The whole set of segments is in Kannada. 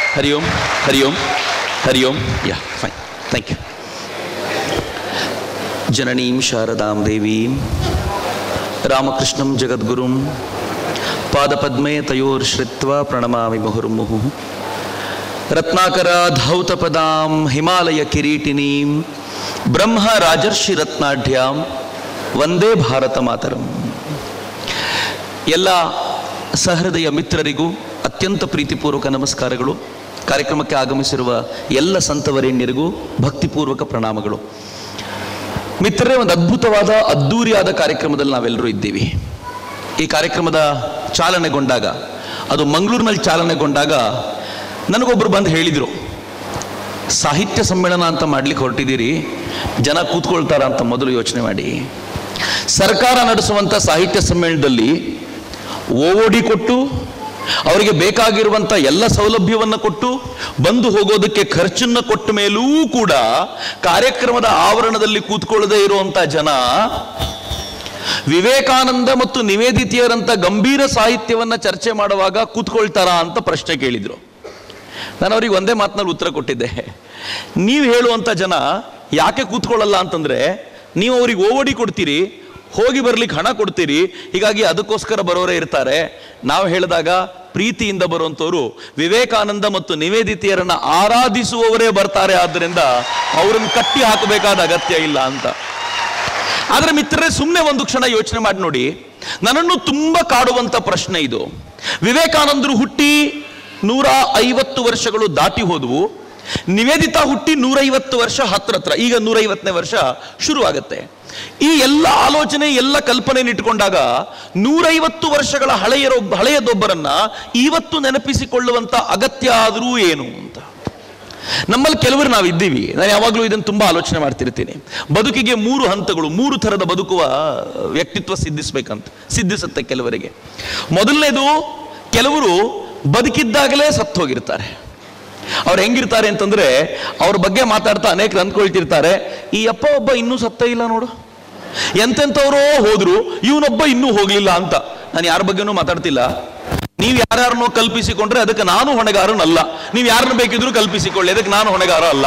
Hari Om Hari Om Hari Om yeah fine thank you ಜನನೀಂ ಶಾರದಾಂ ದೇವೀಂ ರಾಮಕೃಷ್ಣಂ ಜಗದ್ಗುರುಂ ಪಾದಪದ್ಮೇ ತಯೋರ್ಶ್ರಿತ್ವ ಪ್ರಣಮಾಮಿ ಮುಹುರ್ಮುಹು ರತ್ನಾಕರ ಧೌತಪದಾಂ ಹಿಮಾಲಯ ಕಿರೀಟಿನೀಂ ಬ್ರಹ್ಮ ರಾಜರ್ಷಿ ರತ್ನಾಢ್ಯಾಂ ವಂದೇ ಭಾರತ ಮಾತರಂ ಎಲ್ಲ ಸಹೃದಯ ಮಿತ್ರರಿಗೂ ಅತ್ಯಂತ ಪ್ರೀತಿಪೂರ್ವಕ ನಮಸ್ಕಾರಗಳು ಕಾರ್ಯಕ್ರಮಕ್ಕೆ ಆಗಮಿಸಿರುವ ಎಲ್ಲ ಸಂತವರೇಣ್ಯರಿಗೂ ಭಕ್ತಿಪೂರ್ವಕ ಪ್ರಣಾಮಗಳು ಮಿತ್ರರೇ ಒಂದು ಅದ್ಭುತವಾದ ಅದ್ಧೂರಿಯಾದ ಕಾರ್ಯಕ್ರಮದಲ್ಲಿ ನಾವೆಲ್ಲರೂ ಇದ್ದೀವಿ ಈ ಕಾರ್ಯಕ್ರಮದ ಚಾಲನೆಗೊಂಡಾಗ ಅದು ಮಂಗಳೂರಿನಲ್ಲಿ ಚಾಲನೆಗೊಂಡಾಗ ನನಗೊಬ್ಬರು ಬಂದು ಹೇಳಿದರು ಸಾಹಿತ್ಯ ಸಮ್ಮೇಳನ ಅಂತ ಮಾಡ್ಲಿಕ್ಕೆ ಹೊರಟಿದ್ದೀರಿ ಜನ ಕೂತ್ಕೊಳ್ತಾರ ಅಂತ ಮೊದಲು ಯೋಚನೆ ಮಾಡಿ ಸರ್ಕಾರ ನಡೆಸುವಂಥ ಸಾಹಿತ್ಯ ಸಮ್ಮೇಳನದಲ್ಲಿ ಓಡಿ ಕೊಟ್ಟು ಅವರಿಗೆ ಬೇಕಾಗಿರುವಂಥ ಎಲ್ಲ ಸೌಲಭ್ಯವನ್ನು ಕೊಟ್ಟು ಬಂದು ಹೋಗೋದಕ್ಕೆ ಖರ್ಚನ್ನು ಕೊಟ್ಟ ಮೇಲೂ ಕೂಡ ಕಾರ್ಯಕ್ರಮದ ಆವರಣದಲ್ಲಿ ಕೂತ್ಕೊಳ್ಳದೆ ಇರುವಂಥ ಜನ ವಿವೇಕಾನಂದ ಮತ್ತು ನಿವೇದಿತೆಯರಂತ ಗಂಭೀರ ಸಾಹಿತ್ಯವನ್ನ ಚರ್ಚೆ ಮಾಡುವಾಗ ಕೂತ್ಕೊಳ್ತಾರಾ ಅಂತ ಪ್ರಶ್ನೆ ಕೇಳಿದ್ರು ನಾನು ಅವ್ರಿಗೆ ಒಂದೇ ಮಾತಿನಲ್ಲಿ ಉತ್ತರ ಕೊಟ್ಟಿದ್ದೆ ನೀವು ಹೇಳುವಂಥ ಜನ ಯಾಕೆ ಕೂತ್ಕೊಳ್ಳಲ್ಲ ಅಂತಂದ್ರೆ ನೀವು ಅವ್ರಿಗೆ ಓವಡಿ ಕೊಡ್ತೀರಿ ಹೋಗಿ ಬರ್ಲಿಕ್ಕೆ ಹಣ ಕೊಡ್ತೀರಿ ಹೀಗಾಗಿ ಅದಕ್ಕೋಸ್ಕರ ಬರೋರೇ ಇರ್ತಾರೆ ನಾವು ಹೇಳಿದಾಗ ಪ್ರೀತಿಯಿಂದ ಬರುವಂಥವ್ರು ವಿವೇಕಾನಂದ ಮತ್ತು ನಿವೇದಿತೆಯರನ್ನ ಆರಾಧಿಸುವವರೇ ಬರ್ತಾರೆ ಆದ್ದರಿಂದ ಅವರನ್ನು ಕಟ್ಟಿ ಹಾಕಬೇಕಾದ ಅಗತ್ಯ ಇಲ್ಲ ಅಂತ ಆದ್ರೆ ಮಿತ್ರರೇ ಸುಮ್ಮನೆ ಒಂದು ಕ್ಷಣ ಯೋಚನೆ ಮಾಡಿ ನೋಡಿ ನನ್ನನ್ನು ತುಂಬಾ ಕಾಡುವಂತ ಪ್ರಶ್ನೆ ಇದು ವಿವೇಕಾನಂದರು ಹುಟ್ಟಿ ನೂರ ಐವತ್ತು ವರ್ಷಗಳು ದಾಟಿ ಹೋದವು ನಿವೇದಿತಾ ಹುಟ್ಟಿ ನೂರೈವತ್ತು ವರ್ಷ ಹತ್ರ ಹತ್ರ ಈಗ ನೂರೈವತ್ತನೇ ವರ್ಷ ಶುರುವಾಗತ್ತೆ ಈ ಎಲ್ಲ ಆಲೋಚನೆ ಎಲ್ಲ ಕಲ್ಪನೆ ಇಟ್ಕೊಂಡಾಗ ನೂರೈವತ್ತು ವರ್ಷಗಳ ಹಳೆಯರೋ ಹಳೆಯದೊಬ್ಬರನ್ನ ಇವತ್ತು ನೆನಪಿಸಿಕೊಳ್ಳುವಂತ ಅಗತ್ಯ ಆದರೂ ಏನು ಅಂತ ನಮ್ಮಲ್ಲಿ ಕೆಲವರು ನಾವು ಇದ್ದೀವಿ ನಾನು ಯಾವಾಗಲೂ ಇದನ್ನು ತುಂಬಾ ಆಲೋಚನೆ ಮಾಡ್ತಿರ್ತೀನಿ ಬದುಕಿಗೆ ಮೂರು ಹಂತಗಳು ಮೂರು ಥರದ ಬದುಕುವ ವ್ಯಕ್ತಿತ್ವ ಸಿದ್ಧಿಸ್ಬೇಕಂತ ಸಿದ್ಧಿಸುತ್ತೆ ಕೆಲವರಿಗೆ ಮೊದಲನೇದು ಕೆಲವರು ಬದುಕಿದ್ದಾಗಲೇ ಸತ್ತು ಹೋಗಿರ್ತಾರೆ ಅವ್ರು ಹೆಂಗಿರ್ತಾರೆ ಅಂತಂದ್ರೆ ಅವ್ರ ಬಗ್ಗೆ ಮಾತಾಡ್ತಾ ಅನೇಕರು ಅಂದ್ಕೊಳ್ತಿರ್ತಾರೆ ಈ ಅಪ್ಪ ಒಬ್ಬ ಇನ್ನೂ ಸತ್ತ ಇಲ್ಲ ನೋಡು ಎಂತೆಂಥವ್ರೋ ಹೋದ್ರು ಇವನೊಬ್ಬ ಇನ್ನೂ ಹೋಗ್ಲಿಲ್ಲ ಅಂತ ನಾನು ಯಾರ ಬಗ್ಗೆನೂ ಮಾತಾಡ್ತಿಲ್ಲ ನೀವು ಯಾರ್ಯಾರನ್ನೋ ಕಲ್ಪಿಸಿಕೊಂಡ್ರೆ ಅದಕ್ಕೆ ನಾನು ಹೊಣೆಗಾರನಲ್ಲ ನೀವು ಯಾರನ್ನ ಬೇಕಿದ್ರು ಕಲ್ಪಿಸಿಕೊಳ್ಳಿ ಅದಕ್ಕೆ ನಾನು ಹೊಣೆಗಾರ ಅಲ್ಲ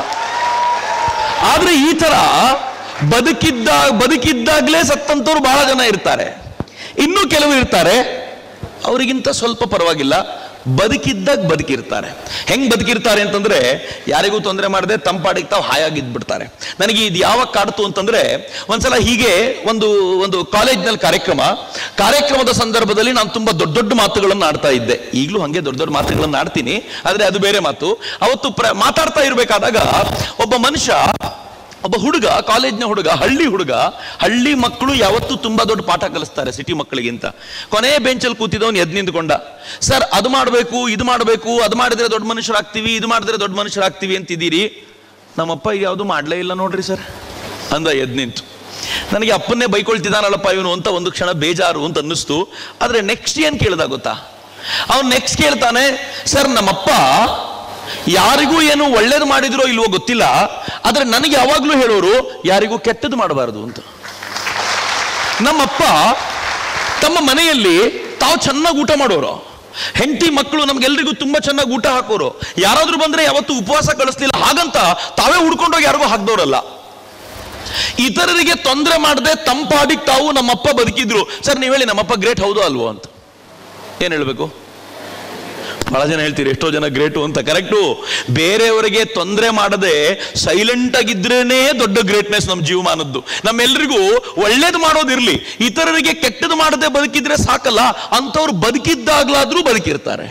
ಆದ್ರೆ ಈ ತರ ಬದುಕಿದ್ದ ಬದುಕಿದ್ದಾಗಲೇ ಸತ್ತಂತವ್ರು ಬಹಳ ಜನ ಇರ್ತಾರೆ ಇನ್ನೂ ಕೆಲವರು ಇರ್ತಾರೆ ಅವರಿಗಿಂತ ಸ್ವಲ್ಪ ಪರವಾಗಿಲ್ಲ ಬದುಕಿದ್ದಾಗ ಬದುಕಿರ್ತಾರೆ ಹೆಂಗ್ ಬದುಕಿರ್ತಾರೆ ಅಂತಂದ್ರೆ ಯಾರಿಗೂ ತೊಂದರೆ ಮಾಡದೆ ತಂಪಾಡಿಗೆ ತಾವು ಹಾಯಾಗಿದ್ಬಿಡ್ತಾರೆ ನನಗೆ ಇದು ಯಾವಾಗ ಕಾಡ್ತು ಅಂತಂದ್ರೆ ಒಂದ್ಸಲ ಹೀಗೆ ಒಂದು ಒಂದು ಕಾಲೇಜ್ನಲ್ಲಿ ಕಾರ್ಯಕ್ರಮ ಕಾರ್ಯಕ್ರಮದ ಸಂದರ್ಭದಲ್ಲಿ ನಾನು ತುಂಬಾ ದೊಡ್ಡ ದೊಡ್ಡ ಮಾತುಗಳನ್ನು ಆಡ್ತಾ ಇದ್ದೆ ಈಗಲೂ ಹಂಗೆ ದೊಡ್ಡ ದೊಡ್ಡ ಮಾತುಗಳನ್ನು ಆಡ್ತೀನಿ ಆದ್ರೆ ಅದು ಬೇರೆ ಮಾತು ಅವತ್ತು ಪ್ರ ಮಾತಾಡ್ತಾ ಇರಬೇಕಾದಾಗ ಒಬ್ಬ ಮನುಷ್ಯ ಒಬ್ಬ ಹುಡುಗ ಕಾಲೇಜ್ನ ಹುಡುಗ ಹಳ್ಳಿ ಹುಡುಗ ಹಳ್ಳಿ ಮಕ್ಕಳು ಯಾವತ್ತೂ ತುಂಬಾ ದೊಡ್ಡ ಪಾಠ ಕಲಿಸ್ತಾರೆ ಸಿಟಿ ಮಕ್ಕಳಿಗಿಂತ ಕೊನೆ ಬೆಂಚಲ್ಲಿ ಕೂತಿದ್ದವನು ಎದ್ ನಿಂತ್ಕೊಂಡ ಸರ್ ಅದು ಮಾಡಬೇಕು ಇದು ಮಾಡಬೇಕು ಅದು ಮಾಡಿದ್ರೆ ದೊಡ್ಡ ಮನುಷ್ಯರಾಗ್ತೀವಿ ಇದು ಮಾಡಿದ್ರೆ ದೊಡ್ಡ ಮನುಷ್ಯರಾಗ್ತೀವಿ ಅಂತಿದ್ದೀರಿ ನಮ್ಮಪ್ಪ ಇದು ಯಾವುದು ಮಾಡಲೇ ಇಲ್ಲ ನೋಡ್ರಿ ಸರ್ ಅಂದ ಎದ್ ನಿಂತು ನನಗೆ ಅಪ್ಪನ್ನೇ ಬೈಕೊಳ್ತಿದ್ದಾನಲ್ಲಪ್ಪ ಇವನು ಅಂತ ಒಂದು ಕ್ಷಣ ಬೇಜಾರು ಅಂತ ಅನ್ನಿಸ್ತು ಆದ್ರೆ ನೆಕ್ಸ್ಟ್ ಏನ್ ಕೇಳ್ದ ಗೊತ್ತಾ ಅವನು ನೆಕ್ಸ್ಟ್ ಕೇಳ್ತಾನೆ ಸರ್ ನಮ್ಮಪ್ಪ ಯಾರಿಗೂ ಏನು ಒಳ್ಳೇದು ಮಾಡಿದ್ರೋ ಇಲ್ವೋ ಗೊತ್ತಿಲ್ಲ ಆದ್ರೆ ನನಗೆ ಯಾವಾಗ್ಲೂ ಹೇಳೋರು ಯಾರಿಗೂ ಕೆಟ್ಟದ್ದು ಮಾಡಬಾರದು ಅಂತ ನಮ್ಮಪ್ಪ ತಮ್ಮ ಮನೆಯಲ್ಲಿ ತಾವು ಚೆನ್ನಾಗಿ ಊಟ ಮಾಡೋರು ಹೆಂಡತಿ ಮಕ್ಕಳು ನಮ್ಗೆಲ್ರಿಗೂ ತುಂಬಾ ಚೆನ್ನಾಗಿ ಊಟ ಹಾಕೋರು ಯಾರಾದ್ರೂ ಬಂದ್ರೆ ಯಾವತ್ತು ಉಪವಾಸ ಕಳಿಸ್ಲಿಲ್ಲ ಹಾಗಂತ ತಾವೇ ಹುಡ್ಕೊಂಡೋಗಿ ಯಾರಿಗೂ ಹಾಕ್ದವ್ರಲ್ಲ ಇತರರಿಗೆ ತೊಂದರೆ ಮಾಡದೆ ತಂಪಾಡಿಗೆ ತಾವು ನಮ್ಮಪ್ಪ ಬದುಕಿದ್ರು ಸರ್ ನೀವು ಹೇಳಿ ನಮ್ಮಪ್ಪ ಗ್ರೇಟ್ ಹೌದು ಅಲ್ವೋ ಅಂತ ಏನ್ ಹೇಳ್ಬೇಕು ಬಹಳ ಜನ ಹೇಳ್ತೀರಿ ಎಷ್ಟೋ ಜನ ಗ್ರೇಟು ಅಂತ ಕರೆಕ್ಟು ಬೇರೆಯವರಿಗೆ ತೊಂದರೆ ಮಾಡದೆ ಸೈಲೆಂಟ್ ಆಗಿದ್ರೇನೆ ದೊಡ್ಡ ಗ್ರೇಟ್ನೆಸ್ ನಮ್ಮ ಜೀವಮಾನದ್ದು ನಮ್ಮೆಲ್ರಿಗೂ ಒಳ್ಳೇದು ಮಾಡೋದಿರ್ಲಿ ಇತರರಿಗೆ ಕೆಟ್ಟದ್ದು ಮಾಡದೆ ಬದುಕಿದ್ರೆ ಸಾಕಲ್ಲ ಅಂಥವ್ರು ಬದುಕಿದ್ದಾಗ್ಲಾದ್ರೂ ಬದುಕಿರ್ತಾರೆ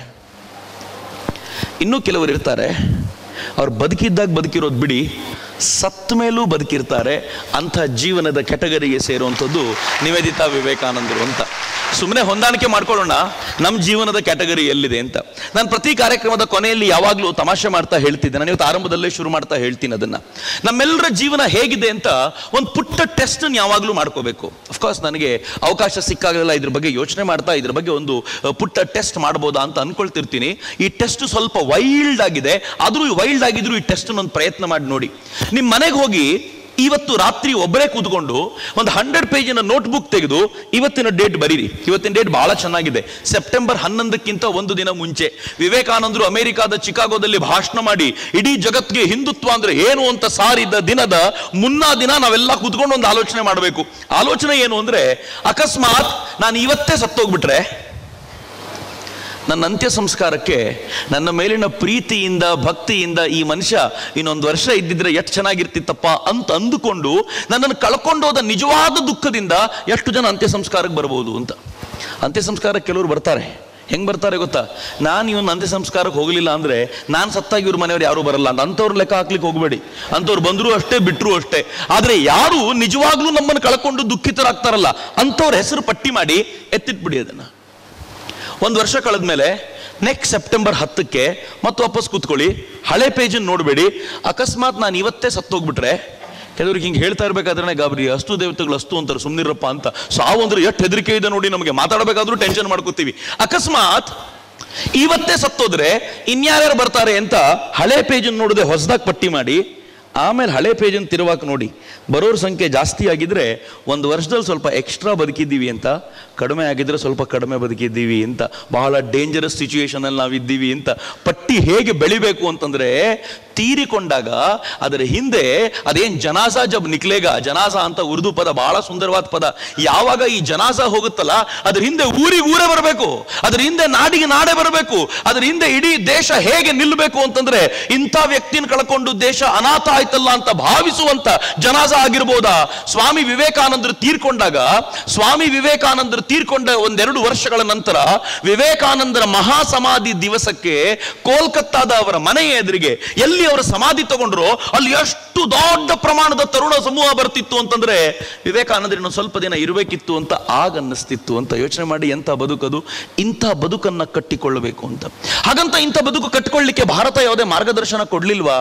ಇನ್ನೂ ಕೆಲವರು ಇರ್ತಾರೆ ಅವ್ರು ಬದುಕಿದ್ದಾಗ ಬದುಕಿರೋದು ಬಿಡಿ ಸತ್ತ ಮೇಲೂ ಬದುಕಿರ್ತಾರೆ ಅಂಥ ಜೀವನದ ಕೆಟಗರಿಗೆ ಸೇರುವಂಥದ್ದು ನಿವೇದಿತಾ ವಿವೇಕಾನಂದರು ಅಂತ ಸುಮ್ಮನೆ ಹೊಂದಾಣಿಕೆ ಮಾಡ್ಕೊಳ್ಳೋಣ ನಮ್ಮ ಜೀವನದ ಕ್ಯಾಟಗರಿ ಎಲ್ಲಿದೆ ಅಂತ ನಾನು ಪ್ರತಿ ಕಾರ್ಯಕ್ರಮದ ಕೊನೆಯಲ್ಲಿ ಯಾವಾಗಲೂ ತಮಾಷೆ ಮಾಡ್ತಾ ಹೇಳ್ತಿದ್ದೆ ನಾನು ಇವತ್ತು ಆರಂಭದಲ್ಲೇ ಶುರು ಮಾಡ್ತಾ ಹೇಳ್ತೀನಿ ಅದನ್ನ ನಮ್ಮೆಲ್ಲರ ಜೀವನ ಹೇಗಿದೆ ಅಂತ ಒಂದು ಪುಟ್ಟ ಟೆಸ್ಟ್ ಯಾವಾಗಲೂ ಮಾಡ್ಕೋಬೇಕು ಅಫ್ಕೋರ್ಸ್ ನನಗೆ ಅವಕಾಶ ಸಿಕ್ಕಾಗಲೆಲ್ಲ ಇದ್ರ ಬಗ್ಗೆ ಯೋಚನೆ ಮಾಡ್ತಾ ಇದ್ರ ಬಗ್ಗೆ ಒಂದು ಅಹ್, ಪುಟ್ಟ ಟೆಸ್ಟ್ ಮಾಡ್ಬೋದಾ ಅಂತ ಅನ್ಕೊಳ್ತಿರ್ತೀನಿ ಈ ಟೆಸ್ಟ್ ಸ್ವಲ್ಪ ವೈಲ್ಡ್ ಆಗಿದೆ ಆದ್ರೂ ವೈಲ್ಡ್ ಆಗಿದ್ರು ಈ ಟೆಸ್ಟ್ ಒಂದು ಪ್ರಯತ್ನ ಮಾಡಿ ನೋಡಿ ನಿಮ್ಮ ಮನೆಗೆ ಹೋಗಿ ಇವತ್ತು ರಾತ್ರಿ ಒಬ್ಬರೇ ಕೂತ್ಕೊಂಡು ಒಂದು ಹಂಡ್ರೆಡ್ ಪೇಜಿನ ನೋಟ್ಬುಕ್ ತೆಗೆದು ಇವತ್ತಿನ ಡೇಟ್ ಬರೀರಿ ಇವತ್ತಿನ ಡೇಟ್ ಬಹಳ ಚೆನ್ನಾಗಿದೆ ಸೆಪ್ಟೆಂಬರ್ ಹನ್ನೊಂದಕ್ಕಿಂತ ಒಂದು ದಿನ ಮುಂಚೆ ವಿವೇಕಾನಂದರು ಅಮೆರಿಕಾದ ಚಿಕಾಗೋದಲ್ಲಿ ಭಾಷಣ ಮಾಡಿ ಇಡೀ ಜಗತ್ತಿಗೆ ಹಿಂದುತ್ವ ಅಂದ್ರೆ ಏನು ಅಂತ ಸಾರಿದ ದಿನದ ಮುನ್ನಾ ದಿನ ನಾವೆಲ್ಲ ಕೂತ್ಕೊಂಡು ಒಂದು ಆಲೋಚನೆ ಮಾಡಬೇಕು ಆಲೋಚನೆ ಏನು ಅಂದ್ರೆ ಅಕಸ್ಮಾತ್ ನಾನು ಇವತ್ತೇ ಸತ್ತೋಗ್ಬಿಟ್ರೆ ನನ್ನ ಅಂತ್ಯ ಸಂಸ್ಕಾರಕ್ಕೆ ನನ್ನ ಮೇಲಿನ ಪ್ರೀತಿಯಿಂದ ಭಕ್ತಿಯಿಂದ ಈ ಮನುಷ್ಯ ಇನ್ನೊಂದು ವರ್ಷ ಇದ್ದಿದ್ರೆ ಎಷ್ಟು ಚೆನ್ನಾಗಿರ್ತಿತ್ತಪ್ಪ ಅಂತ ಅಂದುಕೊಂಡು ನನ್ನನ್ನು ಕಳ್ಕೊಂಡೋದ ನಿಜವಾದ ದುಃಖದಿಂದ ಎಷ್ಟು ಜನ ಅಂತ್ಯ ಸಂಸ್ಕಾರಕ್ಕೆ ಬರ್ಬೋದು ಅಂತ ಅಂತ್ಯ ಸಂಸ್ಕಾರಕ್ಕೆ ಕೆಲವರು ಬರ್ತಾರೆ ಹೆಂಗ್ ಬರ್ತಾರೆ ಗೊತ್ತಾ ನಾನು ಇವನ್ ಅಂತ್ಯ ಸಂಸ್ಕಾರಕ್ಕೆ ಹೋಗಲಿಲ್ಲ ಅಂದ್ರೆ ನಾನು ಸತ್ತಾಗಿ ಇವ್ರ ಮನೆಯವ್ರು ಯಾರು ಬರಲ್ಲ ಅಂತ ಅಂಥವ್ರು ಲೆಕ್ಕ ಹಾಕ್ಲಿಕ್ಕೆ ಹೋಗಬೇಡಿ ಅಂಥವ್ರು ಬಂದ್ರು ಅಷ್ಟೇ ಬಿಟ್ರು ಅಷ್ಟೇ ಆದ್ರೆ ಯಾರು ನಿಜವಾಗ್ಲೂ ನಮ್ಮನ್ನು ಕಳ್ಕೊಂಡು ದುಃಖಿತರಾಗ್ತಾರಲ್ಲ ಅಂಥವ್ರ ಹೆಸರು ಪಟ್ಟಿ ಮಾಡಿ ಎತ್ತಿಟ್ಬಿಡಿ ಅದನ್ನ ಒಂದು ವರ್ಷ ಕಳೆದ್ಮೇಲೆ ನೆಕ್ಸ್ಟ್ ಸೆಪ್ಟೆಂಬರ್ ಹತ್ತಕ್ಕೆ ಮತ್ತೆ ವಾಪಸ್ ಕೂತ್ಕೊಳ್ಳಿ ಹಳೆ ಪೇಜನ್ನು ನೋಡಬೇಡಿ ಅಕಸ್ಮಾತ್ ನಾನು ಇವತ್ತೇ ಸತ್ತೋಗ್ಬಿಟ್ರೆ ಕೆಲವ್ರಿಗೆ ಹಿಂಗೆ ಹೇಳ್ತಾ ಇರ್ಬೇಕಾದ್ರೆ ಗಾಬರಿ ಅಷ್ಟು ದೇವತೆಗಳು ಅಷ್ಟು ಅಂತಾರೆ ಸುಮ್ಮನಿರಪ್ಪ ಅಂತ ಸಾವು ಅಂದ್ರೆ ಎಷ್ಟು ಹೆದರಿಕೆ ಇದೆ ನೋಡಿ ನಮಗೆ ಮಾತಾಡಬೇಕಾದ್ರೂ ಟೆನ್ಷನ್ ಮಾಡ್ಕೋತೀವಿ ಅಕಸ್ಮಾತ್ ಇವತ್ತೇ ಸತ್ತೋದ್ರೆ ಇನ್ಯಾರ್ಯಾರು ಬರ್ತಾರೆ ಅಂತ ಹಳೆ ಪೇಜನ್ನು ನೋಡದೆ ಹೊಸದಾಗಿ ಪಟ್ಟಿ ಮಾಡಿ ಆಮೇಲೆ ಹಳೆ ಪೇಜನ್ನು ತಿರುವಾಕ್ ನೋಡಿ ಬರೋರ ಸಂಖ್ಯೆ ಜಾಸ್ತಿ ಆಗಿದ್ರೆ ಒಂದು ವರ್ಷದಲ್ಲಿ ಸ್ವಲ್ಪ ಎಕ್ಸ್ಟ್ರಾ ಬದುಕಿದ್ದೀವಿ ಅಂತ ಕಡಿಮೆ ಆಗಿದ್ರೆ ಸ್ವಲ್ಪ ಕಡಿಮೆ ಬದುಕಿದ್ದೀವಿ ಅಂತ ಬಹಳ ಡೇಂಜರಸ್ ಸಿಚುವೇಶನ್ ಅಲ್ಲಿ ನಾವಿದ್ದೀವಿ ಅಂತ ಪಟ್ಟಿ ಹೇಗೆ ಬೆಳಿಬೇಕು ಅಂತಂದ್ರೆ ತೀರಿಕೊಂಡಾಗ ಅದರ ಹಿಂದೆ ಅದೇನ್ ಜನಾಸ ಜಬ್ ನಿಕ್ಲೇಗ ಜನಾಸ ಅಂತ ಉರ್ದು ಪದ ಬಹಳ ಸುಂದರವಾದ ಪದ ಯಾವಾಗ ಈ ಜನಾಸ ಹೋಗುತ್ತಲ್ಲ ಅದ್ರ ಹಿಂದೆ ಊರಿಗೆ ಊರೇ ಬರಬೇಕು ಅದ್ರ ಹಿಂದೆ ನಾಡಿಗೆ ನಾಡೇ ಬರಬೇಕು ಅದ್ರ ಹಿಂದೆ ಇಡೀ ದೇಶ ಹೇಗೆ ನಿಲ್ಲಬೇಕು ಅಂತಂದ್ರೆ ಇಂಥ ವ್ಯಕ್ತಿನ ಕಳ್ಕೊಂಡು ದೇಶ ಅನಾಥ ಆಯ್ತಲ್ಲ ಅಂತ ಭಾವಿಸುವಂತ ಜನಾಸ ಆಗಿರ್ಬೋದಾ ಸ್ವಾಮಿ ವಿವೇಕಾನಂದರು ತೀರ್ಕೊಂಡಾಗ ಸ್ವಾಮಿ ವಿವೇಕಾನಂದರು ತೀರ್ಕೊಂಡ ಒಂದೆರಡು ವರ್ಷಗಳ ನಂತರ ವಿವೇಕಾನಂದರ ಮಹಾಸಮಾಧಿ ದಿವಸಕ್ಕೆ ಕೋಲ್ಕತ್ತಾದ ಅವರ ಮನೆಯ ಎದುರಿಗೆ ಎಲ್ಲಿ ಅವರ ಸಮಾಧಿ ತಗೊಂಡ್ರು ಅಲ್ಲಿ ಎಷ್ಟು ದೊಡ್ಡ ಪ್ರಮಾಣದ ತರುಣ ಸಮೂಹ ಬರ್ತಿತ್ತು ಅಂತಂದ್ರೆ ವಿವೇಕಾನಂದರು ಇನ್ನೊಂದು ಸ್ವಲ್ಪ ದಿನ ಇರಬೇಕಿತ್ತು ಅಂತ ಆಗ ಅನ್ನಿಸ್ತಿತ್ತು ಅಂತ ಯೋಚನೆ ಮಾಡಿ ಎಂಥ ಬದುಕದು ಇಂಥ ಬದುಕನ್ನ ಕಟ್ಟಿಕೊಳ್ಳಬೇಕು ಅಂತ ಹಾಗಂತ ಇಂಥ ಬದುಕು ಕಟ್ಟಿಕೊಳ್ಳಿಕ್ಕೆ ಭಾರತ ಯಾವುದೇ ಮಾರ್ಗದರ್ಶನ ಕೊಡ್ಲಿಲ್ವಾ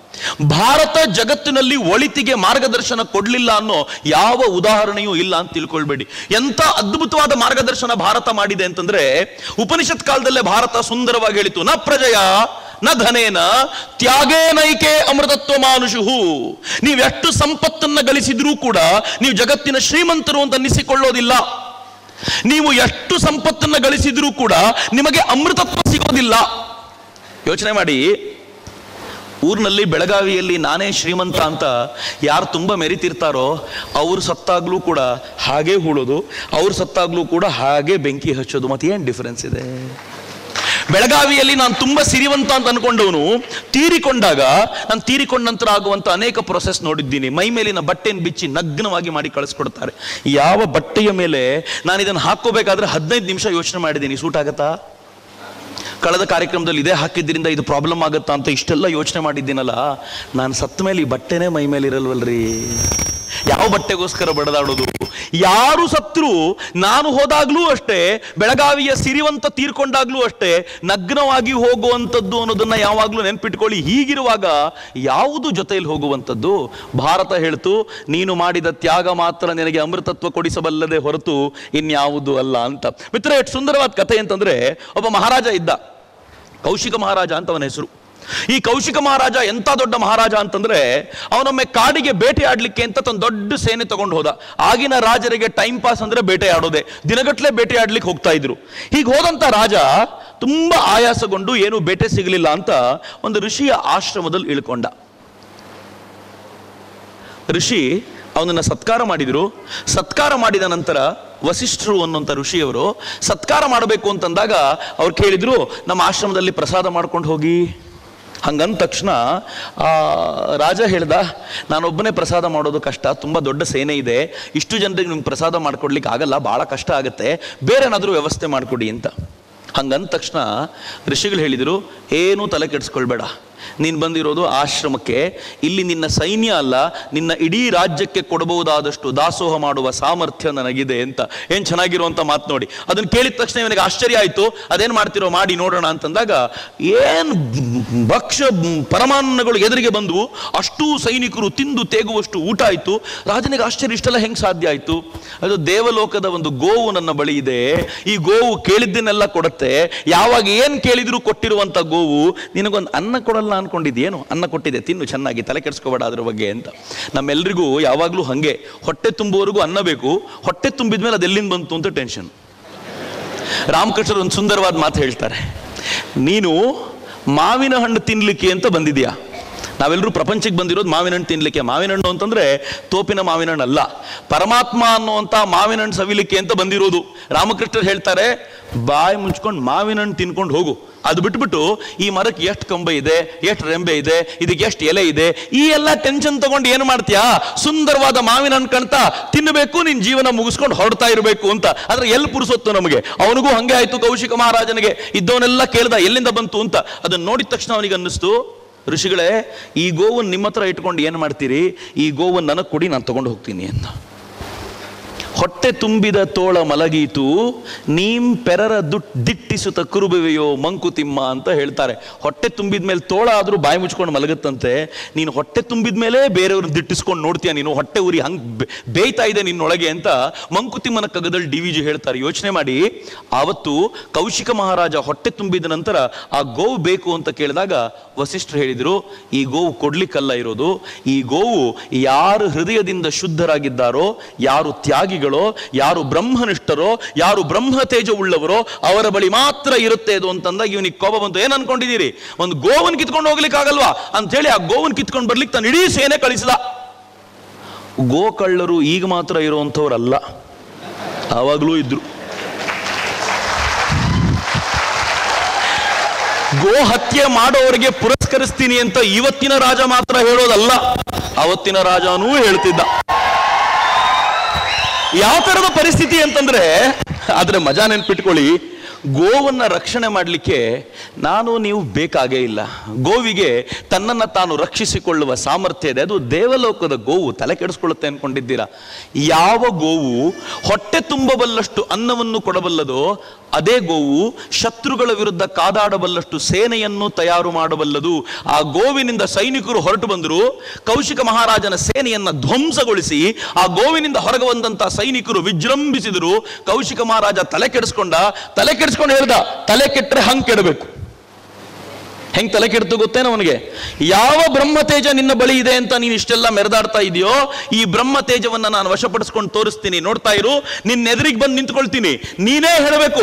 ಭಾರತ ಜಗತ್ತಿನಲ್ಲಿ ಒಳಿತಿಗೆ ಮಾರ್ಗದರ್ಶನ ಕೊಡ್ಲಿಲ್ಲ ಅನ್ನೋ ಯಾವ ಉದಾಹರಣೆಯೂ ಇಲ್ಲ ಅಂತ ತಿಳ್ಕೊಳ್ಬೇಡಿ ಎಂತ ಅದ್ಭುತವಾದ ಮಾರ್ಗದರ್ಶನ ಭಾರತ ಮಾಡಿದೆ ಅಂತಂದ್ರೆ ಉಪನಿಷತ್ ಕಾಲದಲ್ಲೇ ಭಾರತ ಸುಂದರವಾಗಿ ಹೇಳಿತು ನ ಪ್ರಜಯ ನ ಧನೇನ ತ್ಯಾಗೇನೈಕೆ ಅಮೃತತ್ವ ಮಾನುಷು ನೀವೆಷ್ಟು ಸಂಪತ್ತನ್ನ ಗಳಿಸಿದ್ರೂ ಕೂಡ ನೀವು ಜಗತ್ತಿನ ಶ್ರೀಮಂತರು ಅಂತ ಅನ್ನಿಸಿಕೊಳ್ಳೋದಿಲ್ಲ ನೀವು ಎಷ್ಟು ಸಂಪತ್ತನ್ನ ಗಳಿಸಿದ್ರೂ ಕೂಡ ನಿಮಗೆ ಅಮೃತತ್ವ ಸಿಗೋದಿಲ್ಲ ಯೋಚನೆ ಮಾಡಿ ಊರಿನಲ್ಲಿ ಬೆಳಗಾವಿಯಲ್ಲಿ ನಾನೇ ಶ್ರೀಮಂತ ಅಂತ ಯಾರು ತುಂಬ ಮೆರಿತಿರ್ತಾರೋ ಅವ್ರು ಸತ್ತಾಗ್ಲೂ ಕೂಡ ಹಾಗೆ ಹೂಳೋದು ಅವ್ರು ಸತ್ತಾಗ್ಲೂ ಕೂಡ ಹಾಗೆ ಬೆಂಕಿ ಹಚ್ಚೋದು ಮತ್ತೆ ಏನು ಡಿಫರೆನ್ಸ್ ಇದೆ ಬೆಳಗಾವಿಯಲ್ಲಿ ನಾನು ತುಂಬ ಸಿರಿವಂತ ಅಂತ ಅನ್ಕೊಂಡವನು ತೀರಿಕೊಂಡಾಗ ನಾನು ತೀರಿಕೊಂಡ ನಂತರ ಆಗುವಂತ ಅನೇಕ ಪ್ರೊಸೆಸ್ ನೋಡಿದ್ದೀನಿ ಮೈ ಮೇಲಿನ ಬಟ್ಟೆಯನ್ನು ಬಿಚ್ಚಿ ನಗ್ನವಾಗಿ ಮಾಡಿ ಕಳಿಸ್ಕೊಡ್ತಾರೆ ಯಾವ ಬಟ್ಟೆಯ ಮೇಲೆ ನಾನು ಇದನ್ನು ಹಾಕೋಬೇಕಾದ್ರೆ ಹದಿನೈದು ನಿಮಿಷ ಯೋಚನೆ ಮಾಡಿದ್ದೀನಿ ಸೂಟ್ ಆಗತ್ತಾ ಕಳೆದ ಕಾರ್ಯಕ್ರಮದಲ್ಲಿ ಇದೇ ಹಾಕಿದ್ರಿಂದ ಇದು ಪ್ರಾಬ್ಲಮ್ ಆಗುತ್ತಾ ಅಂತ ಇಷ್ಟೆಲ್ಲ ಯೋಚನೆ ಮಾಡಿದ್ದೀನಲ್ಲ ನಾನು ಸತ್ತ ಮೇಲೆ ಈ ಬಟ್ಟೆನೇ ಮೈ ಮೇಲೆ ಇರಲ್ವಲ್ರಿ ಯಾವ ಬಟ್ಟೆಗೋಸ್ಕರ ಬಡದಾಡೋದು ಯಾರು ಸತ್ರು ನಾನು ಹೋದಾಗ್ಲೂ ಅಷ್ಟೇ ಬೆಳಗಾವಿಯ ಸಿರಿವಂತ ತೀರ್ಕೊಂಡಾಗ್ಲೂ ಅಷ್ಟೇ ನಗ್ನವಾಗಿ ಹೋಗುವಂಥದ್ದು ಅನ್ನೋದನ್ನ ಯಾವಾಗ್ಲೂ ನೆನ್ಪಿಟ್ಕೊಳ್ಳಿ ಹೀಗಿರುವಾಗ ಯಾವುದು ಜೊತೆಯಲ್ಲಿ ಹೋಗುವಂಥದ್ದು ಭಾರತ ಹೇಳ್ತು ನೀನು ಮಾಡಿದ ತ್ಯಾಗ ಮಾತ್ರ ನಿನಗೆ ಅಮೃತತ್ವ ಕೊಡಿಸಬಲ್ಲದೆ ಹೊರತು ಇನ್ಯಾವುದು ಅಲ್ಲ ಅಂತ ಮಿತ್ರ ಎಷ್ಟು ಸುಂದರವಾದ ಕಥೆ ಅಂತಂದ್ರೆ ಒಬ್ಬ ಮಹಾರಾಜ ಇದ್ದ ಕೌಶಿಕ ಮಹಾರಾಜ ಅಂತ ಅವನ ಹೆಸರು ಈ ಕೌಶಿಕ ಮಹಾರಾಜ ಎಂತ ದೊಡ್ಡ ಮಹಾರಾಜ ಅಂತಂದ್ರೆ ಅವನೊಮ್ಮೆ ಕಾಡಿಗೆ ಬೇಟೆ ಆಡ್ಲಿಕ್ಕೆ ಅಂತ ತನ್ನ ದೊಡ್ಡ ಸೇನೆ ತಗೊಂಡು ಹೋದ ಆಗಿನ ರಾಜರಿಗೆ ಟೈಮ್ ಪಾಸ್ ಅಂದ್ರೆ ಬೇಟೆ ಆಡೋದೆ ದಿನಗಟ್ಲೆ ಬೇಟೆ ಆಡ್ಲಿಕ್ಕೆ ಹೋಗ್ತಾ ಇದ್ರು ಹೀಗೆ ಹೋದಂತ ರಾಜ ತುಂಬಾ ಆಯಾಸಗೊಂಡು ಏನು ಬೇಟೆ ಸಿಗಲಿಲ್ಲ ಅಂತ ಒಂದು ಋಷಿಯ ಆಶ್ರಮದಲ್ಲಿ ಇಳ್ಕೊಂಡ ಋಷಿ ಅವನನ್ನ ಸತ್ಕಾರ ಮಾಡಿದ್ರು ಸತ್ಕಾರ ಮಾಡಿದ ನಂತರ ವಸಿಷ್ಠರು ಅನ್ನುವಂಥ ಋಷಿಯವರು ಸತ್ಕಾರ ಮಾಡಬೇಕು ಅಂತಂದಾಗ ಅವ್ರು ಕೇಳಿದ್ರು ನಮ್ಮ ಆಶ್ರಮದಲ್ಲಿ ಪ್ರಸಾದ ಮಾಡ್ಕೊಂಡು ಹೋಗಿ ಹಂಗಂದ ತಕ್ಷಣ ಆ ರಾಜ ಹೇಳ್ದ ನಾನೊಬ್ಬನೇ ಪ್ರಸಾದ ಮಾಡೋದು ಕಷ್ಟ ತುಂಬ ದೊಡ್ಡ ಸೇನೆ ಇದೆ ಇಷ್ಟು ಜನರಿಗೆ ನಿಮ್ಗೆ ಪ್ರಸಾದ ಮಾಡ್ಕೊಡ್ಲಿಕ್ಕೆ ಆಗಲ್ಲ ಭಾಳ ಕಷ್ಟ ಆಗುತ್ತೆ ಬೇರೆ ಏನಾದರೂ ವ್ಯವಸ್ಥೆ ಮಾಡಿಕೊಡಿ ಅಂತ ಹಂಗಂದ ತಕ್ಷಣ ಋಷಿಗಳು ಹೇಳಿದರು ಏನೂ ತಲೆ ಕೆಡಿಸ್ಕೊಳ್ಬೇಡ ನೀನು ಬಂದಿರೋದು ಆಶ್ರಮಕ್ಕೆ ಇಲ್ಲಿ ನಿನ್ನ ಸೈನ್ಯ ಅಲ್ಲ ನಿನ್ನ ಇಡೀ ರಾಜ್ಯಕ್ಕೆ ಕೊಡಬಹುದಾದಷ್ಟು ದಾಸೋಹ ಮಾಡುವ ಸಾಮರ್ಥ್ಯ ನನಗಿದೆ ಅಂತ ಏನು ಚೆನ್ನಾಗಿರುವಂಥ ಮಾತು ನೋಡಿ ಅದನ್ನು ಕೇಳಿದ ತಕ್ಷಣ ಇವನಿಗೆ ಆಶ್ಚರ್ಯ ಆಯಿತು ಅದೇನು ಮಾಡ್ತಿರೋ ಮಾಡಿ ನೋಡೋಣ ಅಂತಂದಾಗ ಏನು ಭಕ್ಷ ಪರಮಾನ್ನಗಳು ಎದುರಿಗೆ ಬಂದವು ಅಷ್ಟೂ ಸೈನಿಕರು ತಿಂದು ತೇಗುವಷ್ಟು ಊಟ ಆಯಿತು ರಾಜನಿಗೆ ಆಶ್ಚರ್ಯ ಇಷ್ಟೆಲ್ಲ ಹೆಂಗೆ ಸಾಧ್ಯ ಆಯಿತು ಅದು ದೇವಲೋಕದ ಒಂದು ಗೋವು ನನ್ನ ಬಳಿ ಇದೆ ಈ ಗೋವು ಕೇಳಿದ್ದನ್ನೆಲ್ಲ ಕೊಡುತ್ತೆ ಯಾವಾಗ ಏನು ಕೇಳಿದ್ರು ಕೊಟ್ಟಿರುವಂಥ ಗೋವು ನಿನಗೊಂದು ಅನ್ನ ಕೊಡಲ್ಲ ತಿನ್ನಲ್ಲ ಅನ್ಕೊಂಡಿದ್ದೇನು ಅನ್ನ ಕೊಟ್ಟಿದೆ ತಿನ್ನು ಚೆನ್ನಾಗಿ ತಲೆ ಕೆಡಿಸ್ಕೋಬೇಡ ಅದ್ರ ಬಗ್ಗೆ ಅಂತ ನಮ್ಮೆಲ್ರಿಗೂ ಯಾವಾಗಲೂ ಹಾಗೆ ಹೊಟ್ಟೆ ತುಂಬುವವರೆಗೂ ಅನ್ನ ಬೇಕು ಹೊಟ್ಟೆ ತುಂಬಿದ ಮೇಲೆ ಅದೆಲ್ಲಿಂದ ಬಂತು ಅಂತ ಟೆನ್ಷನ್ ರಾಮಕೃಷ್ಣರು ಒಂದು ಸುಂದರವಾದ ಮಾತು ಹೇಳ್ತಾರೆ ನೀನು ಮಾವಿನ ಹಣ್ಣು ತಿನ್ಲಿಕ್ಕೆ ಅಂತ ಬಂದಿದ್ಯಾ ನಾವೆಲ್ಲರೂ ಪ್ರಪಂಚಕ್ಕೆ ಬಂದಿರೋದು ಮಾವಿನ ಹಣ್ಣು ತಿನ್ಲಿಕ್ಕೆ ಮಾವಿನ ಹಣ್ಣು ಅಂತಂದ್ರೆ ತೋಪಿನ ಮಾವಿನ ಹಣ್ಣು ಅಲ್ಲ ಪರಮಾತ್ಮ ಅನ್ನುವಂಥ ಮಾವಿನ ಹಣ್ಣು ಸವಿಲಿಕ್ಕೆ ಅಂತ ಬಂದಿರೋದು ರಾಮಕೃಷ್ಣರು ಹೇಳ್ತಾರೆ ಬಾಯಿ ಮುಚ್ಕೊಂಡು ಮಾವಿನ ಹಣ್ಣು ತಿನ್ಕೊಂಡು ಹೋಗು ಅದು ಬಿಟ್ಬಿಟ್ಟು ಈ ಮರಕ್ಕೆ ಎಷ್ಟು ಕಂಬ ಇದೆ ಎಷ್ಟು ರೆಂಬೆ ಇದೆ ಇದಕ್ಕೆ ಎಷ್ಟು ಎಲೆ ಇದೆ ಈ ಎಲ್ಲ ಟೆನ್ಷನ್ ತಗೊಂಡು ಏನು ಮಾಡ್ತೀಯಾ ಸುಂದರವಾದ ಮಾವಿನ ಹಣ್ಣು ಕಾಣ್ತಾ ತಿನ್ನಬೇಕು ನಿನ್ ಜೀವನ ಮುಗಿಸ್ಕೊಂಡು ಹೊರಡ್ತಾ ಇರಬೇಕು ಅಂತ ಆದ್ರೆ ಎಲ್ಲಿ ಪುರುಸೊತ್ತು ನಮಗೆ ಅವನಿಗೂ ಹಂಗೆ ಆಯ್ತು ಕೌಶಿಕ ಮಹಾರಾಜನಿಗೆ ಇದ್ದವನೆಲ್ಲ ಕೇಳ್ದ ಎಲ್ಲಿಂದ ಬಂತು ಅಂತ ಅದನ್ನ ನೋಡಿದ ತಕ್ಷಣ ಅವನಿಗೆ ಅನ್ನಿಸ್ತು ಋಷಿಗಳೇ ಈ ಗೋವನ್ನು ನಿಮ್ಮ ಹತ್ರ ಇಟ್ಕೊಂಡು ಏನು ಮಾಡ್ತೀರಿ ಈ ಗೋವನ್ನು ನನಗೆ ಕೊಡಿ ನಾನು ತಗೊಂಡು ಹೋಗ್ತೀನಿ ಅಂತ ಹೊಟ್ಟೆ ತುಂಬಿದ ತೋಳ ಮಲಗೀತು ನೀಂ ಪೆರರ ದುಟ್ ದಿಟ್ಟಿಸುತ್ತ ಕುರುಬುವೆಯೋ ಮಂಕುತಿಮ್ಮ ಅಂತ ಹೇಳ್ತಾರೆ ಹೊಟ್ಟೆ ತುಂಬಿದ ಮೇಲೆ ತೋಳ ಆದರೂ ಬಾಯಿ ಮುಚ್ಕೊಂಡು ಮಲಗುತ್ತಂತೆ ನೀನು ಹೊಟ್ಟೆ ತುಂಬಿದ ಮೇಲೆ ಬೇರೆಯವ್ರನ್ನ ದಿಟ್ಟಿಸ್ಕೊಂಡು ನೋಡ್ತೀಯ ನೀನು ಹೊಟ್ಟೆ ಉರಿ ಹಂಗೆ ಬೇಯ್ತಾ ಇದೆ ನಿನ್ನೊಳಗೆ ಅಂತ ಮಂಕುತಿಮ್ಮನ ಕಗ್ಗದಲ್ಲಿ ಡಿ ವಿ ಜಿ ಹೇಳ್ತಾರೆ ಯೋಚನೆ ಮಾಡಿ ಆವತ್ತು ಕೌಶಿಕ ಮಹಾರಾಜ ಹೊಟ್ಟೆ ತುಂಬಿದ ನಂತರ ಆ ಗೋವು ಬೇಕು ಅಂತ ಕೇಳಿದಾಗ ವಸಿಷ್ಠರು ಹೇಳಿದರು ಈ ಗೋವು ಕೊಡ್ಲಿಕ್ಕಲ್ಲ ಇರೋದು ಈ ಗೋವು ಯಾರು ಹೃದಯದಿಂದ ಶುದ್ಧರಾಗಿದ್ದಾರೋ ಯಾರು ತ್ಯಾಗಿಗಳೋ ಯಾರು ಬ್ರಹ್ಮನಿಷ್ಠರೋ ಯಾರು ಬ್ರಹ್ಮ ತೇಜ ಉಳ್ಳವರೋ ಅವರ ಬಳಿ ಮಾತ್ರ ಇರುತ್ತೆ ಅದು ಅಂತಂದಾಗ ಇವನಿಗೆ ಕೋಪ ಬಂತು ಏನ್ ಅನ್ಕೊಂಡಿದ್ದೀರಿ ಒಂದು ಗೋವನ್ ಕಿತ್ಕೊಂಡು ಹೋಗ್ಲಿಕ್ಕೆ ಆಗಲ್ವಾ ಅಂತ ಹೇಳಿ ಆ ಗೋವನ್ ಕಿತ್ಕೊಂಡು ಬರ್ಲಿಕ್ಕೆ ತಾನು ಇಡೀ ಸೇನೆ ಕಳಿಸಿದ ಗೋ ಕಳ್ಳರು ಈಗ ಮಾತ್ರ ಇರುವಂಥವ್ರಲ್ಲ ಆವಾಗಲೂ ಇದ್ರು ಗೋ ಹತ್ಯೆ ಮಾಡೋರಿಗೆ ಪುರಸ್ಕರಿಸ್ತೀನಿ ಅಂತ ಇವತ್ತಿನ ರಾಜ ಮಾತ್ರ ಹೇಳೋದಲ್ಲ ಅವತ್ತಿನ ರಾಜನೂ ಹೇಳ್ತಿದ್ದ ಯಾವ ತರದ ಪರಿಸ್ಥಿತಿ ಅಂತಂದ್ರೆ ಆದ್ರೆ ಮಜಾ ನೆನ್ಪಿಟ್ಕೊಳ್ಳಿ ಗೋವನ್ನ ರಕ್ಷಣೆ ಮಾಡಲಿಕ್ಕೆ ನಾನು ನೀವು ಬೇಕಾಗೇ ಇಲ್ಲ ಗೋವಿಗೆ ತನ್ನನ್ನು ತಾನು ರಕ್ಷಿಸಿಕೊಳ್ಳುವ ಸಾಮರ್ಥ್ಯ ಇದೆ ಅದು ದೇವಲೋಕದ ಗೋವು ತಲೆ ಕೆಡಿಸ್ಕೊಳ್ಳುತ್ತೆ ಅನ್ಕೊಂಡಿದ್ದೀರಾ ಯಾವ ಗೋವು ಹೊಟ್ಟೆ ತುಂಬಬಲ್ಲಷ್ಟು ಅನ್ನವನ್ನು ಕೊಡಬಲ್ಲದೋ ಅದೇ ಗೋವು ಶತ್ರುಗಳ ವಿರುದ್ಧ ಕಾದಾಡಬಲ್ಲಷ್ಟು ಸೇನೆಯನ್ನು ತಯಾರು ಮಾಡಬಲ್ಲದು ಆ ಗೋವಿನಿಂದ ಸೈನಿಕರು ಹೊರಟು ಬಂದರು ಕೌಶಿಕ ಮಹಾರಾಜನ ಸೇನೆಯನ್ನ ಧ್ವಂಸಗೊಳಿಸಿ ಆ ಗೋವಿನಿಂದ ಹೊರಗೆ ಬಂದಂತ ಸೈನಿಕರು ವಿಜೃಂಭಿಸಿದರು ಕೌಶಿಕ ಮಹಾರಾಜ ತಲೆ ಕೆಡಿಸ್ಕೊಂಡ ತಲೆ ಕೆಡಿಸ್ಕೊಂಡು ಹೇಳ್ದ ತಲೆ ಕೆಟ್ಟರೆ ಹಂಗ್ ಕೆಡಬೇಕು ಹೆಂಗ್ ತಲೆ ಕೆಡ್ತು ಗೊತ್ತೇನೋ ಅವನಿಗೆ ಯಾವ ಬ್ರಹ್ಮ ತೇಜ ನಿನ್ನ ಬಳಿ ಇದೆ ಅಂತ ನೀನು ಇಷ್ಟೆಲ್ಲ ಮೆರೆದಾಡ್ತಾ ಇದೆಯೋ ಈ ಬ್ರಹ್ಮ ತೇಜವನ್ನ ನಾನು ವಶಪಡಿಸ್ಕೊಂಡು ತೋರಿಸ್ತೀನಿ ನೋಡ್ತಾ ಇರು ನಿನ್ನ ಎದುರಿಗೆ ಬಂದು ನಿಂತ್ಕೊಳ್ತೀನಿ ನೀನೇ ಹೇಳಬೇಕು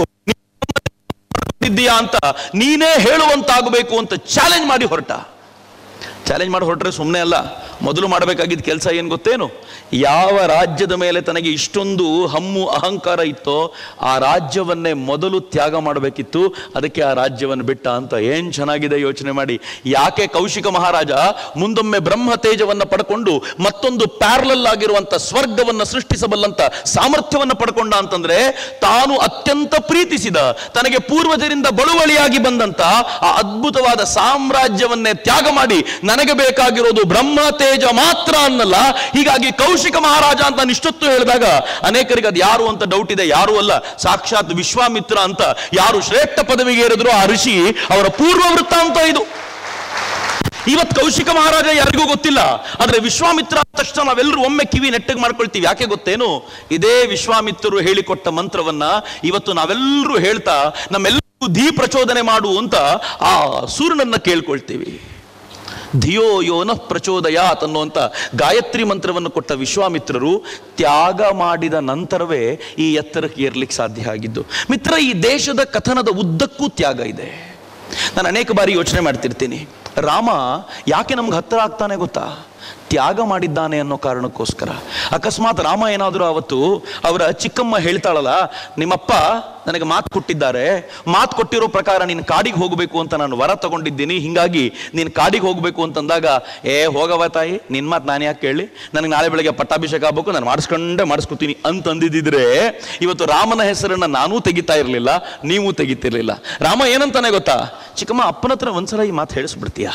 ಇದ್ದೀಯಾ ಅಂತ ನೀನೇ ಹೇಳುವಂತಾಗಬೇಕು ಅಂತ ಚಾಲೆಂಜ್ ಮಾಡಿ ಹೊರಟ ಚಾಲೆಂಜ್ ಮಾಡಿ ಹೊರಟ್ರೆ ಸುಮ್ಮನೆ ಅಲ್ಲ ಮೊದಲು ಮಾಡಬೇಕಾಗಿದ್ದ ಕೆಲಸ ಏನು ಗೊತ್ತೇನು ಯಾವ ರಾಜ್ಯದ ಮೇಲೆ ತನಗೆ ಇಷ್ಟೊಂದು ಹಮ್ಮು ಅಹಂಕಾರ ಇತ್ತೋ ಆ ರಾಜ್ಯವನ್ನೇ ಮೊದಲು ತ್ಯಾಗ ಮಾಡಬೇಕಿತ್ತು ಅದಕ್ಕೆ ಆ ರಾಜ್ಯವನ್ನು ಬಿಟ್ಟ ಅಂತ ಏನ್ ಚೆನ್ನಾಗಿದೆ ಯೋಚನೆ ಮಾಡಿ ಯಾಕೆ ಕೌಶಿಕ ಮಹಾರಾಜ ಮುಂದೊಮ್ಮೆ ಬ್ರಹ್ಮ ತೇಜವನ್ನ ಪಡ್ಕೊಂಡು ಮತ್ತೊಂದು ಪ್ಯಾರಲಲ್ ಆಗಿರುವಂತ ಸ್ವರ್ಗವನ್ನ ಸೃಷ್ಟಿಸಬಲ್ಲಂತ ಸಾಮರ್ಥ್ಯವನ್ನ ಪಡ್ಕೊಂಡ ಅಂತಂದ್ರೆ ತಾನು ಅತ್ಯಂತ ಪ್ರೀತಿಸಿದ ತನಗೆ ಪೂರ್ವಜರಿಂದ ಬಳುವಳಿಯಾಗಿ ಬಂದಂತ ಆ ಅದ್ಭುತವಾದ ಸಾಮ್ರಾಜ್ಯವನ್ನೇ ತ್ಯಾಗ ಮಾಡಿ ನನಗೆ ಬೇಕಾಗಿರೋದು ಬ್ರಹ್ಮ ತೇಜ ಮಾತ್ರ ಅನ್ನಲ್ಲ ಹೀಗಾಗಿ ಕೌಶಿಕ ಮಹಾರಾಜ ಅಂತ ನಾನು ಇಷ್ಟೊತ್ತು ಹೇಳಿದಾಗ ಅನೇಕರಿಗೆ ಅದು ಯಾರು ಅಂತ ಡೌಟ್ ಇದೆ ಯಾರು ಅಲ್ಲ ಸಾಕ್ಷಾತ್ ವಿಶ್ವಾಮಿತ್ರ ಅಂತ ಯಾರು ಶ್ರೇಷ್ಠ ಪದವಿಗೆ ಏರಿದ್ರು ಆ ಋಷಿ ಅವರ ಪೂರ್ವ ವೃತ್ತಾಂತ ಇದು ಇವತ್ತು ಕೌಶಿಕ ಮಹಾರಾಜ ಯಾರಿಗೂ ಗೊತ್ತಿಲ್ಲ ಆದ್ರೆ ವಿಶ್ವಾಮಿತ್ರ ಅಂದ ತಕ್ಷಣ ನಾವೆಲ್ಲರೂ ಒಮ್ಮೆ ಕಿವಿ ನೆಟ್ಟಗೆ ಮಾಡ್ಕೊಳ್ತೀವಿ ಯಾಕೆ ಗೊತ್ತೇನು ಇದೇ ವಿಶ್ವಾಮಿತ್ರರು ಹೇಳಿಕೊಟ್ಟ ಮಂತ್ರವನ್ನ ಇವತ್ತು ನಾವೆಲ್ಲರೂ ಹೇಳ್ತಾ ನಮ್ಮೆಲ್ಲರಿಗೂ ಧೀ ಪ್ರಚೋದನೆ ಮಾಡು ಅಂತ ಆ ಸೂರ್ಯನನ್ನ ಕೇಳ್ಕೊಳ್ತೀವಿ ಧಿಯೋ ಯೋನ ಪ್ರಚೋದಯಾತ್ ಅನ್ನುವಂಥ ಗಾಯತ್ರಿ ಮಂತ್ರವನ್ನು ಕೊಟ್ಟ ವಿಶ್ವಾಮಿತ್ರರು ತ್ಯಾಗ ಮಾಡಿದ ನಂತರವೇ ಈ ಎತ್ತರಕ್ಕೆ ಏರ್ಲಿಕ್ಕೆ ಸಾಧ್ಯ ಆಗಿದ್ದು ಮಿತ್ರ ಈ ದೇಶದ ಕಥನದ ಉದ್ದಕ್ಕೂ ತ್ಯಾಗ ಇದೆ ನಾನು ಅನೇಕ ಬಾರಿ ಯೋಚನೆ ಮಾಡ್ತಿರ್ತೀನಿ ರಾಮ ಯಾಕೆ ನಮ್ಗೆ ಹತ್ತಿರ ಆಗ್ತಾನೆ ಗೊತ್ತಾ ತ್ಯಾಗ ಮಾಡಿದ್ದಾನೆ ಅನ್ನೋ ಕಾರಣಕ್ಕೋಸ್ಕರ ಅಕಸ್ಮಾತ್ ರಾಮ ಏನಾದರೂ ಅವತ್ತು ಅವರ ಚಿಕ್ಕಮ್ಮ ಹೇಳ್ತಾಳಲ್ಲ ನಿಮ್ಮಪ್ಪ ನನಗೆ ಮಾತು ಕೊಟ್ಟಿದ್ದಾರೆ ಮಾತು ಕೊಟ್ಟಿರೋ ಪ್ರಕಾರ ನೀನು ಕಾಡಿಗೆ ಹೋಗಬೇಕು ಅಂತ ನಾನು ವರ ತಗೊಂಡಿದ್ದೀನಿ ಹಿಂಗಾಗಿ ನೀನು ಕಾಡಿಗೆ ಹೋಗಬೇಕು ಅಂತಂದಾಗ ಏ ಹೋಗವ ತಾಯಿ ನಿನ್ನ ಮಾತು ನಾನು ಯಾಕೆ ಕೇಳಿ ನನಗೆ ನಾಳೆ ಬೆಳಗ್ಗೆ ಪಟ್ಟಾಭಿಷೇಕ ಆಗ್ಬೇಕು ನಾನು ಮಾಡಿಸ್ಕೊಂಡೇ ಮಾಡಿಸ್ಕೊತೀನಿ ಅಂತಂದಿದ್ದಿದ್ರೆ ಇವತ್ತು ರಾಮನ ಹೆಸರನ್ನ ನಾನೂ ತೆಗಿತಾ ಇರಲಿಲ್ಲ ನೀವು ತೆಗಿತಿರ್ಲಿಲ್ಲ ರಾಮ ಏನಂತಾನೆ ಗೊತ್ತಾ ಚಿಕ್ಕಮ್ಮ ಅಪ್ಪನ ಹತ್ರ ಒಂದ್ಸಲ ಈ ಮಾತು ಹೇಳಿಸ್ಬಿಡ್ತೀಯಾ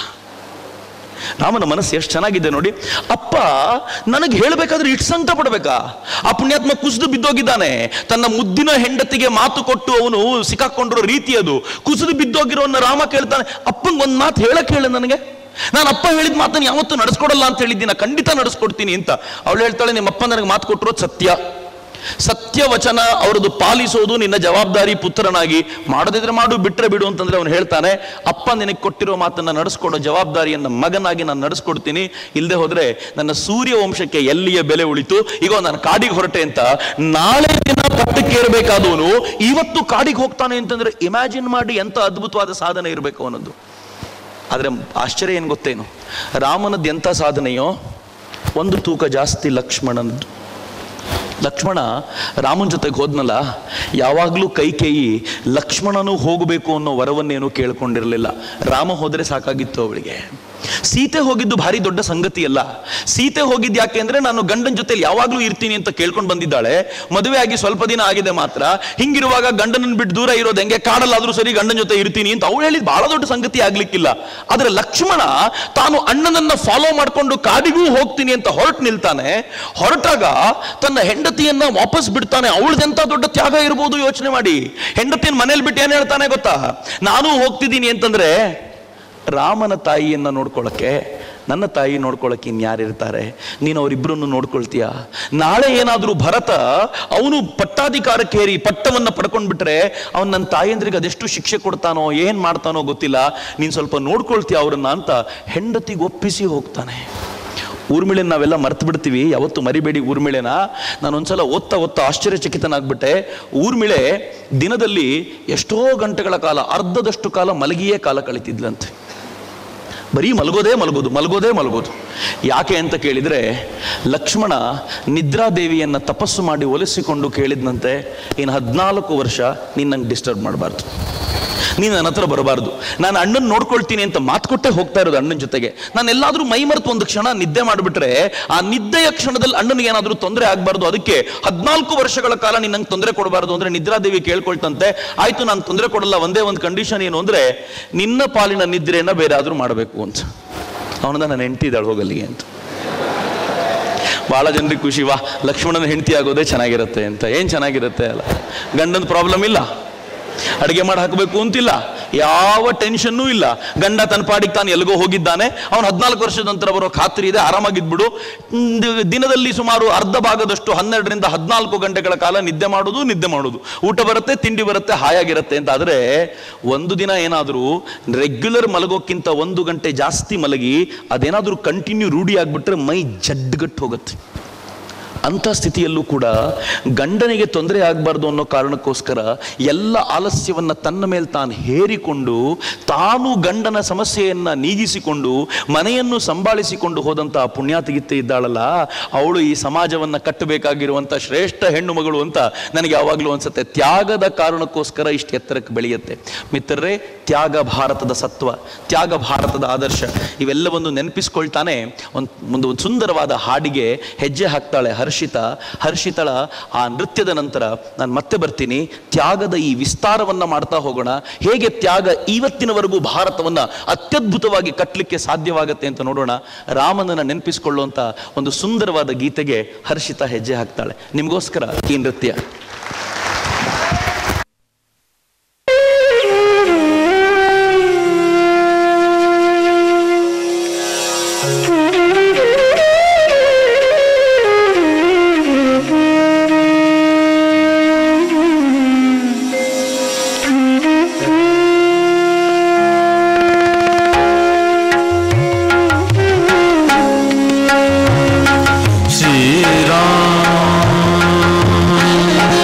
ರಾಮನ ಮನಸ್ಸು ಎಷ್ಟು ಚೆನ್ನಾಗಿದೆ ನೋಡಿ ಅಪ್ಪ ನನಗೆ ಹೇಳಬೇಕಾದ್ರೆ ಇಷ್ಟು ಸಂಕಟ ಪಡ್ಬೇಕಾ ಆ ಪುಣ್ಯಾತ್ಮ ಕುಸಿದು ಬಿದ್ದೋಗಿದ್ದಾನೆ ತನ್ನ ಮುದ್ದಿನ ಹೆಂಡತಿಗೆ ಮಾತು ಕೊಟ್ಟು ಅವನು ಸಿಕ್ಕಾಕೊಂಡಿರೋ ರೀತಿ ಅದು ಕುಸಿದು ಬಿದ್ದೋಗಿರೋನ್ನ ರಾಮ ಕೇಳ್ತಾನೆ ಅಪ್ಪಂಗೆ ಒಂದು ಮಾತು ಹೇಳಕ್ ಹೇಳ ನನಗೆ ನಾನು ಅಪ್ಪ ಹೇಳಿದ ಮಾತನ್ನು ಯಾವತ್ತೂ ನಡೆಸ್ಕೊಡಲ್ಲ ಅಂತ ಹೇಳಿದ್ದೀನಿ ಖಂಡಿತ ನಡೆಸ್ಕೊಡ್ತೀನಿ ಅಂತ ಅವಳು ಹೇಳ್ತಾಳೆ ನಿಮ್ಮ ಅಪ್ಪ ನನಗೆ ಮಾತು ಕೊಟ್ಟಿರೋದು ಸತ್ಯ ಸತ್ಯವಚನ ಅವರದ್ದು ಪಾಲಿಸೋದು ನಿನ್ನ ಜವಾಬ್ದಾರಿ ಪುತ್ರನಾಗಿ ಮಾಡದಿದ್ರೆ ಮಾಡು ಬಿಟ್ರೆ ಬಿಡು ಅಂತಂದ್ರೆ ಅವನು ಹೇಳ್ತಾನೆ ಅಪ್ಪ ನಿನಗೆ ಕೊಟ್ಟಿರೋ ಮಾತನ್ನ ನಡೆಸ್ಕೊಡೋ ಜವಾಬ್ದಾರಿಯನ್ನ ಮಗನಾಗಿ ನಾನು ನಡೆಸ್ಕೊಡ್ತೀನಿ ಇಲ್ಲದೆ ಹೋದ್ರೆ ನನ್ನ ಸೂರ್ಯ ವಂಶಕ್ಕೆ ಎಲ್ಲಿಯ ಬೆಲೆ ಉಳಿತು ಈಗ ನಾನು ಕಾಡಿಗೆ ಹೊರಟೆ ಅಂತ ನಾಳೆ ದಿನ ಪಟ್ಟಕ್ಕೇರಬೇಕಾದವನು ಇವತ್ತು ಕಾಡಿಗೆ ಹೋಗ್ತಾನೆ ಅಂತಂದ್ರೆ ಇಮ್ಯಾಜಿನ್ ಮಾಡಿ ಎಂತ ಅದ್ಭುತವಾದ ಸಾಧನೆ ಇರಬೇಕು ಅನ್ನೋದು ಆದರೆ ಆಶ್ಚರ್ಯ ಏನು ಗೊತ್ತೇನು ರಾಮನದ್ದು ಎಂಥ ಸಾಧನೆಯೋ ಒಂದು ತೂಕ ಜಾಸ್ತಿ ಲಕ್ಷ್ಮಣನದ್ದು ಲಕ್ಷ್ಮಣ ರಾಮನ ಜೊತೆಗೆ ಹೋದ್ನಲ್ಲ ಯಾವಾಗಲೂ ಕೈಕೇಯಿ ಲಕ್ಷ್ಮಣನು ಹೋಗಬೇಕು ಅನ್ನೋ ವರವನ್ನೇನು ಕೇಳ್ಕೊಂಡಿರಲಿಲ್ಲ ರಾಮ ಹೋದರೆ ಸಾಕಾಗಿತ್ತು ಅವಳಿಗೆ ಸೀತೆ ಹೋಗಿದ್ದು ಭಾರಿ ದೊಡ್ಡ ಸಂಗತಿ ಅಲ್ಲ ಸೀತೆ ಹೋಗಿದ್ದು ಯಾಕೆ ಅಂದ್ರೆ ನಾನು ಗಂಡನ ಜೊತೆಲಿ ಯಾವಾಗಲೂ ಇರ್ತೀನಿ ಅಂತ ಕೇಳ್ಕೊಂಡು ಬಂದಿದ್ದಾಳೆ ಮದುವೆ ಆಗಿ ಸ್ವಲ್ಪ ದಿನ ಆಗಿದೆ ಮಾತ್ರ ಹಿಂಗಿರುವಾಗ ಗಂಡನನ್ನು ಬಿಟ್ಟು ದೂರ ಇರೋದು ಹೆಂಗೆ ಕಾಡಲ್ಲಾದ್ರೂ ಸರಿ ಗಂಡನ ಜೊತೆ ಇರ್ತೀನಿ ಅಂತ ಅವಳು ಹೇಳಿದ್ ಬಹಳ ದೊಡ್ಡ ಸಂಗತಿ ಆಗ್ಲಿಕ್ಕಿಲ್ಲ ಆದ್ರೆ ಲಕ್ಷ್ಮಣ ತಾನು ಅಣ್ಣನನ್ನ ಫಾಲೋ ಮಾಡ್ಕೊಂಡು ಕಾಡಿಗೂ ಹೋಗ್ತೀನಿ ಅಂತ ಹೊರಟು ನಿಲ್ತಾನೆ ಹೊರಟಾಗ ತನ್ನ ಹೆಂಡತಿಯನ್ನ ವಾಪಸ್ ಬಿಡ್ತಾನೆ ಅವಳದೆಂತ ದೊಡ್ಡ ತ್ಯಾಗ ಇರ್ಬೋದು ಯೋಚನೆ ಮಾಡಿ ಹೆಂಡತಿನ ಮನೇಲಿ ಬಿಟ್ಟು ಏನ್ ಹೇಳ್ತಾನೆ ಗೊತ್ತಾ ನಾನು ಹೋಗ್ತಿದ್ದೀನಿ ಅಂತಂದ್ರೆ ರಾಮನ ತಾಯಿಯನ್ನ ನೋಡ್ಕೊಳ್ಳಕ್ಕೆ ನನ್ನ ತಾಯಿ ನೋಡ್ಕೊಳ್ಳಕ್ಕೆ ಇನ್ಯಾರಿರ್ತಾರೆ ನೀನು ಅವರಿಬ್ಬರನ್ನು ನೋಡ್ಕೊಳ್ತೀಯ ನಾಳೆ ಏನಾದರೂ ಭರತ ಅವನು ಪಟ್ಟಾಧಿಕಾರಕ್ಕೇರಿ ಪಟ್ಟವನ್ನು ಪಡ್ಕೊಂಡ್ಬಿಟ್ರೆ ಅವನು ನನ್ನ ತಾಯಂದ್ರಿಗೆ ಅದೆಷ್ಟು ಶಿಕ್ಷೆ ಕೊಡ್ತಾನೋ ಏನು ಮಾಡ್ತಾನೋ ಗೊತ್ತಿಲ್ಲ ನೀನು ಸ್ವಲ್ಪ ನೋಡ್ಕೊಳ್ತೀಯ ಅವ್ರನ್ನ ಅಂತ ಹೆಂಡತಿಗೆ ಒಪ್ಪಿಸಿ ಹೋಗ್ತಾನೆ ಊರ್ಮಿಳೆನ ನಾವೆಲ್ಲ ಮರ್ತು ಬಿಡ್ತೀವಿ ಯಾವತ್ತು ಮರಿಬೇಡಿ ಊರ್ಮಿಳೆನ ನಾನು ಒಂದ್ಸಲ ಓದ್ತಾ ಓದ್ತಾ ಆಶ್ಚರ್ಯಚಕಿತನಾಗ್ಬಿಟ್ಟೆ ಊರ್ಮಿಳೆ ದಿನದಲ್ಲಿ ಎಷ್ಟೋ ಗಂಟೆಗಳ ಕಾಲ ಅರ್ಧದಷ್ಟು ಕಾಲ ಮಲಗಿಯೇ ಕಾಲ ಕಳಿತಿದ್ಲಂತೆ ಬರೀ ಮಲಗೋದೇ ಮಲಗೋದು ಮಲಗೋದೇ ಮಲಗೋದು ಯಾಕೆ ಅಂತ ಕೇಳಿದರೆ ಲಕ್ಷ್ಮಣ ನಿದ್ರಾದೇವಿಯನ್ನು ತಪಸ್ಸು ಮಾಡಿ ಒಲಿಸಿಕೊಂಡು ಕೇಳಿದ್ನಂತೆ ಇನ್ನು ಹದಿನಾಲ್ಕು ವರ್ಷ ನೀನು ನಂಗೆ ಡಿಸ್ಟರ್ಬ್ ಮಾಡಬಾರ್ದು ನೀನು ನನ್ನ ಹತ್ರ ಬರಬಾರ್ದು ನಾನು ಅಣ್ಣನ ನೋಡ್ಕೊಳ್ತೀನಿ ಅಂತ ಮಾತು ಕೊಟ್ಟೆ ಹೋಗ್ತಾ ಇರೋದು ಅಣ್ಣನ ಜೊತೆಗೆ ನಾನು ಎಲ್ಲಾದರೂ ಮೈ ಮರೆತು ಒಂದು ಕ್ಷಣ ನಿದ್ದೆ ಮಾಡಿಬಿಟ್ರೆ ಆ ನಿದ್ದೆಯ ಕ್ಷಣದಲ್ಲಿ ಅಣ್ಣನಿಗೆ ಏನಾದರೂ ತೊಂದರೆ ಆಗಬಾರ್ದು ಅದಕ್ಕೆ ಹದಿನಾಲ್ಕು ವರ್ಷಗಳ ಕಾಲ ನೀನು ನಂಗೆ ತೊಂದರೆ ಕೊಡಬಾರ್ದು ಅಂದ್ರೆ ನಿದ್ರಾದೇವಿ ಕೇಳ್ಕೊಳ್ತಂತೆ ಆಯ್ತು ನಾನು ತೊಂದರೆ ಕೊಡಲ್ಲ ಒಂದೇ ಒಂದು ಕಂಡೀಷನ್ ಏನು ಅಂದ್ರೆ ನಿನ್ನ ಪಾಲಿನ ನಿದ್ರೆಯನ್ನ ಬೇರೆ ಆದ್ರೂ ಮಾಡಬೇಕು ಅಂತ ಅವನದ ನಾನು ಹೆಂಡತಿ ಇದ್ದಾಳೆ ಹೋಗಲ್ಲಿಗೆ ಅಂತ ಬಹಳ ಜನರಿಗೆ ಖುಷಿ ವಾ ಲಕ್ಷ್ಮಣನ ಹೆಂಡತಿ ಆಗೋದೇ ಚೆನ್ನಾಗಿರುತ್ತೆ ಅಂತ ಏನು ಚೆನ್ನಾಗಿರುತ್ತೆ ಅಲ್ಲ ಗಂಡನ ಪ್ರಾಬ್ಲಮ್ ಇಲ್ಲ ಅಡುಗೆ ಮಾಡಿ ಹಾಕಬೇಕು ಅಂತಿಲ್ಲ ಯಾವ ಟೆನ್ಷನ್ನೂ ಇಲ್ಲ ಗಂಡ ತನ್ನ ಪಾಡಿಗೆ ತಾನು ಎಲ್ಲಿಗೋ ಹೋಗಿದ್ದಾನೆ ಅವನು ಹದಿನಾಲ್ಕು ವರ್ಷದ ನಂತರ ಬರೋ ಖಾತ್ರಿ ಇದೆ ಆರಾಮಾಗಿದ್ಬಿಡು ಹ್ಮ್, ದಿ- ದಿನದಲ್ಲಿ ಸುಮಾರು ಅರ್ಧ ಭಾಗದಷ್ಟು ಹನ್ನೆರಡರಿಂದ ಹದಿನಾಲ್ಕು ಗಂಟೆಗಳ ಕಾಲ ನಿದ್ದೆ ಮಾಡೋದು ನಿದ್ದೆ ಮಾಡೋದು ಊಟ ಬರುತ್ತೆ ತಿಂಡಿ ಬರುತ್ತೆ ಹಾಯಾಗಿರುತ್ತೆ ಅಂತ ಆದರೆ ಒಂದು ದಿನ ಏನಾದರೂ ರೆಗ್ಯುಲರ್ ಮಲಗೋಕ್ಕಿಂತ ಒಂದು ಗಂಟೆ ಜಾಸ್ತಿ ಮಲಗಿ ಅದೇನಾದರೂ ಕಂಟಿನ್ಯೂ ರೂಢಿ ಆಗಿಬಿಟ್ರೆ ಮೈ ಜಡ್ಗಟ್ಟು ಹೋಗುತ್ತೆ ಅಂಥ ಸ್ಥಿತಿಯಲ್ಲೂ ಕೂಡ ಗಂಡನಿಗೆ ತೊಂದರೆ ಆಗಬಾರ್ದು ಅನ್ನೋ ಕಾರಣಕ್ಕೋಸ್ಕರ ಎಲ್ಲ ಆಲಸ್ಯವನ್ನ ತನ್ನ ಮೇಲೆ ತಾನು ಹೇರಿಕೊಂಡು ತಾನು ಗಂಡನ ಸಮಸ್ಯೆಯನ್ನ ನೀಗಿಸಿಕೊಂಡು ಮನೆಯನ್ನು ಸಂಭಾಳಿಸಿಕೊಂಡು ಹೋದಂಥ ಆ ಪುಣ್ಯಾತಿಗಿತ್ತೆ ಇದ್ದಾಳಲ್ಲ ಅವಳು ಈ ಸಮಾಜವನ್ನ ಕಟ್ಟಬೇಕಾಗಿರುವಂಥ ಶ್ರೇಷ್ಠ ಹೆಣ್ಣು ಮಗಳು ಅಂತ ನನಗೆ ಯಾವಾಗಲೂ ಅನ್ಸುತ್ತೆ ತ್ಯಾಗದ ಕಾರಣಕ್ಕೋಸ್ಕರ ಇಷ್ಟು ಎತ್ತರಕ್ಕೆ ಬೆಳೆಯುತ್ತೆ ಮಿತ್ರರೇ ತ್ಯಾಗ ಭಾರತದ ಸತ್ವ ತ್ಯಾಗ ಭಾರತದ ಆದರ್ಶ ಇವೆಲ್ಲವನ್ನು ನೆನಪಿಸ್ಕೊಳ್ತಾನೆ ಒಂದು ಒಂದು ಸುಂದರವಾದ ಹಾಡಿಗೆ ಹೆಜ್ಜೆ ಹಾಕ್ತಾಳೆ ಹರ್ಷಿತ ಹರ್ಷಿತಳ ಆ ನೃತ್ಯದ ನಂತರ ನಾನು ಮತ್ತೆ ಬರ್ತೀನಿ ತ್ಯಾಗದ ಈ ವಿಸ್ತಾರವನ್ನ ಮಾಡ್ತಾ ಹೋಗೋಣ ಹೇಗೆ ತ್ಯಾಗ ಇವತ್ತಿನವರೆಗೂ ಭಾರತವನ್ನ ಅತ್ಯದ್ಭುತವಾಗಿ ಕಟ್ಟಲಿಕ್ಕೆ ಸಾಧ್ಯವಾಗತ್ತೆ ಅಂತ ನೋಡೋಣ ರಾಮನನ್ನ ನೆನಪಿಸಿಕೊಳ್ಳುವಂತ ಒಂದು ಸುಂದರವಾದ ಗೀತೆಗೆ ಹರ್ಷಿತ ಹೆಜ್ಜೆ ಹಾಕ್ತಾಳೆ ನಿಮಗೋಸ್ಕರ ಈ ನೃತ್ಯ श्री राम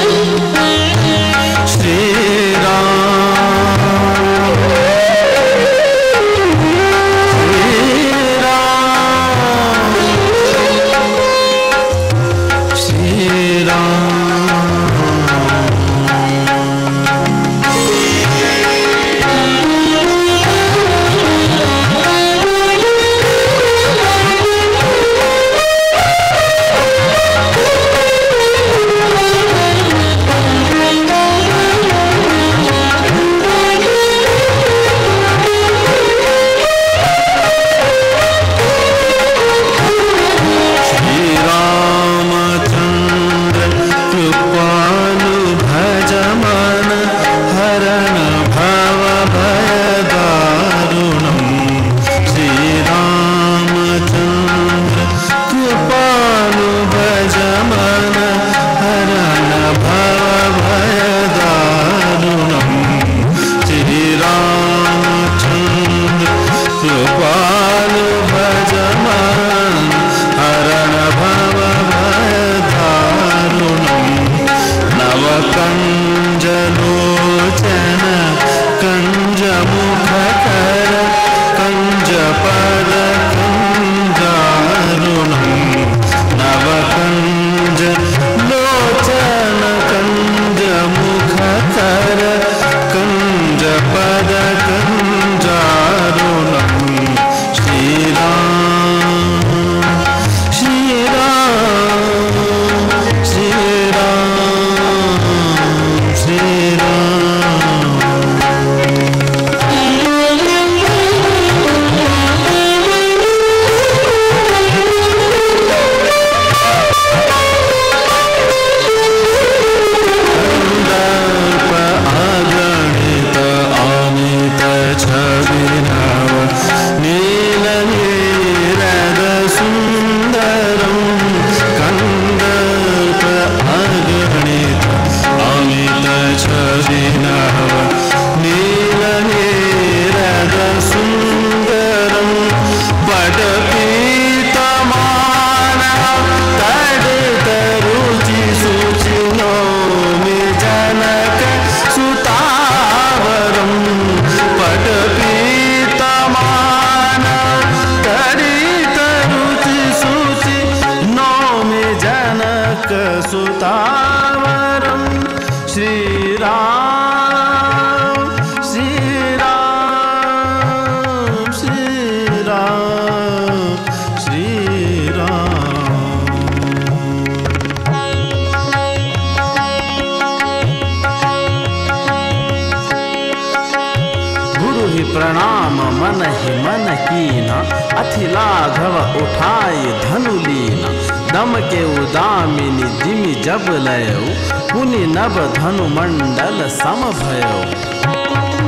जानकीना अथि लाघव उठाय धनु लीना दम के उदामिनी जिमि जब लयो पुनि नभ धनु मंडल सम भयो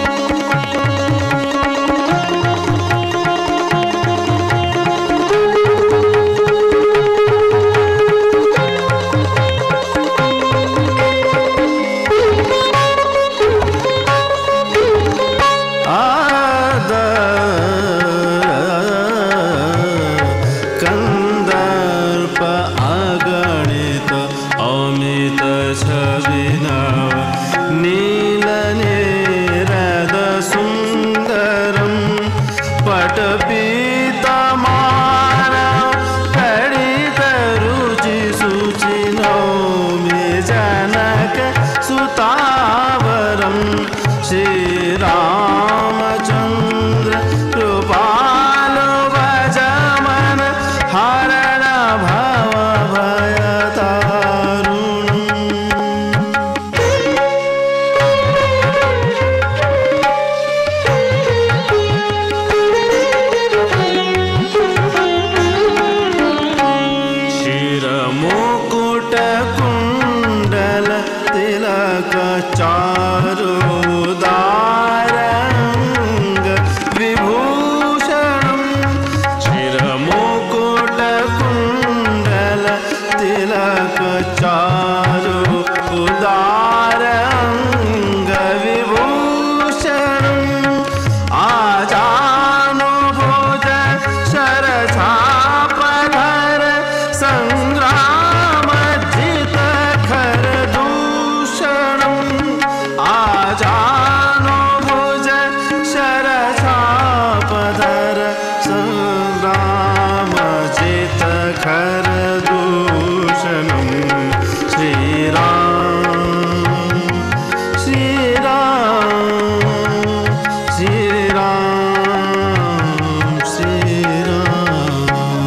ಆದ ಕಂದರ್ಪ ಅಗಣಿತ ಅಮಿತ ಛವಿನವ ನೀಲ ನೇರದ ಸುಂದರಂ ಪಟಪೀತ ಮಾನ ಕಡಿತ ರುಚಿ ಶುಚಿ ನೌಮಿ ಜನಕ ಸುತಾವರಂ ಶ್ರೀರಾಮಚಂದ್ರ ಕೃಪಾಲು ಭಜಮನ ಹರಣ ಭವ ಭಯತಾರುಣಂ शिरमुकुट कुण्डल तिलक चारुदारङ्ग विभूषणम् शिरमुकुट कुण्डल तिलक चारु उदारङ्ग विभूषणम् आजानु भुज शरछापधर सङ्ग्रामजित खर दूषणम् आजानु भुज शरछापधर सङ्ग्रामजित खर दूषणम् श्रीराम श्रीराम श्रीराम श्रीराम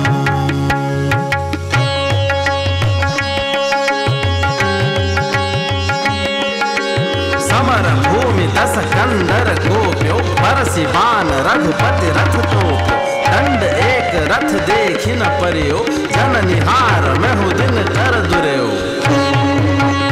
समर भूमि दस कंदर गोप्यो परसि बान रघुपति रथ तोप्यो दंड एक रथ देखि न परियो जन निहार महु दिन कर दुर्यो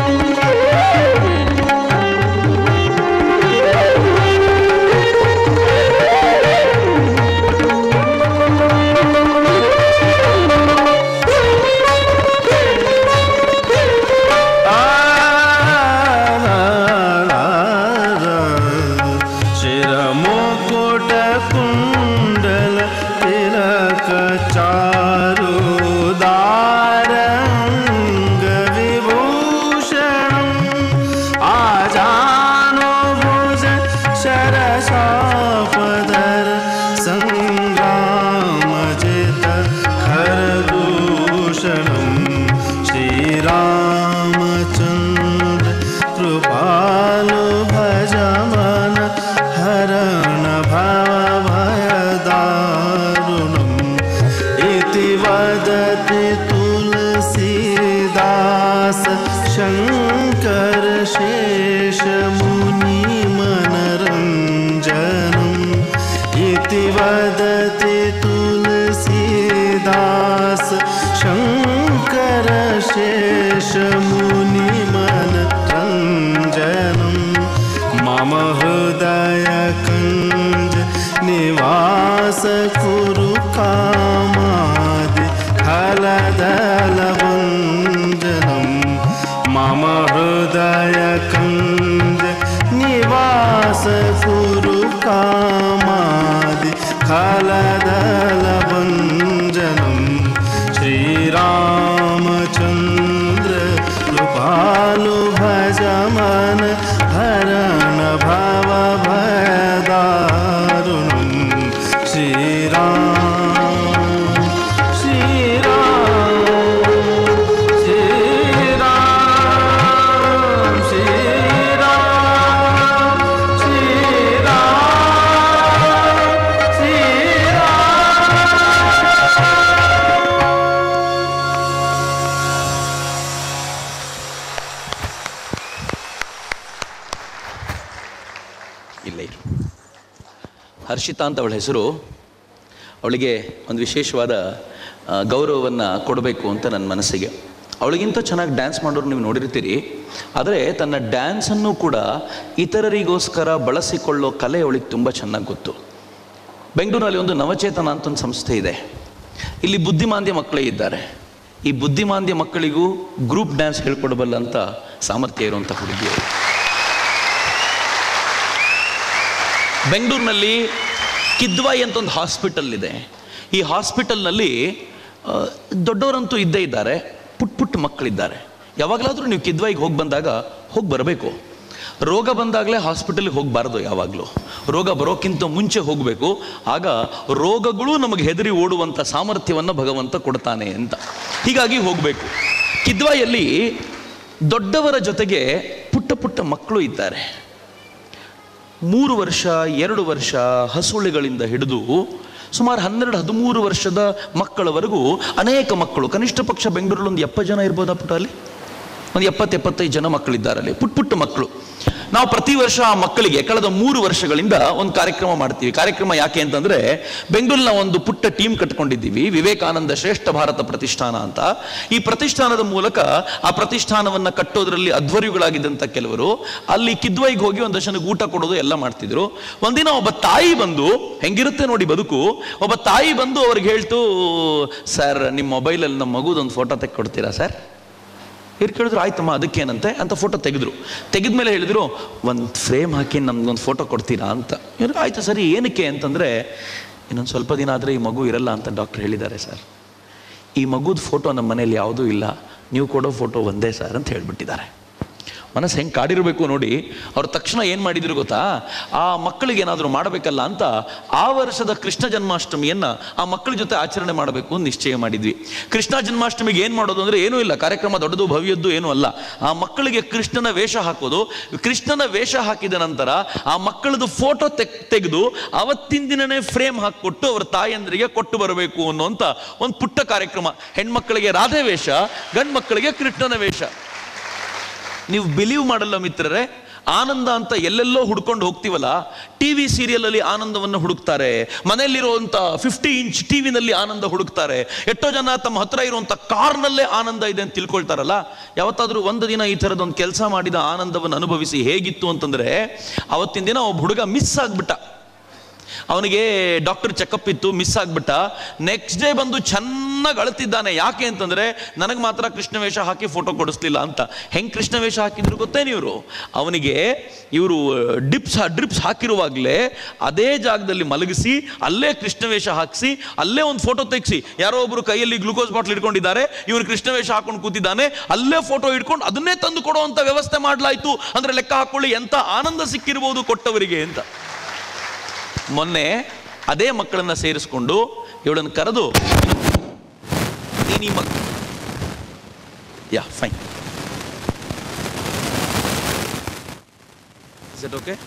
शिरमुकुट कुण्डल तिलक चारुदारङ्ग विभूषणम् आजानो भुज शरशापदर सङ्ग्रामजित खरदूषणम् श्रीरामचन्द्र कृपालु भजमन हरण भव भयदारुणम् इति वदति तुलसीदास शङ्कर शेषमुनिमनरञ्जनम् इति वदति तुलसीदास शङ्कर शेषमुनिमनरञ्जनम् मम हृदय कञ्ज निवास कुरु कामादि फलदलवञ्जनम् मम हृदय कञ्ज निवास कुरु कामादि फलदलवञ्जनम् श्रीरामचन्द्र कृपालु भजमन हरण भव भयदारुणम् श्रीराम श्रीराम श्रीराम श्रीराम श्रीराम ಹರ್ಷಿತಾ ಅಂತ ಅವಳ ಹೆಸರು ಅವಳಿಗೆ ಒಂದು ವಿಶೇಷವಾದ ಗೌರವವನ್ನು ಕೊಡಬೇಕು ಅಂತ ನನ್ನ ಮನಸ್ಸಿಗೆ ಅವಳಿಗಿಂತ ಚೆನ್ನಾಗಿ ಡ್ಯಾನ್ಸ್ ಮಾಡೋರು ನೀವು ನೋಡಿರ್ತೀರಿ ಆದರೆ ತನ್ನ ಡ್ಯಾನ್ಸನ್ನು ಕೂಡ ಇತರರಿಗೋಸ್ಕರ ಬಳಸಿಕೊಳ್ಳೋ ಕಲೆ ಅವಳಿಗೆ ತುಂಬ ಚೆನ್ನಾಗಿ ಗೊತ್ತು ಬೆಂಗಳೂರಲ್ಲಿ ಒಂದು ನವಚೇತನ ಅಂತ ಒಂದು ಸಂಸ್ಥೆ ಇದೆ ಇಲ್ಲಿ ಬುದ್ಧಿಮಾಂದ್ಯ ಮಕ್ಕಳೇ ಇದ್ದಾರೆ ಈ ಬುದ್ಧಿಮಾಂದ್ಯ ಮಕ್ಕಳಿಗೂ ಗ್ರೂಪ್ ಡ್ಯಾನ್ಸ್ ಹೇಳ್ಕೊಡಬಲ್ಲ ಅಂತ ಸಾಮರ್ಥ್ಯ ಇರುವಂಥ ಹುಡುಗಿಯರು ಬೆಂಗಳೂರಿನಲ್ಲಿ ಕಿದ್ವಾಯಿ ಅಂತ ಒಂದು ಹಾಸ್ಪಿಟಲ್ ಇದೆ ಈ ಹಾಸ್ಪಿಟಲ್ನಲ್ಲಿ ಆ, ದೊಡ್ಡವರಂತೂ ಇದ್ದೇ ಇದ್ದಾರೆ ಪುಟ್ ಪುಟ್ಟ ಮಕ್ಕಳಿದ್ದಾರೆ ಯಾವಾಗಲಾದರೂ ನೀವು ಕಿದ್ವಾಯಿಗೆ ಹೋಗಿ ಬಂದಾಗ ಹೋಗಿ ಬರಬೇಕು ರೋಗ ಬಂದಾಗಲೇ ಹಾಸ್ಪಿಟಲ್ಗೆ ಹೋಗಬಾರ್ದು ಯಾವಾಗಲೂ ರೋಗ ಬರೋಕ್ಕಿಂತ ಮುಂಚೆ ಹೋಗಬೇಕು ಆಗ ರೋಗಗಳು ನಮಗೆ ಹೆದರಿ ಓಡುವಂಥ ಸಾಮರ್ಥ್ಯವನ್ನು ಭಗವಂತ ಕೊಡ್ತಾನೆ ಅಂತ ಹೀಗಾಗಿ ಹೋಗಬೇಕು ಕಿದ್ವಾಯಲ್ಲಿ ದೊಡ್ಡವರ ಜೊತೆಗೆ ಪುಟ್ಟ ಪುಟ್ಟ ಮಕ್ಕಳು ಇದ್ದಾರೆ ಮೂರು ವರ್ಷ ಎರಡು ವರ್ಷ ಹಸುಳೆಗಳಿಂದ ಹಿಡಿದು ಸುಮಾರು ಹನ್ನೆರಡು ಹದಿಮೂರು ವರ್ಷದ ಮಕ್ಕಳವರೆಗೂ ಅನೇಕ ಮಕ್ಕಳು ಕನಿಷ್ಠ ಪಕ್ಷ ಬೆಂಗಳೂರಲ್ಲಿ ಒಂದು ಎಪ್ಪತ್ತು ಜನ ಇರ್ಬೋದಾ ಪುಟ್ಟ ಅಲ್ಲಿ ಒಂದು ಎಪ್ಪತ್ತು ಎಪ್ಪತ್ತೈದು ಜನ ಮಕ್ಕಳಿದ್ದಾರೆ ಅಲ್ಲಿ ಪುಟ್ಟ ಪುಟ್ಟ ಮಕ್ಕಳು ನಾವು ಪ್ರತಿ ವರ್ಷ ಆ ಮಕ್ಕಳಿಗೆ ಕಳೆದ ಮೂರು ವರ್ಷಗಳಿಂದ ಒಂದು ಕಾರ್ಯಕ್ರಮ ಮಾಡ್ತೀವಿ ಕಾರ್ಯಕ್ರಮ ಯಾಕೆ ಅಂತಂದ್ರೆ ಬೆಂಗಳೂರಿನ ಒಂದು ಪುಟ್ಟ ಟೀಮ್ ಕಟ್ಕೊಂಡಿದ್ದೀವಿ ವಿವೇಕಾನಂದ ಶ್ರೇಷ್ಠ ಭಾರತ ಪ್ರತಿಷ್ಠಾನ ಅಂತ ಈ ಪ್ರತಿಷ್ಠಾನದ ಮೂಲಕ ಆ ಪ್ರತಿಷ್ಠಾನವನ್ನ ಕಟ್ಟೋದ್ರಲ್ಲಿ ಅಧ್ವರ್ಯುಗಳಾಗಿದ್ದಂಥ ಕೆಲವರು ಅಲ್ಲಿ ಕಿದ್ವೈಗೆ ಹೋಗಿ ಒಂದಷ್ಟು ಜನಕ್ಕೆ ಊಟ ಕೊಡೋದು ಎಲ್ಲ ಮಾಡ್ತಿದ್ರು ಒಂದಿನ ಒಬ್ಬ ತಾಯಿ ಬಂದು ಹೆಂಗಿರುತ್ತೆ ನೋಡಿ ಬದುಕು ಒಬ್ಬ ತಾಯಿ ಬಂದು ಅವ್ರಿಗೆ ಹೇಳ್ತು ಸರ್ ನಿಮ್ಮ ಮೊಬೈಲಲ್ಲಿ ನಮ್ಮ ಮಗುದೊಂದು ಫೋಟೋ ತೆಕ್ಕೊಡ್ತೀರಾ ಸರ್ ಇವ್ರು ಕೇಳಿದ್ರು ಆಯ್ತಮ್ಮ ಅದಕ್ಕೇನಂತೆ ಅಂತ ಫೋಟೋ ತೆಗೆದ್ರು ತೆಗೆದ್ಮೇಲೆ ಹೇಳಿದ್ರು ಒಂದು ಫ್ರೇಮ್ ಹಾಕಿ ನಮ್ಗೊಂದು ಫೋಟೋ ಕೊಡ್ತೀರಾ ಅಂತ ಇವ್ರು ಆಯ್ತು ಸರಿ ಏನಕ್ಕೆ ಅಂತಂದರೆ ಇನ್ನೊಂದು ಸ್ವಲ್ಪ ದಿನ ಆದರೆ ಈ ಮಗು ಇರಲ್ಲ ಅಂತ ಡಾಕ್ಟರ್ ಹೇಳಿದ್ದಾರೆ ಸರ್ ಈ ಮಗುದ ಫೋಟೋ ನಮ್ಮ ಮನೇಲಿ ಯಾವುದೂ ಇಲ್ಲ ನೀವು ಕೊಡೋ ಫೋಟೋ ಒಂದೇ ಸರ್ ಅಂತ ಹೇಳ್ಬಿಟ್ಟಿದ್ದಾರೆ ಮನಸ್ಸು ಹೆಂಗೆ ಕಾಡಿರಬೇಕು ನೋಡಿ ಅವ್ರು ತಕ್ಷಣ ಏನು ಮಾಡಿದ್ರು ಗೊತ್ತಾ ಆ ಮಕ್ಕಳಿಗೆ ಏನಾದರೂ ಮಾಡಬೇಕಲ್ಲ ಅಂತ ಆ ವರ್ಷದ ಕೃಷ್ಣ ಜನ್ಮಾಷ್ಟಮಿಯನ್ನ ಆ ಮಕ್ಕಳ ಜೊತೆ ಆಚರಣೆ ಮಾಡಬೇಕು ಅಂತ ನಿಶ್ಚಯ ಮಾಡಿದ್ವಿ ಕೃಷ್ಣ ಜನ್ಮಾಷ್ಟಮಿಗೆ ಏನು ಮಾಡೋದು ಅಂದರೆ ಏನೂ ಇಲ್ಲ ಕಾರ್ಯಕ್ರಮ ದೊಡ್ಡದು ಭವ್ಯದ್ದು ಏನೂ ಅಲ್ಲ ಆ ಮಕ್ಕಳಿಗೆ ಕೃಷ್ಣನ ವೇಷ ಹಾಕೋದು ಕೃಷ್ಣನ ವೇಷ ಹಾಕಿದ ನಂತರ ಆ ಮಕ್ಕಳದು ಫೋಟೋ ತೆಗ್ ತೆಗೆದು ಅವತ್ತಿನ ದಿನನೇ ಫ್ರೇಮ್ ಹಾಕಿಕೊಟ್ಟು ಅವ್ರ ತಾಯಂದ್ರಿಗೆ ಕೊಟ್ಟು ಬರಬೇಕು ಅನ್ನುವಂಥ ಒಂದು ಪುಟ್ಟ ಕಾರ್ಯಕ್ರಮ ಹೆಣ್ಮಕ್ಕಳಿಗೆ ರಾಧೆ ವೇಷ ಗಂಡು ಮಕ್ಕಳಿಗೆ ಕೃಷ್ಣನ ವೇಷ ನೀವು ಬಿಲೀವ್ ಮಾಡಲ್ಲ ಮಿತ್ರರೇ ಆನಂದ ಅಂತ ಎಲ್ಲೆಲ್ಲೋ ಹುಡ್ಕೊಂಡು ಹೋಗ್ತೀವಲ್ಲ ಟಿ ವಿ ಸೀರಿಯಲಲ್ಲಿ ಆನಂದವನ್ನು ಹುಡುಕ್ತಾರೆ ಮನೆಯಲ್ಲಿರುವಂಥ ಫಿಫ್ಟಿ ಇಂಚ್ ಟಿ ವಿನಲ್ಲಿ ಆನಂದ ಹುಡುಕ್ತಾರೆ ಎಷ್ಟೋ ಜನ ತಮ್ಮ ಹತ್ರ ಇರುವಂಥ ಕಾರ್ನಲ್ಲೇ ಆನಂದ ಇದೆ ಅಂತ ತಿಳ್ಕೊಳ್ತಾರಲ್ಲ ಯಾವತ್ತಾದರೂ ಒಂದು ದಿನ ಈ ಥರದೊಂದು ಕೆಲಸ ಮಾಡಿದ ಆನಂದವನ್ನು ಅನುಭವಿಸಿ ಹೇಗಿತ್ತು ಅಂತಂದರೆ ಅವತ್ತಿನ ದಿನ ಒಬ್ಬ ಹುಡುಗ ಮಿಸ್ ಆಗ್ಬಿಟ್ಟ ಅವನಿಗೆ ಡಾಕ್ಟರ್ ಚೆಕಪ್ ಇತ್ತು ಮಿಸ್ ಆಗ್ಬಿಟ್ಟ ನೆಕ್ಸ್ಟ್ ಡೇ ಬಂದು ಚೆನ್ನಾಗಿ ಅಳ್ತಿದ್ದಾನೆ ಯಾಕೆ ಅಂತಂದ್ರೆ ನನಗೆ ಮಾತ್ರ ಕೃಷ್ಣ ವೇಷ ಹಾಕಿ ಫೋಟೋ ಕೊಡಿಸ್ಲಿಲ್ಲ ಅಂತ ಹೆಂಗ್ ಕೃಷ್ಣ ವೇಷ ಹಾಕಿದ್ರು ಗೊತ್ತೇನು ಇವರು ಅವನಿಗೆ ಇವರು ಡಿಪ್ಸ್ ಡ್ರಿಪ್ಸ್ ಹಾಕಿರುವಾಗಲೇ ಅದೇ ಜಾಗದಲ್ಲಿ ಮಲಗಿಸಿ ಅಲ್ಲೇ ಕೃಷ್ಣ ವೇಷ ಹಾಕಿಸಿ ಅಲ್ಲೇ ಒಂದು ಫೋಟೋ ತೆಗಿಸಿ ಯಾರೋ ಒಬ್ರು ಕೈಯಲ್ಲಿ ಗ್ಲೂಕೋಸ್ ಬಾಟ್ಲ್ ಇಟ್ಕೊಂಡಿದ್ದಾರೆ ಇವನು ಕೃಷ್ಣ ವೇಷ ಹಾಕೊಂಡು ಕೂತಿದ್ದಾನೆ ಅಲ್ಲೇ ಫೋಟೋ ಇಟ್ಕೊಂಡು ಅದನ್ನೇ ತಂದು ಕೊಡುವಂತ ವ್ಯವಸ್ಥೆ ಮಾಡಲಾಯ್ತು ಅಂದ್ರೆ ಲೆಕ್ಕ ಹಾಕೊಳ್ಳಿ ಎಂತ ಆನಂದ ಸಿಕ್ಕಿರ್ಬೋದು ಕೊಟ್ಟವರಿಗೆ ಅಂತ ಮೊನ್ನೆ ಅದೇ ಮಕ್ಕಳನ್ನ ಸೇರಿಸ್ಕೊಂಡು ಇವಳನ್ನು ಕರೆದು ನೀನು ಈ ಮಕ್ yeah fine is it okay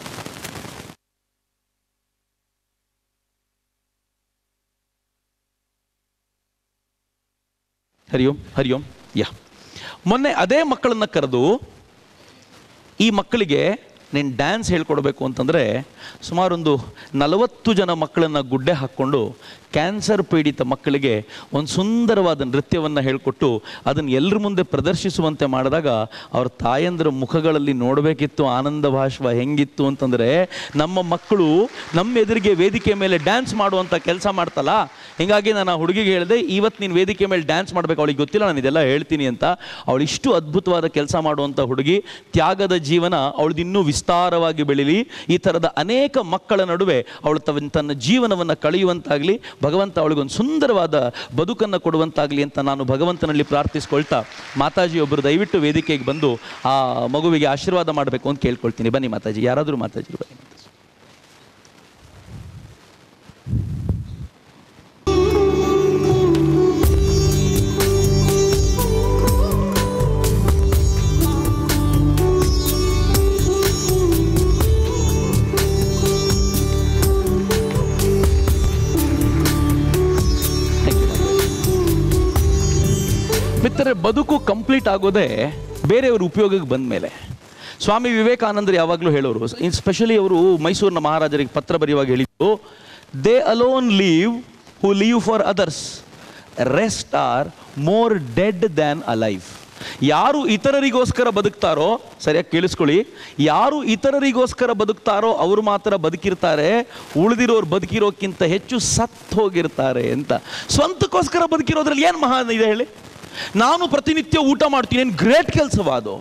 Hari Om Hari Om yeah ಮೊನ್ನೆ ಅದೇ ಮಕ್ಕಳನ್ನ ಕರೆದು ಈ ಮಕ್ಕಳಿಗೆ ನೀನು ಡ್ಯಾನ್ಸ್ ಹೇಳ್ಕೊಡ್ಬೇಕು ಅಂತಂದರೆ ಸುಮಾರೊಂದು ನಲವತ್ತು ಜನ ಮಕ್ಕಳನ್ನು ಗುಡ್ಡೆ ಹಾಕ್ಕೊಂಡು ಕ್ಯಾನ್ಸರ್ ಪೀಡಿತ ಮಕ್ಕಳಿಗೆ ಒಂದು ಸುಂದರವಾದ ನೃತ್ಯವನ್ನು ಹೇಳಿಕೊಟ್ಟು ಅದನ್ನು ಎಲ್ಲರ ಮುಂದೆ ಪ್ರದರ್ಶಿಸುವಂತೆ ಮಾಡಿದಾಗ ಅವ್ರ ತಾಯಂದ್ರ ಮುಖಗಳಲ್ಲಿ ನೋಡಬೇಕಿತ್ತು ಆನಂದ ಭಾಷ್ವ ಹೆಂಗಿತ್ತು ಅಂತಂದರೆ ನಮ್ಮ ಮಕ್ಕಳು ನಮ್ಮ ಎದುರಿಗೆ ವೇದಿಕೆ ಮೇಲೆ ಡ್ಯಾನ್ಸ್ ಮಾಡುವಂಥ ಕೆಲಸ ಮಾಡ್ತಲ್ಲ ಹೀಗಾಗಿ ನಾನು ಆ ಹುಡುಗಿಗೆ ಹೇಳಿದೆ ಇವತ್ತು ನೀನು ವೇದಿಕೆ ಮೇಲೆ ಡ್ಯಾನ್ಸ್ ಮಾಡಬೇಕು ಅವಳಿಗೆ ಗೊತ್ತಿಲ್ಲ ನಾನು ಇದೆಲ್ಲ ಹೇಳ್ತೀನಿ ಅಂತ ಅವಳು ಇಷ್ಟು ಅದ್ಭುತವಾದ ಕೆಲಸ ಮಾಡುವಂಥ ಹುಡುಗಿ ತ್ಯಾಗದ ಜೀವನ ಅವಳದು ಇನ್ನೂ ವಿಸ್ತಾರವಾಗಿ ಬೆಳೀಲಿ ಈ ಥರದ ಅನೇಕ ಮಕ್ಕಳ ನಡುವೆ ಅವಳು ತವ ತನ್ನ ಜೀವನವನ್ನು ಕಳೆಯುವಂತಾಗಲಿ ಭಗವಂತ ಅವಳಿಗೊಂದು ಸುಂದರವಾದ ಬದುಕನ್ನು ಕೊಡುವಂತಾಗಲಿ ಅಂತ ನಾನು ಭಗವಂತನಲ್ಲಿ ಪ್ರಾರ್ಥಿಸ್ಕೊಳ್ತಾ ಮಾತಾಜಿ ಒಬ್ಬರು ದಯವಿಟ್ಟು ವೇದಿಕೆಗೆ ಬಂದು ಆ ಮಗುವಿಗೆ ಆಶೀರ್ವಾದ ಮಾಡಬೇಕು ಅಂತ ಕೇಳ್ಕೊಳ್ತೀನಿ ಬನ್ನಿ ಮಾತಾಜಿ ಯಾರಾದರೂ ಮಾತಾಜಿ ಬನ್ನಿ ಮಾತಾಜಿ. Thank you, Mataji. ಮಿತ್ರರೆ ಬದುಕು ಕಂಪ್ಲೀಟ್ ಆಗೋದೇ ಬೇರೆಯವ್ರ ಉಪಯೋಗಕ್ಕೆ ಬಂದ ಮೇಲೆ ಸ್ವಾಮಿ ವಿವೇಕಾನಂದರು ಯಾವಾಗಲೂ ಹೇಳೋರು ಇನ್ ಸ್ಪೆಷಲಿ ಅವರು ಮೈಸೂರಿನ ಮಹಾರಾಜರಿಗೆ ಪತ್ರ ಬರೆಯುವಾಗ ಹೇಳಿದ್ದು they alone live who live for others rest are more dead than alive ಯಾರು ಇತರರಿಗೋಸ್ಕರ ಬದುಕ್ತಾರೋ ಸರಿಯಾಗಿ ಕೇಳಿಸ್ಕೊಳ್ಳಿ ಯಾರು ಇತರರಿಗೋಸ್ಕರ ಬದುಕ್ತಾರೋ ಅವರು ಮಾತ್ರ ಬದುಕಿರ್ತಾರೆ ಉಳಿದಿರೋರು ಬದುಕಿರೋಕ್ಕಿಂತ ಹೆಚ್ಚು ಸತ್ತು ಹೋಗಿರ್ತಾರೆ ಅಂತ ಸ್ವಂತಕ್ಕೋಸ್ಕರ ಬದುಕಿರೋದ್ರಲ್ಲಿ ಏನು ಮಹಾನ್ ಇದೆ ಹೇಳಿ ನಾನು ಪ್ರತಿನಿತ್ಯ ಊಟ ಮಾಡ್ತೀನಿ ಏನು ಗ್ರೇಟ್ ಕೆಲಸವಾದು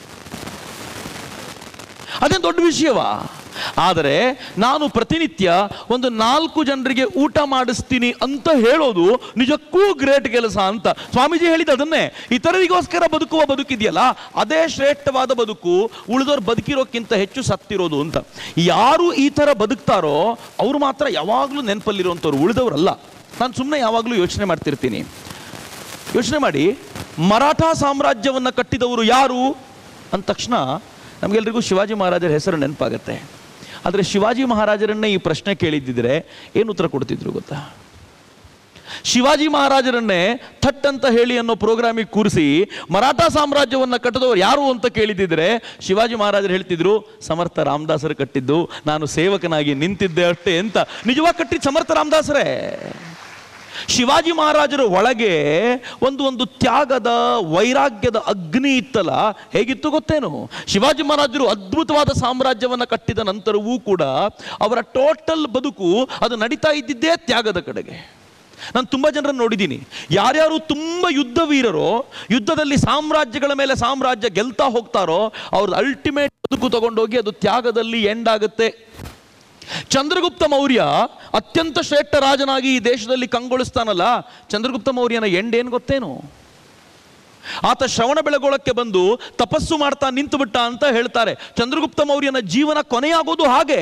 ಅದೇನು ದೊಡ್ಡ ವಿಷಯವಾ ಆದರೆ ನಾನು ಪ್ರತಿನಿತ್ಯ ಒಂದು ನಾಲ್ಕು ಜನರಿಗೆ ಊಟ ಮಾಡಿಸ್ತೀನಿ ಅಂತ ಹೇಳೋದು ನಿಜಕ್ಕೂ ಗ್ರೇಟ್ ಕೆಲಸ ಅಂತ ಸ್ವಾಮೀಜಿ ಹೇಳಿದ ಅದನ್ನೇ ಇತರರಿಗೋಸ್ಕರ ಬದುಕುವ ಬದುಕಿದೆಯಲ್ಲ ಅದೇ ಶ್ರೇಷ್ಠವಾದ ಬದುಕು ಉಳಿದವ್ರು ಬದುಕಿರೋಕ್ಕಿಂತ ಹೆಚ್ಚು ಸತ್ತಿರೋದು ಅಂತ ಯಾರು ಈ ಥರ ಬದುಕ್ತಾರೋ ಅವರು ಮಾತ್ರ ಯಾವಾಗಲೂ ನೆನಪಲ್ಲಿರುವಂಥವ್ರು ಉಳಿದವರಲ್ಲ ನಾನು ಸುಮ್ಮನೆ ಯಾವಾಗಲೂ ಯೋಚನೆ ಮಾಡ್ತಿರ್ತೀನಿ ಯೋಚನೆ ಮಾಡಿ ಮರಾಠ ಸಾಮ್ರಾಜ್ಯವನ್ನು ಕಟ್ಟಿದವರು ಯಾರು ಅಂದ ತಕ್ಷಣ ನಮಗೆಲ್ರಿಗೂ ಶಿವಾಜಿ ಮಹಾರಾಜರ ಹೆಸರು ನೆನಪಾಗತ್ತೆ ಆದರೆ ಶಿವಾಜಿ ಮಹಾರಾಜರನ್ನೇ ಈ ಪ್ರಶ್ನೆ ಕೇಳಿದ್ದಿದ್ರೆ ಏನು ಉತ್ತರ ಕೊಡ್ತಿದ್ರು ಗೊತ್ತಾ ಶಿವಾಜಿ ಮಹಾರಾಜರನ್ನೇ ಥಟ್ ಅಂತ ಹೇಳಿ ಅನ್ನೋ ಪ್ರೋಗ್ರಾಮಿಗೆ ಕೂರಿಸಿ ಮರಾಠ ಸಾಮ್ರಾಜ್ಯವನ್ನು ಕಟ್ಟಿದವರು ಯಾರು ಅಂತ ಕೇಳಿದ್ದಿದ್ರೆ ಶಿವಾಜಿ ಮಹಾರಾಜರು ಹೇಳ್ತಿದ್ರು ಸಮರ್ಥ ರಾಮದಾಸರು ಕಟ್ಟಿದ್ದು ನಾನು ಸೇವಕನಾಗಿ ನಿಂತಿದ್ದೆ ಅಷ್ಟೇ ಅಂತ ನಿಜವಾಗಿ ಕಟ್ಟಿದ್ದು ಸಮರ್ಥ ರಾಮದಾಸರೇ ಶಿವಾಜಿ ಮಹಾರಾಜರ ಒಳಗೆ ಒಂದು ಒಂದು ತ್ಯಾಗದ ವೈರಾಗ್ಯದ ಅಗ್ನಿ ಇತ್ತಲ್ಲ ಹೇಗಿತ್ತು ಗೊತ್ತೇನು ಶಿವಾಜಿ ಮಹಾರಾಜರು ಅದ್ಭುತವಾದ ಸಾಮ್ರಾಜ್ಯವನ್ನು ಕಟ್ಟಿದ ನಂತರವೂ ಕೂಡ ಅವರ ಟೋಟಲ್ ಬದುಕು ಅದು ನಡೀತಾ ಇದ್ದಿದ್ದೇ ತ್ಯಾಗದ ಕಡೆಗೆ ನಾನು ತುಂಬ ಜನರನ್ನು ನೋಡಿದ್ದೀನಿ ಯಾರ್ಯಾರು ತುಂಬ ಯುದ್ಧ ವೀರರೋ ಯುದ್ಧದಲ್ಲಿ ಸಾಮ್ರಾಜ್ಯಗಳ ಮೇಲೆ ಸಾಮ್ರಾಜ್ಯ ಗೆಲ್ತಾ ಹೋಗ್ತಾರೋ ಅವ್ರದ್ದು ಅಲ್ಟಿಮೇಟ್ ಬದುಕು ತಗೊಂಡೋಗಿ ಅದು ತ್ಯಾಗದಲ್ಲಿ ಎಂಡ್ ಆಗುತ್ತೆ ಚಂದ್ರಗುಪ್ತ ಮೌರ್ಯ ಅತ್ಯಂತ ಶ್ರೇಷ್ಠ ರಾಜನಾಗಿ ಈ ದೇಶದಲ್ಲಿ ಕಂಗೊಳಿಸ್ತಾನಲ್ಲ ಚಂದ್ರಗುಪ್ತ ಮೌರ್ಯನ ಎಂಡ್ ಏನು ಗೊತ್ತೇನು ಆತ ಶ್ರವಣ ಬೆಳಗೊಳಕ್ಕೆ ಬಂದು ತಪಸ್ಸು ಮಾಡ್ತಾ ನಿಂತು ಬಿಟ್ಟ ಅಂತ ಹೇಳ್ತಾರೆ ಚಂದ್ರಗುಪ್ತ ಮೌರ್ಯನ ಜೀವನ ಕೊನೆಯಾಗೋದು ಹಾಗೆ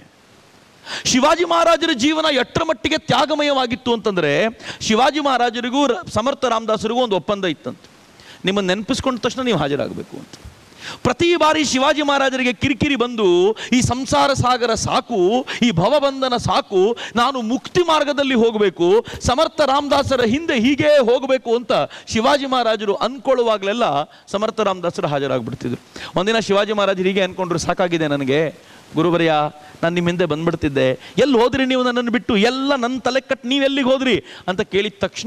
ಶಿವಾಜಿ ಮಹಾರಾಜರ ಜೀವನ ಎಷ್ಟರ ಮಟ್ಟಿಗೆ ತ್ಯಾಗಮಯವಾಗಿತ್ತು ಅಂತಂದ್ರೆ ಶಿವಾಜಿ ಮಹಾರಾಜರಿಗೂ ರ- ಸಮರ್ಥ ರಾಮದಾಸರಿಗೂ ಒಂದು ಒಪ್ಪಂದ ಇತ್ತಂತೆ ನಿಮ್ಮನ್ನು ನೆನಪಿಸ್ಕೊಂಡ ತಕ್ಷಣ ನೀವು ಹಾಜರಾಗಬೇಕು ಅಂತ ಪ್ರತಿ ಬಾರಿ ಶಿವಾಜಿ ಮಹಾರಾಜರಿಗೆ ಕಿರಿಕಿರಿ ಬಂದು ಈ ಸಂಸಾರ ಸಾಗರ ಸಾಕು ಈ ಭವಬಂಧನ ಸಾಕು ನಾನು ಮುಕ್ತಿ ಮಾರ್ಗದಲ್ಲಿ ಹೋಗಬೇಕು ಸಮರ್ಥ ರಾಮದಾಸರ ಹಿಂದೆ ಹೀಗೆ ಹೋಗಬೇಕು ಅಂತ ಶಿವಾಜಿ ಮಹಾರಾಜರು ಅನ್ಕೊಳ್ಳುವಾಗಲೆಲ್ಲ ಸಮರ್ಥ ರಾಮದಾಸರು ಹಾಜರಾಗ್ಬಿಡ್ತಿದ್ರು ಒಂದಿನ ಶಿವಾಜಿ ಮಹಾರಾಜರು ಹೀಗೆ ಅನ್ಕೊಂಡ್ರು ಸಾಕಾಗಿದೆ ನನಗೆ ಗುರುವರ್ಯ ನಾನು ನಿಮ್ಮ ಹಿಂದೆ ಬಂದ್ಬಿಡ್ತಿದ್ದೆ ಎಲ್ಲಿ ಹೋದ್ರಿ ನೀವು ನನ್ನನ್ನು ಬಿಟ್ಟು ಎಲ್ಲ ನನ್ನ ತಲೆ ಕಟ್ ನೀವು ಎಲ್ಲಿಗೆ ಹೋದ್ರಿ ಅಂತ ಕೇಳಿದ ತಕ್ಷಣ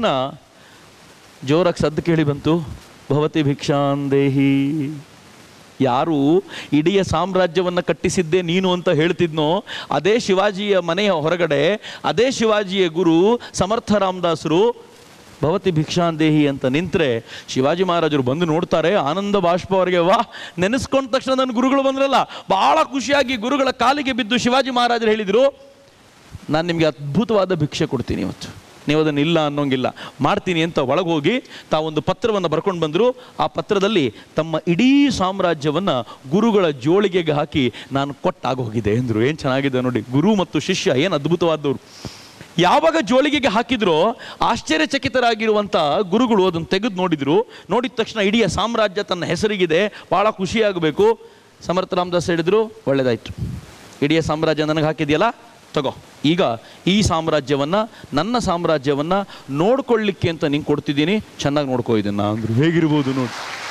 ಜೋರಾಗಿ ಸದ್ದು ಕೇಳಿ ಬಂತು ಭವತಿ ಭಿಕ್ಷಾಂದೇಹಿ ಯಾರು ಇಡೀ ಸಾಮ್ರಾಜ್ಯವನ್ನು ಕಟ್ಟಿಸಿದ್ದೇ ನೀನು ಅಂತ ಹೇಳ್ತಿದ್ನೋ ಅದೇ ಶಿವಾಜಿಯ ಮನೆಯ ಹೊರಗಡೆ ಅದೇ ಶಿವಾಜಿಯ ಗುರು ಸಮರ್ಥ ರಾಮದಾಸರು ಭವತಿ ಭಿಕ್ಷಾಂದೇಹಿ ಅಂತ ನಿಂತರೆ ಶಿವಾಜಿ ಮಹಾರಾಜರು ಬಂದು ನೋಡ್ತಾರೆ ಆನಂದ ಬಾಷ್ಪ ಅವರಿಗೆ ವಾ ನೆನೆಸ್ಕೊಂಡ ತಕ್ಷಣ ನನ್ನ ಗುರುಗಳು ಬಂದ್ರಲ್ಲ ಬಹಳ ಖುಷಿಯಾಗಿ ಗುರುಗಳ ಕಾಲಿಗೆ ಬಿದ್ದು ಶಿವಾಜಿ ಮಹಾರಾಜರು ಹೇಳಿದರು ನಾನು ನಿಮಗೆ ಅದ್ಭುತವಾದ ಭಿಕ್ಷೆ ಕೊಡ್ತೀನಿ ಇವತ್ತು ನೀವು ಅದನ್ನು ಇಲ್ಲ ಅನ್ನೋಂಗಿಲ್ಲ ಮಾಡ್ತೀನಿ ಅಂತ ಒಳಗೆ ಹೋಗಿ ತಾವೊಂದು ಪತ್ರವನ್ನು ಬರ್ಕೊಂಡು ಬಂದರು ಆ ಪತ್ರದಲ್ಲಿ ತಮ್ಮ ಇಡೀ ಸಾಮ್ರಾಜ್ಯವನ್ನು ಗುರುಗಳ ಜೋಳಿಗೆಗೆ ಹಾಕಿ ನಾನು ಕೊಟ್ಟಾಗೋಗಿದೆ ಎಂದರು ಏನು ಚೆನ್ನಾಗಿದೆ ನೋಡಿ ಗುರು ಮತ್ತು ಶಿಷ್ಯ ಏನು ಅದ್ಭುತವಾದವರು ಯಾವಾಗ ಜೋಳಿಗೆಗೆ ಹಾಕಿದ್ರೋ ಆಶ್ಚರ್ಯಚಕಿತರಾಗಿರುವಂಥ ಗುರುಗಳು ಅದನ್ನು ತೆಗೆದು ನೋಡಿದ್ರು ನೋಡಿದ ತಕ್ಷಣ ಇಡೀ ಸಾಮ್ರಾಜ್ಯ ತನ್ನ ಹೆಸರಿಗಿದೆ ಭಾಳ ಖುಷಿಯಾಗಬೇಕು ಸಮರ್ಥ ರಾಮದಾಸ್ ಹೇಳಿದ್ರು ಒಳ್ಳೇದಾಯ್ತು ಇಡೀ ಸಾಮ್ರಾಜ್ಯ ನನಗೆ ಹಾಕಿದೆಯಲ್ಲ ತಗೋ ಈಗ ಈ ಸಾಮ್ರಾಜ್ಯವನ್ನು ನನ್ನ ಸಾಮ್ರಾಜ್ಯವನ್ನು ನೋಡ್ಕೊಳ್ಳಿಕ್ಕೆ ಅಂತ ನಿಂಗೆ ಕೊಡ್ತಿದ್ದೀನಿ ಚೆನ್ನಾಗಿ ನೋಡ್ಕೋ ಇದನ್ನ ಅಂದ್ರು ಹೇಗಿರ್ಬೋದು ನೋಡಿ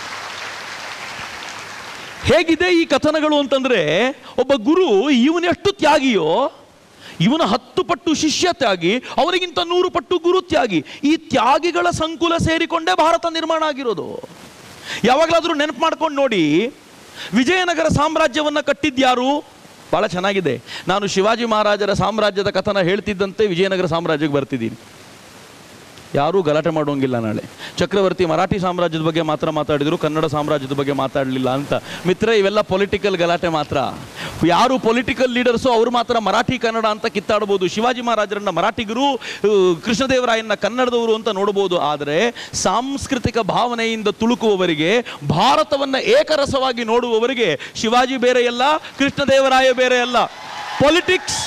ಹೇಗಿದೆ ಈ ಕಥನಗಳು ಅಂತಂದ್ರೆ ಒಬ್ಬ ಗುರು ಇವನೆಷ್ಟು ತ್ಯಾಗಿಯೋ ಇವನ ಹತ್ತು ಪಟ್ಟು ಶಿಷ್ಯ ತ್ಯಾಗಿ ಅವನಿಗಿಂತ ನೂರು ಪಟ್ಟು ಗುರು ತ್ಯಾಗಿ ಈ ತ್ಯಾಗಿಗಳ ಸಂಕುಲ ಸೇರಿಕೊಂಡೇ ಭಾರತ ನಿರ್ಮಾಣ ಆಗಿರೋದು ಯಾವಾಗಲಾದರೂ ನೆನಪು ಮಾಡ್ಕೊಂಡು ನೋಡಿ ವಿಜಯನಗರ ಸಾಮ್ರಾಜ್ಯವನ್ನು ಕಟ್ಟಿದ್ಯಾರು ಭಾಳ ಚೆನ್ನಾಗಿದೆ ನಾನು ಶಿವಾಜಿ ಮಹಾರಾಜರ ಸಾಮ್ರಾಜ್ಯದ ಕಥನ ಹೇಳ್ತಿದ್ದಂತೆ ವಿಜಯನಗರ ಸಾಮ್ರಾಜ್ಯಕ್ಕೆ ಬರ್ತಿದ್ದೀನಿ ಯಾರೂ ಗಲಾಟೆ ಮಾಡೋಂಗಿಲ್ಲ ನಾಳೆ ಚಕ್ರವರ್ತಿ ಮರಾಠಿ ಸಾಮ್ರಾಜ್ಯದ ಬಗ್ಗೆ ಮಾತ್ರ ಮಾತಾಡಿದ್ರು ಕನ್ನಡ ಸಾಮ್ರಾಜ್ಯದ ಬಗ್ಗೆ ಮಾತಾಡಲಿಲ್ಲ ಅಂತ ಮಿತ್ರ ಇವೆಲ್ಲ ಪೊಲಿಟಿಕಲ್ ಗಲಾಟೆ ಮಾತ್ರ ಯಾರು ಪೊಲಿಟಿಕಲ್ ಲೀಡರ್ಸು ಅವರು ಮಾತ್ರ ಮರಾಠಿ ಕನ್ನಡ ಅಂತ ಕಿತ್ತಾಡ್ಬೋದು ಶಿವಾಜಿ ಮಹಾರಾಜರನ್ನ ಮರಾಠಿಗರು ಆ, ಕೃಷ್ಣದೇವರಾಯನ್ನ ಕನ್ನಡದವರು ಅಂತ ನೋಡ್ಬೋದು ಆದರೆ ಸಾಂಸ್ಕೃತಿಕ ಭಾವನೆಯಿಂದ ತುಳುಕುವವರಿಗೆ ಭಾರತವನ್ನು ಏಕರಸವಾಗಿ ನೋಡುವವರಿಗೆ ಶಿವಾಜಿ ಬೇರೆ ಅಲ್ಲ ಕೃಷ್ಣದೇವರಾಯ ಬೇರೆ ಅಲ್ಲ ಪೊಲಿಟಿಕ್ಸ್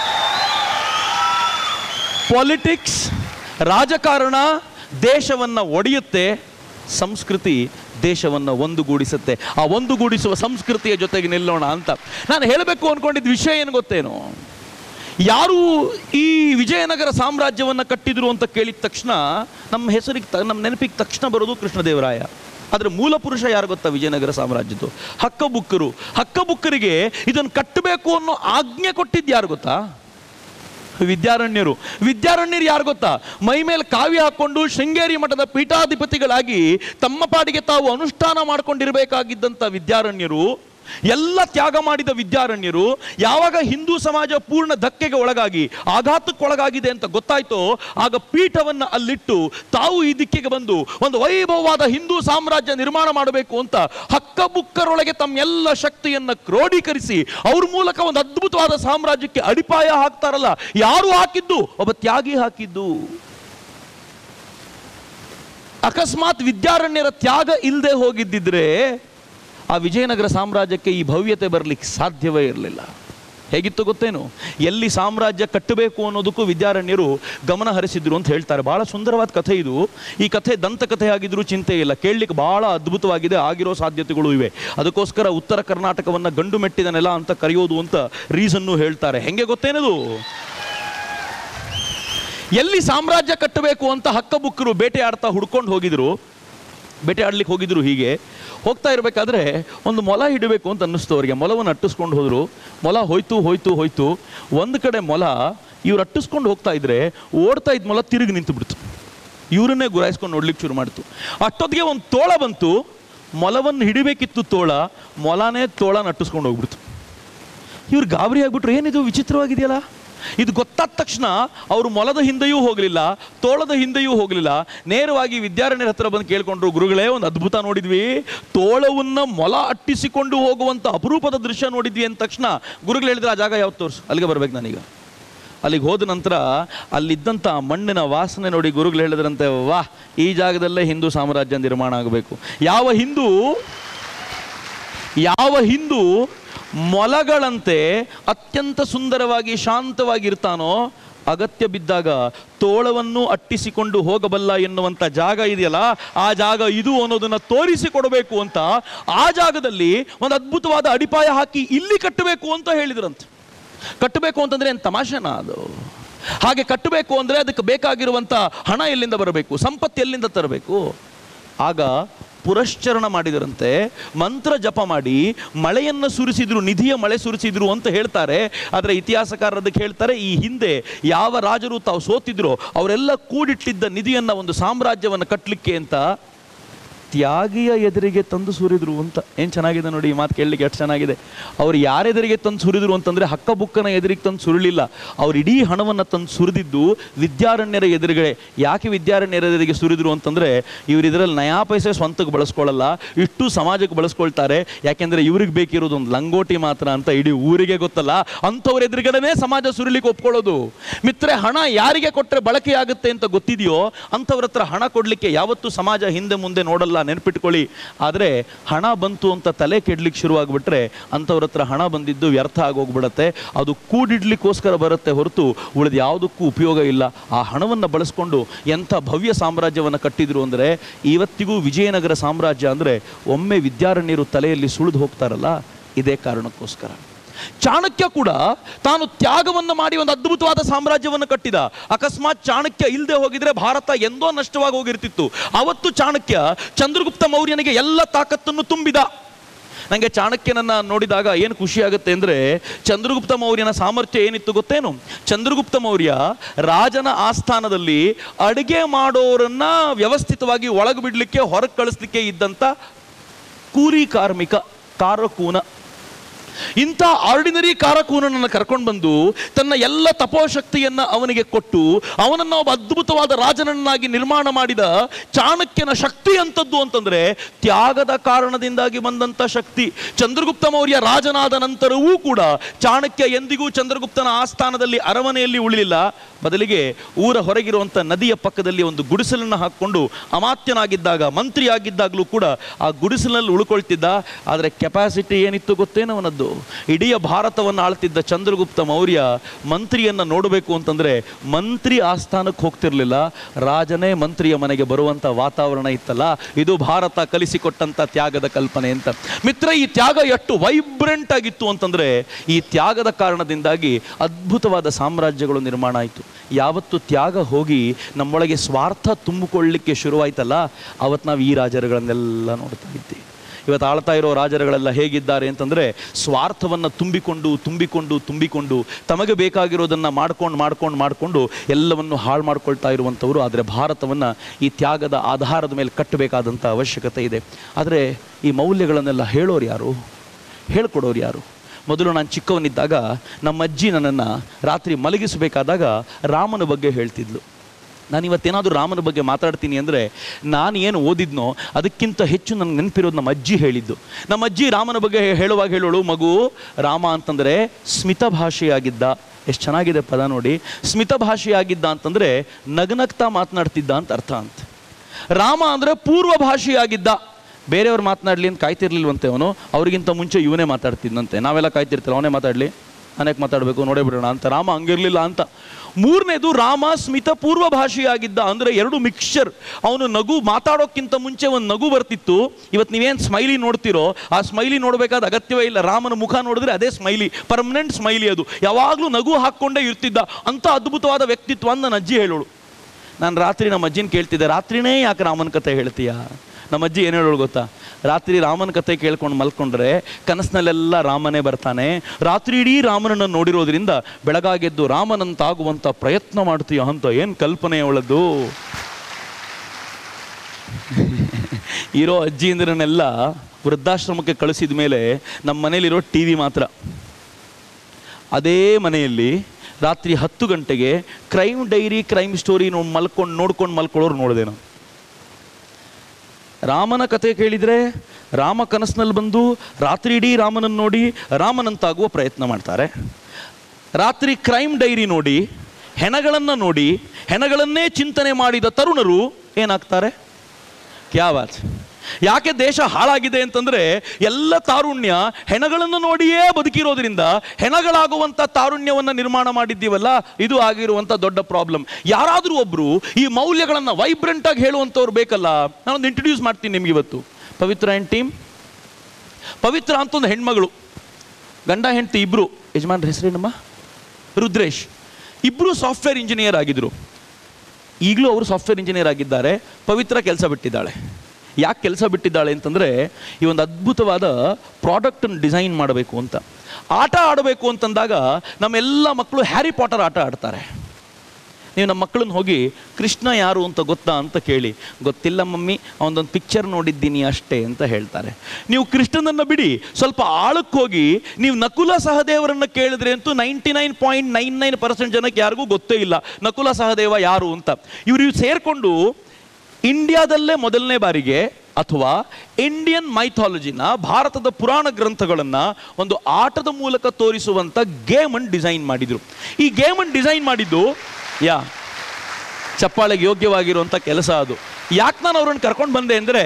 ಪಾಲಿಟಿಕ್ಸ್ ರಾಜಕಾರಣ ದೇಶವನ್ನು ಒಡೆಯುತ್ತೆ ಸಂಸ್ಕೃತಿ ದೇಶವನ್ನು ಒಂದುಗೂಡಿಸುತ್ತೆ ಆ ಒಂದುಗೂಡಿಸುವ ಸಂಸ್ಕೃತಿಯ ಜೊತೆಗೆ ನಿಲ್ಲೋಣ ಅಂತ ನಾನು ಹೇಳಬೇಕು ಅಂದ್ಕೊಂಡಿದ್ದ ವಿಷಯ ಏನು ಗೊತ್ತೇನು ಯಾರು ಈ ವಿಜಯನಗರ ಸಾಮ್ರಾಜ್ಯವನ್ನು ಕಟ್ಟಿದ್ರು ಅಂತ ಕೇಳಿದ ತಕ್ಷಣ ನಮ್ಮ ಹೆಸರಿಗೆ ತ ನಮ್ಮ ನೆನಪಿಗೆ ತಕ್ಷಣ ಬರೋದು ಕೃಷ್ಣದೇವರಾಯ ಆದರೆ ಮೂಲ ಪುರುಷ ಯಾರು ಗೊತ್ತಾ ವಿಜಯನಗರ ಸಾಮ್ರಾಜ್ಯದ್ದು ಹಕ್ಕಬುಕ್ಕರು ಹಕ್ಕಬುಕ್ಕರಿಗೆ ಇದನ್ನು ಕಟ್ಟಬೇಕು ಅನ್ನೋ ಆಜ್ಞೆ ಕೊಟ್ಟಿದ್ದು ಯಾರು ಗೊತ್ತಾ ವಿದ್ಯಾರಣ್ಯರು ವಿದ್ಯಾರಣ್ಯರು ಯಾರು ಗೊತ್ತಾ ಮೈ ಮೇಲೆ ಕಾವ್ಯ ಹಾಕೊಂಡು ಶೃಂಗೇರಿ ಮಠದ ಪೀಠಾಧಿಪತಿಗಳಾಗಿ ತಮ್ಮ ಪಾಡಿಗೆ ತಾವು ಅನುಷ್ಠಾನ ಮಾಡ್ಕೊಂಡಿರಬೇಕಾಗಿದ್ದಂಥ ವಿದ್ಯಾರಣ್ಯರು ಎಲ್ಲ ತ್ಯಾಗ ಮಾಡಿದ ವಿದ್ಯಾರಣ್ಯರು ಯಾವಾಗ ಹಿಂದೂ ಸಮಾಜ ಪೂರ್ಣ ಧಕ್ಕೆಗೆ ಒಳಗಾಗಿ ಆಘಾತಕ್ಕೊಳಗಾಗಿದೆ ಅಂತ ಗೊತ್ತಾಯ್ತೋ ಆಗ ಪೀಠವನ್ನು ಅಲ್ಲಿಟ್ಟು ತಾವು ಈ ದಿಕ್ಕಿಗೆ ಬಂದು ಒಂದು ವೈಭವವಾದ ಹಿಂದೂ ಸಾಮ್ರಾಜ್ಯ ನಿರ್ಮಾಣ ಮಾಡಬೇಕು ಅಂತ ಹಕ್ಕಬುಕ್ಕರೊಳಗೆ ತಮ್ಮೆಲ್ಲ ಶಕ್ತಿಯನ್ನ ಕ್ರೋಢೀಕರಿಸಿ ಅವ್ರ ಮೂಲಕ ಒಂದು ಅದ್ಭುತವಾದ ಸಾಮ್ರಾಜ್ಯಕ್ಕೆ ಅಡಿಪಾಯ ಹಾಕ್ತಾರಲ್ಲ ಯಾರು ಹಾಕಿದ್ದು ಒಬ್ಬ ತ್ಯಾಗಿ ಹಾಕಿದ್ದು ಅಕಸ್ಮಾತ್ ವಿದ್ಯಾರಣ್ಯರ ತ್ಯಾಗ ಇಲ್ಲದೆ ಹೋಗಿದ್ದಿದ್ರೆ ಆ ವಿಜಯನಗರ ಸಾಮ್ರಾಜ್ಯಕ್ಕೆ ಈ ಭವ್ಯತೆ ಬರಲಿಕ್ಕೆ ಸಾಧ್ಯವೇ ಇರಲಿಲ್ಲ ಹೇಗಿತ್ತು ಗೊತ್ತೇನು ಎಲ್ಲಿ ಸಾಮ್ರಾಜ್ಯ ಕಟ್ಟಬೇಕು ಅನ್ನೋದಕ್ಕೂ ವಿದ್ಯಾರಣ್ಯರು ಗಮನ ಹರಿಸಿದ್ರು ಅಂತ ಹೇಳ್ತಾರೆ ಬಹಳ ಸುಂದರವಾದ ಕಥೆ ಇದು ಈ ಕಥೆ ದಂತಕಥೆ ಆಗಿದ್ರೂ ಚಿಂತೆ ಇಲ್ಲ ಕೇಳಲಿಕ್ಕೆ ಬಹಳ ಅದ್ಭುತವಾಗಿದೆ ಆಗಿರೋ ಸಾಧ್ಯತೆಗಳು ಇವೆ ಅದಕ್ಕೋಸ್ಕರ ಉತ್ತರ ಕರ್ನಾಟಕವನ್ನು ಗಂಡು ಮೆಟ್ಟಿದ ನೆಲ ಅಂತ ಕರೆಯೋದು ಅಂತ ರೀಸನ್ನು ಹೇಳ್ತಾರೆ ಹೆಂಗೆ ಗೊತ್ತೇನದು ಎಲ್ಲಿ ಸಾಮ್ರಾಜ್ಯ ಕಟ್ಟಬೇಕು ಅಂತ ಹಕ್ಕಬುಕ್ಕರು ಬೇಟೆ ಆಡ್ತಾ ಹುಡ್ಕೊಂಡು ಹೋಗಿದ್ರು ಬೇಟೆ ಆಡ್ಲಿಕ್ಕೆ ಹೋಗಿದ್ರು ಹೀಗೆ ಹೋಗ್ತಾ ಇರಬೇಕಾದ್ರೆ ಒಂದು ಮೊಲ ಹಿಡಬೇಕು ಅಂತ ಅನ್ನಿಸ್ತು ಅವರಿಗೆ ಮೊಲವನ್ನು ಅಟ್ಟಿಸ್ಕೊಂಡು ಹೋದ್ರು ಮೊಲ ಹೋಯ್ತು ಹೋಯ್ತು ಹೋಯ್ತು ಒಂದು ಕಡೆ ಮೊಲ ಇವ್ರು ಅಟ್ಟಿಸ್ಕೊಂಡು ಹೋಗ್ತಾ ಇದ್ರೆ ಓಡ್ತಾ ಇದ್ದ ಮೊಲ ತಿರುಗಿ ನಿಂತು ಬಿಡ್ತು ಇವರನ್ನೇ ಗುರಾಯಿಸ್ಕೊಂಡು ನೋಡ್ಲಿಕ್ಕೆ ಶುರು ಮಾಡ್ತು ಅಷ್ಟೊತ್ತಿಗೆ ಒಂದು ತೋಳ ಬಂತು ಮೊಲವನ್ನು ಹಿಡಿಬೇಕಿತ್ತು ತೋಳ ಮೊಲನೇ ತೋಳ ನಟ್ಟಿಸ್ಕೊಂಡು ಹೋಗ್ಬಿಡ್ತು ಇವ್ರು ಗಾಬರಿ ಆಗ್ಬಿಟ್ರು ಏನಿದು ವಿಚಿತ್ರವಾಗಿದೆಯಲ್ಲ ಇದು ಗೊತ್ತಾದ ತಕ್ಷಣ ಅವರು ಮೊಲದ ಹಿಂದೆಯೂ ಹೋಗಲಿಲ್ಲ ತೋಳದ ಹಿಂದೆಯೂ ಹೋಗಲಿಲ್ಲ ನೇರವಾಗಿ ವಿದ್ಯಾರಣ್ಯರ ಹತ್ರ ಬಂದು ಕೇಳ್ಕೊಂಡ್ರು ಗುರುಗಳೇ ಒಂದು ಅದ್ಭುತ ನೋಡಿದ್ವಿ ತೋಳವನ್ನ ಮೊಲ ಅಟ್ಟಿಸಿಕೊಂಡು ಹೋಗುವಂತ ಅಪರೂಪದ ದೃಶ್ಯ ನೋಡಿದ್ವಿ ಅಂದ ತಕ್ಷಣ ಗುರುಗಳು ಹೇಳಿದ್ರೆ ಆ ಜಾಗ ಯಾವ್ದು ತೋರಿಸು ಅಲ್ಲಿಗೆ ಬರ್ಬೇಕು ನಾನೀಗ ಅಲ್ಲಿಗೆ ಹೋದ ನಂತರ ಅಲ್ಲಿದ್ದಂಥ ಮಣ್ಣಿನ ವಾಸನೆ ನೋಡಿ ಗುರುಗಳು ಹೇಳಿದ್ರಂತೆ ವಾಹ್ ಈ ಜಾಗದಲ್ಲೇ ಹಿಂದೂ ಸಾಮ್ರಾಜ್ಯ ನಿರ್ಮಾಣ ಆಗಬೇಕು ಯಾವ ಹಿಂದೂ ಯಾವ ಹಿಂದೂ ಮೊಲಗಳಂತೆ ಅತ್ಯಂತ ಸುಂದರವಾಗಿ ಶಾಂತವಾಗಿರ್ತಾನೋ ಅಗತ್ಯ ಬಿದ್ದಾಗ ತೋಳವನ್ನು ಅಟ್ಟಿಸಿಕೊಂಡು ಹೋಗಬಲ್ಲ ಎನ್ನುವಂಥ ಜಾಗ ಇದೆಯಲ್ಲ ಆ ಜಾಗ ಇದು ಅನ್ನೋದನ್ನ ತೋರಿಸಿಕೊಡಬೇಕು ಅಂತ ಆ ಜಾಗದಲ್ಲಿ ಒಂದು ಅದ್ಭುತವಾದ ಅಡಿಪಾಯ ಹಾಕಿ ಇಲ್ಲಿ ಕಟ್ಟಬೇಕು ಅಂತ ಹೇಳಿದ್ರಂತೆ ಕಟ್ಟಬೇಕು ಅಂತಂದ್ರೆ ಏನು ತಮಾಷೆನಾ ಅದು ಹಾಗೆ ಕಟ್ಟಬೇಕು ಅಂದ್ರೆ ಅದಕ್ಕೆ ಬೇಕಾಗಿರುವಂಥ ಹಣ ಎಲ್ಲಿಂದ ಬರಬೇಕು ಸಂಪತ್ತು ಎಲ್ಲಿಂದ ತರಬೇಕು ಆಗ ಪುರಶ್ಚರಣ ಮಾಡಿದರಂತೆ ಮಂತ್ರ ಜಪ ಮಾಡಿ ಮಳೆಯನ್ನು ಸುರಿಸಿದ್ರು ನಿಧಿಯ ಮಳೆ ಸುರಿಸಿದ್ರು ಅಂತ ಹೇಳ್ತಾರೆ ಆದರೆ ಇತಿಹಾಸಕಾರರು ಅದಕ್ಕೆ ಹೇಳ್ತಾರೆ ಈ ಹಿಂದೆ ಯಾವ ರಾಜರು ತಾವು ಸೋತಿದ್ರೋ ಅವರೆಲ್ಲ ಕೂಡಿಟ್ಟಿದ್ದ ನಿಧಿಯನ್ನ ಒಂದು ಸಾಮ್ರಾಜ್ಯವನ್ನು ಕಟ್ಟಲಿಕ್ಕೆ ಅಂತ ತ್ಯಾಗಿಯ ಎದುರಿಗೆ ತಂದು ಸುರಿದ್ರು ಅಂತ ಏನು ಚೆನ್ನಾಗಿದೆ ನೋಡಿ ಈ ಮಾತು ಕೇಳಲಿಕ್ಕೆ ಎಷ್ಟು ಚೆನ್ನಾಗಿದೆ ಅವ್ರು ಯಾರೆದುರಿಗೆ ತಂದು ಸುರಿದ್ರು ಅಂತಂದ್ರೆ ಹಕ್ಕಬುಕ್ಕನ ಎದುರಿಗೆ ತಂದು ಸುರಿಲಿಲ್ಲ ಅವ್ರು ಇಡೀ ಹಣವನ್ನು ತಂದು ಸುರಿದಿದ್ದು ವಿದ್ಯಾರಣ್ಯರ ಎದುರುಗಡೆ ಯಾಕೆ ವಿದ್ಯಾರಣ್ಯರ ಎದುರಿಗೆ ಸುರಿದ್ರು ಅಂತಂದ್ರೆ ಇವ್ರು ಇದರಲ್ಲಿ ನಯಾ ಪೈಸೆ ಸ್ವಂತಕ್ಕೆ ಬಳಸ್ಕೊಳ್ಳಲ್ಲ ಇಷ್ಟು ಸಮಾಜಕ್ಕೆ ಬಳಸ್ಕೊಳ್ತಾರೆ ಯಾಕೆಂದ್ರೆ ಇವ್ರಿಗೆ ಬೇಕಿರೋದು ಒಂದು ಲಂಗೋಟಿ ಮಾತ್ರ ಅಂತ ಇಡೀ ಊರಿಗೆ ಗೊತ್ತಲ್ಲ ಅಂಥವ್ರ ಎದುರುಗಡೆನೇ ಸಮಾಜ ಸುರಿಲಿಕ್ಕೆ ಒಪ್ಕೊಳ್ಳೋದು ಮಿತ್ರೆ ಹಣ ಯಾರಿಗೆ ಕೊಟ್ಟರೆ ಬಳಕೆ ಆಗುತ್ತೆ ಅಂತ ಗೊತ್ತಿದೆಯೋ ಅಂಥವ್ರ ಹತ್ರ ಹಣ ಕೊಡಲಿಕ್ಕೆ ಯಾವತ್ತೂ ಸಮಾಜ ಹಿಂದೆ ಮುಂದೆ ನೋಡಲ್ಲ ನೆನ್ಪಿಟ್ಕೊಳ್ಳಿ ಆದರೆ ಹಣ ಬಂತು ಅಂತ ತಲೆ ಕೆಡ್ಲಿಕ್ಕೆ ಶುರುವಾಗ್ಬಿಟ್ರೆ ಅಂಥವ್ರ ಹತ್ರ ಹಣ ಬಂದಿದ್ದು ವ್ಯರ್ಥ ಆಗೋಗ್ಬಿಡತ್ತೆ ಅದು ಕೂಡಿಡ್ಲಿಕ್ಕೋಸ್ಕರ ಬರುತ್ತೆ ಹೊರತು ಉಳಿದ ಯಾವುದಕ್ಕೂ ಉಪಯೋಗ ಇಲ್ಲ ಆ ಹಣವನ್ನು ಬಳಸ್ಕೊಂಡು ಎಂಥ ಭವ್ಯ ಸಾಮ್ರಾಜ್ಯವನ್ನು ಕಟ್ಟಿದ್ರು ಅಂದರೆ ಇವತ್ತಿಗೂ ವಿಜಯನಗರ ಸಾಮ್ರಾಜ್ಯ ಅಂದರೆ ಒಮ್ಮೆ ವಿದ್ಯಾರಣ್ಯರು ತಲೆಯಲ್ಲಿ ಸುಳಿದು ಹೋಗ್ತಾರಲ್ಲ ಇದೇ ಕಾರಣಕ್ಕೋಸ್ಕರ ಚಾಣಕ್ಯ ಕೂಡ ತಾನು ತ್ಯಾಗವನ್ನು ಮಾಡಿ ಒಂದು ಅದ್ಭುತವಾದ ಸಾಮ್ರಾಜ್ಯವನ್ನು ಕಟ್ಟಿದ ಅಕಸ್ಮಾತ್ ಚಾಣಕ್ಯ ಇಲ್ಲದೆ ಹೋಗಿದ್ರೆ ಭಾರತ ಎಂದೋ ನಷ್ಟವಾಗಿ ಹೋಗಿರ್ತಿತ್ತು ಅವತ್ತು ಚಾಣಕ್ಯ ಚಂದ್ರಗುಪ್ತ ಮೌರ್ಯನಿಗೆ ಎಲ್ಲ ತಾಕತ್ತನ್ನು ತುಂಬಿದ ನನಗೆ ಚಾಣಕ್ಯನನ್ನ ನೋಡಿದಾಗ ಏನು ಖುಷಿ ಆಗುತ್ತೆ ಅಂದರೆ ಚಂದ್ರಗುಪ್ತ ಮೌರ್ಯನ ಸಾಮರ್ಥ್ಯ ಏನಿತ್ತು ಗೊತ್ತೇನು ಚಂದ್ರಗುಪ್ತ ಮೌರ್ಯ ರಾಜನ ಆಸ್ಥಾನದಲ್ಲಿ ಅಡುಗೆ ಮಾಡೋರನ್ನ ವ್ಯವಸ್ಥಿತವಾಗಿ ಒಳಗೆ ಬಿಡಲಿಕ್ಕೆ ಹೊರಗೆ ಕಳಿಸ್ಲಿಕ್ಕೆ ಇದ್ದಂಥ ಕೂಲಿ ಕಾರ್ಮಿಕ ಕಾರಕೂನ ಇಂಥ ಆರ್ಡಿನರಿ ಕಾರಕೂನನ್ನು ಕರ್ಕೊಂಡು ಬಂದು ತನ್ನ ಎಲ್ಲ ತಪೋಶಕ್ತಿಯನ್ನ ಅವನಿಗೆ ಕೊಟ್ಟು ಅವನನ್ನು ಒಬ್ಬ ಅದ್ಭುತವಾದ ರಾಜನನ್ನಾಗಿ ನಿರ್ಮಾಣ ಮಾಡಿದ ಚಾಣಕ್ಯನ ಶಕ್ತಿ ಅಂತದ್ದು ಅಂತಂದ್ರೆ ತ್ಯಾಗದ ಕಾರಣದಿಂದಾಗಿ ಬಂದಂಥ ಶಕ್ತಿ ಚಂದ್ರಗುಪ್ತ ಮೌರ್ಯ ರಾಜನಾದ ನಂತರವೂ ಕೂಡ ಚಾಣಕ್ಯ ಎಂದಿಗೂ ಚಂದ್ರಗುಪ್ತನ ಆಸ್ಥಾನದಲ್ಲಿ ಅರಮನೆಯಲ್ಲಿ ಉಳಿಲಿಲ್ಲ ಬದಲಿಗೆ ಊರ ಹೊರಗಿರುವಂಥ ನದಿಯ ಪಕ್ಕದಲ್ಲಿ ಒಂದು ಗುಡಿಸಲನ್ನು ಹಾಕ್ಕೊಂಡು ಅಮಾತ್ಯನಾಗಿದ್ದಾಗ ಮಂತ್ರಿ ಆಗಿದ್ದಾಗಲೂ ಕೂಡ ಆ ಗುಡಿಸಲಿನಲ್ಲಿ ಉಳ್ಕೊಳ್ತಿದ್ದ ಆದರೆ ಕೆಪಾಸಿಟಿ ಏನಿತ್ತು ಗೊತ್ತೇನು ಅವನದ್ದು ಇಡೀ ಭಾರತವನ್ನು ಆಳ್ತಿದ್ದ ಚಂದ್ರಗುಪ್ತ ಮೌರ್ಯ ಮಂತ್ರಿಯನ್ನು ನೋಡಬೇಕು ಅಂತಂದ್ರೆ ಮಂತ್ರಿ ಆಸ್ಥಾನಕ್ಕೆ ಹೋಗ್ತಿರ್ಲಿಲ್ಲ ರಾಜನೇ ಮಂತ್ರಿಯ ಮನೆಗೆ ಬರುವಂಥ ವಾತಾವರಣ ಇತ್ತಲ್ಲ ಇದು ಭಾರತ ಕಲಿಸಿಕೊಟ್ಟಂಥ ತ್ಯಾಗದ ಕಲ್ಪನೆ ಅಂತ ಮಿತ್ರ ಈ ತ್ಯಾಗ ಎಷ್ಟು ವೈಬ್ರೆಂಟ್ ಆಗಿತ್ತು ಅಂತಂದ್ರೆ ಈ ತ್ಯಾಗದ ಕಾರಣದಿಂದಾಗಿ ಅದ್ಭುತವಾದ ಸಾಮ್ರಾಜ್ಯಗಳು ನಿರ್ಮಾಣ ಆಯಿತು ಯಾವತ್ತು ತ್ಯಾಗ ಹೋಗಿ ನಮ್ಮೊಳಗೆ ಸ್ವಾರ್ಥ ತುಂಬಿಕೊಳ್ಳಿಕ್ಕೆ ಶುರುವಾಯ್ತಲ್ಲ ಅವತ್ತು ನಾವು ಈ ರಾಜರುಗಳನ್ನೆಲ್ಲ ನೋಡ್ತಾ ಇದ್ದೀವಿ ಇವತ್ತು ಆಳ್ತಾ ಇರೋ ರಾಜರುಗಳೆಲ್ಲ ಹೇಗಿದ್ದಾರೆ ಅಂತಂದರೆ ಸ್ವಾರ್ಥವನ್ನು ತುಂಬಿಕೊಂಡು ತುಂಬಿಕೊಂಡು ತುಂಬಿಕೊಂಡು ತಮಗೆ ಬೇಕಾಗಿರೋದನ್ನು ಮಾಡ್ಕೊಂಡು ಮಾಡ್ಕೊಂಡು ಮಾಡಿಕೊಂಡು ಎಲ್ಲವನ್ನು ಹಾಳು ಮಾಡ್ಕೊಳ್ತಾ ಇರುವಂಥವರು ಆದರೆ ಭಾರತವನ್ನು ಈ ತ್ಯಾಗದ ಆಧಾರದ ಮೇಲೆ ಕಟ್ಟಬೇಕಾದಂಥ ಅವಶ್ಯಕತೆ ಇದೆ ಆದರೆ ಈ ಮೌಲ್ಯಗಳನ್ನೆಲ್ಲ ಹೇಳೋರು ಯಾರು ಹೇಳ್ಕೊಡೋರು ಯಾರು ಮೊದಲು ನಾನು ಚಿಕ್ಕವನಿದ್ದಾಗ ನಮ್ಮ ಅಜ್ಜಿ ನನ್ನನ್ನು ರಾತ್ರಿ ಮಲಗಿಸಬೇಕಾದಾಗ ರಾಮನ ಬಗ್ಗೆ ಹೇಳ್ತಿದ್ಲು ನಾನು ಇವತ್ತೇನಾದರೂ ರಾಮನ ಬಗ್ಗೆ ಮಾತಾಡ್ತೀನಿ ಅಂದರೆ ನಾನು ಏನು ಓದಿದ್ನೋ ಅದಕ್ಕಿಂತ ಹೆಚ್ಚು ನನಗೆ ನೆನಪಿರೋದು ನಮ್ಮ ಅಜ್ಜಿ ಹೇಳಿದ್ದು ನಮ್ಮ ಅಜ್ಜಿ ರಾಮನ ಬಗ್ಗೆ ಹೇ- ಹೇಳುವಾಗ ಹೇಳೋಳು ಮಗು ರಾಮ ಅಂತಂದರೆ ಸ್ಮಿತ ಭಾಷೆಯಾಗಿದ್ದ ಎಷ್ಟು ಚೆನ್ನಾಗಿದೆ ಪದ ನೋಡಿ ಸ್ಮಿತ ಭಾಷೆಯಾಗಿದ್ದ ಅಂತಂದರೆ ನಗನಗ್ತಾ ಮಾತನಾಡ್ತಿದ್ದ ಅಂತ ಅರ್ಥ ಅಂತ ರಾಮ ಅಂದರೆ ಪೂರ್ವ ಭಾಷೆಯಾಗಿದ್ದ ಬೇರೆಯವ್ರು ಮಾತನಾಡಲಿ ಅಂತ ಕಾಯ್ತಿರ್ಲಿಲ್ವಂತೆ ಅವನು ಅವ್ರಿಗಿಂತ ಮುಂಚೆ ಇವನೇ ಮಾತಾಡ್ತಿದ್ದಂತೆ ನಾವೆಲ್ಲ ಕಾಯ್ತಿರ್ತೀರ ಅವನೇ ಮಾತಾಡಲಿ ನಾನ್ಯಾಕೆ ಮಾತಾಡಬೇಕು ನೋಡೇ ಬಿಡೋಣ ಅಂತ ರಾಮ ಹಂಗಿರ್ಲಿಲ್ಲ ಅಂತ ಮೂರನೇದು ರಾಮ ಸ್ಮಿತ ಪೂರ್ವ ಭಾಷೆಯಾಗಿದ್ದ ಅಂದರೆ ಎರಡು ಮಿಕ್ಸ್ಚರ್ ಅವನು ನಗು ಮಾತಾಡೋಕ್ಕಿಂತ ಮುಂಚೆ ಒಂದು ನಗು ಬರ್ತಿತ್ತು ಇವತ್ತು ನೀವೇನು ಸ್ಮೈಲಿ ನೋಡ್ತಿರೋ ಆ ಸ್ಮೈಲಿ ನೋಡಬೇಕಾದ ಅಗತ್ಯವೇ ಇಲ್ಲ ರಾಮನ ಮುಖ ನೋಡಿದ್ರೆ ಅದೇ ಸ್ಮೈಲಿ ಪರ್ಮನೆಂಟ್ ಸ್ಮೈಲಿ ಅದು ಯಾವಾಗಲೂ ನಗು ಹಾಕ್ಕೊಂಡೇ ಇರ್ತಿದ್ದ ಅಂಥ ಅದ್ಭುತವಾದ ವ್ಯಕ್ತಿತ್ವ ಅಂತ ನನ್ನ ಅಜ್ಜಿ ಹೇಳೋಳು ನಾನು ರಾತ್ರಿ ನಮ್ಮ ಅಜ್ಜಿನ ಕೇಳ್ತಿದ್ದೆ ರಾತ್ರಿನೇ ಯಾಕೆ ರಾಮನ ಕತೆ ಹೇಳ್ತೀಯಾ ನಮ್ಮ ಅಜ್ಜಿ ಏನು ಹೇಳೋಳು ಗೊತ್ತಾ ರಾತ್ರಿ ರಾಮನ ಕತೆ ಕೇಳ್ಕೊಂಡು ಮಲ್ಕೊಂಡ್ರೆ ಕನಸಿನಲ್ಲೆಲ್ಲ ರಾಮನೇ ಬರ್ತಾನೆ ರಾತ್ರಿ ಇಡೀ ರಾಮನನ್ನು ನೋಡಿರೋದ್ರಿಂದ ಬೆಳಗಾಗೆದ್ದು ರಾಮನಂತಾಗುವಂಥ ಪ್ರಯತ್ನ ಮಾಡ್ತೀಯ ಅಂತ ಏನು ಕಲ್ಪನೆ ಅವಳದ್ದು ಇರೋ ಅಜ್ಜಿಯಿಂದ್ರನ್ನೆಲ್ಲ ವೃದ್ಧಾಶ್ರಮಕ್ಕೆ ಕಳಿಸಿದ ಮೇಲೆ ನಮ್ಮ ಮನೇಲಿರೋ ಟಿ ವಿ ಮಾತ್ರ ಅದೇ ಮನೆಯಲ್ಲಿ ರಾತ್ರಿ ಹತ್ತು ಗಂಟೆಗೆ ಕ್ರೈಮ್ ಡೈರಿ ಕ್ರೈಮ್ ಸ್ಟೋರಿ ನೋ ಮಲ್ಕೊಂಡು ನೋಡ್ಕೊಂಡು ಮಲ್ಕೊಳ್ಳೋರು ನೋಡಿದೆ ನಾವು ರಾಮನ ಕತೆ ಕೇಳಿದರೆ ರಾಮ ಕನಸಿನಲ್ಲಿ ಬಂದು ರಾತ್ರಿ ಇಡೀ ರಾಮನನ್ನು ನೋಡಿ ರಾಮನಂತಾಗುವ ಪ್ರಯತ್ನ ಮಾಡ್ತಾರೆ ರಾತ್ರಿ ಕ್ರೈಮ್ ಡೈರಿ ನೋಡಿ ಹೆಣಗಳನ್ನು ನೋಡಿ ಹೆಣಗಳನ್ನೇ ಚಿಂತನೆ ಮಾಡಿದ ತರುಣರು ಏನಾಗ್ತಾರೆ ಕ್ಯಾ ಬಾತ್ ಯಾಕೆ ದೇಶ ಹಾಳಾಗಿದೆ ಅಂತಂದ್ರೆ ಎಲ್ಲ ತಾರುಣ್ಯ ಹೆಣಗಳನ್ನು ನೋಡಿಯೇ ಬದುಕಿರೋದ್ರಿಂದ ಹೆಣಗಳಾಗುವಂಥ ತಾರುಣ್ಯವನ್ನು ನಿರ್ಮಾಣ ಮಾಡಿದ್ದೀವಲ್ಲ ಇದು ಆಗಿರುವಂಥ ದೊಡ್ಡ ಪ್ರಾಬ್ಲಮ್ ಯಾರಾದರೂ ಒಬ್ಬರು ಈ ಮೌಲ್ಯಗಳನ್ನು ವೈಬ್ರೆಂಟ್ ಆಗಿ ಹೇಳುವಂಥವ್ರು ಬೇಕಲ್ಲ ನಾನೊಂದು ಇಂಟ್ರೊಡ್ಯೂಸ್ ಮಾಡ್ತೀನಿ ನಿಮ್ಗೆ ಇವತ್ತು ಪವಿತ್ರ ಆ್ಯಂಡ್ ಟೀಮ್ ಪವಿತ್ರ ಅಂತ ಒಂದು ಹೆಣ್ಮಗಳು ಗಂಡ ಹೆಂಡತಿ ಇಬ್ರು ಯಜಮಾನ್ರ ಹೆಸರೇನಮ್ಮ ರುದ್ರೇಶ್ ಇಬ್ರು ಸಾಫ್ಟ್ವೇರ್ ಇಂಜಿನಿಯರ್ ಆಗಿದ್ರು ಈಗಲೂ ಅವರು ಸಾಫ್ಟ್ವೇರ್ ಇಂಜಿನಿಯರ್ ಆಗಿದ್ದಾರೆ ಪವಿತ್ರ ಕೆಲಸ ಬಿಟ್ಟಿದ್ದಾಳೆ ಯಾಕೆ ಕೆಲಸ ಬಿಟ್ಟಿದ್ದಾಳೆ ಅಂತಂದರೆ ಈ ಒಂದು ಅದ್ಭುತವಾದ ಪ್ರಾಡಕ್ಟನ್ನು ಡಿಸೈನ್ ಮಾಡಬೇಕು ಅಂತ ಆಟ ಆಡಬೇಕು ಅಂತಂದಾಗ ನಮ್ಮೆಲ್ಲ ಮಕ್ಕಳು ಹ್ಯಾರಿ ಪಾಟರ್ ಆಟ ಆಡ್ತಾರೆ ನೀವು ನಮ್ಮ ಮಕ್ಕಳನ್ನ ಹೋಗಿ ಕೃಷ್ಣ ಯಾರು ಅಂತ ಗೊತ್ತಾ ಅಂತ ಕೇಳಿ ಗೊತ್ತಿಲ್ಲ ಮಮ್ಮಿ ಅವನದೊಂದು ಪಿಕ್ಚರ್ ನೋಡಿದ್ದೀನಿ ಅಷ್ಟೇ ಅಂತ ಹೇಳ್ತಾರೆ ನೀವು ಕೃಷ್ಣನನ್ನು ಬಿಡಿ ಸ್ವಲ್ಪ ಆಳಕ್ಕೆ ಹೋಗಿ ನೀವು ನಕುಲ ಸಹದೇವರನ್ನು ಕೇಳಿದ್ರೆ ಅಂತೂ ninety nine point nine nine percent ಜನಕ್ಕೆ ಯಾರಿಗೂ ಗೊತ್ತೇ ಇಲ್ಲ ನಕುಲ ಸಹದೇವ ಯಾರು ಅಂತ ಇವರು ಸೇರಿಕೊಂಡು ಇಂಡಿಯಾದಲ್ಲೇ ಮೊದಲನೇ ಬಾರಿಗೆ ಅಥವಾ ಇಂಡಿಯನ್ ಮೈಥಾಲಜಿನ ಭಾರತದ ಪುರಾಣ ಗ್ರಂಥಗಳನ್ನು ಒಂದು ಆಟದ ಮೂಲಕ ತೋರಿಸುವಂಥ ಗೇಮನ್ನು ಡಿಸೈನ್ ಮಾಡಿದರು ಈ ಗೇಮನ್ನು ಡಿಸೈನ್ ಮಾಡಿದ್ದು ಯಾ ಚಪ್ಪಾಳೆಗೆ ಯೋಗ್ಯವಾಗಿರುವಂಥ ಕೆಲಸ ಅದು ಯಾಕೆ ನಾನು ಅವ್ರನ್ನ ಕರ್ಕೊಂಡು ಬಂದೆ ಅಂದರೆ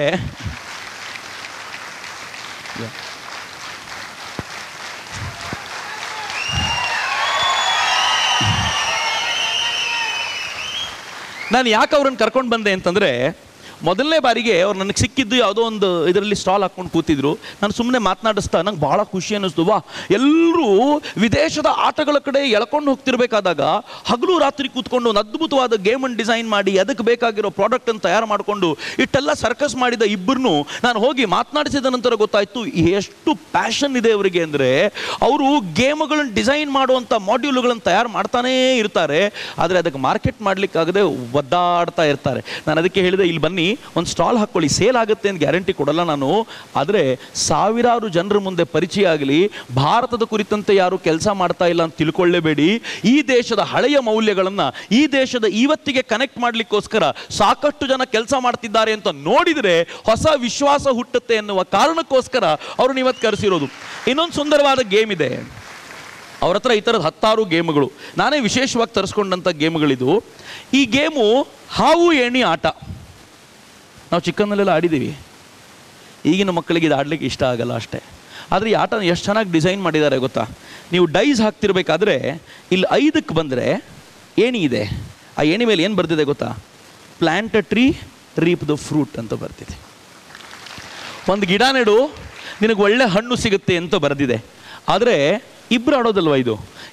ನಾನು ಯಾಕೆ ಅವ್ರನ್ನ ಕರ್ಕೊಂಡು ಬಂದೆ ಅಂತಂದರೆ ಮೊದಲನೇ ಬಾರಿಗೆ ಅವ್ರು ನನಗೆ ಸಿಕ್ಕಿದ್ದು ಯಾವುದೋ ಒಂದು ಇದರಲ್ಲಿ ಸ್ಟಾಲ್ ಹಾಕ್ಕೊಂಡು ಕೂತಿದ್ರು ನಾನು ಸುಮ್ಮನೆ ಮಾತನಾಡಿಸ್ತಾ ನಂಗೆ ಭಾಳ ಖುಷಿ ಅನ್ನಿಸ್ತು ವಾ ಎಲ್ಲರೂ ವಿದೇಶದ ಆಟಗಳ ಕಡೆ ಎಳ್ಕೊಂಡು ಹೋಗ್ತಿರ್ಬೇಕಾದಾಗ ಹಗಲು ರಾತ್ರಿ ಕೂತ್ಕೊಂಡು ಒಂದು ಅದ್ಭುತವಾದ ಗೇಮನ್ನು ಡಿಸೈನ್ ಮಾಡಿ ಅದಕ್ಕೆ ಬೇಕಾಗಿರೋ ಪ್ರಾಡಕ್ಟನ್ನು ತಯಾರು ಮಾಡಿಕೊಂಡು ಇಟ್ಟೆಲ್ಲ ಸರ್ಕಸ್ ಮಾಡಿದ ಇಬ್ಬರನ್ನು ನಾನು ಹೋಗಿ ಮಾತನಾಡಿಸಿದ ನಂತರ ಗೊತ್ತಾಯಿತು ಎಷ್ಟು ಪ್ಯಾಷನ್ ಇದೆ ಅವರಿಗೆ ಅಂದರೆ ಅವರು ಗೇಮ್ಗಳನ್ನು ಡಿಸೈನ್ ಮಾಡುವಂಥ ಮಾಡ್ಯೂಲ್ಗಳನ್ನು ತಯಾರು ಮಾಡ್ತಾನೇ ಇರ್ತಾರೆ ಆದರೆ ಅದಕ್ಕೆ ಮಾರ್ಕೆಟ್ ಮಾಡಲಿಕ್ಕಾಗದೆ ಒದ್ದಾಡ್ತಾ ಇರ್ತಾರೆ ನಾನು ಅದಕ್ಕೆ ಹೇಳಿದೆ ಇಲ್ಲಿ ಬನ್ನಿ ಒಂದು ಸ್ಟಾಲ್ ಹಾಕ್ಕೊಳ್ಳಿ ಸೇಲ್ ಆಗುತ್ತೆ ಅಂತ ಗ್ಯಾರಂಟಿ ಕೊಡಲ್ಲ ನಾನು ಆದರೆ ಸಾವಿರಾರು ಜನರ ಮುಂದೆ ಪರಿಚಯ ಆಗಲಿ ಭಾರತದ ಕುರಿತಂತೆ ಯಾರು ಕೆಲಸ ಮಾಡ್ತಾ ಇಲ್ಲ ಅಂತ ತಿಳ್ಕೊಳ್ಳೇಬೇಡಿ ಈ ದೇಶದ ಹಳೆಯ ಮೌಲ್ಯಗಳನ್ನು ಈ ದೇಶದ ಇವತ್ತಿಗೆ ಕನೆಕ್ಟ್ ಮಾಡಲಿಕ್ಕೋಸ್ಕರ ಸಾಕಷ್ಟು ಜನ ಕೆಲಸ ಮಾಡ್ತಿದ್ದಾರೆ ಅಂತ ನೋಡಿದರೆ ಹೊಸ ವಿಶ್ವಾಸ ಹುಟ್ಟುತ್ತೆ ಎನ್ನುವ ಕಾರಣಕ್ಕೋಸ್ಕರ ಅವ್ರನ್ನ ಇವತ್ತು ಕರೆಸಿರೋದು ಇನ್ನೊಂದು ಸುಂದರವಾದ ಗೇಮ್ ಇದೆ ಅವ್ರ ಹತ್ರ ಈ ಥರದ ಹತ್ತಾರು ಗೇಮ್ಗಳು ನಾನೇ ವಿಶೇಷವಾಗಿ ತರಿಸ್ಕೊಂಡಂಥ ಗೇಮ್ಗಳಿದು ಈ ಗೇಮು ಹಾವು ಏಣಿ ಆಟ ನಾವು ಚಿಕ್ಕಂದಲ್ಲೆಲ್ಲ ಆಡಿದ್ದೀವಿ ಈಗಿನ ಮಕ್ಕಳಿಗೆ ಇದು ಆಡ್ಲಿಕ್ಕೆ ಇಷ್ಟ ಆಗಲ್ಲ ಅಷ್ಟೇ ಆದರೆ ಈ ಆಟನ ಎಷ್ಟು ಚೆನ್ನಾಗಿ ಡಿಸೈನ್ ಮಾಡಿದ್ದಾರೆ ಗೊತ್ತಾ ನೀವು ಡೈಸ್ ಹಾಕ್ತಿರ್ಬೇಕಾದ್ರೆ ಇಲ್ಲಿ ಐದಕ್ಕೆ ಬಂದರೆ ಏಣಿ ಇದೆ ಆ ಏಣಿ ಮೇಲೆ ಏನು ಬರ್ತಿದೆ ಗೊತ್ತಾ plant a tree reap the fruit ಅಂತ ಬರ್ತಿದೆ ಒಂದು ಗಿಡ ನೆಡು ನಿನಗೆ ಒಳ್ಳೆ ಹಣ್ಣು ಸಿಗುತ್ತೆ ಅಂತ ಬರೆದಿದೆ ಆದರೆ ಇಬ್ಬರು ಆಡೋದಲ್ವ ಇದು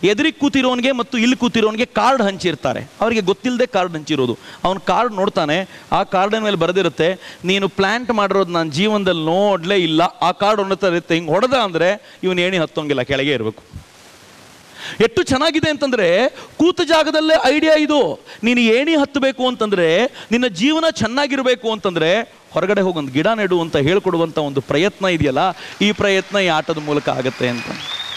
ಎದುರಿಗೆ ಕೂತಿರೋನ್ಗೆ ಮತ್ತು ಇಲ್ಲಿ ಕೂತಿರೋನ್ಗೆ ಕಾರ್ಡ್ ಹಂಚಿರ್ತಾರೆ ಅವರಿಗೆ ಗೊತ್ತಿಲ್ಲದೆ ಕಾರ್ಡ್ ಹಂಚಿರೋದು ಅವನ ಕಾರ್ಡ್ ನೋಡ್ತಾನೆ ಆ ಕಾರ್ಡಿನ ಮೇಲೆ ಬರೆದಿರುತ್ತೆ ನೀನು ಪ್ಲಾಂಟ್ ಮಾಡಿರೋದು ನಾನು ಜೀವನದಲ್ಲಿ ನೋಡಲೇ ಇಲ್ಲ ಆ ಕಾರ್ಡ್ ಹೊಡ್ತಾ ಇರುತ್ತೆ ಹಿಂಗೆ ಹೊಡೆದ ಅಂದರೆ ಇವನು ಏಣಿ ಹತ್ತೋಂಗಿಲ್ಲ ಕೆಳಗೆ ಇರಬೇಕು ಎಷ್ಟು ಚೆನ್ನಾಗಿದೆ ಅಂತಂದ್ರೆ ಕೂತ ಜಾಗದಲ್ಲೇ ಐಡಿಯಾ ಇದು ನೀನು ಏಣಿ ಹತ್ತಬೇಕು ಅಂತಂದ್ರೆ ನಿನ್ನ ಜೀವನ ಚೆನ್ನಾಗಿರಬೇಕು ಅಂತಂದ್ರೆ ಹೊರಗಡೆ ಹೋಗಿ ಒಂದು ಗಿಡ ನೆಡು ಅಂತ ಹೇಳ್ಕೊಡುವಂಥ ಒಂದು ಪ್ರಯತ್ನ ಇದೆಯಲ್ಲ ಈ ಪ್ರಯತ್ನ ಈ ಆಟದ ಮೂಲಕ ಆಗತ್ತೆ ಅಂತ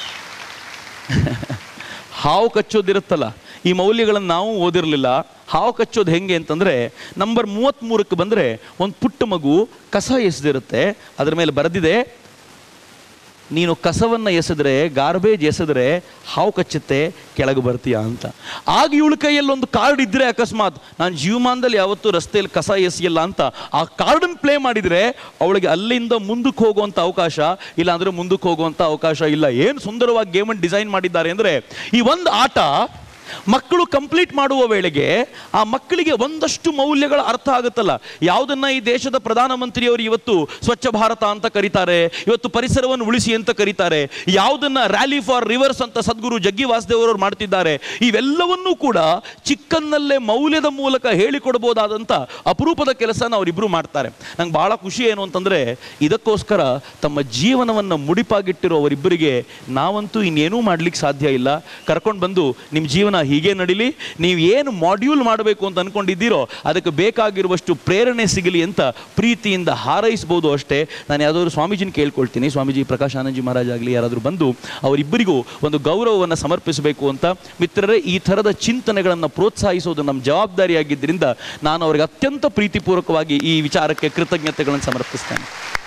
ಹಾವು ಕಚ್ಚೋದಿರುತ್ತಲ್ಲ ಈ ಮೌಲ್ಯಗಳನ್ನು ನಾವು ಓದಿರಲಿಲ್ಲ ಹಾವು ಕಚ್ಚೋದು ಹೆಂಗೆ ಅಂತಂದರೆ ನಂಬರ್ ಮೂವತ್ತ್ಮೂರಕ್ಕೆ ಬಂದರೆ ಒಂದು ಪುಟ್ಟ ಮಗು ಕಸ ಎಸೆದಿರುತ್ತೆ ಅದರ ಮೇಲೆ ಬರೆದಿದೆ ನೀನು ಕಸವನ್ನು ಎಸೆದ್ರೆ ಗಾರ್ಬೇಜ್ ಎಸೆದ್ರೆ ಹಾವು ಕಚ್ಚುತ್ತೆ ಕೆಳಗೆ ಬರ್ತೀಯಾ ಅಂತ ಆಗ ಇವಳ ಕೈಯಲ್ಲಿ ಒಂದು ಕಾರ್ಡ್ ಇದ್ದರೆ ಅಕಸ್ಮಾತ್ ನಾನು ಜೀವಮಾನದಲ್ಲಿ ಯಾವತ್ತೂ ರಸ್ತೆಯಲ್ಲಿ ಕಸ ಎಸೆಯಲ್ಲ ಅಂತ ಆ ಕಾರ್ಡನ್ನು ಪ್ಲೇ ಮಾಡಿದರೆ ಅವಳಿಗೆ ಅಲ್ಲಿಂದ ಮುಂದಕ್ಕೆ ಹೋಗುವಂಥ ಅವಕಾಶ ಇಲ್ಲ ಅಂದರೆ ಮುಂದಕ್ಕೆ ಹೋಗುವಂಥ ಅವಕಾಶ ಇಲ್ಲ ಏನು ಸುಂದರವಾಗಿ ಗೇಮನ್ನು ಡಿಸೈನ್ ಮಾಡಿದ್ದಾರೆ ಅಂದರೆ ಈ ಒಂದು ಆಟ ಮಕ್ಕಳು ಕಂಪ್ಲೀಟ್ ಮಾಡುವ ವೇಳೆಗೆ ಆ ಮಕ್ಕಳಿಗೆ ಒಂದಷ್ಟು ಮೌಲ್ಯಗಳ ಅರ್ಥ ಆಗುತ್ತಲ್ಲ ಯಾವುದನ್ನ ಈ ದೇಶದ ಪ್ರಧಾನಮಂತ್ರಿಯವರು ಇವತ್ತು ಸ್ವಚ್ಛ ಭಾರತ ಅಂತ ಕರೀತಾರೆ ಇವತ್ತು ಪರಿಸರವನ್ನು ಉಳಿಸಿ ಅಂತ ಕರೀತಾರೆ ಯಾವುದನ್ನ ರ್ಯಾಲಿ ಫಾರ್ ರಿವರ್ಸ್ ಅಂತ ಸದ್ಗುರು ಜಗ್ಗಿ ವಾಸುದೇವರವರು ಮಾಡ್ತಿದ್ದಾರೆ ಇವೆಲ್ಲವನ್ನೂ ಕೂಡ ಚಿಕ್ಕನ್ನಲ್ಲೇ ಮೌಲ್ಯದ ಮೂಲಕ ಹೇಳಿಕೊಡ್ಬೋದಾದಂಥ ಅಪರೂಪದ ಕೆಲಸನ ಅವರಿಬ್ಬರು ಮಾಡ್ತಾರೆ ನಂಗೆ ಬಹಳ ಖುಷಿ ಏನು ಅಂತಂದ್ರೆ ಇದಕ್ಕೋಸ್ಕರ ತಮ್ಮ ಜೀವನವನ್ನು ಮುಡಿಪಾಗಿಟ್ಟಿರೋ ಅವರಿಬ್ಬರಿಗೆ ನಾವಂತೂ ಇನ್ನೇನೂ ಮಾಡ್ಲಿಕ್ಕೆ ಸಾಧ್ಯ ಇಲ್ಲ ಕರ್ಕೊಂಡು ಬಂದು ನಿಮ್ಮ ಜೀವನ ಹೀಗೆ ನಡೀಲಿ ನೀವು ಏನು ಮಾಡ್ಯೂಲ್ ಮಾಡಬೇಕು ಅಂತ ಅನ್ಕೊಂಡಿದ್ದೀರೋ ಅದಕ್ಕೆ ಬೇಕಾಗಿರುವಷ್ಟು ಪ್ರೇರಣೆ ಸಿಗಲಿ ಅಂತ ಪ್ರೀತಿಯಿಂದ ಹಾರೈಸ್ಬೋದು ಅಷ್ಟೇ ನಾನು ಯಾವುದಾದ್ರು ಸ್ವಾಮೀಜಿನ ಕೇಳ್ಕೊಳ್ತೀನಿ ಸ್ವಾಮೀಜಿ ಪ್ರಕಾಶ್ ಆನಂದಜಿ ಮಹಾರಾಜ್ ಆಗಲಿ ಯಾರಾದರೂ ಬಂದು ಅವರಿಬ್ಬರಿಗೂ ಒಂದು ಗೌರವವನ್ನು ಸಮರ್ಪಿಸಬೇಕು ಅಂತ ಮಿತ್ರರೇ ಈ ಥರದ ಚಿಂತನೆಗಳನ್ನು ಪ್ರೋತ್ಸಾಹಿಸೋದು ನಮ್ಮ ಜವಾಬ್ದಾರಿಯಾಗಿದ್ದರಿಂದ ನಾನು ಅವರಿಗೆ ಅತ್ಯಂತ ಪ್ರೀತಿಪೂರ್ವಕವಾಗಿ ಈ ವಿಚಾರಕ್ಕೆ ಕೃತಜ್ಞತೆಗಳನ್ನು ಸಮರ್ಪಿಸ್ತೇನೆ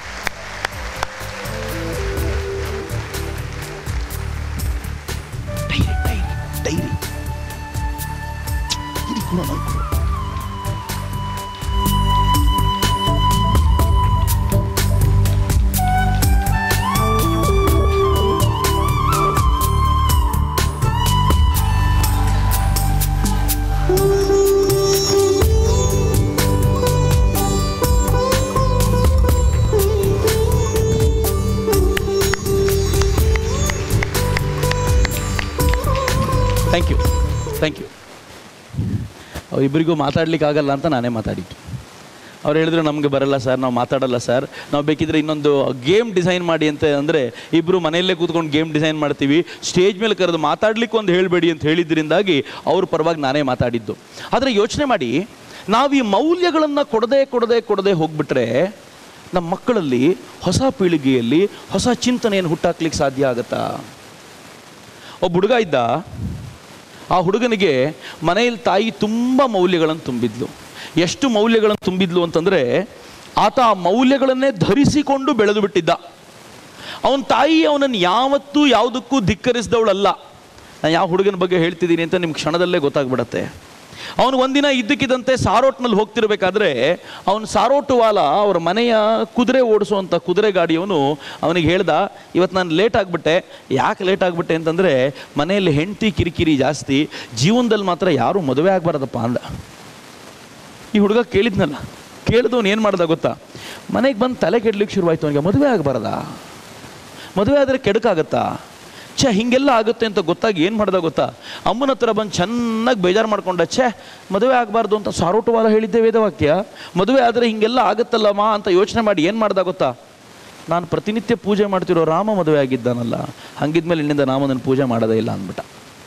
ಡೈರಿ ಡೈರಿ ಡೈರಿ ಇದು ಕೊಡು, ನಂಗೆ ಕೊಡು. ಥ್ಯಾಂಕ್ ಯು ಥ್ಯಾಂಕ್ ಯು ಅವರಿಬ್ಬರಿಗೂ ಮಾತಾಡ್ಲಿಕ್ಕೆ ಆಗಲ್ಲ ಅಂತ ನಾನೇ ಮಾತಾಡಿದ್ದು ಅವ್ರು ಹೇಳಿದ್ರು ನಮಗೆ ಬರಲ್ಲ ಸರ್ ನಾವು ಮಾತಾಡಲ್ಲ ಸರ್ ನಾವು ಬೇಕಿದ್ರೆ ಇನ್ನೊಂದು ಗೇಮ್ ಡಿಸೈನ್ ಮಾಡಿ ಅಂತ ಅಂದರೆ ಇಬ್ಬರು ಮನೆಯಲ್ಲೇ ಕೂತ್ಕೊಂಡು ಗೇಮ್ ಡಿಸೈನ್ ಮಾಡ್ತೀವಿ ಸ್ಟೇಜ್ ಮೇಲೆ ಕರೆದು ಮಾತಾಡ್ಲಿಕ್ಕೆ ಒಂದು ಹೇಳಬೇಡಿ ಅಂತ ಹೇಳಿದ್ರಿಂದಾಗಿ ಅವ್ರ ಪರವಾಗಿ ನಾನೇ ಮಾತಾಡಿದ್ದು ಆದರೆ ಯೋಚನೆ ಮಾಡಿ ನಾವು ಈ ಮೌಲ್ಯಗಳನ್ನು ಕೊಡದೆ ಕೊಡದೆ ಕೊಡದೆ ಹೋಗ್ಬಿಟ್ರೆ ನಮ್ಮ ಮಕ್ಕಳಲ್ಲಿ ಹೊಸ ಪೀಳಿಗೆಯಲ್ಲಿ ಹೊಸ ಚಿಂತನೆಯನ್ನು ಹುಟ್ಟಾಕ್ಲಿಕ್ಕೆ ಸಾಧ್ಯ ಆಗತ್ತಾ ಒಬ್ಬ ಹುಡುಗ ಇದ್ದ ಆ ಹುಡುಗನಿಗೆ ಮನೆಯಲ್ಲಿ ತಾಯಿ ತುಂಬ ಮೌಲ್ಯಗಳನ್ನು ತುಂಬಿದ್ಲು ಎಷ್ಟು ಮೌಲ್ಯಗಳನ್ನು ತುಂಬಿದ್ಲು ಅಂತಂದರೆ ಆತ ಆ ಮೌಲ್ಯಗಳನ್ನೇ ಧರಿಸಿಕೊಂಡು ಬೆಳೆದು ಬಿಟ್ಟಿದ್ದ ಅವನ ತಾಯಿ ಅವನನ್ನು ಯಾವತ್ತೂ ಯಾವುದಕ್ಕೂ ಧಿಕ್ಕರಿಸಿದವಳಲ್ಲ ನಾನು ಯಾವ ಹುಡುಗನ ಬಗ್ಗೆ ಹೇಳ್ತಿದ್ದೀನಿ ಅಂತ ನಿಮ್ಗೆ ಕ್ಷಣದಲ್ಲೇ ಗೊತ್ತಾಗ್ಬಿಡತ್ತೆ ಅವನು ಒಂದಿನ ಇದ್ದಕ್ಕಿದ್ದಂತೆ ಸಾರೋಟ್ನಲ್ಲಿ ಹೋಗ್ತಿರ್ಬೇಕಾದ್ರೆ ಅವನು ಸಾರೋಟುವಾಲ ಅವ್ರ ಮನೆಯ ಕುದುರೆ ಓಡಿಸುವಂಥ ಕುದುರೆ ಗಾಡಿಯವನು ಅವನಿಗೆ ಹೇಳ್ದ ಇವತ್ತು ನಾನು ಲೇಟ್ ಆಗಿಬಿಟ್ಟೆ ಯಾಕೆ ಲೇಟ್ ಆಗಿಬಿಟ್ಟೆ ಅಂತಂದರೆ ಮನೆಯಲ್ಲಿ ಹೆಂಡತಿ ಕಿರಿಕಿರಿ ಜಾಸ್ತಿ ಜೀವನದಲ್ಲಿ ಮಾತ್ರ ಯಾರೂ ಮದುವೆ ಆಗಬಾರ್ದಪ್ಪ ಅಂದ ಈ ಹುಡುಗ ಕೇಳಿದ್ನಲ್ಲ ಕೇಳಿದವನು ಏನು ಮಾಡ್ದ ಗೊತ್ತಾ ಮನೆಗೆ ಬಂದು ತಲೆ ಕೆಡ್ಲಿಕ್ಕೆ ಶುರುವಾಯ್ತು ಅವನಿಗೆ ಮದುವೆ ಆಗಬಾರ್ದಾ ಮದುವೆ ಆದರೆ ಕೆಡಕಾಗತ್ತಾ ಛೇ ಹಿಂಗೆಲ್ಲ ಆಗುತ್ತೆ ಅಂತ ಗೊತ್ತಾಗಿ ಏನು ಮಾಡ್ದ ಗೊತ್ತಾ ಅಮ್ಮನ ಹತ್ರ ಬಂದು ಚೆನ್ನಾಗಿ ಬೇಜಾರು ಮಾಡ್ಕೊಂಡ ಛೇ ಮದುವೆ ಆಗಬಾರ್ದು ಅಂತ ಸಾರೋಟುವಾಲ ಹೇಳಿದ್ದೆ ವೇದವಾಕ್ಯ ಮದುವೆ ಆದರೆ ಹಿಂಗೆಲ್ಲ ಆಗುತ್ತಲ್ಲಮ್ಮ ಅಂತ ಯೋಚನೆ ಮಾಡಿ ಏನು ಮಾಡ್ದ ಗೊತ್ತಾ ನಾನು ಪ್ರತಿನಿತ್ಯ ಪೂಜೆ ಮಾಡ್ತಿರೋ ರಾಮ ಮದುವೆ ಆಗಿದ್ದಾನಲ್ಲ ಹಂಗಿದ್ಮೇಲೆ ಇನ್ನಿಂದ ನಾನು ನನ್ನ ಪೂಜೆ ಮಾಡೋದೇ ಇಲ್ಲ ಅಂದ್ಬಿಟ್ಟ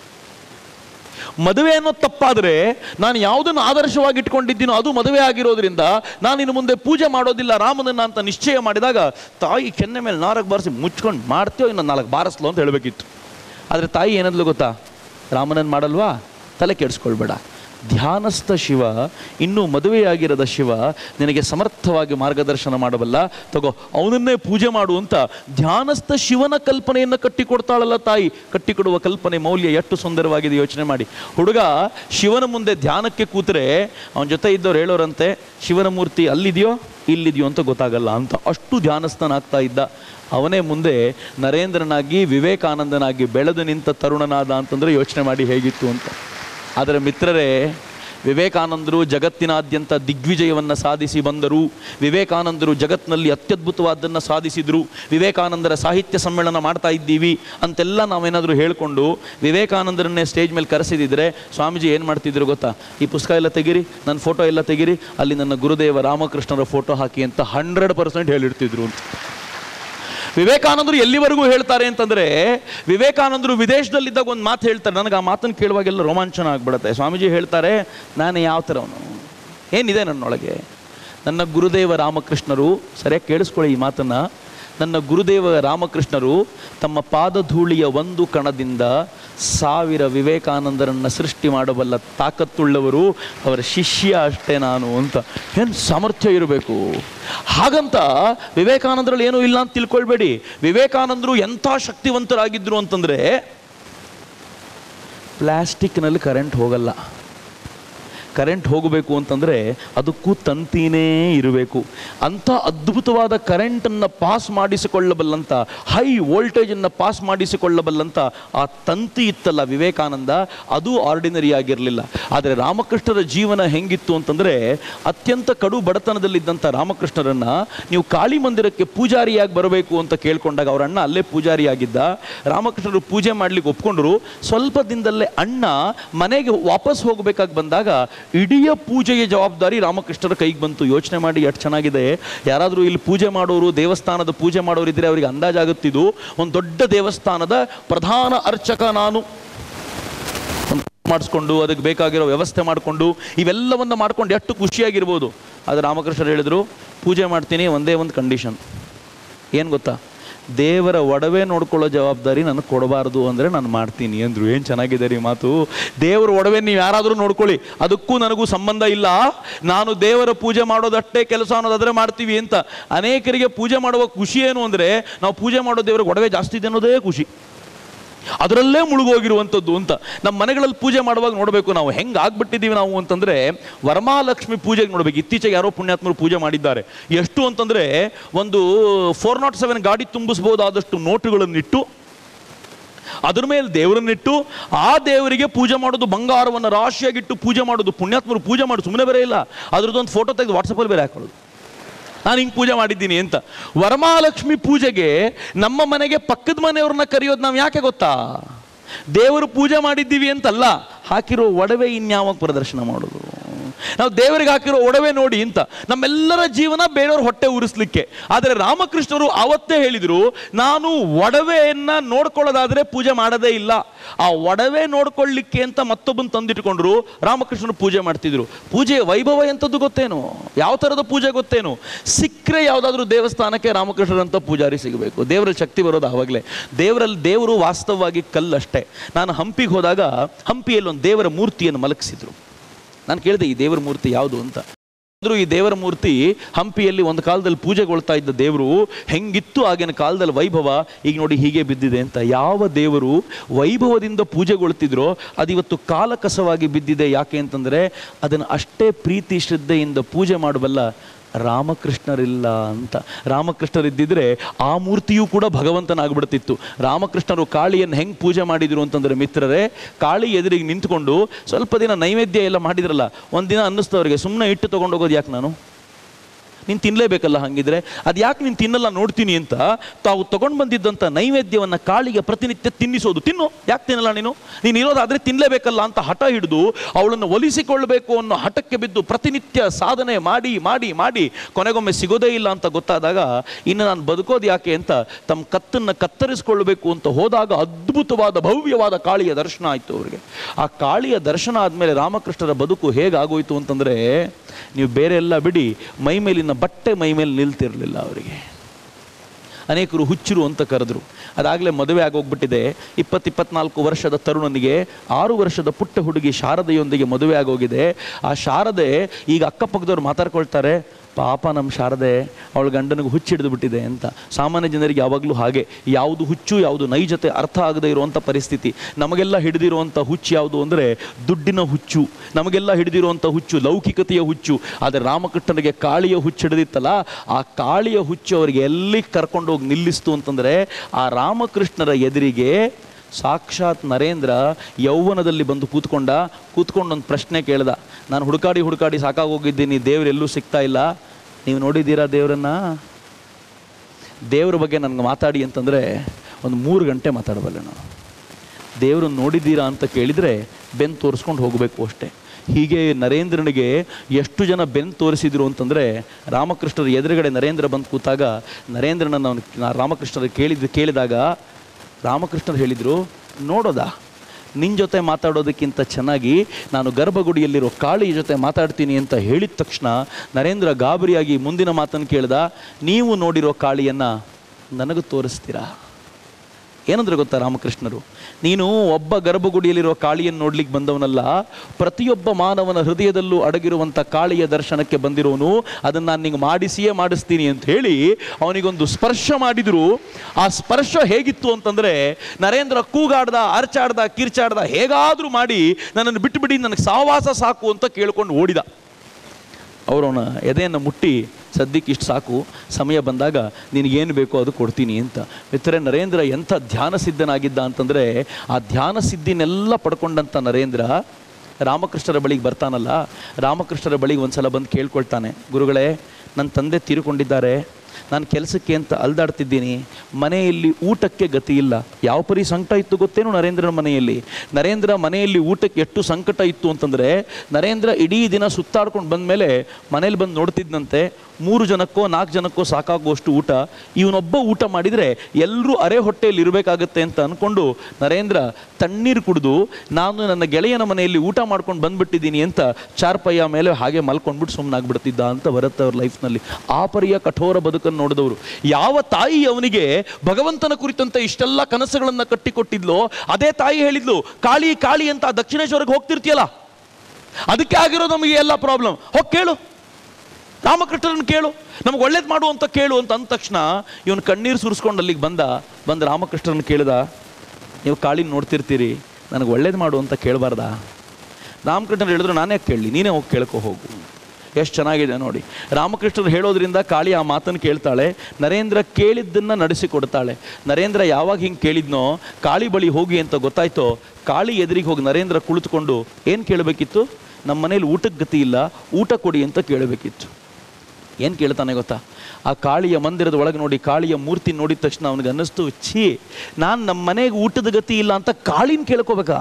ಮದುವೆ ಅನ್ನೋದು ತಪ್ಪಾದರೆ ನಾನು ಯಾವುದನ್ನು ಆದರ್ಶವಾಗಿ ಇಟ್ಕೊಂಡಿದ್ದೀನೋ ಅದು ಮದುವೆ ಆಗಿರೋದ್ರಿಂದ ನಾನು ಇನ್ನು ಮುಂದೆ ಪೂಜೆ ಮಾಡೋದಿಲ್ಲ ರಾಮನನ್ನ ಅಂತ ನಿಶ್ಚಯ ಮಾಡಿದಾಗ ತಾಯಿ ಕೆನ್ನೆ ಮೇಲೆ ನಾಲ್ಕು ಬಾರಿಸಿ ಮುಚ್ಕೊಂಡು ಮಾಡ್ತೀಯೋ ಇನ್ನೊಂದು ನಾಲ್ಕು ಬಾರಿಸ್ಲು ಅಂತ ಹೇಳಬೇಕಿತ್ತು ಆದರೆ ತಾಯಿ ಏನಂದ್ಲು ಗೊತ್ತಾ ರಾಮನನ್ನು ಮಾಡಲ್ವಾ ತಲೆ ಕೆಡಿಸ್ಕೊಳ್ಬೇಡ ಧ್ಯಾನಸ್ಥ ಶಿವ ಇನ್ನೂ ಮದುವೆಯಾಗಿರದ ಶಿವ ನಿನಗೆ ಸಮರ್ಥವಾಗಿ ಮಾರ್ಗದರ್ಶನ ಮಾಡಬಲ್ಲ ತಗೋ ಅವನನ್ನೇ ಪೂಜೆ ಮಾಡು ಅಂತ ಧ್ಯಾನಸ್ಥ ಶಿವನ ಕಲ್ಪನೆಯನ್ನು ಕಟ್ಟಿಕೊಡ್ತಾಳಲ್ಲ ತಾಯಿ ಕಟ್ಟಿಕೊಡುವ ಕಲ್ಪನೆ ಮೌಲ್ಯ ಎಷ್ಟು ಸುಂದರವಾಗಿದೆ ಯೋಚನೆ ಮಾಡಿ ಹುಡುಗ ಶಿವನ ಮುಂದೆ ಧ್ಯಾನಕ್ಕೆ ಕೂತರೆ ಅವನ ಜೊತೆ ಇದ್ದವ್ರು ಹೇಳೋರಂತೆ ಶಿವನ ಮೂರ್ತಿ ಅಲ್ಲಿದೆಯೋ ಇಲ್ಲಿದೆಯೋ ಅಂತ ಗೊತ್ತಾಗಲ್ಲ ಅಂತ ಅಷ್ಟು ಧ್ಯಾನಸ್ಥನಾಗ್ತಾ ಇದ್ದ ಅವನೇ ಮುಂದೆ ನರೇಂದ್ರನಾಗಿ ವಿವೇಕಾನಂದನಾಗಿ ಬೆಳೆದು ನಿಂತ ತರುಣನಾದ ಅಂತಂದರೆ ಯೋಚನೆ ಮಾಡಿ ಹೇಗಿತ್ತು ಅಂತ ಆದರೆ ಮಿತ್ರರೇ ವಿವೇಕಾನಂದರು ಜಗತ್ತಿನಾದ್ಯಂತ ದಿಗ್ವಿಜಯವನ್ನು ಸಾಧಿಸಿ ಬಂದರು ವಿವೇಕಾನಂದರು ಜಗತ್ತಿನಲ್ಲಿ ಅತ್ಯದ್ಭುತವಾದ್ದನ್ನು ಸಾಧಿಸಿದರು ವಿವೇಕಾನಂದರ ಸಾಹಿತ್ಯ ಸಮ್ಮೇಳನ ಮಾಡ್ತಾ ಇದ್ದೀವಿ ಅಂತೆಲ್ಲ ನಾವೇನಾದರೂ ಹೇಳಿಕೊಂಡು ವಿವೇಕಾನಂದರನ್ನೇ ಸ್ಟೇಜ್ ಮೇಲೆ ಕರೆಸಿದಿದ್ರೆ ಸ್ವಾಮೀಜಿ ಏನು ಮಾಡ್ತಿದ್ರು ಗೊತ್ತಾ ಈ ಪುಸ್ತಕ ಎಲ್ಲ ತೆಗೀರಿ ನನ್ನ ಫೋಟೋ ಎಲ್ಲ ತೆಗೀರಿ ಅಲ್ಲಿ ನನ್ನ ಗುರುದೇವ ರಾಮಕೃಷ್ಣರ ಫೋಟೋ ಹಾಕಿ ಅಂತ ಹಂಡ್ರೆಡ್ ಪರ್ಸೆಂಟ್ ಹೇಳಿರ್ತಿದ್ರು ಅಂತ ವಿವೇಕಾನಂದರು ಎಲ್ಲಿವರೆಗೂ ಹೇಳ್ತಾರೆ ಅಂತಂದ್ರೆ ವಿವೇಕಾನಂದರು ವಿದೇಶದಲ್ಲಿದ್ದಾಗ ಒಂದು ಮಾತು ಹೇಳ್ತಾರೆ ನನಗೆ ಆ ಮಾತನ್ನು ಕೇಳುವಾಗೆಲ್ಲ ರೋಮಾಂಚನ ಆಗ್ಬಿಡುತ್ತೆ ಸ್ವಾಮೀಜಿ ಹೇಳ್ತಾರೆ ನಾನು ಯಾವ ಥರವನು ಏನಿದೆ ನನ್ನೊಳಗೆ ನನ್ನ ಗುರುದೇವ ರಾಮಕೃಷ್ಣರು ಸರಿಯಾಗಿ ಕೇಳಿಸ್ಕೊಳ್ಳಿ ಈ ಮಾತನ್ನು ನನ್ನ ಗುರುದೇವ ರಾಮಕೃಷ್ಣರು ತಮ್ಮ ಪಾದಧೂಳಿಯ ಒಂದು ಕಣದಿಂದ ಸಾವಿರ ವಿವೇಕಾನಂದರನ್ನು ಸೃಷ್ಟಿ ಮಾಡಬಲ್ಲ ತಾಕತ್ತುಳ್ಳವರು ಅವರ ಶಿಷ್ಯ ಅಷ್ಟೇ ನಾನು ಅಂತ ಏನು ಸಾಮರ್ಥ್ಯ ಇರಬೇಕು ಹಾಗಂತ ವಿವೇಕಾನಂದರಲ್ಲಿ ಏನೂ ಇಲ್ಲ ಅಂತ ತಿಳ್ಕೊಳ್ಬೇಡಿ ವಿವೇಕಾನಂದರು ಎಂಥ ಶಕ್ತಿವಂತರಾಗಿದ್ದರು ಅಂತಂದರೆ ಪ್ಲಾಸ್ಟಿಕ್ನಲ್ಲಿ ಕರೆಂಟ್ ಹೋಗಲ್ಲ ಕರೆಂಟ್ ಹೋಗಬೇಕು ಅಂತಂದರೆ ಅದಕ್ಕೂ ತಂತಿನೇ ಇರಬೇಕು ಅಂಥ ಅದ್ಭುತವಾದ ಕರೆಂಟನ್ನು ಪಾಸ್ ಮಾಡಿಸಿಕೊಳ್ಳಬಲ್ಲಂಥ ಹೈ ವೋಲ್ಟೇಜನ್ನು ಪಾಸ್ ಮಾಡಿಸಿಕೊಳ್ಳಬಲ್ಲಂಥ ಆ ತಂತಿ ಇತ್ತಲ್ಲ ವಿವೇಕಾನಂದ ಅದು ಆರ್ಡಿನರಿ ಆಗಿರಲಿಲ್ಲ ಆದರೆ ರಾಮಕೃಷ್ಣರ ಜೀವನ ಹೆಂಗಿತ್ತು ಅಂತಂದರೆ ಅತ್ಯಂತ ಕಡು ಬಡತನದಲ್ಲಿದ್ದಂಥ ರಾಮಕೃಷ್ಣರನ್ನು ನೀವು ಕಾಳಿ ಮಂದಿರಕ್ಕೆ ಪೂಜಾರಿಯಾಗಿ ಬರಬೇಕು ಅಂತ ಕೇಳ್ಕೊಂಡಾಗ ಅವ್ರ ಅಣ್ಣ ಅಲ್ಲೇ ಪೂಜಾರಿಯಾಗಿದ್ದ ರಾಮಕೃಷ್ಣರು ಪೂಜೆ ಮಾಡ್ಲಿಕ್ಕೆ ಒಪ್ಕೊಂಡ್ರು ಸ್ವಲ್ಪ ದಿನದಲ್ಲೇ ಅಣ್ಣ ಮನೆಗೆ ವಾಪಸ್ ಹೋಗಬೇಕಾಗಿ ಬಂದಾಗ ಇಡೀ ಪೂಜೆಯ ಜವಾಬ್ದಾರಿ ರಾಮಕೃಷ್ಣರ ಕೈಗೆ ಬಂತು ಯೋಚನೆ ಮಾಡಿ ಎಷ್ಟು ಚೆನ್ನಾಗಿದೆ ಯಾರಾದರೂ ಇಲ್ಲಿ ಪೂಜೆ ಮಾಡೋರು ದೇವಸ್ಥಾನದ ಪೂಜೆ ಮಾಡೋರು ಇದ್ರೆ ಅವರಿಗೆ ಅಂದಾಜಾಗುತ್ತಿದ್ದು ಒಂದು ದೊಡ್ಡ ದೇವಸ್ಥಾನದ ಪ್ರಧಾನ ಅರ್ಚಕ ನಾನು ಮಾಡಿಸ್ಕೊಂಡು ಅದಕ್ಕೆ ಬೇಕಾಗಿರೋ ವ್ಯವಸ್ಥೆ ಮಾಡಿಕೊಂಡು ಇವೆಲ್ಲವನ್ನು ಮಾಡ್ಕೊಂಡು ಎಷ್ಟು ಖುಷಿಯಾಗಿರ್ಬೋದು ಆದರೆ ರಾಮಕೃಷ್ಣರು ಹೇಳಿದರು ಪೂಜೆ ಮಾಡ್ತೀನಿ ಒಂದೇ ಒಂದು ಕಂಡೀಷನ್ ಏನು ಗೊತ್ತಾ ದೇವರ ಒಡವೆ ನೋಡ್ಕೊಳ್ಳೋ ಜವಾಬ್ದಾರಿ ನನಗೆ ಕೊಡಬಾರ್ದು ಅಂದರೆ ನಾನು ಮಾಡ್ತೀನಿ ಅಂದರು ಏನು ಚೆನ್ನಾಗಿದೆ ರೀ ಮಾತು ದೇವರ ಒಡವೆ ನೀವು ಯಾರಾದರೂ ನೋಡ್ಕೊಳ್ಳಿ ಅದಕ್ಕೂ ನನಗೂ ಸಂಬಂಧ ಇಲ್ಲ ನಾನು ದೇವರ ಪೂಜೆ ಮಾಡೋದಷ್ಟೇ ಕೆಲಸ ಅನ್ನೋದಾದರೆ ಮಾಡ್ತೀವಿ ಅಂತ ಅನೇಕರಿಗೆ ಪೂಜೆ ಮಾಡುವ ಖುಷಿ ಏನು ಅಂದರೆ ನಾವು ಪೂಜೆ ಮಾಡೋ ದೇವರ ಒಡವೆ ಜಾಸ್ತಿ ಇದೆ ಅನ್ನೋದೇ ಖುಷಿ ಅದರಲ್ಲೇ ಮುಳುಗೋಗಿರುವಂಥದ್ದು ಅಂತ ನಮ್ಮ ಮನೆಗಳಲ್ಲಿ ಪೂಜೆ ಮಾಡುವಾಗ ನೋಡಬೇಕು ನಾವು ಹೆಂಗೆ ಆಗ್ಬಿಟ್ಟಿದ್ದೀವಿ ನಾವು ಅಂತಂದರೆ ವರಮಹಾಲಕ್ಷ್ಮಿ ಪೂಜೆಗೆ ನೋಡಬೇಕು ಇತ್ತೀಚೆಗೆ ಯಾರೋ ಪುಣ್ಯಾತ್ಮರು ಪೂಜೆ ಮಾಡಿದ್ದಾರೆ ಎಷ್ಟು ಅಂತಂದರೆ ಒಂದು ಫೋರ್ ನಾಟ್ ಸೆವೆನ್ ಗಾಡಿ ತುಂಬಿಸ್ಬೋದಾದಷ್ಟು ನೋಟುಗಳನ್ನಿಟ್ಟು ಅದ್ರ ಮೇಲೆ ದೇವರನ್ನಿಟ್ಟು ಆ ದೇವರಿಗೆ ಪೂಜೆ ಮಾಡೋದು ಬಂಗಾರವನ್ನು ರಾಶಿಯಾಗಿಟ್ಟು ಪೂಜೆ ಮಾಡೋದು ಪುಣ್ಯಾತ್ಮರು ಪೂಜೆ ಮಾಡೋದು ಸುಮ್ಮನೆ ಬೇರೆ ಇಲ್ಲ ಅದ್ರದ್ದೊಂದು ಫೋಟೋ ತೆಗೆದು ವಾಟ್ಸಪ್ಪಲ್ಲಿ ಬೇರೆ ಹಾಕೊಳ್ಳೋದು ನಾನು ಹಿಂಗೆ ಪೂಜೆ ಮಾಡಿದ್ದೀನಿ ಅಂತ ವರಮಹಾಲಕ್ಷ್ಮಿ ಪೂಜೆಗೆ ನಮ್ಮ ಮನೆಗೆ ಪಕ್ಕದ ಮನೆಯವ್ರನ್ನ ಕರೆಯೋದು ನಾವು ಯಾಕೆ ಗೊತ್ತಾ ದೇವರು ಪೂಜೆ ಮಾಡಿದ್ದೀವಿ ಅಂತಲ್ಲ ಹಾಕಿರೋ ಒಡವೆ ಇನ್ಯಾವಾಗ ಪ್ರದರ್ಶನ ಮಾಡೋದು ನಾವು ದೇವರಿಗೆ ಹಾಕಿರೋ ಒಡವೆ ನೋಡಿ ಅಂತ ನಮ್ಮೆಲ್ಲರ ಜೀವನ ಬೇರೆಯವ್ರ ಹೊಟ್ಟೆ ಉರಿಸ್ಲಿಕ್ಕೆ ಆದರೆ ರಾಮಕೃಷ್ಣರು ಆವತ್ತೇ ಹೇಳಿದರು ನಾನು ಒಡವೆಯನ್ನ ನೋಡ್ಕೊಳ್ಳೋದಾದ್ರೆ ಪೂಜೆ ಮಾಡದೇ ಇಲ್ಲ ಆ ಒಡವೆ ನೋಡ್ಕೊಳ್ಳಿಕ್ಕೆ ಅಂತ ಮತ್ತೊಬ್ಬನ ತಂದಿಟ್ಕೊಂಡ್ರು ರಾಮಕೃಷ್ಣರು ಪೂಜೆ ಮಾಡ್ತಿದ್ರು ಪೂಜೆ ವೈಭವ ಎಂಥದ್ದು ಗೊತ್ತೇನು ಯಾವ ಥರದ ಪೂಜೆ ಗೊತ್ತೇನು ಸಿಕ್ಕರೆ ಯಾವುದಾದ್ರೂ ದೇವಸ್ಥಾನಕ್ಕೆ ರಾಮಕೃಷ್ಣರಂತ ಪೂಜಾರಿ ಸಿಗಬೇಕು ದೇವರಲ್ಲಿ ಶಕ್ತಿ ಬರೋದು ಆವಾಗಲೇ ದೇವರಲ್ಲಿ ದೇವರು ವಾಸ್ತವವಾಗಿ ಕಲ್ಲಷ್ಟೇ ನಾನು ಹಂಪಿಗೆ ಹೋದಾಗ ಹಂಪಿಯಲ್ಲಿ ಒಂದು ದೇವರ ಮೂರ್ತಿಯನ್ನು ಮಲಗಿಸಿದ್ರು ನಾನು ಕೇಳಿದೆ ಈ ದೇವರ ಮೂರ್ತಿ ಯಾವುದು ಅಂತ ಅಂದ್ರು ಈ ದೇವರ ಮೂರ್ತಿ ಹಂಪಿಯಲ್ಲಿ ಒಂದು ಕಾಲದಲ್ಲಿ ಪೂಜೆಗೊಳ್ತಾ ಇದ್ದ ದೇವರು ಹೆಂಗಿತ್ತು ಆಗಿನ ಕಾಲದಲ್ಲಿ ವೈಭವ ಈಗ ನೋಡಿ ಹೀಗೆ ಬಿದ್ದಿದೆ ಅಂತ ಯಾವ ದೇವರು ವೈಭವದಿಂದ ಪೂಜೆಗೊಳ್ತಿದ್ರೋ ಅದಿವತ್ತು ಕಾಲಕಸವಾಗಿ ಬಿದ್ದಿದೆ ಯಾಕೆ ಅಂತಂದರೆ ಅದನ್ನು ಅಷ್ಟೇ ಪ್ರೀತಿ ಶ್ರದ್ಧೆಯಿಂದ ಪೂಜೆ ಮಾಡಬಲ್ಲ ರಾಮಕೃಷ್ಣರಿಲ್ಲ ಅಂತ ರಾಮಕೃಷ್ಣರಿದ್ದಿದ್ರೆ ಆ ಮೂರ್ತಿಯೂ ಕೂಡ ಭಗವಂತನಾಗ್ಬಿಡ್ತಿತ್ತು ರಾಮಕೃಷ್ಣರು ಕಾಳಿಯನ್ನು ಹೆಂಗೆ ಪೂಜೆ ಮಾಡಿದ್ರು ಅಂತಂದರೆ ಮಿತ್ರರೇ ಕಾಳಿ ಎದುರಿಗೆ ನಿಂತ್ಕೊಂಡು ಸ್ವಲ್ಪ ದಿನ ನೈವೇದ್ಯ ಎಲ್ಲ ಮಾಡಿದ್ರಲ್ಲ ಒಂದಿನ ಅನ್ನಿಸ್ತವ್ರಿಗೆ ಸುಮ್ಮನೆ ಇಟ್ಟು ತೊಗೊಂಡೋಗೋದು ಯಾಕೆ ನಾನು ನೀನು ತಿನ್ನಲೇಬೇಕಲ್ಲ ಹಾಗಿದ್ರೆ ಅದು ಯಾಕೆ ನೀನು ತಿನ್ನಲ್ಲ ನೋಡ್ತೀನಿ ಅಂತ ತಾವು ತಗೊಂಡು ಬಂದಿದ್ದಂಥ ನೈವೇದ್ಯವನ್ನು ಕಾಳಿಗೆ ಪ್ರತಿನಿತ್ಯ ತಿನ್ನಿಸೋದು ತಿನ್ನು ಯಾಕೆ ತಿನ್ನಲ್ಲ ನೀನು ನೀನು ಇರೋದಾದರೆ ತಿನ್ನಲೇಬೇಕಲ್ಲ ಅಂತ ಹಠ ಹಿಡಿದು ಅವಳನ್ನು ಒಲಿಸಿಕೊಳ್ಳಬೇಕು ಅನ್ನೋ ಹಠಕ್ಕೆ ಬಿದ್ದು ಪ್ರತಿನಿತ್ಯ ಸಾಧನೆ ಮಾಡಿ ಮಾಡಿ ಮಾಡಿ ಕೊನೆಗೊಮ್ಮೆ ಸಿಗೋದೇ ಇಲ್ಲ ಅಂತ ಗೊತ್ತಾದಾಗ ಇನ್ನು ನಾನು ಬದುಕೋದು ಯಾಕೆ ಅಂತ ತಮ್ಮ ಕತ್ತನ್ನು ಕತ್ತರಿಸಿಕೊಳ್ಳಬೇಕು ಅಂತ ಹೋದಾಗ ಅದ್ಭುತವಾದ ಭವ್ಯವಾದ ಕಾಳಿಯ ದರ್ಶನ ಆಯಿತು ಅವರಿಗೆ ಆ ಕಾಳಿಯ ದರ್ಶನ ಆದಮೇಲೆ ರಾಮಕೃಷ್ಣರ ಬದುಕು ಹೇಗಾಗೋಯ್ತು ಅಂತಂದರೆ ನೀವು ಬೇರೆ ಎಲ್ಲ ಬಿಡಿ ಮೈ ಮೇಲಿನ ಬಟ್ಟೆ ಮೈ ಮೇಲೆ ನಿಲ್ತಿರಲಿಲ್ಲ ಅವರಿಗೆ ಅನೇಕರು ಹುಚ್ಚರು ಅಂತ ಕರೆದ್ರು ಅದಾಗಲೇ ಮದುವೆ ಆಗೋಗ್ಬಿಟ್ಟಿದೆ ಇಪ್ಪತ್ತು ಇಪ್ಪತ್ನಾಲ್ಕು ವರ್ಷದ ತರುಣನಿಗೆ ಆರು ವರ್ಷದ ಪುಟ್ಟ ಹುಡುಗಿ ಶಾರದೆಯೊಂದಿಗೆ ಮದುವೆ ಆಗೋಗಿದೆ ಆ ಶಾರದೆ ಈಗ ಅಕ್ಕಪಕ್ಕದವ್ರು ಮಾತಾಡ್ಕೊಳ್ತಾರೆ ಪಾಪ ನಮ್ಮ ಶಾರದೆ ಅವಳ ಗಂಡನಿಗೆ ಹುಚ್ಚು ಹಿಡಿದು ಬಿಟ್ಟಿದೆ ಅಂತ ಸಾಮಾನ್ಯ ಜನರಿಗೆ ಯಾವಾಗಲೂ ಹಾಗೆ ಯಾವುದು ಹುಚ್ಚು ಯಾವುದು ನೈಜತೆ ಅರ್ಥ ಆಗದೇ ಇರುವಂಥ ಪರಿಸ್ಥಿತಿ ನಮಗೆಲ್ಲ ಹಿಡಿದಿರುವಂಥ ಹುಚ್ಚು ಯಾವುದು ಅಂದರೆ ದುಡ್ಡಿನ ಹುಚ್ಚು ನಮಗೆಲ್ಲ ಹಿಡಿದಿರುವಂಥ ಹುಚ್ಚು ಲೌಕಿಕತೆಯ ಹುಚ್ಚು ಆದರೆ ರಾಮಕೃಷ್ಣನಿಗೆ ಕಾಳಿಯ ಹುಚ್ಚು ಹಿಡಿದಿತ್ತಲ್ಲ ಆ ಕಾಳಿಯ ಹುಚ್ಚು ಅವರಿಗೆ ಎಲ್ಲಿ ಕರ್ಕೊಂಡೋಗಿ ನಿಲ್ಲಿಸ್ತು ಅಂತಂದರೆ ಆ ರಾಮಕೃಷ್ಣರ ಎದುರಿಗೆ ಸಾಕ್ಷಾತ್ ನರೇಂದ್ರ ಯೌವನದಲ್ಲಿ ಬಂದು ಕೂತ್ಕೊಂಡ ಕೂತ್ಕೊಂಡು ಒಂದು ಪ್ರಶ್ನೆ ಕೇಳ್ದ ನಾನು ಹುಡುಕಾಡಿ ಹುಡುಕಾಡಿ ಸಾಕಾಗೋಗಿದ್ದೀನಿ ದೇವರೆಲ್ಲೂ ಸಿಗ್ತಾ ಇಲ್ಲ ನೀವು ನೋಡಿದ್ದೀರಾ ದೇವರನ್ನ ದೇವರ ಬಗ್ಗೆ ನನಗೆ ಮಾತಾಡಿ ಅಂತಂದರೆ ಒಂದು ಮೂರು ಗಂಟೆ ಮಾತಾಡಬಲ್ಲೆ ನಾನು ದೇವರನ್ನು ನೋಡಿದ್ದೀರಾ ಅಂತ ಕೇಳಿದರೆ ಬೆನ್ನು ತೋರಿಸ್ಕೊಂಡು ಹೋಗಬೇಕು ಅಷ್ಟೇ ಹೀಗೆ ನರೇಂದ್ರನಿಗೆ ಎಷ್ಟು ಜನ ಬೆನ್ನು ತೋರಿಸಿದ್ರು ಅಂತಂದರೆ ರಾಮಕೃಷ್ಣರ ಎದುರುಗಡೆ ನರೇಂದ್ರ ಬಂದು ಕೂತಾಗ ನರೇಂದ್ರನನ್ನು ಅವನು ರಾಮಕೃಷ್ಣರ ಕೇಳಿದ ಕೇಳಿದಾಗ ರಾಮಕೃಷ್ಣರು ಹೇಳಿದರು ನೋಡೋದಾ ನಿನ್ನ ಜೊತೆ ಮಾತಾಡೋದಕ್ಕಿಂತ ಚೆನ್ನಾಗಿ ನಾನು ಗರ್ಭಗುಡಿಯಲ್ಲಿರೋ ಕಾಳಿ ಜೊತೆ ಮಾತಾಡ್ತೀನಿ ಅಂತ ಹೇಳಿದ ತಕ್ಷಣ ನರೇಂದ್ರ ಗಾಬರಿಯಾಗಿ ಮುಂದಿನ ಮಾತನ್ನು ಕೇಳ್ದ ನೀವು ನೋಡಿರೋ ಕಾಳಿಯನ್ನು ನನಗೆ ತೋರಿಸ್ತೀರಾ ಏನಂದ್ರೆ ಗೊತ್ತಾ ರಾಮಕೃಷ್ಣರು ನೀನು ಒಬ್ಬ ಗರ್ಭಗುಡಿಯಲ್ಲಿರೋ ಕಾಳಿಯನ್ನು ನೋಡ್ಲಿಕ್ಕೆ ಬಂದವನಲ್ಲ ಪ್ರತಿಯೊಬ್ಬ ಮಾನವನ ಹೃದಯದಲ್ಲೂ ಅಡಗಿರುವಂಥ ಕಾಳಿಯ ದರ್ಶನಕ್ಕೆ ಬಂದಿರೋನು ಅದನ್ನು ನಾನು ನಿಂಗೆ ಮಾಡಿಸಿಯೇ ಮಾಡಿಸ್ತೀನಿ ಅಂತ ಹೇಳಿ ಅವನಿಗೊಂದು ಸ್ಪರ್ಶ ಮಾಡಿದ್ರು ಆ ಸ್ಪರ್ಶ ಹೇಗಿತ್ತು ಅಂತಂದರೆ ನರೇಂದ್ರ ಕೂಗಾಡ್ದ ಅರ್ಚಾಡ್ದ ಕಿರ್ಚಾಡ್ದ ಹೇಗಾದರೂ ಮಾಡಿ ನನ್ನನ್ನು ಬಿಟ್ಟುಬಿಡಿ ನನಗೆ ಸಹವಾಸ ಸಾಕು ಅಂತ ಕೇಳ್ಕೊಂಡು ಓಡಿದ ಅವರವನ ಎದೆಯನ್ನು ಮುಟ್ಟಿ ಸದ್ಯಕ್ಕೆ ಇಷ್ಟು ಸಾಕು ಸಮಯ ಬಂದಾಗ ನಿನಗೇನು ಬೇಕೋ ಅದು ಕೊಡ್ತೀನಿ ಅಂತ ಮಿತ್ರರೆ ನರೇಂದ್ರ ಎಂಥ ಧ್ಯಾನ ಸಿದ್ಧನಾಗಿದ್ದ ಅಂತಂದರೆ ಆ ಧ್ಯಾನ ಸಿದ್ಧಿನೆಲ್ಲ ಪಡ್ಕೊಂಡಂಥ ನರೇಂದ್ರ ರಾಮಕೃಷ್ಣರ ಬಳಿಗೆ ಬರ್ತಾನಲ್ಲ ರಾಮಕೃಷ್ಣರ ಬಳಿಗೆ ಒಂದ್ಸಲ ಬಂದು ಕೇಳ್ಕೊಳ್ತಾನೆ ಗುರುಗಳೇ ನನ್ನ ತಂದೆ ತೀರಿಕೊಂಡಿದ್ದಾರೆ ನಾನು ಕೆಲಸಕ್ಕೆ ಅಂತ ಅಲ್ದಾಡ್ತಿದ್ದೀನಿ ಮನೆಯಲ್ಲಿ ಊಟಕ್ಕೆ ಗತಿ ಇಲ್ಲ ಯಾವ ಪರಿ ಸಂಕಟ ಇತ್ತು ಗೊತ್ತೇನು ನರೇಂದ್ರನ ಮನೆಯಲ್ಲಿ ನರೇಂದ್ರ ಮನೆಯಲ್ಲಿ ಊಟಕ್ಕೆ ಎಷ್ಟು ಸಂಕಟ ಇತ್ತು ಅಂತಂದರೆ ನರೇಂದ್ರ ಇಡೀ ದಿನ ಸುತ್ತಾಡ್ಕೊಂಡು ಬಂದಮೇಲೆ ಮನೇಲಿ ಬಂದು ನೋಡ್ತಿದ್ದಂತೆ ಮೂರು ಜನಕ್ಕೋ ನಾಲ್ಕು ಜನಕ್ಕೋ ಸಾಕಾಗುವಷ್ಟು ಊಟ ಇವನೊಬ್ಬ ಊಟ ಮಾಡಿದರೆ ಎಲ್ಲರೂ ಅರೆ ಹೊಟ್ಟೆಯಲ್ಲಿ ಇರಬೇಕಾಗತ್ತೆ ಅಂತ ಅಂದ್ಕೊಂಡು ನರೇಂದ್ರ ತಣ್ಣೀರು ಕುಡಿದು ನಾನು ನನ್ನ ಗೆಳೆಯನ ಮನೆಯಲ್ಲಿ ಊಟ ಮಾಡ್ಕೊಂಡು ಬಂದ್ಬಿಟ್ಟಿದ್ದೀನಿ ಅಂತ ಚಾರ್ಪಯ್ಯ ಮೇಲೆ ಹಾಗೆ ಮಲ್ಕೊಂಡ್ಬಿಟ್ಟು ಸುಮ್ಮನಾಗ್ಬಿಡ್ತಿದ್ದ ಅಂತ ಬರುತ್ತೆ ಅವ್ರ ಲೈಫ್ನಲ್ಲಿ ಆ ಪರಿಯ ಕಠೋರ ಬದುಕನ್ನು ನೋಡಿದವರು ಯಾವ ತಾಯಿ ಅವನಿಗೆ ಭಗವಂತನ ಕುರಿತಂತೆ ಇಷ್ಟೆಲ್ಲ ಕನಸುಗಳನ್ನು ಕಟ್ಟಿಕೊಟ್ಟಿದ್ಲೋ ಅದೇ ತಾಯಿ ಹೇಳಿದ್ಲು ಕಾಳಿ ಕಾಳಿ ಅಂತ ದಕ್ಷಿಣೇಶ್ವರಕ್ಕೆ ಹೋಗ್ತಿರ್ತೀಯಲ್ಲ ಅದಕ್ಕೆ ಆಗಿರೋ ನಮಗೆ ಎಲ್ಲ ಪ್ರಾಬ್ಲಮ್ ಹೋಗಿ ಕೇಳು ರಾಮಕೃಷ್ಣರನ್ನು ಕೇಳು ನಮಗೆ ಒಳ್ಳೇದು ಮಾಡು ಅಂತ ಕೇಳು ಅಂತ ಅಂದ ತಕ್ಷಣ ಇವನು ಕಣ್ಣೀರು ಸುರಿಸ್ಕೊಂಡು ಅಲ್ಲಿಗೆ ಬಂದ ಬಂದು ರಾಮಕೃಷ್ಣರನ್ನ ಕೇಳ್ದ ನೀವು ಕಾಳಿನ ನೋಡ್ತಿರ್ತೀರಿ ನನಗೆ ಒಳ್ಳೇದು ಮಾಡು ಅಂತ ಕೇಳಬಾರ್ದಾ ರಾಮಕೃಷ್ಣರು ಹೇಳಿದ್ರು ನಾನೇ ಕೇಳಲಿ ನೀನೇ ಹೋಗಿ ಕೇಳ್ಕೊ ಹೋಗು ಎಷ್ಟು ಚೆನ್ನಾಗಿದೆ ನೋಡಿ ರಾಮಕೃಷ್ಣರು ಹೇಳೋದ್ರಿಂದ ಕಾಳಿ ಆ ಮಾತನ್ನು ಕೇಳ್ತಾಳೆ ನರೇಂದ್ರ ಕೇಳಿದ್ದನ್ನು ನಡೆಸಿಕೊಡ್ತಾಳೆ ನರೇಂದ್ರ ಯಾವಾಗ ಹಿಂಗೆ ಕೇಳಿದ್ನೋ ಕಾಳಿ ಬಳಿ ಹೋಗಿ ಅಂತ ಗೊತ್ತಾಯ್ತೋ ಕಾಳಿ ಎದುರಿಗೆ ಹೋಗಿ ನರೇಂದ್ರ ಕುಳಿತುಕೊಂಡು ಏನು ಕೇಳಬೇಕಿತ್ತು ನಮ್ಮ ಮನೇಲಿ ಊಟಕ್ಕೆ ಗತಿ ಇಲ್ಲ ಊಟ ಕೊಡಿ ಅಂತ ಕೇಳಬೇಕಿತ್ತು ಏನು ಕೇಳ್ತಾನೆ ಗೊತ್ತಾ ಆ ಕಾಳಿಯ ಮಂದಿರದ ಒಳಗೆ ನೋಡಿ ಕಾಳಿಯ ಮೂರ್ತಿ ನೋಡಿದ ತಕ್ಷಣ ಅವನಿಗೆ ಅನ್ನಿಸ್ತು ಛೀ ನಾನು ನಮ್ಮ ಮನೆಗೆ ಊಟದ ಗತಿ ಇಲ್ಲ ಅಂತ ಕಾಳಿನ ಕೇಳ್ಕೋಬೇಕಾ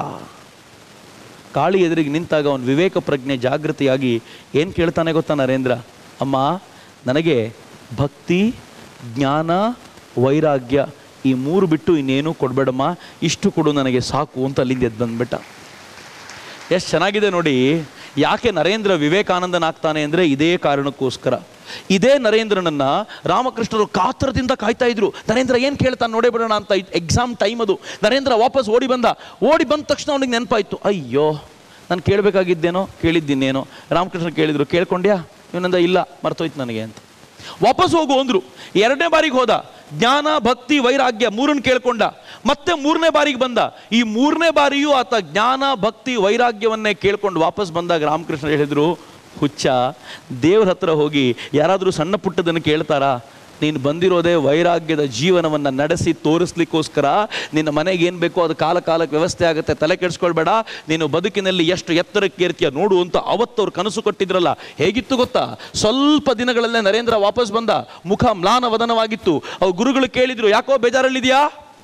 ಕಾಳಿ ಎದುರಿಗೆ ನಿಂತಾಗ ಅವನ ವಿವೇಕ ಪ್ರಜ್ಞೆ ಜಾಗೃತಿಯಾಗಿ ಏನು ಕೇಳ್ತಾನೆ ಗೊತ್ತಾ ನರೇಂದ್ರ ಅಮ್ಮ ನನಗೆ ಭಕ್ತಿ ಜ್ಞಾನ ವೈರಾಗ್ಯ ಈ ಮೂರು ಬಿಟ್ಟು ಇನ್ನೇನು ಕೊಡಬೇಡಮ್ಮ ಇಷ್ಟು ಕೊಡು ನನಗೆ ಸಾಕು ಅಂತ ಅಲ್ಲಿಂದ ಎದ್ದು ಬಂದ್ಬಿಟ್ಟ ಎಷ್ಟು ಚೆನ್ನಾಗಿದೆ ನೋಡಿ ಯಾಕೆ ನರೇಂದ್ರ ವಿವೇಕಾನಂದನಾಗ್ತಾನೆ ಅಂದರೆ ಇದೇ ಕಾರಣಕ್ಕೋಸ್ಕರ ಇದೇ ನರೇಂದ್ರನನ್ನ ರಾಮಕೃಷ್ಣರು ಕಾತರದಿಂದ ಕಾಯ್ತಾ ಇದ್ರು ನರೇಂದ್ರ ಏನು ಕೇಳ್ತಾನೆ ನೋಡೇ ಬಿಡೋಣ ಅಂತ ಎಕ್ಸಾಮ್ ಟೈಮ್ ಅದು ನರೇಂದ್ರ ವಾಪಸ್ ಓಡಿ ಬಂದ ಓಡಿ ಬಂದ ತಕ್ಷಣ ಅವನಿಗೆ ನೆನಪಾಯ್ತು ಅಯ್ಯೋ ನಾನು ಕೇಳಬೇಕಾಗಿದ್ದೇನೋ ಕೇಳಿದ್ದೀನೇನೋ ರಾಮಕೃಷ್ಣ ಕೇಳಿದ್ರು ಕೇಳ್ಕೊಂಡ್ಯಾ ಇವನಂದ ಇಲ್ಲ ಮರ್ತೋಯ್ತು ನನಗೆ ಅಂತ ವಾಪಸ್ ಹೋಗು ಅಂದ್ರು ಎರಡನೇ ಬಾರಿಗೆ ಹೋದ ಜ್ಞಾನ ಭಕ್ತಿ ವೈರಾಗ್ಯ ಮೂರನ್ನು ಕೇಳ್ಕೊಂಡ ಮತ್ತೆ ಮೂರನೇ ಬಾರಿಗೆ ಬಂದ ಈ ಮೂರನೇ ಬಾರಿಯೂ ಆತ ಜ್ಞಾನ ಭಕ್ತಿ ವೈರಾಗ್ಯವನ್ನೇ ಕೇಳ್ಕೊಂಡು ವಾಪಸ್ ಬಂದಾಗ ರಾಮಕೃಷ್ಣ ಹೇಳಿದ್ರು ಹುಚ್ಚ ದೇವ್ರ ಹತ್ರ ಹೋಗಿ ಯಾರಾದರೂ ಸಣ್ಣ ಪುಟ್ಟದನ್ನು ಕೇಳ್ತಾರಾ ನೀನು ಬಂದಿರೋದೇ ವೈರಾಗ್ಯದ ಜೀವನವನ್ನು ನಡೆಸಿ ತೋರಿಸ್ಲಿಕ್ಕೋಸ್ಕರ ನಿನ್ನ ಮನೆಗೆ ಏನು ಬೇಕೋ ಅದು ಕಾಲ ಕಾಲಕ್ಕೆ ವ್ಯವಸ್ಥೆ ಆಗುತ್ತೆ ತಲೆ ಕೆಡಿಸ್ಕೊಳ್ಬೇಡ ನೀನು ಬದುಕಿನಲ್ಲಿ ಎಷ್ಟು ಎತ್ತರಕ್ಕೆ ಏರ್ತೀಯ ನೋಡು ಅಂತ ಅವತ್ತವ್ರು ಕನಸು ಕೊಟ್ಟಿದ್ರಲ್ಲ ಹೇಗಿತ್ತು ಗೊತ್ತಾ ಸ್ವಲ್ಪ ದಿನಗಳಲ್ಲೇ ನರೇಂದ್ರ ವಾಪಸ್ ಬಂದ ಮುಖ ಮ್ಲಾನ ವದನವಾಗಿತ್ತು ಅವು ಗುರುಗಳು ಕೇಳಿದ್ರು ಯಾಕೋ ಬೇಜಾರಲ್ಲಿದೆಯಾ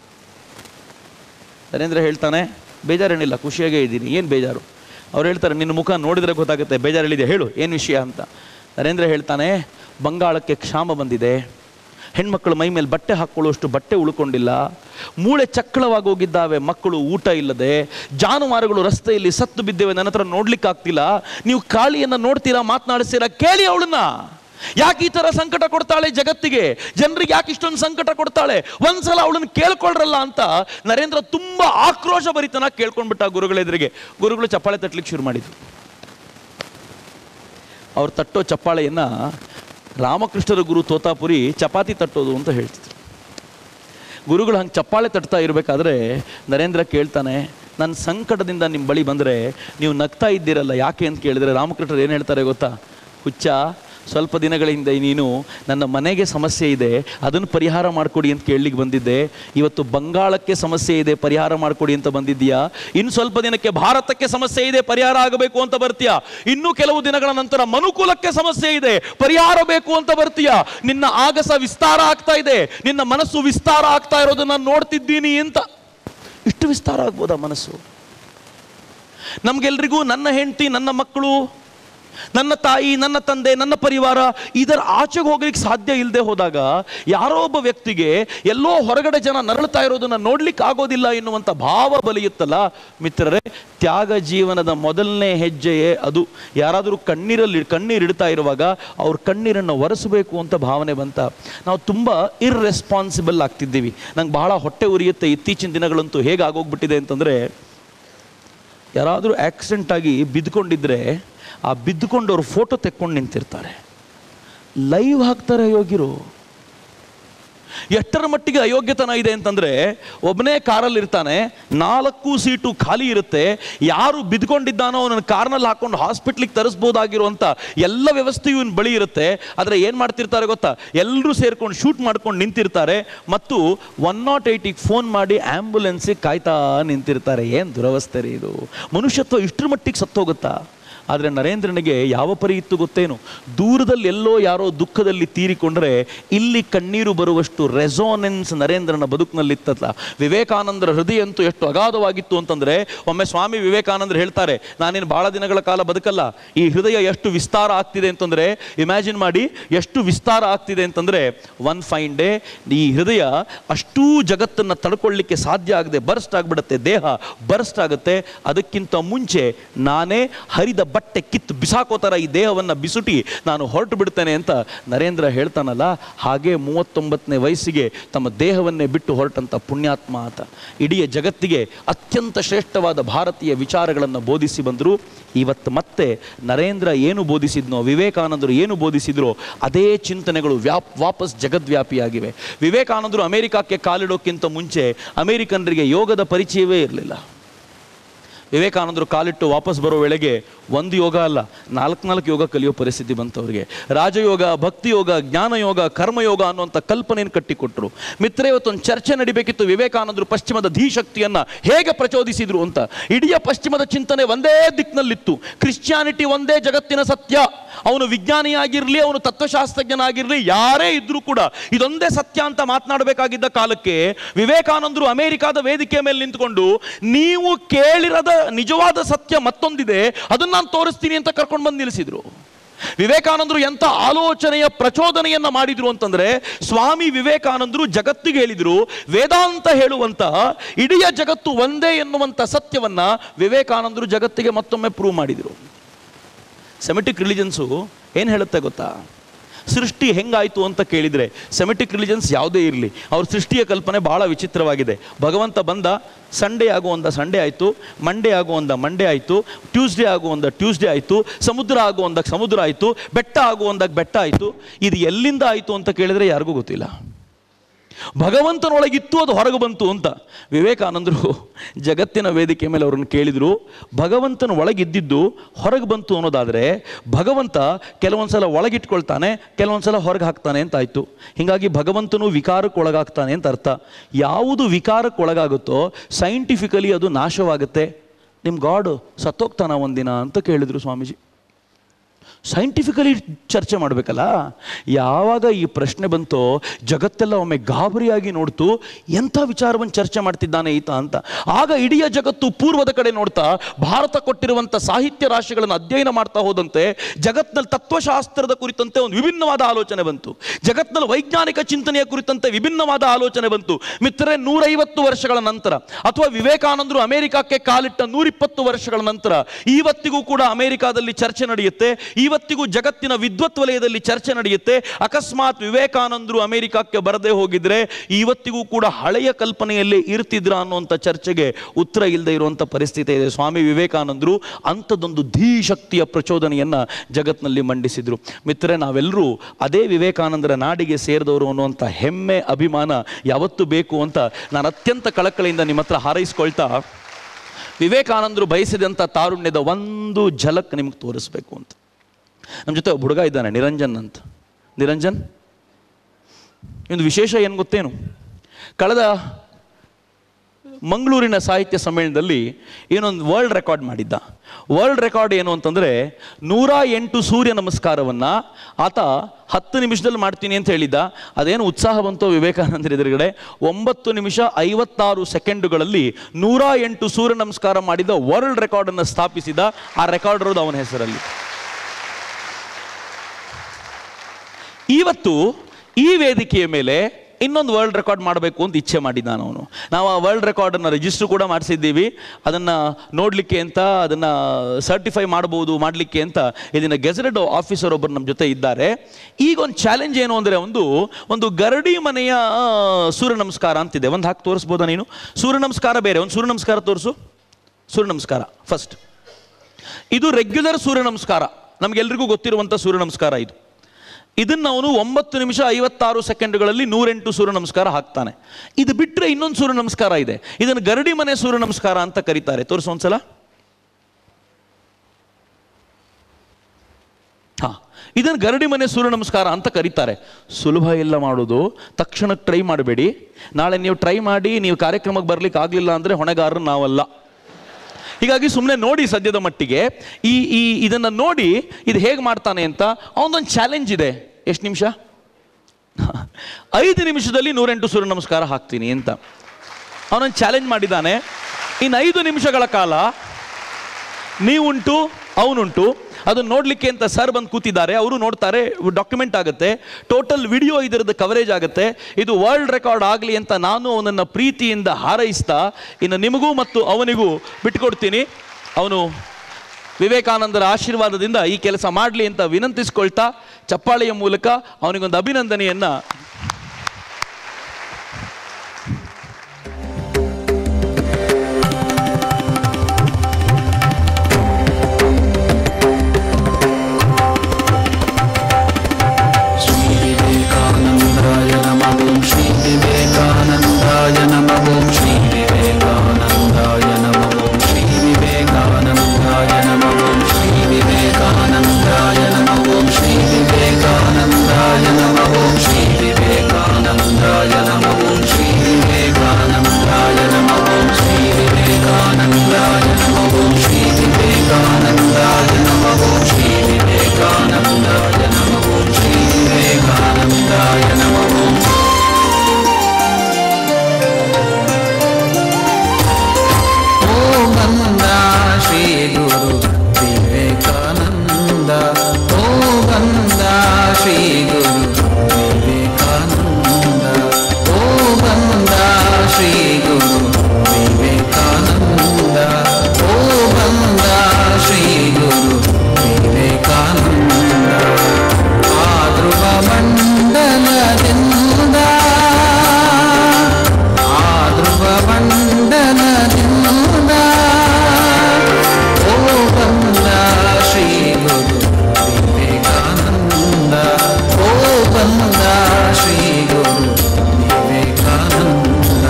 ನರೇಂದ್ರ ಹೇಳ್ತಾನೆ ಬೇಜಾರೇನಿಲ್ಲ ಖುಷಿಯಾಗೇ ಇದ್ದೀನಿ ಏನು ಬೇಜಾರು ಅವ್ರು ಹೇಳ್ತಾರೆ ನಿನ್ನ ಮುಖ ನೋಡಿದರೆ ಗೊತ್ತಾಗುತ್ತೆ ಬೇಜಾರಲ್ಲಿದೆ ಹೇಳು ಏನು ವಿಷಯ ಅಂತ ನರೇಂದ್ರ ಹೇಳ್ತಾನೆ ಬಂಗಾಳಕ್ಕೆ ಕ್ಷಾಮ ಬಂದಿದೆ ಹೆಣ್ಮಕ್ಳು ಮೈ ಮೇಲೆ ಬಟ್ಟೆ ಹಾಕ್ಕೊಳ್ಳುವಷ್ಟು ಬಟ್ಟೆ ಉಳ್ಕೊಂಡಿಲ್ಲ ಮೂಳೆ ಚಕ್ಕಳವಾಗಿ ಹೋಗಿದ್ದಾವೆ ಮಕ್ಕಳು ಊಟ ಇಲ್ಲದೆ ಜಾನುವಾರುಗಳು ರಸ್ತೆಯಲ್ಲಿ ಸತ್ತು ಬಿದ್ದೇವೆ ನನ್ನ ಹತ್ರ ನೋಡ್ಲಿಕ್ಕಾಗ್ತಿಲ್ಲ ನೀವು ಕಾಳಿಯನ್ನು ನೋಡ್ತೀರಾ ಮಾತನಾಡಿಸ್ತೀರಾ ಕೇಳಿ ಅವಳನ್ನ ಯಾಕೆ ಈ ಥರ ಸಂಕಟ ಕೊಡ್ತಾಳೆ ಜಗತ್ತಿಗೆ ಜನರಿಗೆ ಯಾಕೆ ಇಷ್ಟೊಂದು ಸಂಕಟ ಕೊಡ್ತಾಳೆ ಒಂದ್ಸಲ ಅವಳನ್ನು ಕೇಳ್ಕೊಳ್ರಲ್ಲ ಅಂತ ನರೇಂದ್ರ ತುಂಬ ಆಕ್ರೋಶ ಭರಿತನ ಕೇಳ್ಕೊಂಡ್ಬಿಟ್ಟ ಗುರುಗಳ ಎದುರಿಗೆ ಗುರುಗಳು ಚಪ್ಪಾಳೆ ತಟ್ಲಿಕ್ಕೆ ಶುರು ಮಾಡಿದ್ರು ಅವ್ರು ತಟ್ಟೋ ಚಪ್ಪಾಳೆಯನ್ನು ರಾಮಕೃಷ್ಣರ ಗುರು ತೋತಾಪುರಿ ಚಪಾತಿ ತಟ್ಟೋದು ಅಂತ ಹೇಳ್ತಿದ್ರು ಗುರುಗಳು ಹಂಗೆ ಚಪ್ಪಾಳೆ ತಟ್ತಾ ಇರಬೇಕಾದ್ರೆ ನರೇಂದ್ರ ಕೇಳ್ತಾನೆ ನನ್ನ ಸಂಕಟದಿಂದ ನಿಮ್ಮ ಬಳಿ ಬಂದರೆ ನೀವು ನಗ್ತಾ ಇದ್ದೀರಲ್ಲ ಯಾಕೆ ಅಂತ ಕೇಳಿದ್ರೆ ರಾಮಕೃಷ್ಣರು ಏನು ಹೇಳ್ತಾರೆ ಗೊತ್ತಾ ಹುಚ್ಚ ಸ್ವಲ್ಪ ದಿನಗಳ ಹಿಂದೆ ನೀನು ನನ್ನ ಮನೆಗೆ ಸಮಸ್ಯೆ ಇದೆ ಅದನ್ನು ಪರಿಹಾರ ಮಾಡಿಕೊಡಿ ಅಂತ ಕೇಳಲಿಕ್ಕೆ ಬಂದಿದ್ದೆ ಇವತ್ತು ಬಂಗಾಳಕ್ಕೆ ಸಮಸ್ಯೆ ಇದೆ ಪರಿಹಾರ ಮಾಡಿಕೊಡಿ ಅಂತ ಬಂದಿದ್ದೀಯಾ ಇನ್ನು ಸ್ವಲ್ಪ ದಿನಕ್ಕೆ ಭಾರತಕ್ಕೆ ಸಮಸ್ಯೆ ಇದೆ ಪರಿಹಾರ ಆಗಬೇಕು ಅಂತ ಬರ್ತೀಯಾ ಇನ್ನು ಕೆಲವು ದಿನಗಳ ನಂತರ ಮನುಕುಲಕ್ಕೆ ಸಮಸ್ಯೆ ಇದೆ ಪರಿಹಾರ ಬೇಕು ಅಂತ ಬರ್ತೀಯಾ ನಿನ್ನ ಆಗಸ ವಿಸ್ತಾರ ಆಗ್ತಾ ಇದೆ ನಿನ್ನ ಮನಸ್ಸು ವಿಸ್ತಾರ ಆಗ್ತಾ ಇರೋದನ್ನ ನೋಡ್ತಿದ್ದೀನಿ ಅಂತ ಇಷ್ಟು ವಿಸ್ತಾರ ಆಗ್ಬೋದಾ ಮನಸ್ಸು ನಮ್ಗೆಲ್ರಿಗೂ ನನ್ನ ಹೆಂಡತಿ ನನ್ನ ಮಕ್ಕಳು ನನ್ನ ತಾಯಿ ನನ್ನ ತಂದೆ ನನ್ನ ಪರಿವಾರ ಇದರ ಆಚೆಗೆ ಹೋಗ್ಲಿಕ್ಕೆ ಸಾಧ್ಯ ಇಲ್ಲದೆ ಹೋದಾಗ ಯಾರೋ ಒಬ್ಬ ವ್ಯಕ್ತಿಗೆ ಎಲ್ಲೋ ಹೊರಗಡೆ ಜನ ನರಳುತ್ತಾ ಇರೋದನ್ನ ನೋಡ್ಲಿಕ್ಕೆ ಆಗೋದಿಲ್ಲ ಎನ್ನುವಂಥ ಭಾವ ಬಲಿಯುತ್ತಲ್ಲ ಮಿತ್ರರೇ ತ್ಯಾಗ ಜೀವನದ ಮೊದಲನೇ ಹೆಜ್ಜೆಯೇ ಅದು ಯಾರಾದರೂ ಕಣ್ಣೀರಲ್ಲಿ ಕಣ್ಣೀರಿಡ್ತಾ ಇರುವಾಗ ಅವ್ರ ಕಣ್ಣೀರನ್ನು ಒರೆಸಬೇಕು ಅಂತ ಭಾವನೆ ಬಂತ ನಾವು ತುಂಬ ಇರ್ರೆಸ್ಪಾನ್ಸಿಬಲ್ ಆಗ್ತಿದ್ದೀವಿ ನಂಗೆ ಬಹಳ ಹೊಟ್ಟೆ ಉರಿಯುತ್ತೆ ಇತ್ತೀಚಿನ ದಿನಗಳಂತೂ ಹೇಗೆ ಆಗೋಗ್ಬಿಟ್ಟಿದೆ ಅಂತಂದರೆ ಯಾರಾದರೂ ಆಕ್ಸಿಡೆಂಟ್ ಆಗಿ ಬಿದ್ದುಕೊಂಡಿದ್ರೆ ಆ ಬಿದ್ದುಕೊಂಡವ್ರು ಫೋಟೋ ತೆಕ್ಕೊಂಡು ನಿಂತಿರ್ತಾರೆ ಲೈವ್ ಹಾಕ್ತಾರೆ ಯೋಗಿರು ಎಷ್ಟರ ಮಟ್ಟಿಗೆ ಅಯೋಗ್ಯತನ ಇದೆ ಅಂತಂದ್ರೆ ಒಬ್ಬನೇ ಕಾರಲ್ಲಿ ಇರ್ತಾನೆ ನಾಲ್ಕು ಸೀಟು ಖಾಲಿ ಇರುತ್ತೆ ಯಾರು ಬಿದ್ಕೊಂಡಿದ್ದಾನೋ ಅವನನ್ನು ಕಾರ್ನಲ್ಲಿ ಹಾಕೊಂಡು ಹಾಸ್ಪಿಟ್ಲಿಗೆ ತರಿಸ್ಬೋದಾಗಿರುವಂಥ ಎಲ್ಲ ವ್ಯವಸ್ಥೆಯು ಇವನ್ ಬಳಿ ಇರುತ್ತೆ ಆದರೆ ಏನು ಮಾಡ್ತಿರ್ತಾರೆ ಗೊತ್ತಾ ಎಲ್ಲರೂ ಸೇರ್ಕೊಂಡು ಶೂಟ್ ಮಾಡ್ಕೊಂಡು ನಿಂತಿರ್ತಾರೆ ಮತ್ತು ಒನ್ ನಾಟ್ ಏಯ್ಟಿಗೆ ಫೋನ್ ಮಾಡಿ ಆ್ಯಂಬುಲೆನ್ಸಿಗೆ ಕಾಯ್ತಾ ನಿಂತಿರ್ತಾರೆ ಏನು ದುರವಸ್ಥೆ ರೀ ಇದು ಮನುಷ್ಯತ್ವ ಇಷ್ಟರ ಮಟ್ಟಿಗೆ ಸತ್ತೋಗುತ್ತಾ ಆದರೆ ನರೇಂದ್ರನಿಗೆ ಯಾವ ಪರಿ ಇತ್ತು ಗೊತ್ತೇನು ದೂರದಲ್ಲಿ ಎಲ್ಲೋ ಯಾರೋ ದುಃಖದಲ್ಲಿ ತೀರಿಕೊಂಡ್ರೆ ಇಲ್ಲಿ ಕಣ್ಣೀರು ಬರುವಷ್ಟು ರೆಸೋನೆನ್ಸ್ ನರೇಂದ್ರನ ಬದುಕಿನಲ್ಲಿತ್ತಲ್ಲ ವಿವೇಕಾನಂದರ ಹೃದಯ ಅಂತೂ ಎಷ್ಟು ಅಗಾಧವಾಗಿತ್ತು ಅಂತಂದ್ರೆ ಒಮ್ಮೆ ಸ್ವಾಮಿ ವಿವೇಕಾನಂದರು ಹೇಳ್ತಾರೆ ನಾನೇನು ಬಹಳ ದಿನಗಳ ಕಾಲ ಬದುಕಲ್ಲ ಈ ಹೃದಯ ಎಷ್ಟು ವಿಸ್ತಾರ ಆಗ್ತಿದೆ ಅಂತಂದ್ರೆ ಇಮ್ಯಾಜಿನ್ ಮಾಡಿ ಎಷ್ಟು ವಿಸ್ತಾರ ಆಗ್ತಿದೆ ಅಂತಂದ್ರೆ ಒನ್ ಫೈನ್ ಡೇ ಈ ಹೃದಯ ಅಷ್ಟೂ ಜಗತ್ತನ್ನು ತಡ್ಕೊಳ್ಳಿಕ್ಕೆ ಸಾಧ್ಯ ಆಗದೆ ಬರ್ಸ್ಟ್ ಆಗಿಬಿಡುತ್ತೆ ದೇಹ ಬರ್ಸ್ಟ್ ಆಗುತ್ತೆ ಅದಕ್ಕಿಂತ ಮುಂಚೆ ನಾನೇ ಹರಿದ ಬಟ್ಟೆ ಕಿತ್ತು ಬಿಸಾಕೋ ಥರ ಈ ದೇಹವನ್ನು ಬಿಸುಟಿ ನಾನು ಹೊರಟು ಬಿಡ್ತೇನೆ ಅಂತ ನರೇಂದ್ರ ಹೇಳ್ತಾನಲ್ಲ ಹಾಗೆ ಮೂವತ್ತೊಂಬತ್ತನೇ ವಯಸ್ಸಿಗೆ ತಮ್ಮ ದೇಹವನ್ನೇ ಬಿಟ್ಟು ಹೊರಟಂಥ ಪುಣ್ಯಾತ್ಮ ಆತ ಇಡೀ ಜಗತ್ತಿಗೆ ಅತ್ಯಂತ ಶ್ರೇಷ್ಠವಾದ ಭಾರತೀಯ ವಿಚಾರಗಳನ್ನು ಬೋಧಿಸಿ ಬಂದರು ಇವತ್ತು ಮತ್ತೆ ನರೇಂದ್ರ ಏನು ಬೋಧಿಸಿದ್ನೋ ವಿವೇಕಾನಂದರು ಏನು ಬೋಧಿಸಿದ್ರೋ ಅದೇ ಚಿಂತನೆಗಳು ವ್ಯಾಪ್ ವಾಪಸ್ ಜಗದ್ವ್ಯಾಪಿಯಾಗಿವೆ ವಿವೇಕಾನಂದರು ಅಮೆರಿಕಕ್ಕೆ ಕಾಲಿಡೋಕ್ಕಿಂತ ಮುಂಚೆ ಅಮೆರಿಕನರಿಗೆ ಯೋಗದ ಪರಿಚಯವೇ ಇರಲಿಲ್ಲ ವಿವೇಕಾನಂದರು ಕಾಲಿಟ್ಟು ವಾಪಸ್ ಬರೋ ವೇಳೆಗೆ ಒಂದು ಯೋಗ ಅಲ್ಲ ನಾಲ್ಕು ನಾಲ್ಕು ಯೋಗ ಕಲಿಯೋ ಪರಿಸ್ಥಿತಿ ಬಂತು ಅವರಿಗೆ ರಾಜಯೋಗ ಭಕ್ತಿ ಯೋಗ ಜ್ಞಾನ ಯೋಗ ಕರ್ಮಯೋಗ ಅನ್ನುವಂಥ ಕಲ್ಪನೆಯನ್ನು ಕಟ್ಟಿಕೊಟ್ರು ಮಿತ್ರ ಇವತ್ತೊಂದು ಚರ್ಚೆ ನಡಿಬೇಕಿತ್ತು ವಿವೇಕಾನಂದರು ಪಶ್ಚಿಮದ ಧೀಶಕ್ತಿಯನ್ನು ಹೇಗೆ ಪ್ರಚೋದಿಸಿದ್ರು ಅಂತ ಇಡೀ ಪಶ್ಚಿಮದ ಚಿಂತನೆ ಒಂದೇ ದಿಕ್ಕಿನಲ್ಲಿತ್ತು ಕ್ರಿಶ್ಚಿಯಾನಿಟಿ ಒಂದೇ ಜಗತ್ತಿನ ಸತ್ಯ ಅವನು ವಿಜ್ಞಾನಿಯಾಗಿರಲಿ ಅವನು ತತ್ವಶಾಸ್ತ್ರಜ್ಞನಾಗಿರಲಿ ಯಾರೇ ಇದ್ರೂ ಕೂಡ ಇದೊಂದೇ ಸತ್ಯ ಅಂತ ಮಾತನಾಡಬೇಕಾಗಿದ್ದ ಕಾಲಕ್ಕೆ ವಿವೇಕಾನಂದರು ಅಮೆರಿಕಾದ ವೇದಿಕೆ ಮೇಲೆ ನಿಂತ್ಕೊಂಡು ನೀವು ಕೇಳಿರದ ನಿಜವಾದ ಸತ್ಯ ಮತ್ತೊಂದಿದೆ ಅದನ್ನ ನಾನು ತೋರಿಸ್ತೀನಿ ಅಂತ ಕರ್ಕೊಂಡು ಬಂದು ನಿಲ್ಲಿಸಿದ್ರು ವಿವೇಕಾನಂದರು ಎಂಥ ಆಲೋಚನೆಯ ಪ್ರಚೋದನೆಯನ್ನ ಮಾಡಿದ್ರು ಅಂತಂದ್ರೆ ಸ್ವಾಮಿ ವಿವೇಕಾನಂದರು ಜಗತ್ತಿಗೆ ಹೇಳಿದ್ರು ವೇದಾಂತ ಹೇಳುವಂತಹ ಇಡೀ ಜಗತ್ತು ಒಂದೇ ಎನ್ನುವಂಥ ಸತ್ಯವನ್ನ ವಿವೇಕಾನಂದರು ಜಗತ್ತಿಗೆ ಮತ್ತೊಮ್ಮೆ ಪ್ರೂವ್ ಮಾಡಿದರು ಸೆಮೆಟಿಕ್ ರಿಲಿಜನ್ಸು ಏನು ಹೇಳುತ್ತೆ ಗೊತ್ತಾ ಸೃಷ್ಟಿ ಹೆಂಗಾಯಿತು ಅಂತ ಕೇಳಿದರೆ ಸೆಮೆಟಿಕ್ ರಿಲಿಜನ್ಸ್ ಯಾವುದೇ ಇರಲಿ ಅವ್ರ ಸೃಷ್ಟಿಯ ಕಲ್ಪನೆ ಭಾಳ ವಿಚಿತ್ರವಾಗಿದೆ ಭಗವಂತ ಬಂದ ಸಂಡೇ ಆಗುವಂದ ಸಂಡೇ ಆಯಿತು ಮಂಡೇ ಆಗುವಂದ ಮಂಡೇ ಆಯಿತು ಟ್ಯೂಸ್ಡೇ ಆಗುವಂದ ಟ್ಯೂಸ್ಡೇ ಆಯಿತು ಸಮುದ್ರ ಆಗುವಂದಾಗ ಸಮುದ್ರ ಆಯಿತು ಬೆಟ್ಟ ಆಗುವಂದಾಗ ಬೆಟ್ಟ ಆಯಿತು ಇದು ಎಲ್ಲಿಂದ ಆಯಿತು ಅಂತ ಕೇಳಿದರೆ ಯಾರಿಗೂ ಗೊತ್ತಿಲ್ಲ ಭಗವಂತನೊಳಗಿತ್ತು ಅದು ಹೊರಗೆ ಬಂತು ಅಂತ ವಿವೇಕಾನಂದರು ಜಗತ್ತಿನ ವೇದಿಕೆ ಮೇಲೆ ಅವ್ರನ್ನ ಕೇಳಿದರು ಭಗವಂತನ ಒಳಗಿದ್ದಿದ್ದು ಹೊರಗೆ ಬಂತು ಅನ್ನೋದಾದರೆ ಭಗವಂತ ಕೆಲವೊಂದು ಸಲ ಒಳಗಿಟ್ಕೊಳ್ತಾನೆ ಕೆಲವೊಂದು ಸಲ ಹೊರಗೆ ಹಾಕ್ತಾನೆ ಅಂತ ಆಯಿತು ಹೀಗಾಗಿ ಭಗವಂತನು ವಿಕಾರಕ್ಕೆ ಒಳಗಾಗ್ತಾನೆ ಅಂತ ಅರ್ಥ ಯಾವುದು ವಿಕಾರಕ್ಕೆ ಒಳಗಾಗುತ್ತೋ ಸೈಂಟಿಫಿಕಲಿ ಅದು ನಾಶವಾಗುತ್ತೆ ನಿಮ್ಮ ಗಾಡ್ ಸತ್ತೋಗ್ತಾನ ಒಂದಿನ ಅಂತ ಕೇಳಿದರು ಸ್ವಾಮೀಜಿ ಸೈಂಟಿಫಿಕಲಿ ಚರ್ಚೆ ಮಾಡಬೇಕಲ್ಲ ಯಾವಾಗ ಈ ಪ್ರಶ್ನೆ ಬಂತೋ ಜಗತ್ತೆಲ್ಲ ಒಮ್ಮೆ ಗಾಬರಿಯಾಗಿ ನೋಡ್ತು ಎಂಥ ವಿಚಾರವನ್ನು ಚರ್ಚೆ ಮಾಡ್ತಿದ್ದಾನೆ ಈತ ಅಂತ ಆಗ ಇಡೀ ಜಗತ್ತು ಪೂರ್ವದ ಕಡೆ ನೋಡ್ತಾ ಭಾರತ ಕೊಟ್ಟಿರುವಂಥ ಸಾಹಿತ್ಯ ರಾಶಿಗಳನ್ನು ಅಧ್ಯಯನ ಮಾಡ್ತಾ ಹೋದಂತೆ ಜಗತ್ನಲ್ಲಿ ತತ್ವಶಾಸ್ತ್ರದ ಕುರಿತಂತೆ ಒಂದು ವಿಭಿನ್ನವಾದ ಆಲೋಚನೆ ಬಂತು ಜಗತ್ನಲ್ಲಿ ವೈಜ್ಞಾನಿಕ ಚಿಂತನೆಯ ಕುರಿತಂತೆ ವಿಭಿನ್ನವಾದ ಆಲೋಚನೆ ಬಂತು ಮಿತ್ರರೇ ನೂರೈವತ್ತು ವರ್ಷಗಳ ನಂತರ ಅಥವಾ ವಿವೇಕಾನಂದರು ಅಮೆರಿಕಕ್ಕೆ ಕಾಲಿಟ್ಟ ನೂರಿಪ್ಪತ್ತು ವರ್ಷಗಳ ನಂತರ ಇವತ್ತಿಗೂ ಕೂಡ ಅಮೆರಿಕಾದಲ್ಲಿ ಚರ್ಚೆ ನಡೆಯುತ್ತೆ ಇವತ್ತಿಗೂ ಜಗತ್ತಿನ ವಿದ್ವತ್ ವಲಯದಲ್ಲಿ ಚರ್ಚೆ ನಡೆಯುತ್ತೆ ಅಕಸ್ಮಾತ್ ವಿವೇಕಾನಂದರು ಅಮೆರಿಕಕ್ಕೆ ಬರದೇ ಹೋಗಿದ್ರೆ ಇವತ್ತಿಗೂ ಕೂಡ ಹಳೆಯ ಕಲ್ಪನೆಯಲ್ಲೇ ಇರ್ತಿದ್ರ ಅನ್ನುವಂಥ ಚರ್ಚೆಗೆ ಉತ್ತರ ಇಲ್ಲದೆ ಇರುವಂಥ ಪರಿಸ್ಥಿತಿ ಇದೆ ಸ್ವಾಮಿ ವಿವೇಕಾನಂದರು ಅಂಥದ್ದೊಂದು ಧೀಶಕ್ತಿಯ ಪ್ರಚೋದನೆಯನ್ನ ಜಗತ್ತಿನಲ್ಲಿ ಮಂಡಿಸಿದ್ರು ಮಿತ್ರರೆ ನಾವೆಲ್ಲರೂ ಅದೇ ವಿವೇಕಾನಂದರ ನಾಡಿಗೆ ಸೇರಿದವರು ಅನ್ನುವಂಥ ಹೆಮ್ಮೆ ಅಭಿಮಾನ ಯಾವತ್ತೂ ಬೇಕು ಅಂತ ನಾನು ಅತ್ಯಂತ ಕಳಕಳಿಯಿಂದ ನಿಮ್ಮ ಹತ್ರ ಹಾರೈಸ್ಕೊಳ್ತಾ ವಿವೇಕಾನಂದರು ಬಯಸಿದಂಥ ತಾರುಣ್ಯದ ಒಂದು ಝಲಕ್ ನಿಮ್ಗೆ ತೋರಿಸ್ಬೇಕು ಅಂತ ನಮ್ಮ ಜೊತೆ ಒಬ್ಬ ಹುಡುಗ ಇದ್ದಾನೆ ನಿರಂಜನ್ ಅಂತ ನಿರಂಜನ್ ಒಂದು ವಿಶೇಷ ಏನು ಗೊತ್ತೇನು ಕಳೆದ ಮಂಗಳೂರಿನ ಸಾಹಿತ್ಯ ಸಮ್ಮೇಳನದಲ್ಲಿ ಏನೊಂದು ವರ್ಲ್ಡ್ ರೆಕಾರ್ಡ್ ಮಾಡಿದ್ದ ವರ್ಲ್ಡ್ ರೆಕಾರ್ಡ್ ಏನು ಅಂತಂದರೆ ನೂರ ಎಂಟು ಸೂರ್ಯ ನಮಸ್ಕಾರವನ್ನು ಆತ ಹತ್ತು ನಿಮಿಷದಲ್ಲಿ ಮಾಡ್ತೀನಿ ಅಂತ ಹೇಳಿದ್ದ ಅದೇನು ಉತ್ಸಾಹ ಬಂತೋ ವಿವೇಕಾನಂದರ ಎದುರುಗಡೆ ಒಂಬತ್ತು ನಿಮಿಷ ಐವತ್ತಾರು ಸೆಕೆಂಡುಗಳಲ್ಲಿ ನೂರ ಎಂಟು ಸೂರ್ಯ ನಮಸ್ಕಾರ ಮಾಡಿದ ವರ್ಲ್ಡ್ ರೆಕಾರ್ಡನ್ನು ಸ್ಥಾಪಿಸಿದ ಆ ರೆಕಾರ್ಡ್ ಇರೋದು ಅವನ ಹೆಸರಲ್ಲಿ ಇವತ್ತು ಈ ವೇದಿಕೆಯ ಮೇಲೆ ಇನ್ನೊಂದು ವರ್ಲ್ಡ್ ರೆಕಾರ್ಡ್ ಮಾಡಬೇಕು ಅಂತ ಇಚ್ಛೆ ಮಾಡಿದ್ದಾನ ಅವನು ನಾವು ಆ ವರ್ಲ್ಡ್ ರೆಕಾರ್ಡನ್ನು ರಿಜಿಸ್ಟರ್ ಕೂಡ ಮಾಡಿಸಿದ್ದೀವಿ ಅದನ್ನು ನೋಡಲಿಕ್ಕೆ ಅಂತ ಅದನ್ನು ಸರ್ಟಿಫೈ ಮಾಡ್ಬೋದು ಮಾಡಲಿಕ್ಕೆ ಅಂತ ಇದನ್ನು ಗೆಜೆಟೆಡ್ ಆಫೀಸರ್ ಒಬ್ಬರು ನಮ್ಮ ಜೊತೆ ಇದ್ದಾರೆ ಈಗ ಒಂದು ಚಾಲೆಂಜ್ ಏನು ಅಂದರೆ ಒಂದು ಒಂದು ಗರಡಿ ಮನೆಯ ಆ, ಸೂರ್ಯ ನಮಸ್ಕಾರ ಅಂತಿದೆ ಒಂದು ಹಾಕಿ ತೋರಿಸ್ಬೋದಾ ನೀನು ಸೂರ್ಯ ನಮಸ್ಕಾರ ಬೇರೆ ಒಂದು ಸೂರ್ಯ ನಮಸ್ಕಾರ ತೋರಿಸು ಸೂರ್ಯ ನಮಸ್ಕಾರ ಫಸ್ಟ್ ಇದು ರೆಗ್ಯುಲರ್ ಸೂರ್ಯ ನಮಸ್ಕಾರ ನಮಗೆಲ್ರಿಗೂ ಗೊತ್ತಿರುವಂಥ ಸೂರ್ಯ ನಮಸ್ಕಾರ ಇದು ಇದನ್ನು ಅವನು ಒಂಬತ್ತು ನಿಮಿಷ ಐವತ್ತಾರು ಸೆಕೆಂಡ್ಗಳಲ್ಲಿ ನೂರೆಂಟು ಸೂರ್ಯ ನಮಸ್ಕಾರ ಹಾಕ್ತಾನೆ ಇದು ಬಿಟ್ಟರೆ ಇನ್ನೊಂದು ಸೂರ್ಯ ನಮಸ್ಕಾರ ಇದೆ ಇದನ್ನು ಗರಡಿ ಮನೆ ಸೂರ್ಯ ನಮಸ್ಕಾರ ಅಂತ ಕರೀತಾರೆ ತೋರಿಸು ಒಂದ್ಸಲ ಹಾ ಇದನ್ನು ಗರಡಿ ಮನೆ ಸೂರ್ಯ ನಮಸ್ಕಾರ ಅಂತ ಕರೀತಾರೆ ಸುಲಭ ಇಲ್ಲ ಮಾಡೋದು ತಕ್ಷಣ ಟ್ರೈ ಮಾಡಬೇಡಿ ನಾಳೆ ನೀವು ಟ್ರೈ ಮಾಡಿ ನೀವು ಕಾರ್ಯಕ್ರಮಕ್ಕೆ ಬರ್ಲಿಕ್ಕೆ ಆಗಲಿಲ್ಲ ಅಂದರೆ ಹೊಣೆಗಾರರು ನಾವಲ್ಲ ಹೀಗಾಗಿ ಸುಮ್ಮನೆ ನೋಡಿ ಸದ್ಯದ ಮಟ್ಟಿಗೆ ಈ ಈ ಇದನ್ನು ನೋಡಿ ಇದು ಹೇಗೆ ಮಾಡ್ತಾನೆ ಅಂತ ಅವನದೊಂದು ಚಾಲೆಂಜ್ ಇದೆ ಎಷ್ಟು ನಿಮಿಷ ಐದು ನಿಮಿಷದಲ್ಲಿ ನೂರೆಂಟು ಸೂರ್ಯ ನಮಸ್ಕಾರ ಹಾಕ್ತೀನಿ ಅಂತ ಅವನೊಂದು ಚಾಲೆಂಜ್ ಮಾಡಿದ್ದಾನೆ ಇನ್ನು ಐದು ನಿಮಿಷಗಳ ಕಾಲ ನೀವುಂಟು ಅವನುಂಟು ಅದನ್ನ ನೋಡಲಿಕ್ಕೆ ಅಂತ ಸರ್ ಬಂದು ಕೂತಿದ್ದಾರೆ ಅವರು ನೋಡ್ತಾರೆ ಡಾಕ್ಯುಮೆಂಟ್ ಆಗುತ್ತೆ ಟೋಟಲ್ ವಿಡಿಯೋ ಇದರದ್ದು ಕವರೇಜ್ ಆಗುತ್ತೆ ಇದು ವರ್ಲ್ಡ್ ರೆಕಾರ್ಡ್ ಆಗಲಿ ಅಂತ ನಾನು ಅವನನ್ನು ಪ್ರೀತಿಯಿಂದ ಹಾರೈಸ್ತಾ ಇನ್ನು ನಿಮಗೂ ಮತ್ತು ಅವನಿಗೂ ಬಿಟ್ಕೊಡ್ತೀನಿ ಅವನು ವಿವೇಕಾನಂದರ ಆಶೀರ್ವಾದದಿಂದ ಈ ಕೆಲಸ ಮಾಡಲಿ ಅಂತ ವಿನಂತಿಸ್ಕೊಳ್ತಾ ಚಪ್ಪಾಳೆಯ ಮೂಲಕ ಅವನಿಗೊಂದು ಅಭಿನಂದನೆಯನ್ನು श्रीविवेकानन्दाय नमः ॐ श्रीविवेकानन्दाय नमः ॐ श्रीविवेकानन्दाय नमः ॐ श्रीविवेकानन्दाय नमः ॐ श्रीविवेकानन्दाय नमः ॐ श्रीविवेकानन्दाय नमः ॐ श्रीविवेकानन्दाय नमः ॐ श्रीविवेकानन्दाय नमः ॐ श्रीविवेकानन्दाय नमः ॐ श्रीविवेकानन्दाय नमः ॐ श्रीविवेकानन्दाय नमः ॐ श्रीविवेकानन्दाय नमः ॐ ओ गङ्गा श्री गुरु विवेकानन्द ओ गङ्गा श्री गुरु विवेकानन्द ओ गङ्गा श्री गुरु विवेकानन्द ओ गङ्गा श्री गुरु विवेकानन्द आद्रुव मण्डलದಿಂದ ಆದ್ರುವ ಮಂಡಲದಿಂದ ಓ ಬಂದ ಶ್ರೀ ಗುರು ವಿವೇಕಾನಂದ ಓ ಬಂದ ಶ್ರೀ ಗುರು ವಿವೇಕಾನಂದ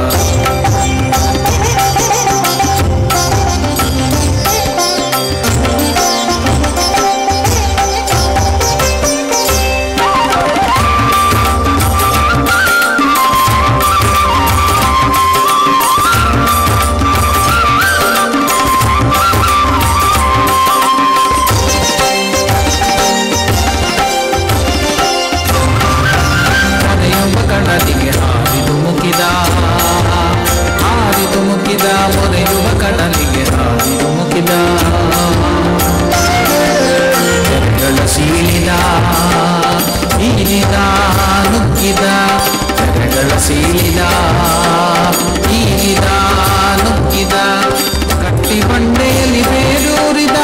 ಮೊರೆಯೊಬ್ಬ ಕಡಲಿಗೆ ಹಾರಿದು ಮುಗಿದ ಹಾರಿದು ಮುಗಿದ ಮೊರೆಯುವ ಕಡಲಿಗೆ ಹಾರಿದು ಮುಗಿದ ಕೆರೆಗಳ ಸೀಳಿದ ಈರಿದ ನುಗ್ಗಿದ ಕೆರೆಗಳ ಸೀಳಿದ ಈರಿದ ನುಗ್ಗಿದ ಕಟ್ಟಿ ಬಂಡೆಯಲ್ಲಿ ಬೇರೂರಿದ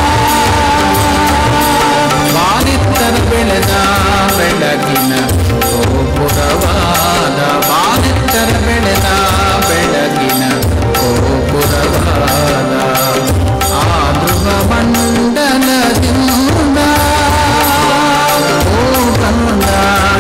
ಬಾಲಿತ್ತರ ಬೆಳೆದ ಬೆಳಗಿನ ಗೋಪುರವಾದ ಬಾಲಿತ್ತರ ಬೆಳೆದ ಬೆಳಗಿನ ಗೋಪುರವಾದ ಆ ಧ್ರುವ ಮಂಡಲದಿಂದ ಓ ಕಂದ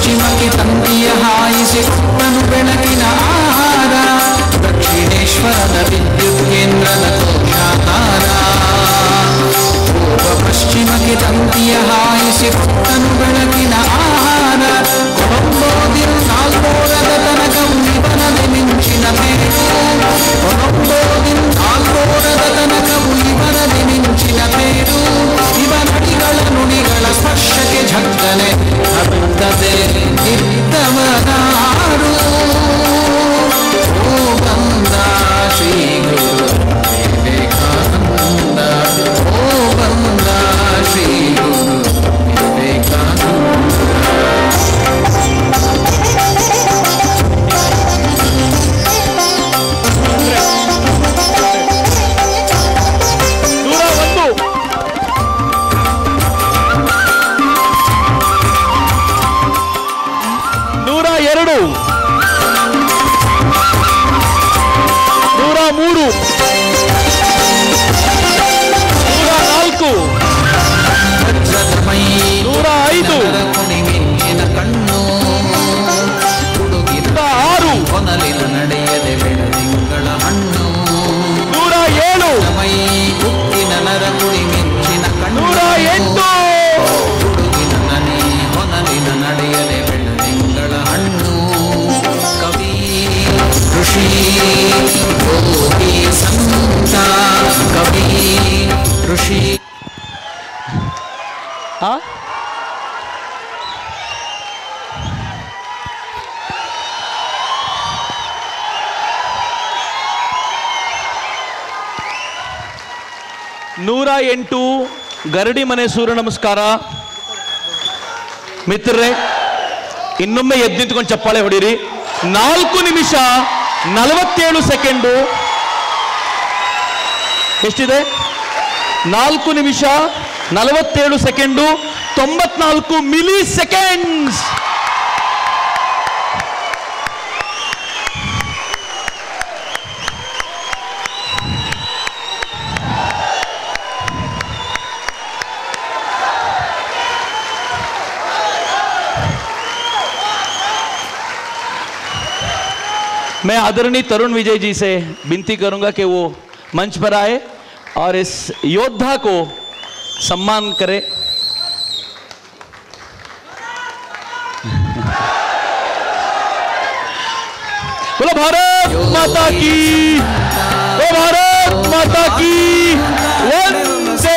ಪಶ್ಚಿಮಕ್ಕೆ ತಂತಿಯ ಹಾಯಿಸಿ ಕೊಟ್ಟನು ಬೆಳಕಿನ ಆಹಾರ ದಕ್ಷಿಣೇಶ್ವರದ ವಿದ್ಯುತ್ ಕೇಂದ್ರದ ಕೋಶಾಕಾರ ಪೂರ್ವ ಪಶ್ಚಿಮಕ್ಕೆ ತಂತಿಯ ಹಾಯಿಸಿ ಕೊಟ್ಟನು ಬೆಳಕಿನ ಆಹಾರ ಕೊಡಂಬೋದಿರು ನಾಲ್ಕೋರದ ತನಕವು ಇವನದೆ ಮಿಂಚಿನ ಮೇರು ಕೊಡಂಬೋದಿರು ನಾಲ್ಕೋರದ ತನಕವು ಇವನದೆ ಮಿಂಚಿನ ಮೇರು ಇವನಡಿಗಳ ನುಡಿಗಳ ಸ್ಪರ್ಶಕ್ಕೆ ಝಗ್ಗನೆ ಅರುಂಧತೆ ಇದ್ದವನಾರು ಓ ಬಂದ ಶ್ರೀ ಗುರು ವಿವೇಕಾನಂದ ಓ ಬಂದ ಶ್ರೀ ಗುರು ವಿವೇಕಾನಂದ ನೂರ ಒಂದು ನೂರ ಎರಡು ನೂರ ಮೂರು ನೂರ ನಾಲ್ಕು ವಜ್ರಮೈ ನೂರ ಐದು ಕುಣಿ ಮಿಂಚಿನ ಕಣ್ಣು ಹುಡುಗಿನ ನೂರ ಆರು ಹೊನಲಿನ ನಡೆಯದೆ ಬೆಳದಿಂಗಳ ಹಣ್ಣು ನೂರ ಏಳು ಮೈ ಉಕ್ಕಿನ ನರ ಕುಣಿ ಮಿಂಚಿನ ಕಣ್ಣು ನೂರ ಎಂಟು ಹುಡುಗಿನ ನನೆ ಹೊನಲಿನ ನಡೆಯದೆ ಬೆಳದಿಂಗಳ ಹಣ್ಣು ಕವಿ ಋಷಿ ಯೋಗಿ ಸಂತ ಕವಿ ಋಷಿ ಆ? ನೂರ ಎಂಟು ಗರಡಿ ಮನೆ ಸೂರ್ಯ ನಮಸ್ಕಾರ ಮಿತ್ರರೇ ಇನ್ನೊಮ್ಮೆ ಎದ್ದು ನಿಂತ್ಕೊಂಡು ಚಪ್ಪಾಳೆ ಹೊಡೀರಿ ನಾಲ್ಕು ನಿಮಿಷ ನಲವತ್ತೇಳು ಸೆಕೆಂಡು ಎಷ್ಟಿದೆ ನಾಲ್ಕು ನಿಮಿಷ ನಲವತ್ತೇಳು ಸೆಕೆಂಡು ತೊಂಬತ್ನಾಲ್ಕು ಮಿಲಿ ಸೆಕೆಂಡ್ಸ್ मैं आदरणीय तरुण विजय जी से विनती करूंगा कि वो मंच पर आए और इस योद्धा को सम्मान करें बोलो भारत माता की ओ भारत माता की वंदे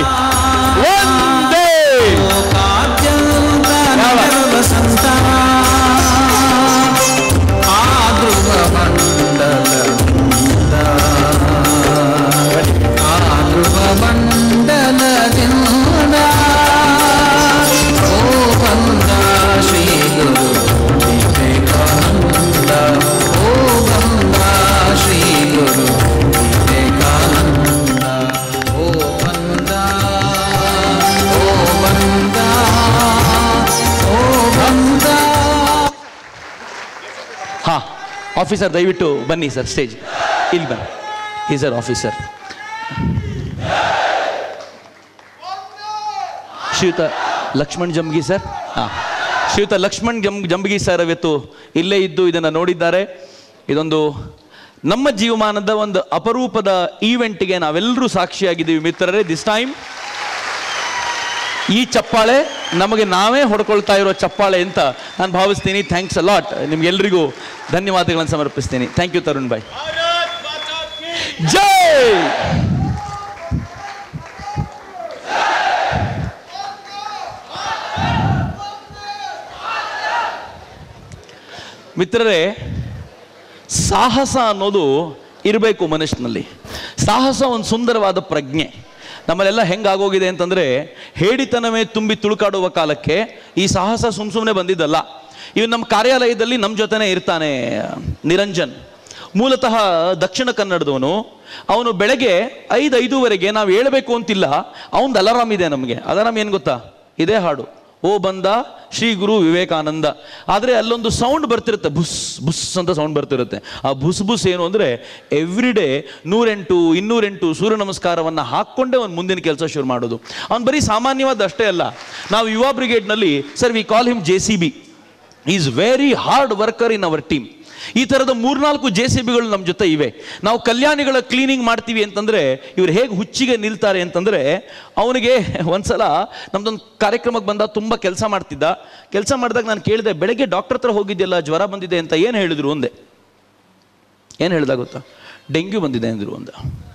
वंदे ಲೋಕಾದ್ಯಂತ ನಗರದ ಸಂತ ಆದೃವ ಮಂಡಲದಿಂದ ಆದೃವ ಮಂಡಲದಿಂದ ಓ ಬಂದ ಶ್ರೀ ಗುರು ವಿವೇಕಾನಂದ ಓ ಬಂದ ಶ್ರೀ ಗುರು ವಿವೇಕಾನಂದ ಓ ಬಂದ ಓ ಬಂದ ಓ ಬಂದ ಹಾ ಆಫೀಸರ್ ದಯವಿಟ್ಟು ಬನ್ನಿ ಸರ್ ಸ್ಟೇಜ್ ಇಲ್ಲಿ ಬನ್ನಿ ಈ ಸರ್ ಆಫೀಸರ್ ಶ್ರೀಯುತ ಲಕ್ಷ್ಮಣ್ ಜಂಬಗಿ ಸರ್ ಹಾಂ ಶ್ರೀಯುತ ಲಕ್ಷ್ಮಣ್ ಜಂ ಜಂಬಗಿ ಸರ್ ಇವತ್ತು ಇಲ್ಲೇ ಇದ್ದು ಇದನ್ನು ನೋಡಿದ್ದಾರೆ ಇದೊಂದು ನಮ್ಮ ಜೀವಮಾನದ ಒಂದು ಅಪರೂಪದ ಈವೆಂಟ್ಗೆ ನಾವೆಲ್ಲರೂ ಸಾಕ್ಷಿಯಾಗಿದ್ದೀವಿ ಮಿತ್ರರೇ ದಿಸ್ ಟೈಮ್ ಈ ಚಪ್ಪಾಳೆ ನಮಗೆ ನಾವೇ ಹೊಡ್ಕೊಳ್ತಾ ಇರೋ ಚಪ್ಪಾಳೆ ಅಂತ ನಾನು ಭಾವಿಸ್ತೀನಿ ಥ್ಯಾಂಕ್ಸ್ ಅಲಾಟ್ ನಿಮ್ಗೆಲ್ರಿಗೂ ಧನ್ಯವಾದಗಳನ್ನು ಸಮರ್ಪಿಸ್ತೀನಿ ಥ್ಯಾಂಕ್ ಯು ತರುಣ್ ಬಾಯ್ ಜೈ ಮಿತ್ರರೇ ಸಾಹಸ ಅನ್ನೋದು ಇರಬೇಕು ಮನುಷ್ಯನಲ್ಲಿ ಸಾಹಸ ಒಂದು ಸುಂದರವಾದ ಪ್ರಜ್ಞೆ ನಮ್ಮಲ್ಲೆಲ್ಲ ಹೆಂಗಾಗೋಗಿದೆ ಅಂತಂದರೆ ಹೇಡಿತನವೇ ತುಂಬಿ ತುಳುಕಾಡುವ ಕಾಲಕ್ಕೆ ಈ ಸಾಹಸ ಸುಮ್ ಸುಮ್ಮನೆ ಬಂದಿದ್ದಲ್ಲ ಇವು ನಮ್ಮ ಕಾರ್ಯಾಲಯದಲ್ಲಿ ನಮ್ಮ ಜೊತೆನೇ ಇರ್ತಾನೆ ನಿರಂಜನ್ ಮೂಲತಃ ದಕ್ಷಿಣ ಕನ್ನಡದವನು ಅವನು ಬೆಳಗ್ಗೆ ಐದು ಐದೂವರೆಗೆ ನಾವು ಹೇಳಬೇಕು ಅಂತಿಲ್ಲ ಅವನದು ಅಲಾರಾಮ್ ಇದೆ ನಮಗೆ ಅಲಾರಾಮ್ ಏನು ಗೊತ್ತಾ ಇದೇ ಹಾಡು ಓ ಬಂದ ಶ್ರೀ ಗುರು ವಿವೇಕಾನಂದ ಆದರೆ ಅಲ್ಲೊಂದು ಸೌಂಡ್ ಬರ್ತಿರುತ್ತೆ ಬುಸ್ ಬುಸ್ ಅಂತ ಸೌಂಡ್ ಬರ್ತಿರುತ್ತೆ ಆ ಬುಸ್ ಬುಸ್ ಏನು ಅಂದರೆ ಎವ್ರಿ ಡೇ ನೂರೆಂಟು ಇನ್ನೂರೆಂಟು ಸೂರ್ಯ ನಮಸ್ಕಾರವನ್ನು ಹಾಕ್ಕೊಂಡೇ ಒಂದು ಮುಂದಿನ ಕೆಲಸ ಶುರು ಮಾಡೋದು ಅವ್ನು ಬರೀ ಸಾಮಾನ್ಯವಾದ ಅಷ್ಟೇ ಅಲ್ಲ ನಾವು ಯುವ ಬ್ರಿಗೇಡ್ನಲ್ಲಿ sir we call him J C B is very hard worker in our team ಈ ಥರದ ಮೂರ್ನಾಲ್ಕು ಜೆ ಸಿ ಬಿಗಳು ನಮ್ಮ ಜೊತೆ ಇವೆ ನಾವು ಕಲ್ಯಾಣಿಗಳ ಕ್ಲೀನಿಂಗ್ ಮಾಡ್ತೀವಿ ಅಂತಂದರೆ ಇವ್ರು ಹೇಗೆ ಹುಚ್ಚಿಗೆ ನಿಲ್ತಾರೆ ಅಂತಂದರೆ ಅವನಿಗೆ ಒಂದ್ಸಲ ನಮ್ದೊಂದು ಕಾರ್ಯಕ್ರಮಕ್ಕೆ ಬಂದ ತುಂಬ ಕೆಲಸ ಮಾಡ್ತಿದ್ದ ಕೆಲಸ ಮಾಡಿದಾಗ ನಾನು ಕೇಳಿದೆ ಬೆಳಗ್ಗೆ ಡಾಕ್ಟರ್ ಹತ್ರ ಹೋಗಿದ್ದೆಲ್ಲ ಜ್ವರ ಬಂದಿದೆ ಅಂತ ಏನು ಹೇಳಿದ್ರು ಅಂದೆ ಏನು ಹೇಳ್ದ ಗೊತ್ತಾ ಡೆಂಗ್ಯೂ ಬಂದಿದೆ ಅಂದರು ಅಂದ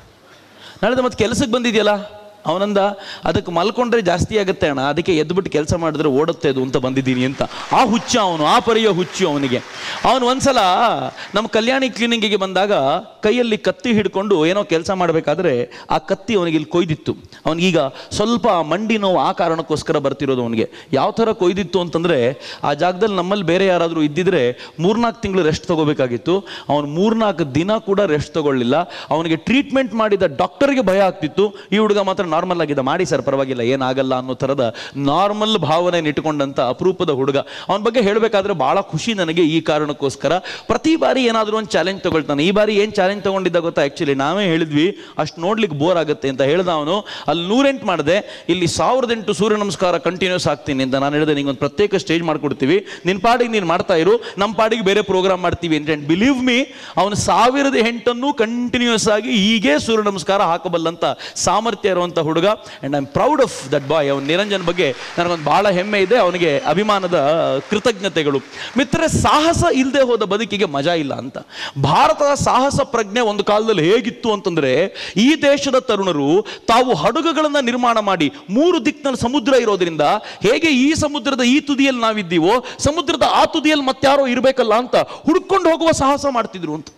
ನಾಳೆ ಮತ್ತೆ ಕೆಲಸಕ್ಕೆ ಬಂದಿದೆಯಲ್ಲ ಅವನಂದ ಅದಕ್ಕೆ ಮಲ್ಕೊಂಡ್ರೆ ಜಾಸ್ತಿ ಆಗುತ್ತೆ ಅಣ್ಣ ಅದಕ್ಕೆ ಎದ್ಬಿಟ್ಟು ಕೆಲಸ ಮಾಡಿದ್ರೆ ಓಡುತ್ತೆ ಅದು ಅಂತ ಬಂದಿದ್ದೀನಿ ಅಂತ ಆ ಹುಚ್ಚ ಅವನು ಆ ಪರಿಯ ಹುಚ್ಚು ಅವನಿಗೆ ಅವನು ಒಂದ್ಸಲ ನಮ್ಮ ಕಲ್ಯಾಣಿ ಕ್ಲೀನಿಂಗಿಗೆ ಬಂದಾಗ ಕೈಯಲ್ಲಿ ಕತ್ತಿ ಹಿಡ್ಕೊಂಡು ಏನೋ ಕೆಲಸ ಮಾಡಬೇಕಾದ್ರೆ ಆ ಕತ್ತಿ ಅವನಿಗೆ ಇಲ್ಲಿ ಕೊಯ್ದಿತ್ತು ಅವನಿಗೀಗ ಸ್ವಲ್ಪ ಮಂಡಿ ನೋವು ಆ ಕಾರಣಕ್ಕೋಸ್ಕರ ಬರ್ತಿರೋದು ಅವನಿಗೆ ಯಾವ ಥರ ಕೊಯ್ದಿತ್ತು ಅಂತಂದರೆ ಆ ಜಾಗದಲ್ಲಿ ನಮ್ಮಲ್ಲಿ ಬೇರೆ ಯಾರಾದರೂ ಇದ್ದಿದ್ರೆ ಮೂರ್ನಾಲ್ಕು ತಿಂಗಳು ರೆಸ್ಟ್ ತಗೋಬೇಕಾಗಿತ್ತು ಅವನು ಮೂರ್ನಾಲ್ಕು ದಿನ ಕೂಡ ರೆಸ್ಟ್ ತಗೊಳ್ಳಿಲ್ಲ ಅವನಿಗೆ ಟ್ರೀಟ್ಮೆಂಟ್ ಮಾಡಿದ ಡಾಕ್ಟರ್ಗೆ ಭಯ ಆಗ್ತಿತ್ತು ಈ ಹುಡುಗ ಮಾತ್ರ ನಾರ್ಮಲ್ ಆಗಿದೆ ಮಾಡಿ ಸರ್ ಪರವಾಗಿಲ್ಲ ಏನಾಗಲ್ಲ ಅನ್ನೋ ಥರದ ನಾರ್ಮಲ್ ಭಾವನೆ ಇಟ್ಕೊಂಡಂತ ಅಪರೂಪದ ಹುಡುಗ ಅವನ ಬಗ್ಗೆ ಹೇಳಬೇಕಾದ್ರೆ ಬಹಳ ಖುಷಿ ನನಗೆ ಈ ಕಾರಣಕ್ಕೋಸ್ಕರ ಪ್ರತಿ ಬಾರಿ ಏನಾದರೂ ಒಂದು ಚಾಲೆಂಜ್ ತಗೊಳ್ತಾನೆ ಈ ಬಾರಿ ಏನು ಚಾಲೆಂಜ್ ತಗೊಂಡಿದ್ದ ಗೊತ್ತಾ ಆ್ಯಕ್ಚುಲಿ ನಾವೇ ಹೇಳಿದ್ವಿ ಅಷ್ಟು ನೋಡ್ಲಿಕ್ಕೆ ಬೋರ್ ಆಗುತ್ತೆ ಅಂತ ಹೇಳ್ದ ಅವನು ಅಲ್ಲಿ ನೂರೆಂಟು ಮಾಡಿದೆ ಇಲ್ಲಿ ಸಾವಿರದ ಎಂಟು ಸೂರ್ಯ ನಮಸ್ಕಾರ ಕಂಟಿನ್ಯೂಸ್ ಆಗ್ತೀನಿ ಅಂತ ನಾನು ಹೇಳಿದೆ ನಿಂಗೊಂದು ಪ್ರತ್ಯೇಕ ಸ್ಟೇಜ್ ಮಾಡ್ಕೊಡ್ತೀವಿ ನಿನ್ನ ಪಾಡಿಗೆ ನೀನು ಮಾಡ್ತಾ ಇರು ನಮ್ಮ ಪಾಡಿಗೆ ಬೇರೆ ಪ್ರೋಗ್ರಾಮ್ ಮಾಡ್ತೀವಿ ಅಂತ ಬಿಲೀವ್ ಮೀ ಅವನು ಸಾವಿರದ ಎಂಟನ್ನು ಕಂಟಿನ್ಯೂಸ್ ಆಗಿ ಹೀಗೆ ಸೂರ್ಯ ನಮಸ್ಕಾರ ಹಾಕಬಲ್ಲಂತ ಸಾಮರ್ಥ್ಯ ಇರುವಂಥ ಹುಡುಗ and I am proud of that boy ಅವನ ನಿರಂಜನ್ ಬಗ್ಗೆ ನನಗೊಂದು ಬಹಳ ಹೆಮ್ಮೆ ಇದೆ ಅವನಿಗೆ ಅಭಿಮಾನದ ಕೃತಜ್ಞತೆಗಳು ಮಿತ್ರ ಸಾಹಸ ಇಲ್ಲದೆ ಹೋದ ಬದುಕಿಗೆ ಮಜಾ ಇಲ್ಲ ಅಂತ ಭಾರತದ ಸಾಹಸ ಪ್ರಜ್ಞೆ ಒಂದು ಕಾಲದಲ್ಲಿ ಹೇಗಿತ್ತು ಅಂತಂದ್ರೆ ಈ ದೇಶದ ತರುಣರು ತಾವು ಹಡಗುಗಳನ್ನು ನಿರ್ಮಾಣ ಮಾಡಿ ಮೂರು ದಿಕ್ಕಿನಲ್ಲಿ ಸಮುದ್ರ ಇರೋದ್ರಿಂದ ಹೇಗೆ ಈ ಸಮುದ್ರದ ಈ ತುದಿಯಲ್ಲಿ ನಾವಿದ್ದೀವೋ ಸಮುದ್ರದ ಆ ತುದಿಯಲ್ಲಿ ಮತ್ತಾರೋ ಇರಬೇಕಲ್ಲ ಅಂತ ಹುಡ್ಕೊಂಡು ಹೋಗುವ ಸಾಹಸ ಮಾಡ್ತಿದ್ರು ಅಂತ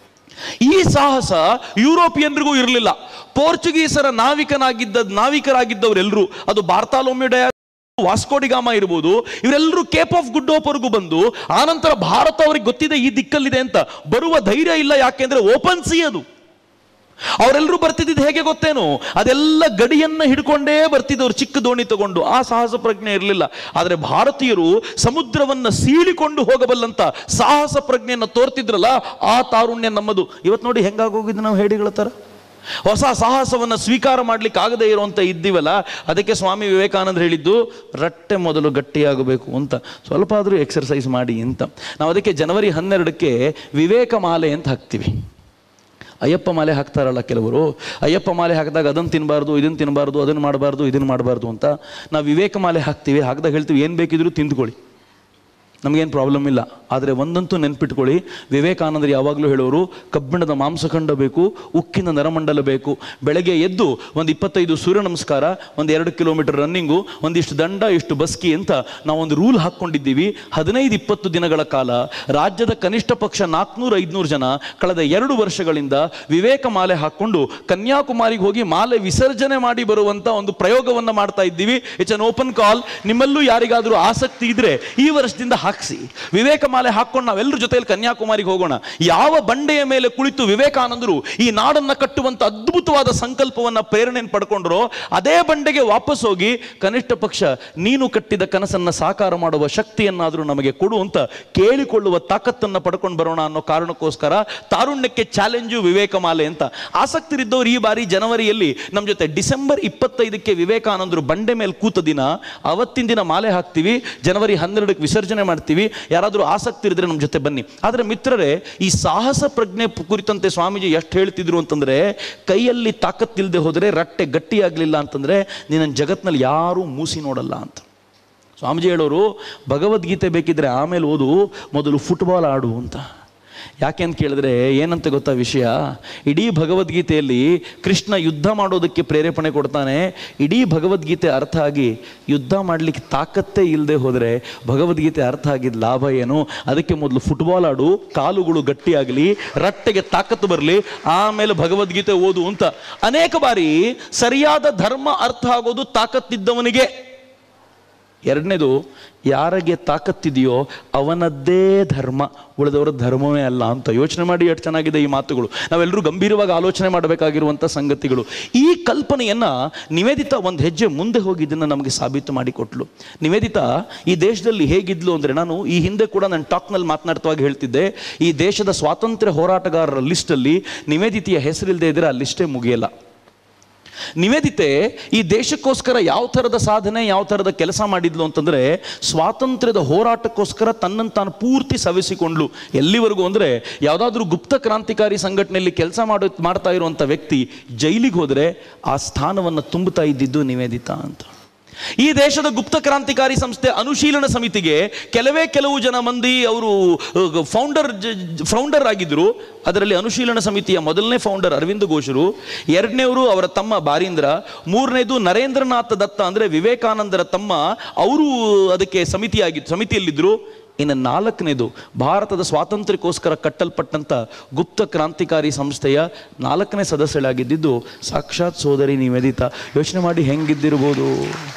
ಈ ಸಾಹಸ ಯುರೋಪಿಯನ್ರಿಗೂ ಇರಲಿಲ್ಲ ಪೋರ್ಚುಗೀಸರ ನಾವಿಕನಾಗಿದ್ದ ನಾವಿಕರಾಗಿದ್ದವರೆಲ್ಲರೂ ಅದು ಬಾರ್ತಾಲೋಮ್ಯುಡಯ ವಾಸ್ಕೋಡಿಗಾಮ ಇರ್ಬೋದು ಇವರೆಲ್ಲರೂ ಕೇಪ್ ಆಫ್ ಗುಡ್ ಹೋಪ್ವರೆಗೂ ಬಂದು ಆನಂತರ ಭಾರತ ಅವ್ರಿಗೆ ಗೊತ್ತಿದೆ ಈ ದಿಕ್ಕಲ್ಲಿದೆ ಅಂತ ಬರುವ ಧೈರ್ಯ ಇಲ್ಲ ಯಾಕೆಂದ್ರೆ ಓಪನ್ ಸಿ ಅದು ಅವರೆಲ್ಲರೂ ಬರ್ತಿದ್ದಿದ್ದು ಹೇಗೆ ಗೊತ್ತೇನು ಅದೆಲ್ಲ ಗಡಿಯನ್ನ ಹಿಡ್ಕೊಂಡೇ ಬರ್ತಿದ್ದವ್ರು ಚಿಕ್ಕ ದೋಣಿ ತಗೊಂಡು ಆ ಸಾಹಸ ಪ್ರಜ್ಞೆ ಇರಲಿಲ್ಲ ಆದರೆ ಭಾರತೀಯರು ಸಮುದ್ರವನ್ನ ಸೀಳಿಕೊಂಡು ಹೋಗಬಲ್ಲಂತ ಸಾಹಸ ಪ್ರಜ್ಞೆಯನ್ನು ತೋರ್ತಿದ್ರಲ್ಲ ಆ ತಾರುಣ್ಯ ನಮ್ಮದು ಇವತ್ತು ನೋಡಿ ಹೆಂಗಾಗೋಗಿದ್ದು ನಾವು ಹೇಡಿಗಳ ಥರ ಹೊಸ ಸಾಹಸವನ್ನು ಸ್ವೀಕಾರ ಮಾಡ್ಲಿಕ್ಕೆ ಆಗದೇ ಇರುವಂತ ಇದ್ದೀವಲ್ಲ ಅದಕ್ಕೆ ಸ್ವಾಮಿ ವಿವೇಕಾನಂದ ಹೇಳಿದ್ದು ರಟ್ಟೆ ಮೊದಲು ಗಟ್ಟಿಯಾಗಬೇಕು ಅಂತ ಸ್ವಲ್ಪ ಆದರೂ ಎಕ್ಸರ್ಸೈಸ್ ಮಾಡಿ ಅಂತ ನಾವು ಅದಕ್ಕೆ ಜನವರಿ ಹನ್ನೆರಡಕ್ಕೆ ವಿವೇಕ ಮಾಲೆ ಅಂತ ಹಾಕ್ತೀವಿ ಅಯ್ಯಪ್ಪ ಮಾಲೆ ಹಾಕ್ತಾರಲ್ಲ ಕೆಲವರು ಅಯ್ಯಪ್ಪ ಮಾಲೆ ಹಾಕಿದಾಗ ಅದನ್ನು ತಿನ್ನಬಾರ್ದು ಇದನ್ನು ತಿನ್ನಬಾರ್ದು ಅದನ್ನು ಮಾಡಬಾರ್ದು ಇದನ್ನು ಮಾಡಬಾರ್ದು ಅಂತ ನಾವು ವಿವೇಕ ಮಾಲೆ ಹಾಕ್ತೀವಿ ಹಾಕಿದಾಗ ಹೇಳ್ತೀವಿ ಏನು ಬೇಕಿದ್ರೂ ತಿಂದ್ಕೊಳ್ಳಿ ನಮಗೇನು ಪ್ರಾಬ್ಲಮ್ ಇಲ್ಲ ಆದರೆ ಒಂದಂತೂ ನೆನ್ಪಿಟ್ಕೊಳ್ಳಿ ವಿವೇಕಾನಂದರು ಯಾವಾಗಲೂ ಹೇಳೋರು ಕಬ್ಬಿಣದ ಮಾಂಸಖಂಡ ಬೇಕು ಉಕ್ಕಿನ ನರಮಂಡಲ ಬೇಕು ಬೆಳಗ್ಗೆ ಎದ್ದು ಒಂದು ಇಪ್ಪತ್ತೈದು ಸೂರ್ಯ ನಮಸ್ಕಾರ ಒಂದು ಎರಡು ಕಿಲೋಮೀಟರ್ ರನ್ನಿಂಗು ಒಂದಿಷ್ಟು ದಂಡ ಇಷ್ಟು ಬಸ್ಕಿ ಅಂತ ನಾವೊಂದು ರೂಲ್ ಹಾಕ್ಕೊಂಡಿದ್ದೀವಿ ಹದಿನೈದು ಇಪ್ಪತ್ತು ದಿನಗಳ ಕಾಲ ರಾಜ್ಯದ ಕನಿಷ್ಠ ಪಕ್ಷ ನಾಲ್ಕುನೂರು ಐದುನೂರು ಜನ ಕಳೆದ ಎರಡು ವರ್ಷಗಳಿಂದ ವಿವೇಕ ಮಾಲೆ ಹಾಕ್ಕೊಂಡು ಕನ್ಯಾಕುಮಾರಿಗೆ ಹೋಗಿ ಮಾಲೆ ವಿಸರ್ಜನೆ ಮಾಡಿ ಬರುವಂತ ಒಂದು ಪ್ರಯೋಗವನ್ನು ಮಾಡ್ತಾ ಇದ್ದೀವಿ ಇಟ್ಸ್ ಅನ್ ಓಪನ್ ಕಾಲ್ ನಿಮ್ಮಲ್ಲೂ ಯಾರಿಗಾದರೂ ಆಸಕ್ತಿ ಇದ್ರೆ ಈ ವರ್ಷದಿಂದ ಹಾಕ್ಸಿ ವಿವೇಕ ಮಾಲೆ ಹಾಕೊಂಡು ನಾವೆಲ್ಲರ ಜೊತೆಯಲ್ಲಿ ಕನ್ಯಾಕುಮಾರಿಗೆ ಹೋಗೋಣ ಯಾವ ಬಂಡೆಯ ಮೇಲೆ ಕುಳಿತು ವಿವೇಕಾನಂದರು ಈ ನಾಡನ್ನ ಕಟ್ಟುವಂತ ಅದ್ಭುತವಾದ ಸಂಕಲ್ಪವನ್ನ ಪ್ರೇರಣೆಯನ್ನು ಪಡ್ಕೊಂಡ್ರೋ ಅದೇ ಬಂಡೆಗೆ ವಾಪಸ್ ಹೋಗಿ ಕನಿಷ್ಠ ಪಕ್ಷ ನೀನು ಕಟ್ಟಿದ ಕನಸನ್ನ ಸಾಕಾರ ಮಾಡುವ ಶಕ್ತಿಯನ್ನಾದರೂ ನಮಗೆ ಕೊಡು ಅಂತ ಕೇಳಿಕೊಳ್ಳುವ ತಾಕತ್ತನ್ನ ಪಡ್ಕೊಂಡು ಬರೋಣ ಅನ್ನೋ ಕಾರಣಕ್ಕೋಸ್ಕರ ತಾರುಣ್ಯಕ್ಕೆ ಚಾಲೆಂಜು ವಿವೇಕ ಮಾಲೆ ಅಂತ ಆಸಕ್ತರಿದ್ದವರು ಈ ಬಾರಿ ಜನವರಿಯಲ್ಲಿ ನಮ್ಮ ಜೊತೆ ಡಿಸೆಂಬರ್ ಇಪ್ಪತ್ತೈದಕ್ಕೆ ವಿವೇಕಾನಂದರು ಬಂಡೆ ಮೇಲೆ ಕೂತ ದಿನ ಅವತ್ತಿನ ದಿನ ಮಾಲೆ ಹಾಕ್ತೀವಿ ಜನವರಿ ಹನ್ನೆರಡಕ್ಕೆ ವಿಸರ್ಜನೆ ಮಾಡ್ತೀವಿ ಯಾರಾದರೂ ಆಸಕ್ತಿ ಇರಿದ್ರೆ ನಮ್ಮ ಜೊತೆ ಬನ್ನಿ ಆದರೆ ಮಿತ್ರರೇ ಈ ಸಾಹಸ ಪ್ರಜ್ಞೆ ಕುರಿತಂತೆ ಸ್ವಾಮೀಜಿ ಎಷ್ಟು ಹೇಳ್ತಿದ್ರು ಅಂತಂದ್ರೆ ಕೈಯಲ್ಲಿ ತಾಕತ್ತಿಲ್ಲದೆ ಹೋದರೆ ರಟ್ಟೆ ಗಟ್ಟಿಯಾಗಲಿಲ್ಲ ಅಂತಂದ್ರೆ ನಿನ್ನ ಜಗತ್ನಲ್ಲಿ ಯಾರೂ ಮೂಸಿ ನೋಡಲ್ಲ ಅಂತ ಸ್ವಾಮೀಜಿ ಹೇಳೋರು ಭಗವದ್ಗೀತೆ ಬೇಕಿದ್ರೆ ಆಮೇಲೆ ಓದು ಮೊದಲು ಫುಟ್ಬಾಲ್ ಆಡು ಅಂತ ಯಾಕೆ ಅಂತ ಕೇಳಿದ್ರೆ ಏನಂತ ಗೊತ್ತಾ ವಿಷಯ ಇಡೀ ಭಗವದ್ಗೀತೆಯಲ್ಲಿ ಕೃಷ್ಣ ಯುದ್ಧ ಮಾಡೋದಕ್ಕೆ ಪ್ರೇರೇಪಣೆ ಕೊಡ್ತಾನೆ ಇಡೀ ಭಗವದ್ಗೀತೆ ಅರ್ಥ ಆಗಿ ಯುದ್ಧ ಮಾಡಲಿಕ್ಕೆ ತಾಕತ್ತೇ ಇಲ್ಲದೆ ಹೋದರೆ ಭಗವದ್ಗೀತೆ ಅರ್ಥ ಆಗಿದ್ದ ಲಾಭ ಏನು ಅದಕ್ಕೆ ಮೊದಲು ಫುಟ್ಬಾಲ್ ಆಡು ಕಾಲುಗಳು ಗಟ್ಟಿಯಾಗಲಿ ರಟ್ಟೆಗೆ ತಾಕತ್ತು ಬರಲಿ ಆಮೇಲೆ ಭಗವದ್ಗೀತೆ ಓದು ಅಂತ ಅನೇಕ ಬಾರಿ ಸರಿಯಾದ ಧರ್ಮ ಅರ್ಥ ಆಗೋದು ತಾಕತ್ತಿದ್ದವನಿಗೆ ಎರಡನೇದು ಯಾರಿಗೆ ತಾಕತ್ತಿದೆಯೋ ಅವನದ್ದೇ ಧರ್ಮ ಉಳಿದವರ ಧರ್ಮವೇ ಅಲ್ಲ ಅಂತ ಯೋಚನೆ ಮಾಡಿ ಎಷ್ಟು ಚೆನ್ನಾಗಿದೆ ಈ ಮಾತುಗಳು ನಾವೆಲ್ಲರೂ ಗಂಭೀರವಾಗಿ ಆಲೋಚನೆ ಮಾಡಬೇಕಾಗಿರುವಂಥ ಸಂಗತಿಗಳು ಈ ಕಲ್ಪನೆಯನ್ನ ನಿವೇದಿತಾ ಒಂದು ಹೆಜ್ಜೆ ಮುಂದೆ ಹೋಗಿ ಇದನ್ನು ನಮಗೆ ಸಾಬೀತು ಮಾಡಿಕೊಟ್ಲು ನಿವೇದಿತಾ ಈ ದೇಶದಲ್ಲಿ ಹೇಗಿದ್ಲು ಅಂದರೆ ನಾನು ಈ ಹಿಂದೆ ಕೂಡ ನನ್ನ ಟಾಕ್ನಲ್ಲಿ ಮಾತನಾಡ್ತವಾಗಿ ಹೇಳ್ತಿದ್ದೆ ಈ ದೇಶದ ಸ್ವಾತಂತ್ರ್ಯ ಹೋರಾಟಗಾರರ ಲಿಸ್ಟಲ್ಲಿ ನಿವೇದಿತೆಯ ಹೆಸರಿಲ್ಲದೆ ಇದ್ರೆ ಆ ಲಿಸ್ಟೇ ಮುಗಿಯಲ್ಲ ನಿವೇದಿತೆ ಈ ದೇಶಕ್ಕೋಸ್ಕರ ಯಾವ ಥರದ ಸಾಧನೆ ಯಾವ ಥರದ ಕೆಲಸ ಮಾಡಿದ್ಲು ಅಂತಂದರೆ ಸ್ವಾತಂತ್ರ್ಯದ ಹೋರಾಟಕ್ಕೋಸ್ಕರ ತನ್ನನ್ನು ತಾನು ಪೂರ್ತಿ ಸವೆಸಿಕೊಂಡ್ಲು ಎಲ್ಲಿವರೆಗೂ ಅಂದರೆ ಯಾವುದಾದ್ರೂ ಗುಪ್ತ ಕ್ರಾಂತಿಕಾರಿ ಸಂಘಟನೆಯಲ್ಲಿ ಕೆಲಸ ಮಾಡೋ ಮಾಡ್ತಾ ಇರುವಂಥ ವ್ಯಕ್ತಿ ಜೈಲಿಗೆ ಹೋದರೆ ಆ ಸ್ಥಾನವನ್ನು ತುಂಬುತ್ತಾ ಇದ್ದಿದ್ದು ನಿವೇದಿತಾ ಅಂತ ಈ ದೇಶದ ಗುಪ್ತ ಕ್ರಾಂತಿಕಾರಿ ಸಂಸ್ಥೆ ಅನುಶೀಲನ ಸಮಿತಿಗೆ ಕೆಲವೇ ಕೆಲವು ಜನ ಮಂದಿ ಅವರು ಫೌಂಡರ್ ಫೌಂಡರ್ ಆಗಿದ್ದರು ಅದರಲ್ಲಿ ಅನುಶೀಲನ ಸಮಿತಿಯ ಮೊದಲನೇ ಫೌಂಡರ್ ಅರವಿಂದ ಘೋಷರು ಎರಡನೇವರು ಅವರ ತಮ್ಮ ಬಾರೀಂದ್ರ ಮೂರನೇದು ನರೇಂದ್ರನಾಥ ದತ್ತ ಅಂದರೆ ವಿವೇಕಾನಂದರ ತಮ್ಮ ಅವರು ಅದಕ್ಕೆ ಸಮಿತಿಯಾಗಿದ್ದು ಸಮಿತಿಯಲ್ಲಿದ್ದರು ಇನ್ನು ನಾಲ್ಕನೇದು ಭಾರತದ ಸ್ವಾತಂತ್ರ್ಯಕ್ಕೋಸ್ಕರ ಕಟ್ಟಲ್ಪಟ್ಟಂಥ ಗುಪ್ತ ಕ್ರಾಂತಿಕಾರಿ ಸಂಸ್ಥೆಯ ನಾಲ್ಕನೇ ಸದಸ್ಯಳಾಗಿದ್ದಿದ್ದು ಸಾಕ್ಷಾತ್ ಸೋದರಿ ನಿವೇದಿತಾ ಯೋಚನೆ ಮಾಡಿ ಹೆಂಗಿದ್ದಿರ್ಬೋದು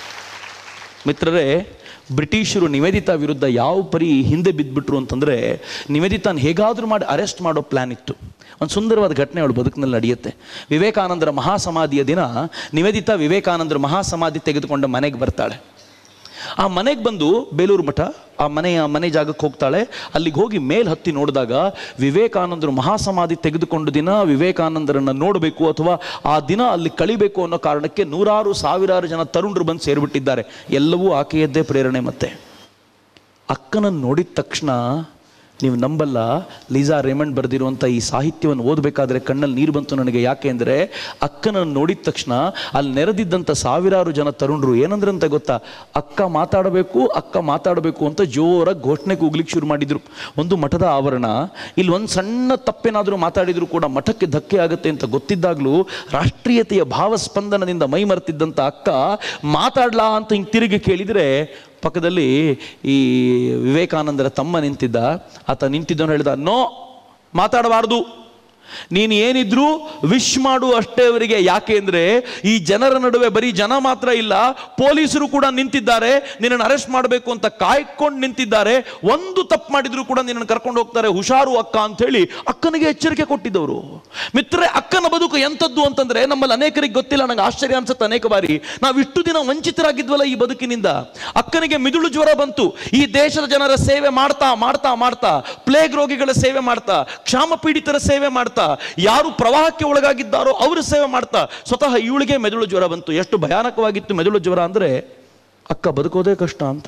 ಮಿತ್ರರೇ ಬ್ರಿಟಿಷರು ನಿವೇದಿತಾ ವಿರುದ್ಧ ಯಾವ ಪರಿ ಹಿಂದೆ ಬಿದ್ದುಬಿಟ್ರು ಅಂತಂದರೆ ನಿವೇದಿತಾನ್ ಹೇಗಾದರೂ ಮಾಡಿ ಅರೆಸ್ಟ್ ಮಾಡೋ ಪ್ಲ್ಯಾನ್ ಇತ್ತು ಒಂದು ಸುಂದರವಾದ ಘಟನೆ ಅವಳು ಬದುಕಿನಲ್ಲಿ ನಡೆಯುತ್ತೆ ವಿವೇಕಾನಂದರ ಮಹಾಸಮಾಧಿಯ ದಿನ ನಿವೇದಿತಾ ವಿವೇಕಾನಂದರ ಮಹಾಸಮಾಧಿ ತೆಗೆದುಕೊಂಡ ಮನೆಗೆ ಬರ್ತಾಳೆ ಆ ಮನೆಗೆ ಬಂದು ಬೇಲೂರು ಮಠ ಆ ಮನೆಯ ಮನೆ ಜಾಗಕ್ಕೆ ಹೋಗ್ತಾಳೆ ಅಲ್ಲಿಗೆ ಹೋಗಿ ಮೇಲ್ ಹತ್ತಿ ನೋಡಿದಾಗ ವಿವೇಕಾನಂದರು ಮಹಾಸಮಾಧಿ ತೆಗೆದುಕೊಂಡ ದಿನ ವಿವೇಕಾನಂದರನ್ನು ನೋಡಬೇಕು ಅಥವಾ ಆ ದಿನ ಅಲ್ಲಿ ಕಳಿಬೇಕು ಅನ್ನೋ ಕಾರಣಕ್ಕೆ ನೂರಾರು ಸಾವಿರಾರು ಜನ ತರುಣರು ಬಂದು ಸೇರಿಬಿಟ್ಟಿದ್ದಾರೆ ಎಲ್ಲವೂ ಆಕೆಯದ್ದೇ ಪ್ರೇರಣೆ ಮತ್ತೆ ಅಕ್ಕನನ್ನು ನೋಡಿದ ತಕ್ಷಣ ನೀವು ನಂಬಲ್ಲ ಲೀಸಾ ರೇಮಂಡ್ ಬರೆದಿರುವಂಥ ಈ ಸಾಹಿತ್ಯವನ್ನು ಓದಬೇಕಾದ್ರೆ ಕಣ್ಣಲ್ಲಿ ನೀರು ಬಂತು ನನಗೆ ಯಾಕೆ ಅಂದರೆ ಅಕ್ಕನನ್ನು ನೋಡಿದ ತಕ್ಷಣ ಅಲ್ಲಿ ನೆರೆದಿದ್ದಂಥ ಸಾವಿರಾರು ಜನ ತರುಣರು ಏನಂದ್ರಂತ ಗೊತ್ತಾ ಅಕ್ಕ ಮಾತಾಡಬೇಕು ಅಕ್ಕ ಮಾತಾಡಬೇಕು ಅಂತ ಜೋರಾಗಿ ಘೋಷಣೆ ಕೂಗ್ಲಿಕ್ಕೆ ಶುರು ಮಾಡಿದರು ಒಂದು ಮಠದ ಆವರಣ ಇಲ್ಲಿ ಒಂದು ಸಣ್ಣ ತಪ್ಪೇನಾದರೂ ಮಾತಾಡಿದರೂ ಕೂಡ ಮಠಕ್ಕೆ ಧಕ್ಕೆ ಆಗುತ್ತೆ ಅಂತ ಗೊತ್ತಿದ್ದಾಗಲೂ ರಾಷ್ಟ್ರೀಯತೆಯ ಭಾವಸ್ಪಂದನದಿಂದ ಮೈ ಮರೆತಿದ್ದಂಥ ಅಕ್ಕ ಮಾತಾಡ್ಲಾ ಅಂತ ಹಿಂಗೆ ತಿರುಗಿ ಕೇಳಿದರೆ ಪಕ್ಕದಲ್ಲಿ ಈ ವಿವೇಕಾನಂದರ ತಮ್ಮ ನಿಂತಿದ್ದ ಆತ ನಿಂತಿದ್ದವನು ಹೇಳಿದ ನೋ ಮಾತಾಡಬಾರ್ದು ನೀನು ಏನಿದ್ರು ವಿಶ್ ಮಾಡು ಅಷ್ಟೇ ಅವರಿಗೆ ಯಾಕೆ ಅಂದರೆ ಈ ಜನರ ನಡುವೆ ಬರೀ ಜನ ಮಾತ್ರ ಇಲ್ಲ ಪೊಲೀಸರು ಕೂಡ ನಿಂತಿದ್ದಾರೆ ನಿನ್ನನ್ನು ಅರೆಸ್ಟ್ ಮಾಡಬೇಕು ಅಂತ ಕಾಯ್ಕೊಂಡು ನಿಂತಿದ್ದಾರೆ ಒಂದು ತಪ್ಪು ಮಾಡಿದ್ರು ಕೂಡ ನಿನ್ನನ್ನು ಕರ್ಕೊಂಡು ಹೋಗ್ತಾರೆ ಹುಷಾರು ಅಕ್ಕ ಅಂತ ಹೇಳಿ ಅಕ್ಕನಿಗೆ ಎಚ್ಚರಿಕೆ ಕೊಟ್ಟಿದ್ದವರು ಮಿತ್ರರೆ ಅಕ್ಕನ ಬದುಕು ಎಂಥದ್ದು ಅಂತಂದ್ರೆ ನಮ್ಮಲ್ಲಿ ಅನೇಕರಿಗೆ ಗೊತ್ತಿಲ್ಲ ನಂಗೆ ಆಶ್ಚರ್ಯ ಅನ್ಸುತ್ತೆ ಅನೇಕ ಬಾರಿ ನಾವು ಇಷ್ಟು ದಿನ ವಂಚಿತರಾಗಿದ್ವಲ್ಲ ಈ ಬದುಕಿನಿಂದ ಅಕ್ಕನಿಗೆ ಮಿದುಳು ಜ್ವರ ಬಂತು ಈ ದೇಶದ ಜನರ ಸೇವೆ ಮಾಡ್ತಾ ಮಾಡ್ತಾ ಮಾಡ್ತಾ ಪ್ಲೇಗ್ ರೋಗಿಗಳ ಸೇವೆ ಮಾಡ್ತಾ ಕ್ಷಾಮ ಪೀಡಿತರ ಸೇವೆ ಮಾಡ್ತಾ ಯಾರು ಪ್ರವಾಹಕ್ಕೆ ಒಳಗಾಗಿದ್ದಾರೋ ಅವರು ಸೇವೆ ಮಾಡ್ತಾ ಸ್ವತಃ ಇವಳಿಗೆ ಮೆದುಳು ಜ್ವರ ಬಂತು ಎಷ್ಟು ಭಯಾನಕವಾಗಿತ್ತು ಮೆದುಳು ಜ್ವರ ಅಂದರೆ ಅಕ್ಕ ಬದುಕೋದೇ ಕಷ್ಟ ಅಂತ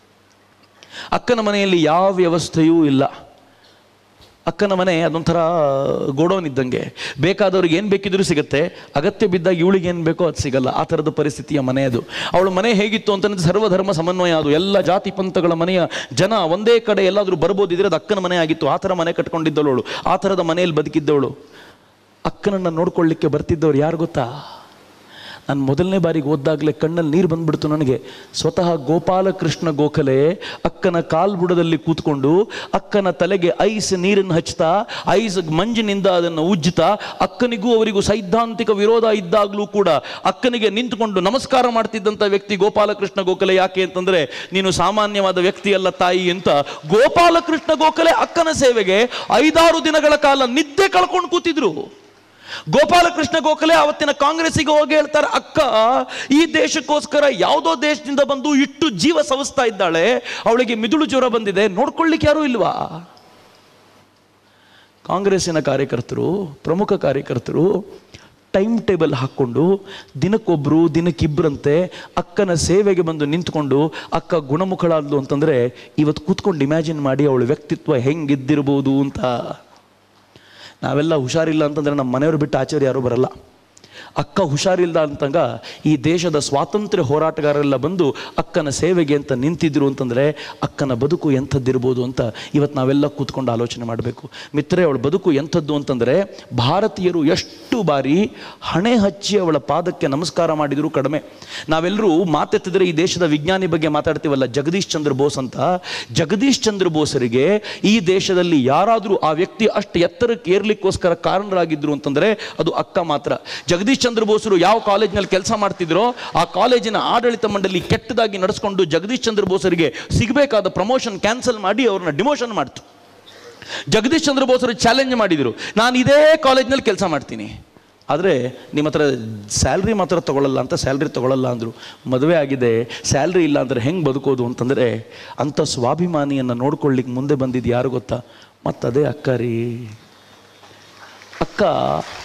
ಅಕ್ಕನ ಮನೆಯಲ್ಲಿ ಯಾವ ವ್ಯವಸ್ಥೆಯೂ ಇಲ್ಲ ಅಕ್ಕನ ಮನೆ ಅದೊಂಥರ ಗೋಡೌನ್ ಇದ್ದಂಗೆ ಬೇಕಾದವ್ರಿಗೆ ಏನು ಬೇಕಿದ್ರೂ ಸಿಗುತ್ತೆ ಅಗತ್ಯ ಬಿದ್ದಾಗ ಇವಳಿಗೆ ಏನು ಬೇಕೋ ಅದು ಸಿಗಲ್ಲ ಆ ಥರದ ಪರಿಸ್ಥಿತಿಯ ಮನೆ ಅದು ಅವಳ ಮನೆ ಹೇಗಿತ್ತು ಅಂತಂದ್ರೆ ಸರ್ವಧರ್ಮ ಸಮನ್ವಯ ಅದು ಎಲ್ಲ ಜಾತಿ ಪಂಥಗಳ ಮನೆಯ ಜನ ಒಂದೇ ಕಡೆ ಎಲ್ಲಾದರೂ ಬರ್ಬೋದಿದ್ರೆ ಅದು ಅಕ್ಕನ ಮನೆ ಆಗಿತ್ತು ಆ ಥರ ಮನೆ ಕಟ್ಕೊಂಡಿದ್ದವಳು ಆ ಥರದ ಮನೆಯಲ್ಲಿ ಬದುಕಿದ್ದವಳು ಅಕ್ಕನನ್ನು ನೋಡ್ಕೊಳ್ಳಿಕ್ಕೆ ಬರ್ತಿದ್ದವ್ರು ಯಾರು ಗೊತ್ತಾ ನಾನು ಮೊದಲನೇ ಬಾರಿಗೆ ಓದ್ದಾಗಲೇ ಕಣ್ಣಲ್ಲಿ ನೀರು ಬಂದ್ಬಿಡ್ತು ನನಗೆ ಸ್ವತಃ ಗೋಪಾಲಕೃಷ್ಣ ಗೋಖಲೆ ಅಕ್ಕನ ಕಾಲ್ಬುಡದಲ್ಲಿ ಕೂತ್ಕೊಂಡು ಅಕ್ಕನ ತಲೆಗೆ ಐಸ್ ನೀರನ್ನು ಹಚ್ತಾ ಐಸ್ ಮಂಜಿನಿಂದ ಅದನ್ನು ಉಜ್ಜುತ್ತಾ ಅಕ್ಕನಿಗೂ ಅವರಿಗೂ ಸೈದ್ಧಾಂತಿಕ ವಿರೋಧ ಇದ್ದಾಗಲೂ ಕೂಡ ಅಕ್ಕನಿಗೆ ನಿಂತುಕೊಂಡು ನಮಸ್ಕಾರ ಮಾಡ್ತಿದ್ದಂಥ ವ್ಯಕ್ತಿ ಗೋಪಾಲಕೃಷ್ಣ ಗೋಖಲೆ ಯಾಕೆ ಅಂತಂದ್ರೆ ನೀನು ಸಾಮಾನ್ಯವಾದ ವ್ಯಕ್ತಿಯಲ್ಲ ತಾಯಿ ಅಂತ ಗೋಪಾಲಕೃಷ್ಣ ಗೋಖಲೆ ಅಕ್ಕನ ಸೇವೆಗೆ ಐದಾರು ದಿನಗಳ ಕಾಲ ನಿದ್ದೆ ಕಳ್ಕೊಂಡು ಕೂತಿದ್ರು ಗೋಪಾಲಕೃಷ್ಣ ಗೋಖಲೆ ಅವತ್ತಿನ ಕಾಂಗ್ರೆಸ್ಸಿಗೆ ಹೋಗಿ ಹೇಳ್ತಾರೆ ಅಕ್ಕ ಈ ದೇಶಕ್ಕೋಸ್ಕರ ಯಾವುದೋ ದೇಶದಿಂದ ಬಂದು ಇಟ್ಟು ಜೀವ ಸವಿಸ್ತಾ ಇದ್ದಾಳೆ ಅವಳಿಗೆ ಮಿದುಳು ಜ್ವರ ಬಂದಿದೆ ನೋಡ್ಕೊಳ್ಳಿಕ್ಕೆ ಯಾರೂ ಇಲ್ವಾ ಕಾಂಗ್ರೆಸ್ಸಿನ ಕಾರ್ಯಕರ್ತರು ಪ್ರಮುಖ ಕಾರ್ಯಕರ್ತರು ಟೈಮ್ ಟೇಬಲ್ ಹಾಕ್ಕೊಂಡು ದಿನಕ್ಕೊಬ್ಬರು ದಿನಕ್ಕಿಬ್ಬರಂತೆ ಅಕ್ಕನ ಸೇವೆಗೆ ಬಂದು ನಿಂತ್ಕೊಂಡು ಅಕ್ಕ ಗುಣಮುಖಳಾದ್ಲು ಅಂತಂದರೆ ಇವತ್ತು ಕೂತ್ಕೊಂಡು ಇಮ್ಯಾಜಿನ್ ಮಾಡಿ ಅವಳ ವ್ಯಕ್ತಿತ್ವ ಹೆಂಗಿದ್ದಿರ್ಬೋದು ಅಂತ ನಾವೆಲ್ಲ ಹುಷಾರಿಲ್ಲ ಅಂತಂದರೆ ನಮ್ಮ ಮನೆಯವರು ಬಿಟ್ಟು ಆಚಾರ್ಯ ಯಾರೂ ಬರಲ್ಲ ಅಕ್ಕ ಹುಷಾರಿಲ್ಲ ಅಂತಂಗ ಈ ದೇಶದ ಸ್ವಾತಂತ್ರ್ಯ ಹೋರಾಟಗಾರರೆಲ್ಲ ಬಂದು ಅಕ್ಕನ ಸೇವೆಗೆ ಅಂತ ನಿಂತಿದ್ರು ಅಂತಂದರೆ ಅಕ್ಕನ ಬದುಕು ಎಂಥದ್ದಿರ್ಬೋದು ಅಂತ ಇವತ್ತು ನಾವೆಲ್ಲ ಕೂತ್ಕೊಂಡು ಆಲೋಚನೆ ಮಾಡಬೇಕು ಮಿತ್ರರೆ ಅವಳ ಬದುಕು ಎಂಥದ್ದು ಅಂತಂದರೆ ಭಾರತೀಯರು ಎಷ್ಟು ಬಾರಿ ಹಣೆ ಹಚ್ಚಿ ಅವಳ ಪಾದಕ್ಕೆ ನಮಸ್ಕಾರ ಮಾಡಿದರೂ ಕಡಿಮೆ ನಾವೆಲ್ಲರೂ ಮಾತೆತ್ತಿದ್ರೆ ಈ ದೇಶದ ವಿಜ್ಞಾನಿ ಬಗ್ಗೆ ಮಾತಾಡ್ತೀವಲ್ಲ ಜಗದೀಶ್ ಚಂದ್ರ ಬೋಸ್ ಅಂತ ಜಗದೀಶ್ ಚಂದ್ರ ಬೋಸರಿಗೆ ಈ ದೇಶದಲ್ಲಿ ಯಾರಾದರೂ ಆ ವ್ಯಕ್ತಿ ಅಷ್ಟು ಎತ್ತರಕ್ಕೆ ಏರ್ಲಿಕ್ಕೋಸ್ಕರ ಕಾರಣರಾಗಿದ್ರು ಅಂತಂದರೆ ಅದು ಅಕ್ಕ ಮಾತ್ರ ಜಗದೀಶ್ ಚಂದ್ರ ಬೋಸರು ಯಾವ ಕಾಲೇಜ್ನಲ್ಲಿ ಕೆಲಸ ಮಾಡ್ತಿದ್ರೋ ಆ ಕಾಲೇಜಿನ ಆಡಳಿತ ಮಂಡಳಿ ಕೆಟ್ಟದಾಗಿ ನಡೆಸ್ಕೊಂಡು ಜಗದೀಶ್ ಚಂದ್ರ ಬೋಸರಿಗೆ ಸಿಗಬೇಕಾದ ಪ್ರಮೋಷನ್ ಕ್ಯಾನ್ಸಲ್ ಮಾಡಿ ಅವ್ರನ್ನ ಡಿಮೋಷನ್ ಮಾಡ್ತು ಜಗದೀಶ್ ಚಂದ್ರ ಬೋಸರು ಚಾಲೆಂಜ್ ಮಾಡಿದರು ನಾನು ಇದೇ ಕಾಲೇಜ್ನಲ್ಲಿ ಕೆಲಸ ಮಾಡ್ತೀನಿ ಆದರೆ ನಿಮ್ಮ ಹತ್ರ ಸ್ಯಾಲ್ರಿ ಮಾತ್ರ ತಗೊಳ್ಳಲ್ಲ ಅಂತ ಸ್ಯಾಲ್ರಿ ತಗೊಳ್ಳಲ್ಲ ಅಂದರು ಮದುವೆ ಆಗಿದೆ ಸ್ಯಾಲ್ರಿ ಇಲ್ಲ ಅಂದರೆ ಹೆಂಗೆ ಬದುಕೋದು ಅಂತಂದರೆ ಅಂಥ ಸ್ವಾಭಿಮಾನಿಯನ್ನು ನೋಡ್ಕೊಳ್ಳಿಕ್ಕೆ ಮುಂದೆ ಬಂದಿದ್ದು ಯಾರು ಗೊತ್ತಾ ಮತ್ತದೇ ಅಕ್ಕ ರೀ ಅಕ್ಕ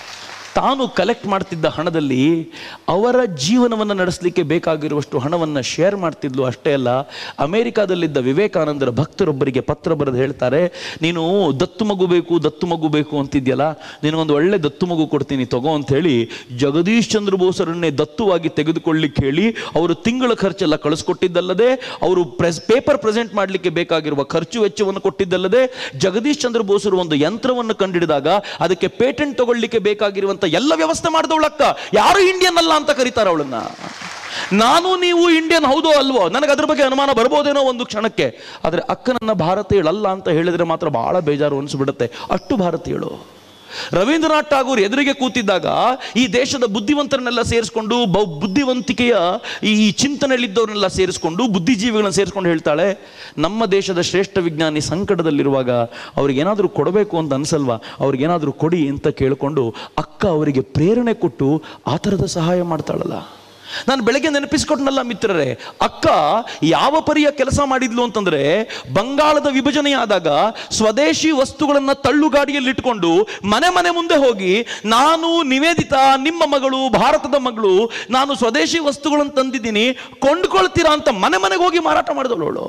ತಾನು ಕಲೆಕ್ಟ್ ಮಾಡ್ತಿದ್ದ ಹಣದಲ್ಲಿ ಅವರ ಜೀವನವನ್ನು ನಡೆಸಲಿಕ್ಕೆ ಬೇಕಾಗಿರುವಷ್ಟು ಹಣವನ್ನು ಶೇರ್ ಮಾಡ್ತಿದ್ಲು ಅಷ್ಟೇ ಅಲ್ಲ ಅಮೆರಿಕಾದಲ್ಲಿದ್ದ ವಿವೇಕಾನಂದರ ಭಕ್ತರೊಬ್ಬರಿಗೆ ಪತ್ರ ಬರೆದು ಹೇಳ್ತಾರೆ ನೀನು ದತ್ತು ಮಗು ಬೇಕು ದತ್ತು ಮಗು ಬೇಕು ಅಂತಿದ್ಯಲ್ಲ ನಿನಗೊಂದು ಒಳ್ಳೆ ದತ್ತು ಮಗು ಕೊಡ್ತೀನಿ ತಗೋ ಅಂತ ಹೇಳಿ ಜಗದೀಶ್ ಚಂದ್ರ ಬೋಸರನ್ನೇ ದತ್ತುವಾಗಿ ತೆಗೆದುಕೊಳ್ಳಿಕ್ಕೆ ಹೇಳಿ ಅವರು ತಿಂಗಳ ಖರ್ಚೆಲ್ಲ ಕಳಿಸ್ಕೊಟ್ಟಿದ್ದಲ್ಲದೆ ಅವರು ಪ್ರೆಸ್ ಪೇಪರ್ ಪ್ರೆಸೆಂಟ್ ಮಾಡಲಿಕ್ಕೆ ಬೇಕಾಗಿರುವ ಖರ್ಚು ವೆಚ್ಚವನ್ನು ಕೊಟ್ಟಿದ್ದಲ್ಲದೆ ಜಗದೀಶ್ ಚಂದ್ರ ಬೋಸರು ಒಂದು ಯಂತ್ರವನ್ನು ಕಂಡಿಡಿದಾಗ ಅದಕ್ಕೆ ಪೇಟೆಂಟ್ ತಗೊಳ್ಳಿಕ್ಕೆ ಬೇಕಾಗಿರುವಂತ ಎಲ್ಲ ವ್ಯವಸ್ಥೆ ಮಾಡಿದವಳಕ್ಕ ಯಾರು ಇಂಡಿಯನ್ ಅಲ್ಲ ಅಂತ ಕರೀತಾರೆ ಅವಳನ್ನ ನಾನು ನೀವು ಇಂಡಿಯನ್ ಹೌದೋ ಅಲ್ವೋ ನನಗೆ ಅದ್ರ ಬಗ್ಗೆ ಅನುಮಾನ ಬರ್ಬೋದೇನೋ ಒಂದು ಕ್ಷಣಕ್ಕೆ ಆದರೆ ಅಕ್ಕ ನನ್ನ ಭಾರತೀಯಳಲ್ಲ ಅಂತ ಹೇಳಿದ್ರೆ ಮಾತ್ರ ಬಹಳ ಬೇಜಾರು ಅನಿಸ್ಬಿಡುತ್ತೆ ಅಷ್ಟು ಭಾರತೀಯಳು ರವೀಂದ್ರನಾಥ್ ಠಾಗೂರ್ ಎದುರಿಗೆ ಕೂತಿದ್ದಾಗ ಈ ದೇಶದ ಬುದ್ಧಿವಂತರನ್ನೆಲ್ಲ ಸೇರಿಸ್ಕೊಂಡು ಬೌ ಬುದ್ಧಿವಂತಿಕೆಯ ಈ ಚಿಂತನೆಯಲ್ಲಿದ್ದವ್ರನ್ನೆಲ್ಲ ಸೇರಿಸ್ಕೊಂಡು ಬುದ್ಧಿಜೀವಿಗಳನ್ನ ಸೇರಿಸ್ಕೊಂಡು ಹೇಳ್ತಾಳೆ ನಮ್ಮ ದೇಶದ ಶ್ರೇಷ್ಠ ವಿಜ್ಞಾನಿ ಸಂಕಟದಲ್ಲಿರುವಾಗ ಅವ್ರಿಗೇನಾದರೂ ಕೊಡಬೇಕು ಅಂತ ಅನ್ಸಲ್ವಾ ಅವ್ರಿಗೇನಾದರೂ ಕೊಡಿ ಅಂತ ಕೇಳಿಕೊಂಡು ಅಕ್ಕ ಅವರಿಗೆ ಪ್ರೇರಣೆ ಕೊಟ್ಟು ಆ ಥರದ ಸಹಾಯ ಮಾಡ್ತಾಳಲ್ಲ ನಾನು ಬೆಳಗ್ಗೆ ನೆನಪಿಸ್ಕೊಟ್ನಲ್ಲ ಮಿತ್ರರೇ ಅಕ್ಕ ಯಾವ ಪರಿಯ ಕೆಲಸ ಮಾಡಿದ್ಲು ಅಂತಂದ್ರೆ ಬಂಗಾಳದ ವಿಭಜನೆಯಾದಾಗ ಸ್ವದೇಶಿ ವಸ್ತುಗಳನ್ನ ತಳ್ಳುಗಾಡಿಯಲ್ಲಿ ಇಟ್ಕೊಂಡು ಮನೆ ಮನೆ ಮುಂದೆ ಹೋಗಿ ನಾನು ನಿವೇದಿತ ನಿಮ್ಮ ಮಗಳು ಭಾರತದ ಮಗಳು ನಾನು ಸ್ವದೇಶಿ ವಸ್ತುಗಳನ್ನು ತಂದಿದ್ದೀನಿ ಕೊಂಡ್ಕೊಳ್ತೀರಾ ಅಂತ ಮನೆ ಮನೆಗೆ ಹೋಗಿ ಮಾರಾಟ ಮಾಡಿದವಳು ಅವಳು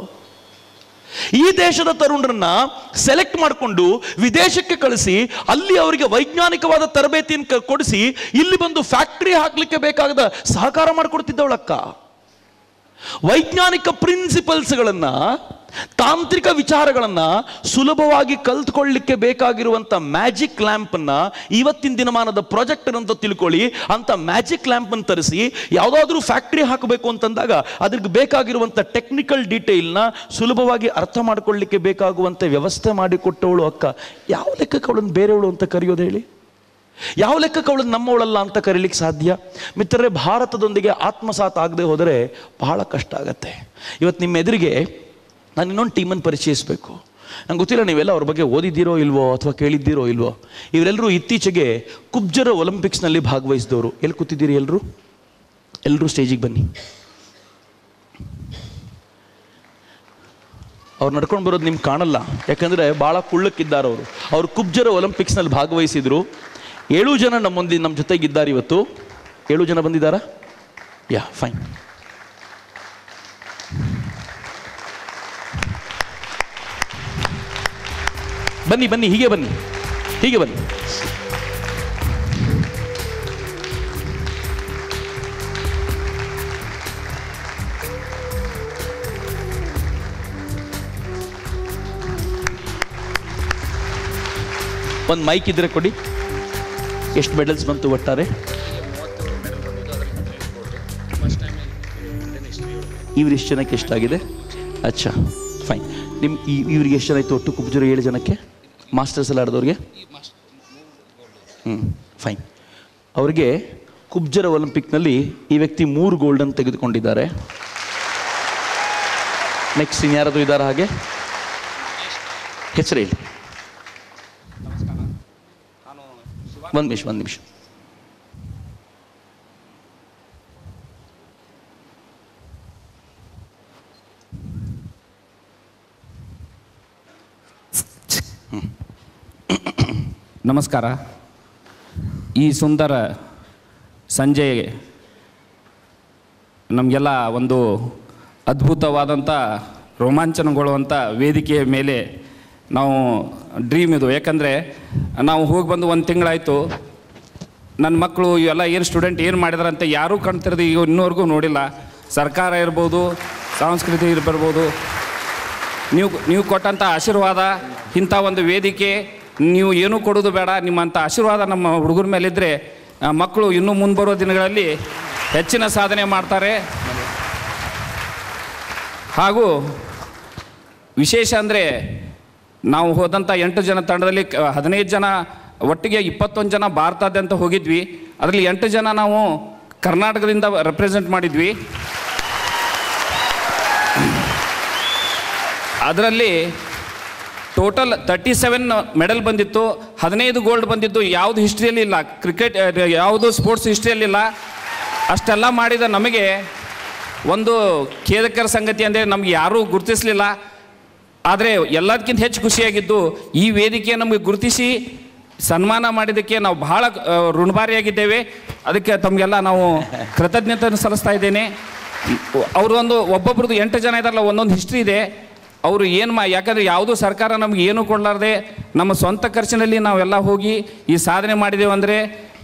ಈ ದೇಶದ ತರುಣರನ್ನ ಸೆಲೆಕ್ಟ್ ಮಾಡಿಕೊಂಡು ವಿದೇಶಕ್ಕೆ ಕಳಿಸಿ ಅಲ್ಲಿ ಅವರಿಗೆ ವೈಜ್ಞಾನಿಕವಾದ ತರಬೇತಿಯನ್ನು ಕ- ಕೊಡಿಸಿ ಇಲ್ಲಿ ಬಂದು ಫ್ಯಾಕ್ಟರಿ ಹಾಕ್ಲಿಕ್ಕೆ ಬೇಕಾದ ಸಹಕಾರ ಮಾಡಿಕೊಡ್ತಿದ್ದವಳಕ್ಕ ವೈಜ್ಞಾನಿಕ ಪ್ರಿನ್ಸಿಪಲ್ಸ್ಗಳನ್ನ ತಾಂತ್ರಿಕ ವಿಚಾರಗಳನ್ನ ಸುಲಭವಾಗಿ ಕಲ್ತ್ಕೊಳ್ಳಿಕ್ಕೆ ಬೇಕಾಗಿರುವಂತ ಮ್ಯಾಜಿಕ್ ಲ್ಯಾಂಪ್ ಅನ್ನ ಇವತ್ತಿನ ದಿನಮಾನದ ಪ್ರಾಜೆಕ್ಟರ್ ಅಂತ ತಿಳ್ಕೊಳ್ಳಿ ಅಂತ ಮ್ಯಾಜಿಕ್ ಲ್ಯಾಂಪ್ ಅನ್ನು ತರಿಸಿ ಯಾವುದಾದ್ರೂ ಫ್ಯಾಕ್ಟರಿ ಹಾಕಬೇಕು ಅಂತಂದಾಗ ಅದಕ್ಕೆ ಬೇಕಾಗಿರುವಂತ ಟೆಕ್ನಿಕಲ್ ಡೀಟೇಲ್ನ ಸುಲಭವಾಗಿ ಅರ್ಥ ಮಾಡ್ಕೊಳ್ಳಿಕ್ಕೆ ಬೇಕಾಗುವಂತೆ ವ್ಯವಸ್ಥೆ ಮಾಡಿಕೊಟ್ಟವಳು ಅಕ್ಕ ಯಾವ ಲೆಕ್ಕಕ್ಕೆ ಅವಳನ್ನು ಬೇರೆಯವಳು ಅಂತ ಕರೆಯೋದು ಹೇಳಿ ಯಾವ ಲೆಕ್ಕಕ್ಕೆ ಅವಳನ್ನು ನಮ್ಮವಳಲ್ಲ ಅಂತ ಕರೀಲಿಕ್ಕೆ ಸಾಧ್ಯ ಮಿತ್ರರೇ ಭಾರತದೊಂದಿಗೆ ಆತ್ಮಸಾತ್ ಆಗದೆ ಹೋದರೆ ಬಹಳ ಕಷ್ಟ ಆಗತ್ತೆ ಇವತ್ತು ನಿಮ್ಮ ಎದುರಿಗೆ ನಾನು ಇನ್ನೊಂದು ಟೀಮನ್ನು ಪರಿಚಯಿಸಬೇಕು ನಂಗೆ ಗೊತ್ತಿಲ್ಲ ನೀವೆಲ್ಲ ಅವ್ರ ಬಗ್ಗೆ ಓದಿದ್ದೀರೋ ಇಲ್ವೋ ಅಥವಾ ಕೇಳಿದ್ದೀರೋ ಇಲ್ವೋ ಇವರೆಲ್ಲರೂ ಇತ್ತೀಚೆಗೆ ಕುಬ್ಜರ ಒಲಿಂಪಿಕ್ಸ್ನಲ್ಲಿ ಭಾಗವಹಿಸಿದವರು ಎಲ್ಲಿ ಕೂತಿದ್ದೀರಿ ಎಲ್ಲರೂ ಎಲ್ಲರೂ ಸ್ಟೇಜಿಗೆ ಬನ್ನಿ ಅವ್ರು ನಡ್ಕೊಂಡು ಬರೋದು ನಿಮ್ಗೆ ಕಾಣಲ್ಲ ಯಾಕಂದರೆ ಭಾಳ ಕುಳ್ಳಕ್ಕಿದ್ದಾರೆ ಅವರು ಅವರು ಕುಬ್ಜರ ಒಲಿಂಪಿಕ್ಸ್ನಲ್ಲಿ ಭಾಗವಹಿಸಿದ್ರು ಏಳು ಜನ ನಮ್ಮೊಂದಿ ನಮ್ಮ ಜೊತೆಗಿದ್ದಾರೆ ಇವತ್ತು ಏಳು ಜನ ಬಂದಿದ್ದಾರಾ ಯಾ ಫೈನ್ ಬನ್ನಿ ಬನ್ನಿ ಹೀಗೆ ಬನ್ನಿ ಹೀಗೆ ಬನ್ನಿ ಒಂದು ಮೈಕ್ ಇದ್ರೆ ಕೊಡಿ ಎಷ್ಟು ಮೆಡಲ್ಸ್ ಬಂತು ಒಟ್ಟಾರೆ ಇವ್ರು ಎಷ್ಟು ಜನಕ್ಕೆ ಎಷ್ಟಾಗಿದೆ ಅಚ್ಚಾ ಫೈನ್ ನಿಮ್ಮ ಇವ್ರಿಗೆ ಎಷ್ಟು ಜನ ಆಯಿತು ಒಟ್ಟು ಕುಬ್ಜರು ಏಳು ಜನಕ್ಕೆ ಮಾಸ್ಟರ್ಸ್ ಎಲ್ಲ ಆಡಿದವ್ರಿಗೆ ಹ್ಞೂ ಫೈನ್ ಅವರಿಗೆ ಕುಬ್ಜರ ಒಲಿಂಪಿಕ್ನಲ್ಲಿ ಈ ವ್ಯಕ್ತಿ ಮೂರು ಗೋಲ್ಡನ್ ತೆಗೆದುಕೊಂಡಿದ್ದಾರೆ ನೆಕ್ಸ್ಟ್ ಇನ್ಯಾರಾದರೂ ಇದ್ದಾರಾ ಹಾಗೆ ಹೆಸರು ಹೇಳಿ ಒಂದು ನಿಮಿಷ ಒಂದು ನಿಮಿಷ ನಮಸ್ಕಾರ ಈ ಸುಂದರ ಸಂಜೆ ನಮಗೆಲ್ಲ ಒಂದು ಅದ್ಭುತವಾದಂಥ ರೋಮಾಂಚನಗೊಳ್ಳುವಂಥ ವೇದಿಕೆಯ ಮೇಲೆ ನಾವು ಡ್ರೀಮ್ ಇದು ಯಾಕಂದರೆ ನಾವು ಹೋಗಿ ಬಂದು ಒಂದು ತಿಂಗಳಾಯಿತು ನನ್ನ ಮಕ್ಕಳು ಇವೆಲ್ಲ ಏನು ಸ್ಟೂಡೆಂಟ್ ಏನು ಮಾಡಿದಾರಂತೆ ಯಾರೂ ಕಾಣ್ತಿರೋದು ಈಗ ಇನ್ನೂವರೆಗೂ ನೋಡಿಲ್ಲ ಸರ್ಕಾರ ಇರ್ಬೋದು ಸಾಂಸ್ಕೃತಿಕ ಇರ್ಬರ್ಬೋದು ನೀವು ನೀವು ಕೊಟ್ಟಂಥ ಆಶೀರ್ವಾದ ಇಂಥ ಒಂದು ವೇದಿಕೆ ನೀವು ಏನೂ ಕೊಡೋದು ಬೇಡ ನಿಮ್ಮಂಥ ಆಶೀರ್ವಾದ ನಮ್ಮ ಹುಡುಗರ ಮೇಲಿದ್ದರೆ ಆ, ಮಕ್ಕಳು ಇನ್ನೂ ಮುಂದೆ ಬರೋ ದಿನಗಳಲ್ಲಿ ಹೆಚ್ಚಿನ ಸಾಧನೆ ಮಾಡ್ತಾರೆ ಹಾಗೂ ವಿಶೇಷ ಅಂದರೆ ನಾವು ಹೋದಂಥ ಎಂಟು ಜನ ತಂಡದಲ್ಲಿ ಕ- ಹದಿನೈದು ಜನ ಒಟ್ಟಿಗೆ ಇಪ್ಪತ್ತೊಂದು ಜನ ಭಾರತಾದ್ಯಂತ ಹೋಗಿದ್ವಿ ಅದರಲ್ಲಿ ಎಂಟು ಜನ ನಾವು ಕರ್ನಾಟಕದಿಂದ ರೆಪ್ರೆಸೆಂಟ್ ಮಾಡಿದ್ವಿ ಅದರಲ್ಲಿ ಟೋಟಲ್ ತರ್ಟಿ ಸೆವೆನ್ ಮೆಡಲ್ ಬಂದಿತ್ತು ಹದಿನೈದು ಗೋಲ್ಡ್ ಬಂದಿದ್ದು ಯಾವುದು ಹಿಸ್ಟ್ರಿಯಲ್ಲಿ ಇಲ್ಲ ಕ್ರಿಕೆಟ್ ಯಾವುದು ಸ್ಪೋರ್ಟ್ಸ್ ಹಿಸ್ಟ್ರಿಯಲ್ಲಿ ಇಲ್ಲ ಅಷ್ಟೆಲ್ಲ ಮಾಡಿದ ನಮಗೆ ಒಂದು ಖೇದಕರ ಸಂಗತಿ ಅಂದರೆ ನಮ್ಗೆ ಯಾರೂ ಗುರುತಿಸಲಿಲ್ಲ ಆದರೆ ಎಲ್ಲದಕ್ಕಿಂತ ಹೆಚ್ಚು ಖುಷಿಯಾಗಿದ್ದು ಈ ವೇದಿಕೆ ನಮಗೆ ಗುರುತಿಸಿ ಸನ್ಮಾನ ಮಾಡಿದ್ದಕ್ಕೆ ನಾವು ಬಹಳ ಆ, ಋಣಭಾರಿಯಾಗಿದ್ದೇವೆ ಅದಕ್ಕೆ ತಮಗೆಲ್ಲ ನಾವು ಕೃತಜ್ಞತೆ ಸಲ್ಲಿಸ್ತಾ ಇದ್ದೇನೆ ಅವರು ಒಂದು ಒಬ್ಬೊಬ್ರದ್ದು ಎಂಟು ಜನ ಇದಾರಲ್ಲ ಒಂದೊಂದು ಹಿಸ್ಟ್ರಿ ಇದೆ ಅವರು ಏನು ಮಾ ಯಾಕಂದರೆ ಯಾವುದೂ ಸರ್ಕಾರ ನಮ್ಗೆ ಏನೂ ಕೊಡಲಾರ್ದೆ ನಮ್ಮ ಸ್ವಂತ ಖರ್ಚಿನಲ್ಲಿ ನಾವೆಲ್ಲ ಹೋಗಿ ಈ ಸಾಧನೆ ಮಾಡಿದ್ದೇವೆ ಅಂದರೆ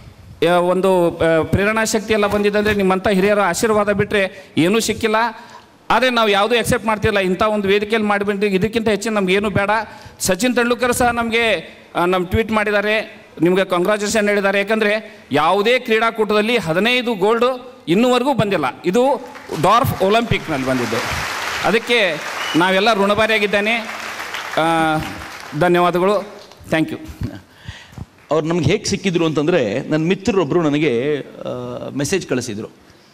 ಒಂದು ಆ, ಪ್ರೇರಣಾ ಶಕ್ತಿ ಎಲ್ಲ ಬಂದಿದೆ ಅಂದರೆ ನಿಮ್ಮಂಥ ಹಿರಿಯರ ಆಶೀರ್ವಾದ ಬಿಟ್ಟರೆ ಏನೂ ಸಿಕ್ಕಿಲ್ಲ ಆದರೆ ನಾವು ಯಾವುದೂ ಎಕ್ಸೆಪ್ಟ್ ಮಾಡ್ತಿಲ್ಲ ಇಂಥ ಒಂದು ವೇದಿಕೆಯಲ್ಲಿ ಮಾಡಿಬಿಟ್ಟು ಇದಕ್ಕಿಂತ ಹೆಚ್ಚಿನ ನಮ್ಗೆ ಏನೂ ಬೇಡ ಸಚಿನ್ ತೆಂಡೂಲ್ಕರ್ ಸಹ ನಮಗೆ ನಮ್ಮ ಟ್ವೀಟ್ ಮಾಡಿದ್ದಾರೆ ನಿಮಗೆ ಕಂಗ್ರ್ಯಾಚುಲೇಷನ್ ಹೇಳಿದ್ದಾರೆ ಯಾಕಂದರೆ ಯಾವುದೇ ಕ್ರೀಡಾಕೂಟದಲ್ಲಿ ಹದಿನೈದು ಗೋಲ್ಡು ಇನ್ನೂವರೆಗೂ ಬಂದಿಲ್ಲ ಇದು ಡಾರ್ಫ್ ಒಲಿಂಪಿಕ್ನಲ್ಲಿ ಬಂದಿದ್ದು ಅದಕ್ಕೆ ನಾವೆಲ್ಲ ಋಣಭಾರಿಯಾಗಿದ್ದೇನೆ ಆ, ಧನ್ಯವಾದಗಳು ಥ್ಯಾಂಕ್ ಯು ಅವ್ರು ನಮ್ಗೆ ಹೇಗೆ ಸಿಕ್ಕಿದ್ರು ಅಂತಂದರೆ ನನ್ನ ಮಿತ್ರರೊಬ್ಬರು ನನಗೆ ಮೆಸೇಜ್ ಕಳಿಸಿದರು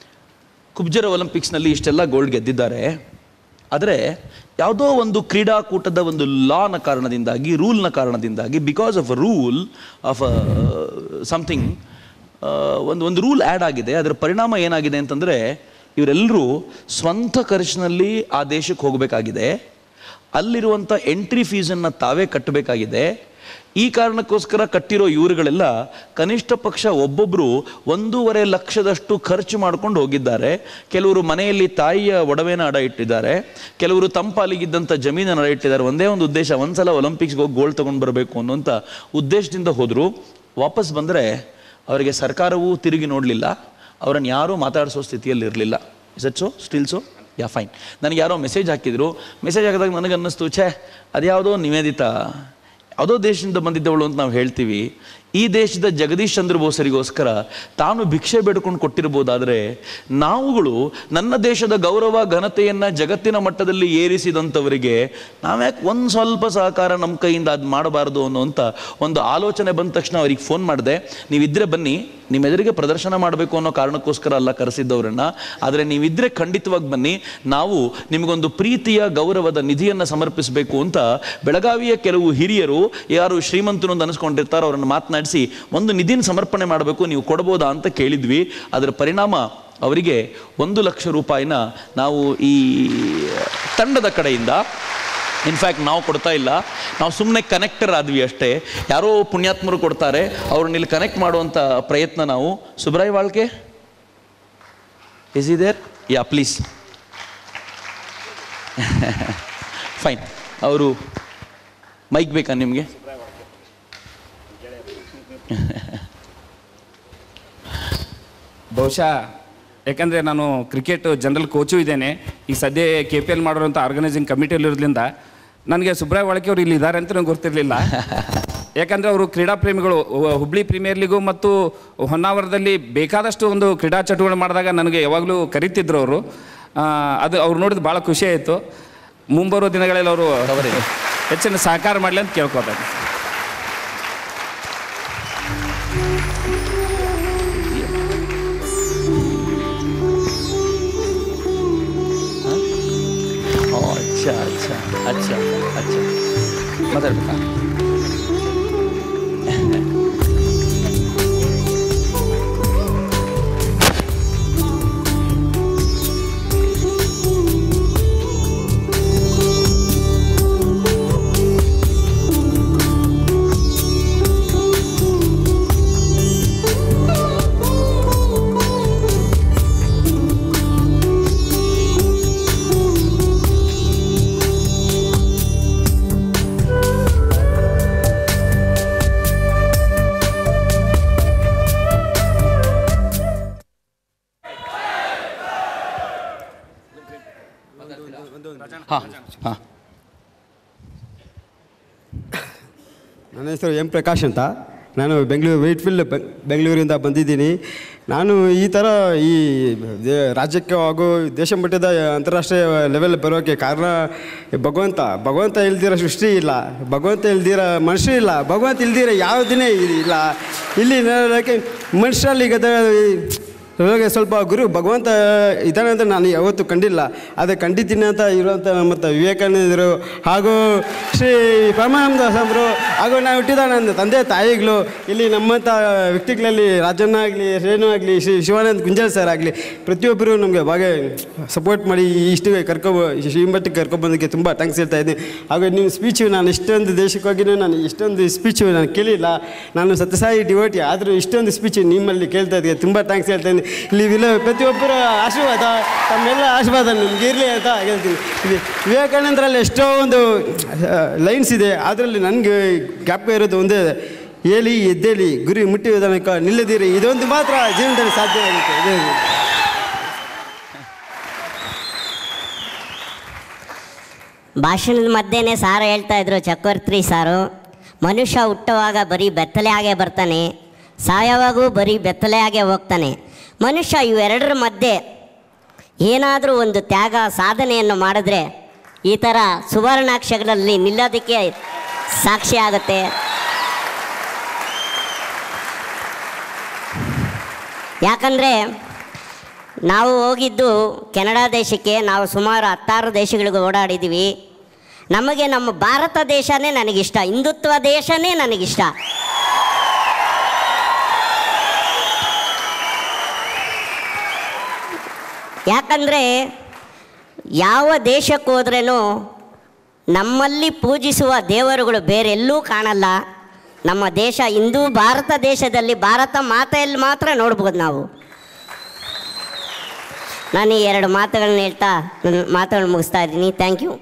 ಕುಬ್ಜರ ಒಲಿಂಪಿಕ್ಸ್ನಲ್ಲಿ ಇಷ್ಟೆಲ್ಲ ಗೋಲ್ಡ್ ಗೆದ್ದಿದ್ದಾರೆ ಆದರೆ ಯಾವುದೋ ಒಂದು ಕ್ರೀಡಾಕೂಟದ ಒಂದು ಲಾನ ಕಾರಣದಿಂದಾಗಿ ರೂಲ್ನ ಕಾರಣದಿಂದಾಗಿ because of a rule of a something ಒಂದು ಒಂದು ರೂಲ್ ಆ್ಯಡ್ ಆಗಿದೆ ಅದರ ಪರಿಣಾಮ ಏನಾಗಿದೆ ಅಂತಂದರೆ ಇವರೆಲ್ಲರೂ ಸ್ವಂತ ಖರ್ಚಿನಲ್ಲಿ ಆ ದೇಶಕ್ಕೆ ಹೋಗಬೇಕಾಗಿದೆ ಅಲ್ಲಿರುವಂಥ ಎಂಟ್ರಿ ಫೀಸನ್ನು ತಾವೇ ಕಟ್ಟಬೇಕಾಗಿದೆ ಈ ಕಾರಣಕ್ಕೋಸ್ಕರ ಕಟ್ಟಿರೋ ಇವರುಗಳೆಲ್ಲ ಕನಿಷ್ಠ ಪಕ್ಷ ಒಬ್ಬೊಬ್ಬರು ಒಂದೂವರೆ ಲಕ್ಷದಷ್ಟು ಖರ್ಚು ಮಾಡ್ಕೊಂಡು ಹೋಗಿದ್ದಾರೆ ಕೆಲವರು ಮನೆಯಲ್ಲಿ ತಾಯಿಯ ಒಡವೆನ ಅಡ ಇಟ್ಟಿದ್ದಾರೆ ಕೆಲವರು ತಂಪಾಲಿಗಿದ್ದಂಥ ಜಮೀನನ್ನು ಅಡ ಇಟ್ಟಿದ್ದಾರೆ ಒಂದೇ ಒಂದು ಉದ್ದೇಶ ಒಂದ್ಸಲ ಒಲಿಂಪಿಕ್ಸ್ಗೆ ಹೋಗಿ ಗೋಲ್ಡ್ ತೊಗೊಂಡು ಬರಬೇಕು ಅನ್ನೋಂಥ ಉದ್ದೇಶದಿಂದ ಹೋದರು ವಾಪಸ್ ಬಂದರೆ ಅವರಿಗೆ ಸರ್ಕಾರವೂ ತಿರುಗಿ ನೋಡಲಿಲ್ಲ ಅವರನ್ನು ಯಾರೂ ಮಾತಾಡಿಸೋ ಸ್ಥಿತಿಯಲ್ಲಿ ಇರಲಿಲ್ಲ is it so still so yeah fine ನನಗೆ ಯಾರೋ ಮೆಸೇಜ್ ಹಾಕಿದ್ರು ಮೆಸೇಜ್ ಹಾಕಿದಾಗ ನನಗೆ ಅನ್ನಿಸ್ತು ಛೇ ಅದ್ಯಾವುದೋ ನಿವೇದಿತ ಯಾವುದೋ ದೇಶದಿಂದ ಬಂದಿದ್ದವಳು ಅಂತ ನಾವು ಹೇಳ್ತೀವಿ ಈ ದೇಶದ ಜಗದೀಶ್ ಚಂದ್ರ ಬೋಸರಿಗೋಸ್ಕರ ತಾನು ಭಿಕ್ಷೆ ಬೇಡ್ಕೊಂಡು ಕೊಟ್ಟಿರ್ಬೋದಾದರೆ ನಾವುಗಳು ನನ್ನ ದೇಶದ ಗೌರವ ಘನತೆಯನ್ನು ಜಗತ್ತಿನ ಮಟ್ಟದಲ್ಲಿ ಏರಿಸಿದಂಥವರಿಗೆ ನಾವ್ಯಾಕೆ ಒಂದು ಸ್ವಲ್ಪ ಸಹಕಾರ ನಮ್ಮ ಕೈಯಿಂದ ಅದು ಮಾಡಬಾರ್ದು ಅನ್ನೋಂಥ ಒಂದು ಆಲೋಚನೆ ಬಂದ ತಕ್ಷಣ ಅವ್ರಿಗೆ ಫೋನ್ ಮಾಡಿದೆ ನೀವಿದ್ರೆ ಬನ್ನಿ ನಿಮ್ಮ ಎದುರಿಗೆ ಪ್ರದರ್ಶನ ಮಾಡಬೇಕು ಅನ್ನೋ ಕಾರಣಕ್ಕೋಸ್ಕರ ಅಲ್ಲ ಕರೆಸಿದ್ದವರನ್ನ ಆದರೆ ನೀವಿದ್ರೆ ಖಂಡಿತವಾಗಿ ಬನ್ನಿ ನಾವು ನಿಮಗೊಂದು ಪ್ರೀತಿಯ ಗೌರವದ ನಿಧಿಯನ್ನು ಸಮರ್ಪಿಸಬೇಕು ಅಂತ ಬೆಳಗಾವಿಯ ಕೆಲವು ಹಿರಿಯರು ಯಾರು ಶ್ರೀಮಂತರು ಅಂತ ಅನಿಸ್ಕೊಂಡಿರ್ತಾರೋ ಅವರನ್ನು ಮಾತನಾಡಿಸಿ ಒಂದು ನಿಧಿನ ಸಮರ್ಪಣೆ ಮಾಡಬೇಕು ನೀವು ಕೊಡ್ಬೋದಾ ಅಂತ ಕೇಳಿದ್ವಿ ಅದರ ಪರಿಣಾಮ ಅವರಿಗೆ ಒಂದು ಲಕ್ಷ ರೂಪಾಯಿನ ನಾವು ಈ ತಂಡದ ಕಡೆಯಿಂದ ಇನ್ಫ್ಯಾಕ್ಟ್ ನಾವು ಕೊಡ್ತಾ ಇಲ್ಲ ನಾವು ಸುಮ್ಮನೆ ಕನೆಕ್ಟರ್ ಆದ್ವಿ ಅಷ್ಟೇ ಯಾರೋ ಪುಣ್ಯಾತ್ಮರು ಕೊಡ್ತಾರೆ ಅವ್ರನ್ನ ಇಲ್ಲಿ ಕನೆಕ್ಟ್ ಮಾಡುವಂಥ ಪ್ರಯತ್ನ ನಾವು ಸುಬ್ರಾಯ್ ವಾಳ್ಕೆ ಇಸ್ ಇದೇರ್ ಯಾ ಪ್ಲೀಸ್ ಫೈನ್ ಅವರು ಮೈಕ್ ಬೇಕಾ ನಿಮಗೆ ಬಹುಶಃ ಯಾಕಂದರೆ ನಾನು ಕ್ರಿಕೆಟ್ ಜನರಲ್ ಕೋಚು ಇದ್ದೇನೆ ಈಗ ಸದ್ಯ ಕೆ ಪಿ ಎಲ್ ಮಾಡಿರೋಂಥ ಆರ್ಗನೈಸಿಂಗ್ ಕಮಿಟಿಯಲ್ಲಿ ಇರೋದ್ರಿಂದ ನನಗೆ ಸುಬ್ರಾಯ್ ವಾಳ್ಕೆ ಅವರು ಇಲ್ಲಿ ಇದ್ದಾರೆ ಅಂತ ನಂಗೆ ಗೊತ್ತಿರಲಿಲ್ಲ ಯಾಕಂದರೆ ಅವರು ಕ್ರೀಡಾ ಪ್ರೇಮಿಗಳು ಹು- ಹುಬ್ಳಿ ಪ್ರೀಮಿಯರ್ ಲೀಗು ಮತ್ತು ಹೊನ್ನಾವರದಲ್ಲಿ ಬೇಕಾದಷ್ಟು ಒಂದು ಕ್ರೀಡಾ ಚಟುವಟಿಕೆ ಮಾಡಿದಾಗ ನನಗೆ ಯಾವಾಗಲೂ ಕರೀತಿದ್ರು ಅವರು ಅದು ಅವ್ರು ನೋಡಿದ ಭಾಳ ಖುಷಿ ಆಯಿತು ಮುಂಬರುವ ದಿನಗಳಲ್ಲಿ ಅವರು ಹೆಚ್ಚಿನ ಸಹಕಾರ ಮಾಡಲಿ ಅಂತ ಕೇಳ್ಕೊತಾರೆ ಅಚ್ಚಾ ಅಚ್ಚಾ ಅಚ್ಚಾ ಅಚ್ಚಾ ಮಾತಾಡ್ಬೇಕಾ ಹಾಂ ಹಾಂ ನನ್ನ ಹೆಸರು ಎಂ ಪ್ರಕಾಶ್ ಅಂತ ನಾನು ಬೆಂಗಳೂರು ವೈಟ್ಫೀಲ್ಡ್ ಬೆಂಗಳೂರಿಂದ ಬಂದಿದ್ದೀನಿ ನಾನು ಈ ಥರ ಈ ದೇ- ರಾಜ್ಯಕ್ಕೆ ಹಾಗೂ ದೇಶ ಮಟ್ಟದ ಅಂತಾರಾಷ್ಟ್ರೀಯ ಲೆವೆಲ್ ಬರೋಕ್ಕೆ ಕಾರಣ ಭಗವಂತ ಭಗವಂತ ಇಲ್ದಿರೋ ಸೃಷ್ಟಿ ಇಲ್ಲ ಭಗವಂತ ಇಲ್ದಿರ ಮನುಷ್ಯ ಇಲ್ಲ ಭಗವಂತ ಇಲ್ದಿರ ಯಾವುದನ್ನೇ ಇಲ್ಲ ಇಲ್ಲಿ ನೋಡೋಕ್ಕೆ ಮನುಷ್ಯರಲ್ಲಿ ಗದ ಇವಾಗ ಸ್ವಲ್ಪ ಗುರು ಭಗವಂತ ಇದ್ದಾನೆ ಅಂತ ನಾನು ಯಾವತ್ತೂ ಕಂಡಿಲ್ಲ ಆದರೆ ಕಂಡಿದ್ದೀನಿ ಅಂತ ಇರುವಂಥ ಮತ್ತು ವಿವೇಕಾನಂದರು ಹಾಗೂ ಶ್ರೀ ಪರಮಾನಂದ ಅವರು ಹಾಗೂ ನಾವು ಹುಟ್ಟಿದ ನನ್ನ ತಂದೆ ತಾಯಿಗಳು ಇಲ್ಲಿ ನಮ್ಮಂಥ ವ್ಯಕ್ತಿಗಳಲ್ಲಿ ರಾಜಣ್ಣ ಆಗಲಿ ರೇಣು ಆಗಲಿ ಶ್ರೀ ಶಿವಾನಂದ್ ಗುಂಜಲ್ ಸರ್ ಆಗಲಿ ಪ್ರತಿಯೊಬ್ಬರು ನಮಗೆ ಭಾಗ ಸಪೋರ್ಟ್ ಮಾಡಿ ಇಷ್ಟು ಕರ್ಕೊ ಈ ಮಟ್ಟಿಗೆ ಕರ್ಕೊಬಂದಕ್ಕೆ ತುಂಬ ಥ್ಯಾಂಕ್ಸ್ ಹೇಳ್ತಾ ಇದ್ದೀನಿ ಹಾಗೂ ನಿಮ್ಮ ಸ್ಪೀಚು ನಾನು ಇಷ್ಟೊಂದು ದೇಶಕ್ಕಾಗಿಯೂ ನಾನು ಇಷ್ಟೊಂದು ಸ್ಪೀಚು ನಾನು ಕೇಳಿಲ್ಲ ನಾನು ಸತ್ಯಸಾಯಿ ಡಿವೋಟಿ ಆದರೂ ಇಷ್ಟೊಂದು ಸ್ಪೀಚು ನಿಮ್ಮಲ್ಲಿ ಕೇಳ್ತಾ ಇದ್ದೀನಿ ತುಂಬ ಥ್ಯಾಂಕ್ಸ್ ಹೇಳ್ತಾ ಇದ್ದೀನಿ ಇಲ್ಲಿ ವಿಲ ಪ್ರತಿಯೊಬ್ಬರ ಆಶೀರ್ವಾದ ತಮ್ಮೆಲ್ಲ ಆಶೀರ್ವಾದ ನಿಮ್ಗೆ ಇರಲಿ ಅಂತ ಹೇಳ್ತೀನಿ ಇಲ್ಲಿ ವಿವೇಕಾನಂದರಲ್ಲಿ ಎಷ್ಟೋ ಒಂದು ಲೈನ್ಸ್ ಇದೆ ಅದರಲ್ಲಿ ನನಗೆ ಜ್ಞಾಪಕ ಇರೋದು ಒಂದೇ ಹೇಳಿ ಎದ್ದೇಳಿ ಗುರಿ ಮುಟ್ಟಿದ ತನಕ ನಿಲ್ಲದಿರಿ ಇದೊಂದು ಮಾತ್ರ ಜೀವನದಲ್ಲಿ ಸಾಧ್ಯ ಆಗುತ್ತೆ ಇದೇ ಭಾಷಣದ ಮಧ್ಯೆನೇ ಸಾರು ಹೇಳ್ತಾ ಇದ್ರು ಚಕ್ರವರ್ತಿ ಸಾರು ಮನುಷ್ಯ ಹುಟ್ಟುವಾಗ ಬರೀ ಬೆತ್ತಲೆ ಆಗೇ ಬರ್ತಾನೆ ಸಾಯವಾಗೂ ಬರೀ ಬೆತ್ತಲೆ ಆಗೇ ಹೋಗ್ತಾನೆ ಮನುಷ್ಯ ಇವೆರಡರ ಮಧ್ಯೆ ಏನಾದರೂ ಒಂದು ತ್ಯಾಗ ಸಾಧನೆಯನ್ನು ಮಾಡಿದ್ರೆ ಈ ಥರ ಸುವರ್ಣಾಕ್ಷರಗಳಲ್ಲಿ ನಿಲ್ಲೋದಕ್ಕೆ ಸಾಕ್ಷಿ ಆಗುತ್ತೆ ಯಾಕಂದರೆ ನಾವು ಹೋಗಿದ್ದು ಕೆನಡಾ ದೇಶಕ್ಕೆ ನಾವು ಸುಮಾರು ಹತ್ತಾರು ದೇಶಗಳಿಗೆ ಓಡಾಡಿದ್ದೀವಿ ನಮಗೆ ನಮ್ಮ ಭಾರತ ದೇಶನೇ ನನಗಿಷ್ಟ ಹಿಂದುತ್ವ ದೇಶನೇ ನನಗಿಷ್ಟ ಯಾಕಂದರೆ ಯಾವ ದೇಶಕ್ಕೆ ಹೋದ್ರೇನು ನಮ್ಮಲ್ಲಿ ಪೂಜಿಸುವ ದೇವರುಗಳು ಬೇರೆಲ್ಲೂ ಕಾಣಲ್ಲ ನಮ್ಮ ದೇಶ ಹಿಂದೂ ಭಾರತ ದೇಶದಲ್ಲಿ ಭಾರತ ಮಾತೆಯಲ್ಲಿ ಮಾತ್ರ ನೋಡ್ಬೋದು ನಾವು ನಾನು ಈ ಎರಡು ಮಾತುಗಳನ್ನ ಹೇಳ್ತಾ ನನ್ನ ಮಾತುಗಳನ್ನ ಮುಗಿಸ್ತಾ ಇದ್ದೀನಿ ಥ್ಯಾಂಕ್ ಯು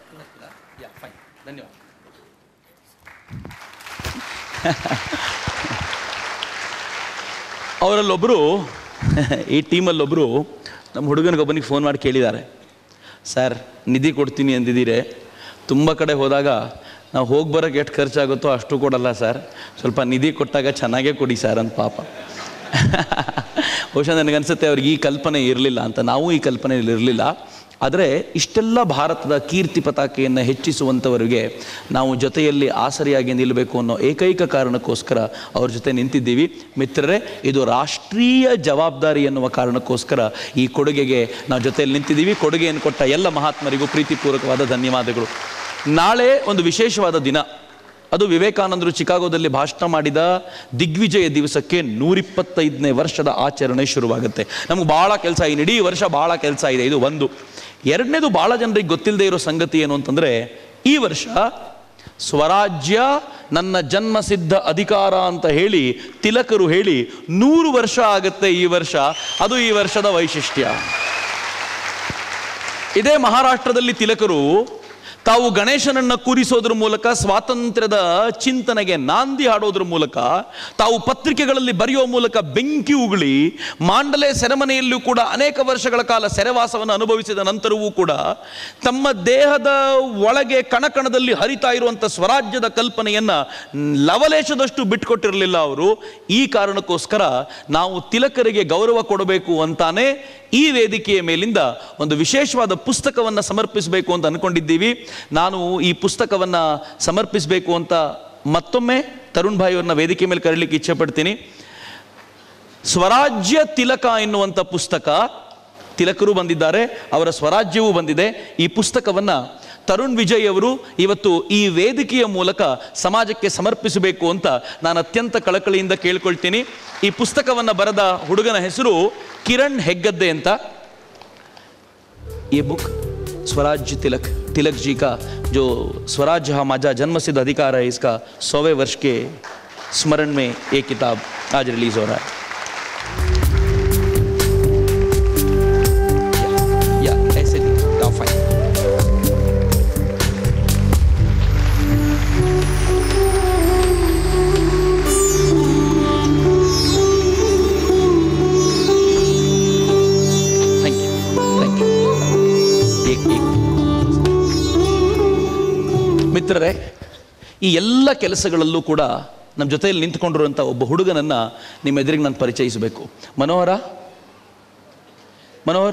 ಅವರಲ್ಲೊಬ್ಬರು ಈ ಟೀಮಲ್ಲೊಬ್ಬರು ನಮ್ಮ ಹುಡುಗನಿಗೊಬ್ಬನಿಗೆ ಫೋನ್ ಮಾಡಿ ಕೇಳಿದ್ದಾರೆ ಸರ್ ನಿಧಿ ಕೊಡ್ತೀನಿ ಅಂದಿದ್ದೀರಿ ತುಂಬ ಕಡೆ ಹೋದಾಗ ನಾವು ಹೋಗಿ ಬರೋಕ್ಕೆ ಎಷ್ಟು ಖರ್ಚಾಗುತ್ತೋ ಅಷ್ಟು ಕೊಡಲ್ಲ ಸರ್ ಸ್ವಲ್ಪ ನಿಧಿ ಕೊಟ್ಟಾಗ ಚೆನ್ನಾಗೇ ಕೊಡಿ ಸರ್ ಅಂತ ಪಾಪ ಬಹುಶಃ ನನಗನ್ಸುತ್ತೆ ಅವ್ರಿಗೆ ಈ ಕಲ್ಪನೆ ಇರಲಿಲ್ಲ ಅಂತ ನಾವು ಈ ಕಲ್ಪನೆಯಲ್ಲಿ ಇರಲಿಲ್ಲ ಆದರೆ ಇಷ್ಟೆಲ್ಲ ಭಾರತದ ಕೀರ್ತಿ ಪತಾಕೆಯನ್ನು ಹೆಚ್ಚಿಸುವಂಥವರಿಗೆ ನಾವು ಜೊತೆಯಲ್ಲಿ ಆಸರಿಯಾಗಿ ನಿಲ್ಲಬೇಕು ಅನ್ನೋ ಏಕೈಕ ಕಾರಣಕ್ಕೋಸ್ಕರ ಅವ್ರ ಜೊತೆ ನಿಂತಿದ್ದೀವಿ ಮಿತ್ರರೇ ಇದು ರಾಷ್ಟ್ರೀಯ ಜವಾಬ್ದಾರಿ ಎನ್ನುವ ಕಾರಣಕ್ಕೋಸ್ಕರ ಈ ಕೊಡುಗೆಗೆ ನಾವು ಜೊತೆಯಲ್ಲಿ ನಿಂತಿದ್ದೀವಿ ಕೊಡುಗೆಯನ್ನು ಕೊಟ್ಟ ಎಲ್ಲ ಮಹಾತ್ಮರಿಗೂ ಪ್ರೀತಿಪೂರ್ವಕವಾದ ಧನ್ಯವಾದಗಳು ನಾಳೆ ಒಂದು ವಿಶೇಷವಾದ ದಿನ ಅದು ವಿವೇಕಾನಂದರು ಚಿಕಾಗೋದಲ್ಲಿ ಭಾಷಣ ಮಾಡಿದ ದಿಗ್ವಿಜಯ ದಿವಸಕ್ಕೆ ನೂರಿಪ್ಪತ್ತೈದನೇ ವರ್ಷದ ಆಚರಣೆ ಶುರುವಾಗುತ್ತೆ ನಮ್ಗೆ ಭಾಳ ಕೆಲಸ ಈ ಇಡೀ ವರ್ಷ ಭಾಳ ಕೆಲಸ ಇದೆ ಇದು ಒಂದು ಎರಡನೇದು ಭಾಳ ಜನರಿಗೆ ಗೊತ್ತಿಲ್ಲದೆ ಇರೋ ಸಂಗತಿ ಏನು ಅಂತಂದರೆ ಈ ವರ್ಷ ಸ್ವರಾಜ್ಯ ನನ್ನ ಜನ್ಮಸಿದ್ಧ ಅಧಿಕಾರ ಅಂತ ಹೇಳಿ ತಿಲಕರು ಹೇಳಿ ನೂರು ವರ್ಷ ಆಗುತ್ತೆ ಈ ವರ್ಷ ಅದು ಈ ವರ್ಷದ ವೈಶಿಷ್ಟ್ಯ ಇದೇ ಮಹಾರಾಷ್ಟ್ರದಲ್ಲಿ ತಿಲಕರು ತಾವು ಗಣೇಶನನ್ನ ಕೂರಿಸೋದ್ರ ಮೂಲಕ ಸ್ವಾತಂತ್ರ್ಯದ ಚಿಂತನೆಗೆ ನಾಂದಿ ಹಾಡೋದ್ರ ಮೂಲಕ ತಾವು ಪತ್ರಿಕೆಗಳಲ್ಲಿ ಬರೆಯೋ ಮೂಲಕ ಬೆಂಕಿ ಉಗುಳಿ ಮಾಂಡಲೆ ಸೆರೆಮನೆಯಲ್ಲೂ ಕೂಡ ಅನೇಕ ವರ್ಷಗಳ ಕಾಲ ಸೆರೆವಾಸವನ್ನು ಅನುಭವಿಸಿದ ನಂತರವೂ ಕೂಡ ತಮ್ಮ ದೇಹದ ಒಳಗೆ ಕಣಕಣದಲ್ಲಿ ಹರಿತಾ ಇರುವಂಥ ಸ್ವರಾಜ್ಯದ ಕಲ್ಪನೆಯನ್ನ ಲವಲೇಶದಷ್ಟು ಬಿಟ್ಕೊಟ್ಟಿರಲಿಲ್ಲ ಅವರು ಈ ಕಾರಣಕ್ಕೋಸ್ಕರ ನಾವು ತಿಲಕರಿಗೆ ಗೌರವ ಕೊಡಬೇಕು ಅಂತಾನೆ ಈ ವೇದಿಕೆಯ ಮೇಲಿಂದ ಒಂದು ವಿಶೇಷವಾದ ಪುಸ್ತಕವನ್ನು ಸಮರ್ಪಿಸಬೇಕು ಅಂತ ಅನ್ಕೊಂಡಿದ್ದೀವಿ ನಾನು ಈ ಪುಸ್ತಕವನ್ನು ಸಮರ್ಪಿಸಬೇಕು ಅಂತ ಮತ್ತೊಮ್ಮೆ ತರುಣ್ ಭಾಯಿ ಅವ್ರನ್ನ ವೇದಿಕೆ ಮೇಲೆ ಕರೀಲಿಕ್ಕೆ ಇಚ್ಛೆ ಪಡ್ತೀನಿ ಸ್ವರಾಜ್ಯ ತಿಲಕ ಎನ್ನುವಂಥ ಪುಸ್ತಕ ತಿಲಕರು ಬಂದಿದ್ದಾರೆ ಅವರ ಸ್ವರಾಜ್ಯವೂ ಬಂದಿದೆ ಈ ಪುಸ್ತಕವನ್ನು ತರುಣ್ ವಿಜಯ್ ಅವರು ಇವತ್ತು ಈ ವೇದಿಕೆಯ ಮೂಲಕ ಸಮಾಜಕ್ಕೆ ಸಮರ್ಪಿಸಬೇಕು ಅಂತ ನಾನು ಅತ್ಯಂತ ಕಳಕಳಿಯಿಂದ ಕೇಳ್ಕೊಳ್ತೀನಿ ಈ ಪುಸ್ತಕವನ್ನು ಬರೆದ ಹುಡುಗನ ಹೆಸರು ಕಿರಣ್ ಹೆಗ್ಗದ್ದೆ ಅಂತ ये बुक स्वराज तिलक तिलक जी का जो स्वराज हमारा जन्मसिद्ध अधिकार है इसका सौवें वर्ष के स्मरण में ये किताब आज रिलीज हो रहा है या, या, ऐसे नहीं, या, fine. Thank you. Thank you. एक एक ಮಿತ್ರರೇ ಈ ಎಲ್ಲ ಕೆಲಸಗಳಲ್ಲೂ ಕೂಡ ನಮ್ಮ ಜೊತೆಯಲ್ಲಿ ನಿಂತ್ಕೊಂಡಿರುವಂಥ ಒಬ್ಬ ಹುಡುಗನನ್ನ ನಿಮ್ಮ ಎದುರಿಗೆ ನಾನು ಪರಿಚಯಿಸಬೇಕು ಮನೋಹರ ಮನೋಹರ್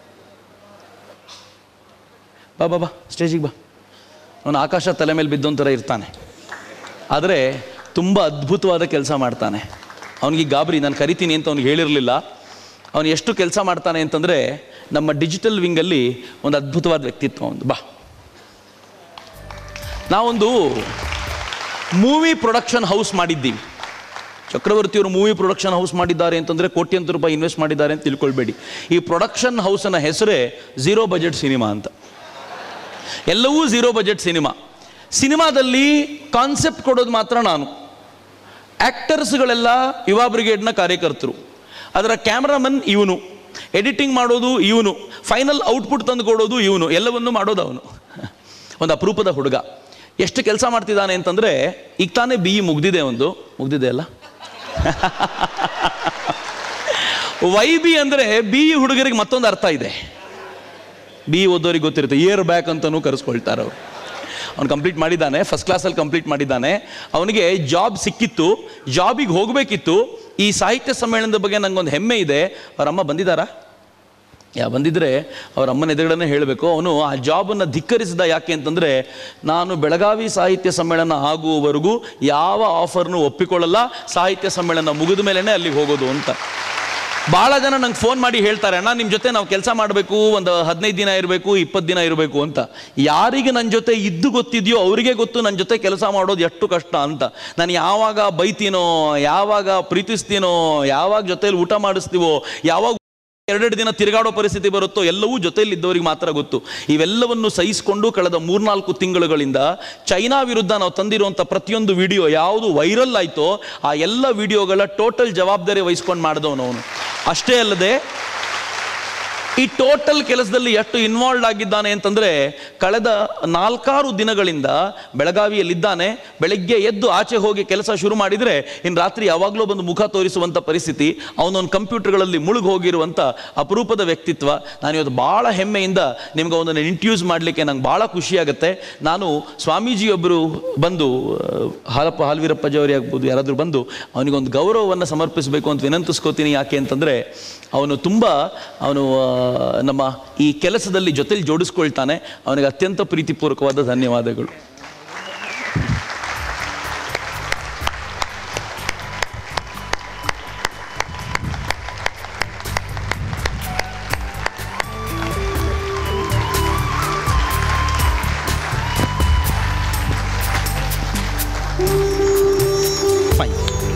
ಬಾ ಬಾ ಬಾ ಸ್ಟೇಜಿಗೆ ಬಾ ಅವನು ಆಕಾಶ ತಲೆ ಮೇಲೆ ಬಿದ್ದೊಂಥರ ಇರ್ತಾನೆ ಆದರೆ ತುಂಬ ಅದ್ಭುತವಾದ ಕೆಲಸ ಮಾಡ್ತಾನೆ ಅವನಿಗೆ ಗಾಬರಿ ನಾನು ಕರಿತೀನಿ ಅಂತ ಅವ್ನಿಗೆ ಹೇಳಿರಲಿಲ್ಲ ಅವನು ಎಷ್ಟು ಕೆಲಸ ಮಾಡ್ತಾನೆ ಅಂತಂದರೆ ನಮ್ಮ ಡಿಜಿಟಲ್ ವಿಂಗಲ್ಲಿ ಒಂದು ಅದ್ಭುತವಾದ ವ್ಯಕ್ತಿತ್ವ ಒಂದು ಬಾ ನಾವೊಂದು ಮೂವಿ ಪ್ರೊಡಕ್ಷನ್ ಹೌಸ್ ಮಾಡಿದ್ದೀವಿ ಚಕ್ರವರ್ತಿಯವರು ಮೂವಿ ಪ್ರೊಡಕ್ಷನ್ ಹೌಸ್ ಮಾಡಿದ್ದಾರೆ ಅಂತಂದರೆ ಕೋಟ್ಯಂತರ ರೂಪಾಯಿ ಇನ್ವೆಸ್ಟ್ ಮಾಡಿದ್ದಾರೆ ಅಂತ ತಿಳ್ಕೊಳ್ಬೇಡಿ ಈ ಪ್ರೊಡಕ್ಷನ್ ಹೌಸನ ಹೆಸರೇ ಝೀರೋ ಬಜೆಟ್ ಸಿನಿಮಾ ಅಂತ ಎಲ್ಲವೂ ಝೀರೋ ಬಜೆಟ್ ಸಿನಿಮಾ ಸಿನಿಮಾದಲ್ಲಿ ಕಾನ್ಸೆಪ್ಟ್ ಕೊಡೋದು ಮಾತ್ರ ನಾನು ಆ್ಯಕ್ಟರ್ಸ್ಗಳೆಲ್ಲ ಯುವ ಬ್ರಿಗೇಡ್ನ ಕಾರ್ಯಕರ್ತರು ಅದರ ಕ್ಯಾಮ್ರಾಮನ್ ಇವನು ಎಡಿಟಿಂಗ್ ಮಾಡೋದು ಇವನು ಫೈನಲ್ ಔಟ್ಪುಟ್ ತಂದು ಕೊಡೋದು ಇವನು ಎಲ್ಲವನ್ನೂ ಮಾಡೋದು ಅವನು ಒಂದು ಅಪರೂಪದ ಹುಡುಗ ಎಷ್ಟು ಕೆಲಸ ಮಾಡ್ತಿದ್ದಾನೆ ಅಂತಂದರೆ ಈಗ ತಾನೇ ಬಿ ಇ ಮುಗ್ದಿದೆ ಒಂದು ಮುಗ್ದಿದೆ ಅಲ್ಲ ವೈ ಬಿ ಅಂದರೆ ಬಿ ಇ ಹುಡುಗರಿಗೆ ಮತ್ತೊಂದು ಅರ್ಥ ಇದೆ ಬಿ ಇ ಓದೋರಿಗೆ ಗೊತ್ತಿರುತ್ತೆ ಇಯರ್ ಬ್ಯಾಕ್ ಅಂತಲೂ ಕರೆಸ್ಕೊಳ್ತಾರೆ ಅವರು ಅವ್ನು ಕಂಪ್ಲೀಟ್ ಮಾಡಿದ್ದಾನೆ ಫಸ್ಟ್ ಕ್ಲಾಸಲ್ಲಿ ಕಂಪ್ಲೀಟ್ ಮಾಡಿದ್ದಾನೆ ಅವನಿಗೆ ಜಾಬ್ ಸಿಕ್ಕಿತ್ತು ಜಾಬಿಗೆ ಹೋಗಬೇಕಿತ್ತು ಈ ಸಾಹಿತ್ಯ ಸಮ್ಮೇಳನದ ಬಗ್ಗೆ ನಂಗೊಂದು ಹೆಮ್ಮೆ ಇದೆ ಅವ್ರ ಅಮ್ಮ ಬಂದಿದ್ದಾರಾ ಯಾ ಬಂದಿದ್ರೆ ಅವ್ರ ಅಮ್ಮನ ಎದುರುಗಡೆ ಹೇಳಬೇಕು ಅವನು ಆ ಜಾಬನ್ನು ಧಿಕ್ಕರಿಸಿದ ಯಾಕೆ ಅಂತಂದರೆ ನಾನು ಬೆಳಗಾವಿ ಸಾಹಿತ್ಯ ಸಮ್ಮೇಳನ ಆಗುವವರೆಗೂ ಯಾವ ಆಫರ್ನು ಒಪ್ಪಿಕೊಳ್ಳಲ್ಲ ಸಾಹಿತ್ಯ ಸಮ್ಮೇಳನ ಮುಗಿದ ಮೇಲೇ ಅಲ್ಲಿಗೆ ಹೋಗೋದು ಅಂತ ಭಾಳ ಜನ ನಂಗೆ ಫೋನ್ ಮಾಡಿ ಹೇಳ್ತಾರೆ ಅಣ್ಣ ನಿಮ್ಮ ಜೊತೆ ನಾವು ಕೆಲಸ ಮಾಡಬೇಕು ಒಂದು ಹದಿನೈದು ದಿನ ಇರಬೇಕು ಇಪ್ಪತ್ತು ದಿನ ಇರಬೇಕು ಅಂತ ಯಾರಿಗೆ ನನ್ನ ಜೊತೆ ಇದ್ದು ಗೊತ್ತಿದೆಯೋ ಅವರಿಗೆ ಗೊತ್ತು ನನ್ನ ಜೊತೆ ಕೆಲಸ ಮಾಡೋದು ಎಷ್ಟು ಕಷ್ಟ ಅಂತ ನಾನು ಯಾವಾಗ ಬೈತೀನೋ ಯಾವಾಗ ಪ್ರೀತಿಸ್ತೀನೋ ಯಾವಾಗ ಜೊತೆಲಿ ಊಟ ಮಾಡಿಸ್ತೀವೋ ಯಾವಾಗ ಎರಡೆರಡು ದಿನ ತಿರುಗಾಡೋ ಪರಿಸ್ಥಿತಿ ಬರುತ್ತೋ ಎಲ್ಲವೂ ಜೊತೆಯಲ್ಲಿದ್ದವರಿಗೆ ಮಾತ್ರ ಗೊತ್ತು ಇವೆಲ್ಲವನ್ನು ಸಹಿಸಿಕೊಂಡು ಕಳೆದ ಮೂರ್ನಾಲ್ಕು ತಿಂಗಳುಗಳಿಂದ ಚೈನಾ ವಿರುದ್ಧ ನಾವು ತಂದಿರುವಂಥ ಪ್ರತಿಯೊಂದು ವಿಡಿಯೋ ಯಾವುದು ವೈರಲ್ ಆಯಿತೋ ಆ ಎಲ್ಲ ವಿಡಿಯೋಗಳ ಟೋಟಲ್ ಜವಾಬ್ದಾರಿ ವಹಿಸ್ಕೊಂಡು ಮಾಡಿದವನು ಅವನು ಅಷ್ಟೇ ಅಲ್ಲದೆ ಈ ಟೋಟಲ್ ಕೆಲಸದಲ್ಲಿ ಎಷ್ಟು ಇನ್ವಾಲ್ವ್ ಆಗಿದ್ದಾನೆ ಅಂತಂದರೆ ಕಳೆದ ನಾಲ್ಕಾರು ದಿನಗಳಿಂದ ಬೆಳಗಾವಿಯಲ್ಲಿದ್ದಾನೆ ಬೆಳಗ್ಗೆ ಎದ್ದು ಆಚೆ ಹೋಗಿ ಕೆಲಸ ಶುರು ಮಾಡಿದರೆ ಇನ್ನು ರಾತ್ರಿ ಯಾವಾಗಲೂ ಬಂದು ಮುಖ ತೋರಿಸುವಂಥ ಪರಿಸ್ಥಿತಿ ಅವನೊಂದು ಕಂಪ್ಯೂಟರ್ಗಳಲ್ಲಿ ಮುಳುಗಿ ಹೋಗಿರುವಂಥ ಅಪರೂಪದ ವ್ಯಕ್ತಿತ್ವ ನಾನು ಇವತ್ತು ಭಾಳ ಹೆಮ್ಮೆಯಿಂದ ನಿಮ್ಗೆ ಅವನನ್ನು ಇಂಟ್ಯೂಸ್ ಮಾಡಲಿಕ್ಕೆ ನಂಗೆ ಭಾಳ ಖುಷಿಯಾಗುತ್ತೆ ನಾನು ಸ್ವಾಮೀಜಿಯೊಬ್ಬರು ಬಂದು ಆ, ಹಾಲಪ್ಪ ಹಾಲ್ವೀರಪ್ಪಾಜಿ ಅವರೇ ಆಗ್ಬೋದು ಯಾರಾದರೂ ಬಂದು ಅವನಿಗೊಂದು ಗೌರವವನ್ನು ಸಮರ್ಪಿಸಬೇಕು ಅಂತ ವಿನಂತಿಸ್ಕೋತೀನಿ ಯಾಕೆ ಅಂತಂದರೆ ಅವನು ತುಂಬ ಅವನು ಆ, ನಮ್ಮ ಈ ಕೆಲಸದಲ್ಲಿ ಜೊತೆಲಿ ಜೋಡಿಸ್ಕೊಳ್ತಾನೆ ಅವನಿಗೆ ಅತ್ಯಂತ ಪ್ರೀತಿಪೂರ್ವಕವಾದ ಧನ್ಯವಾದಗಳು ಫೈನ್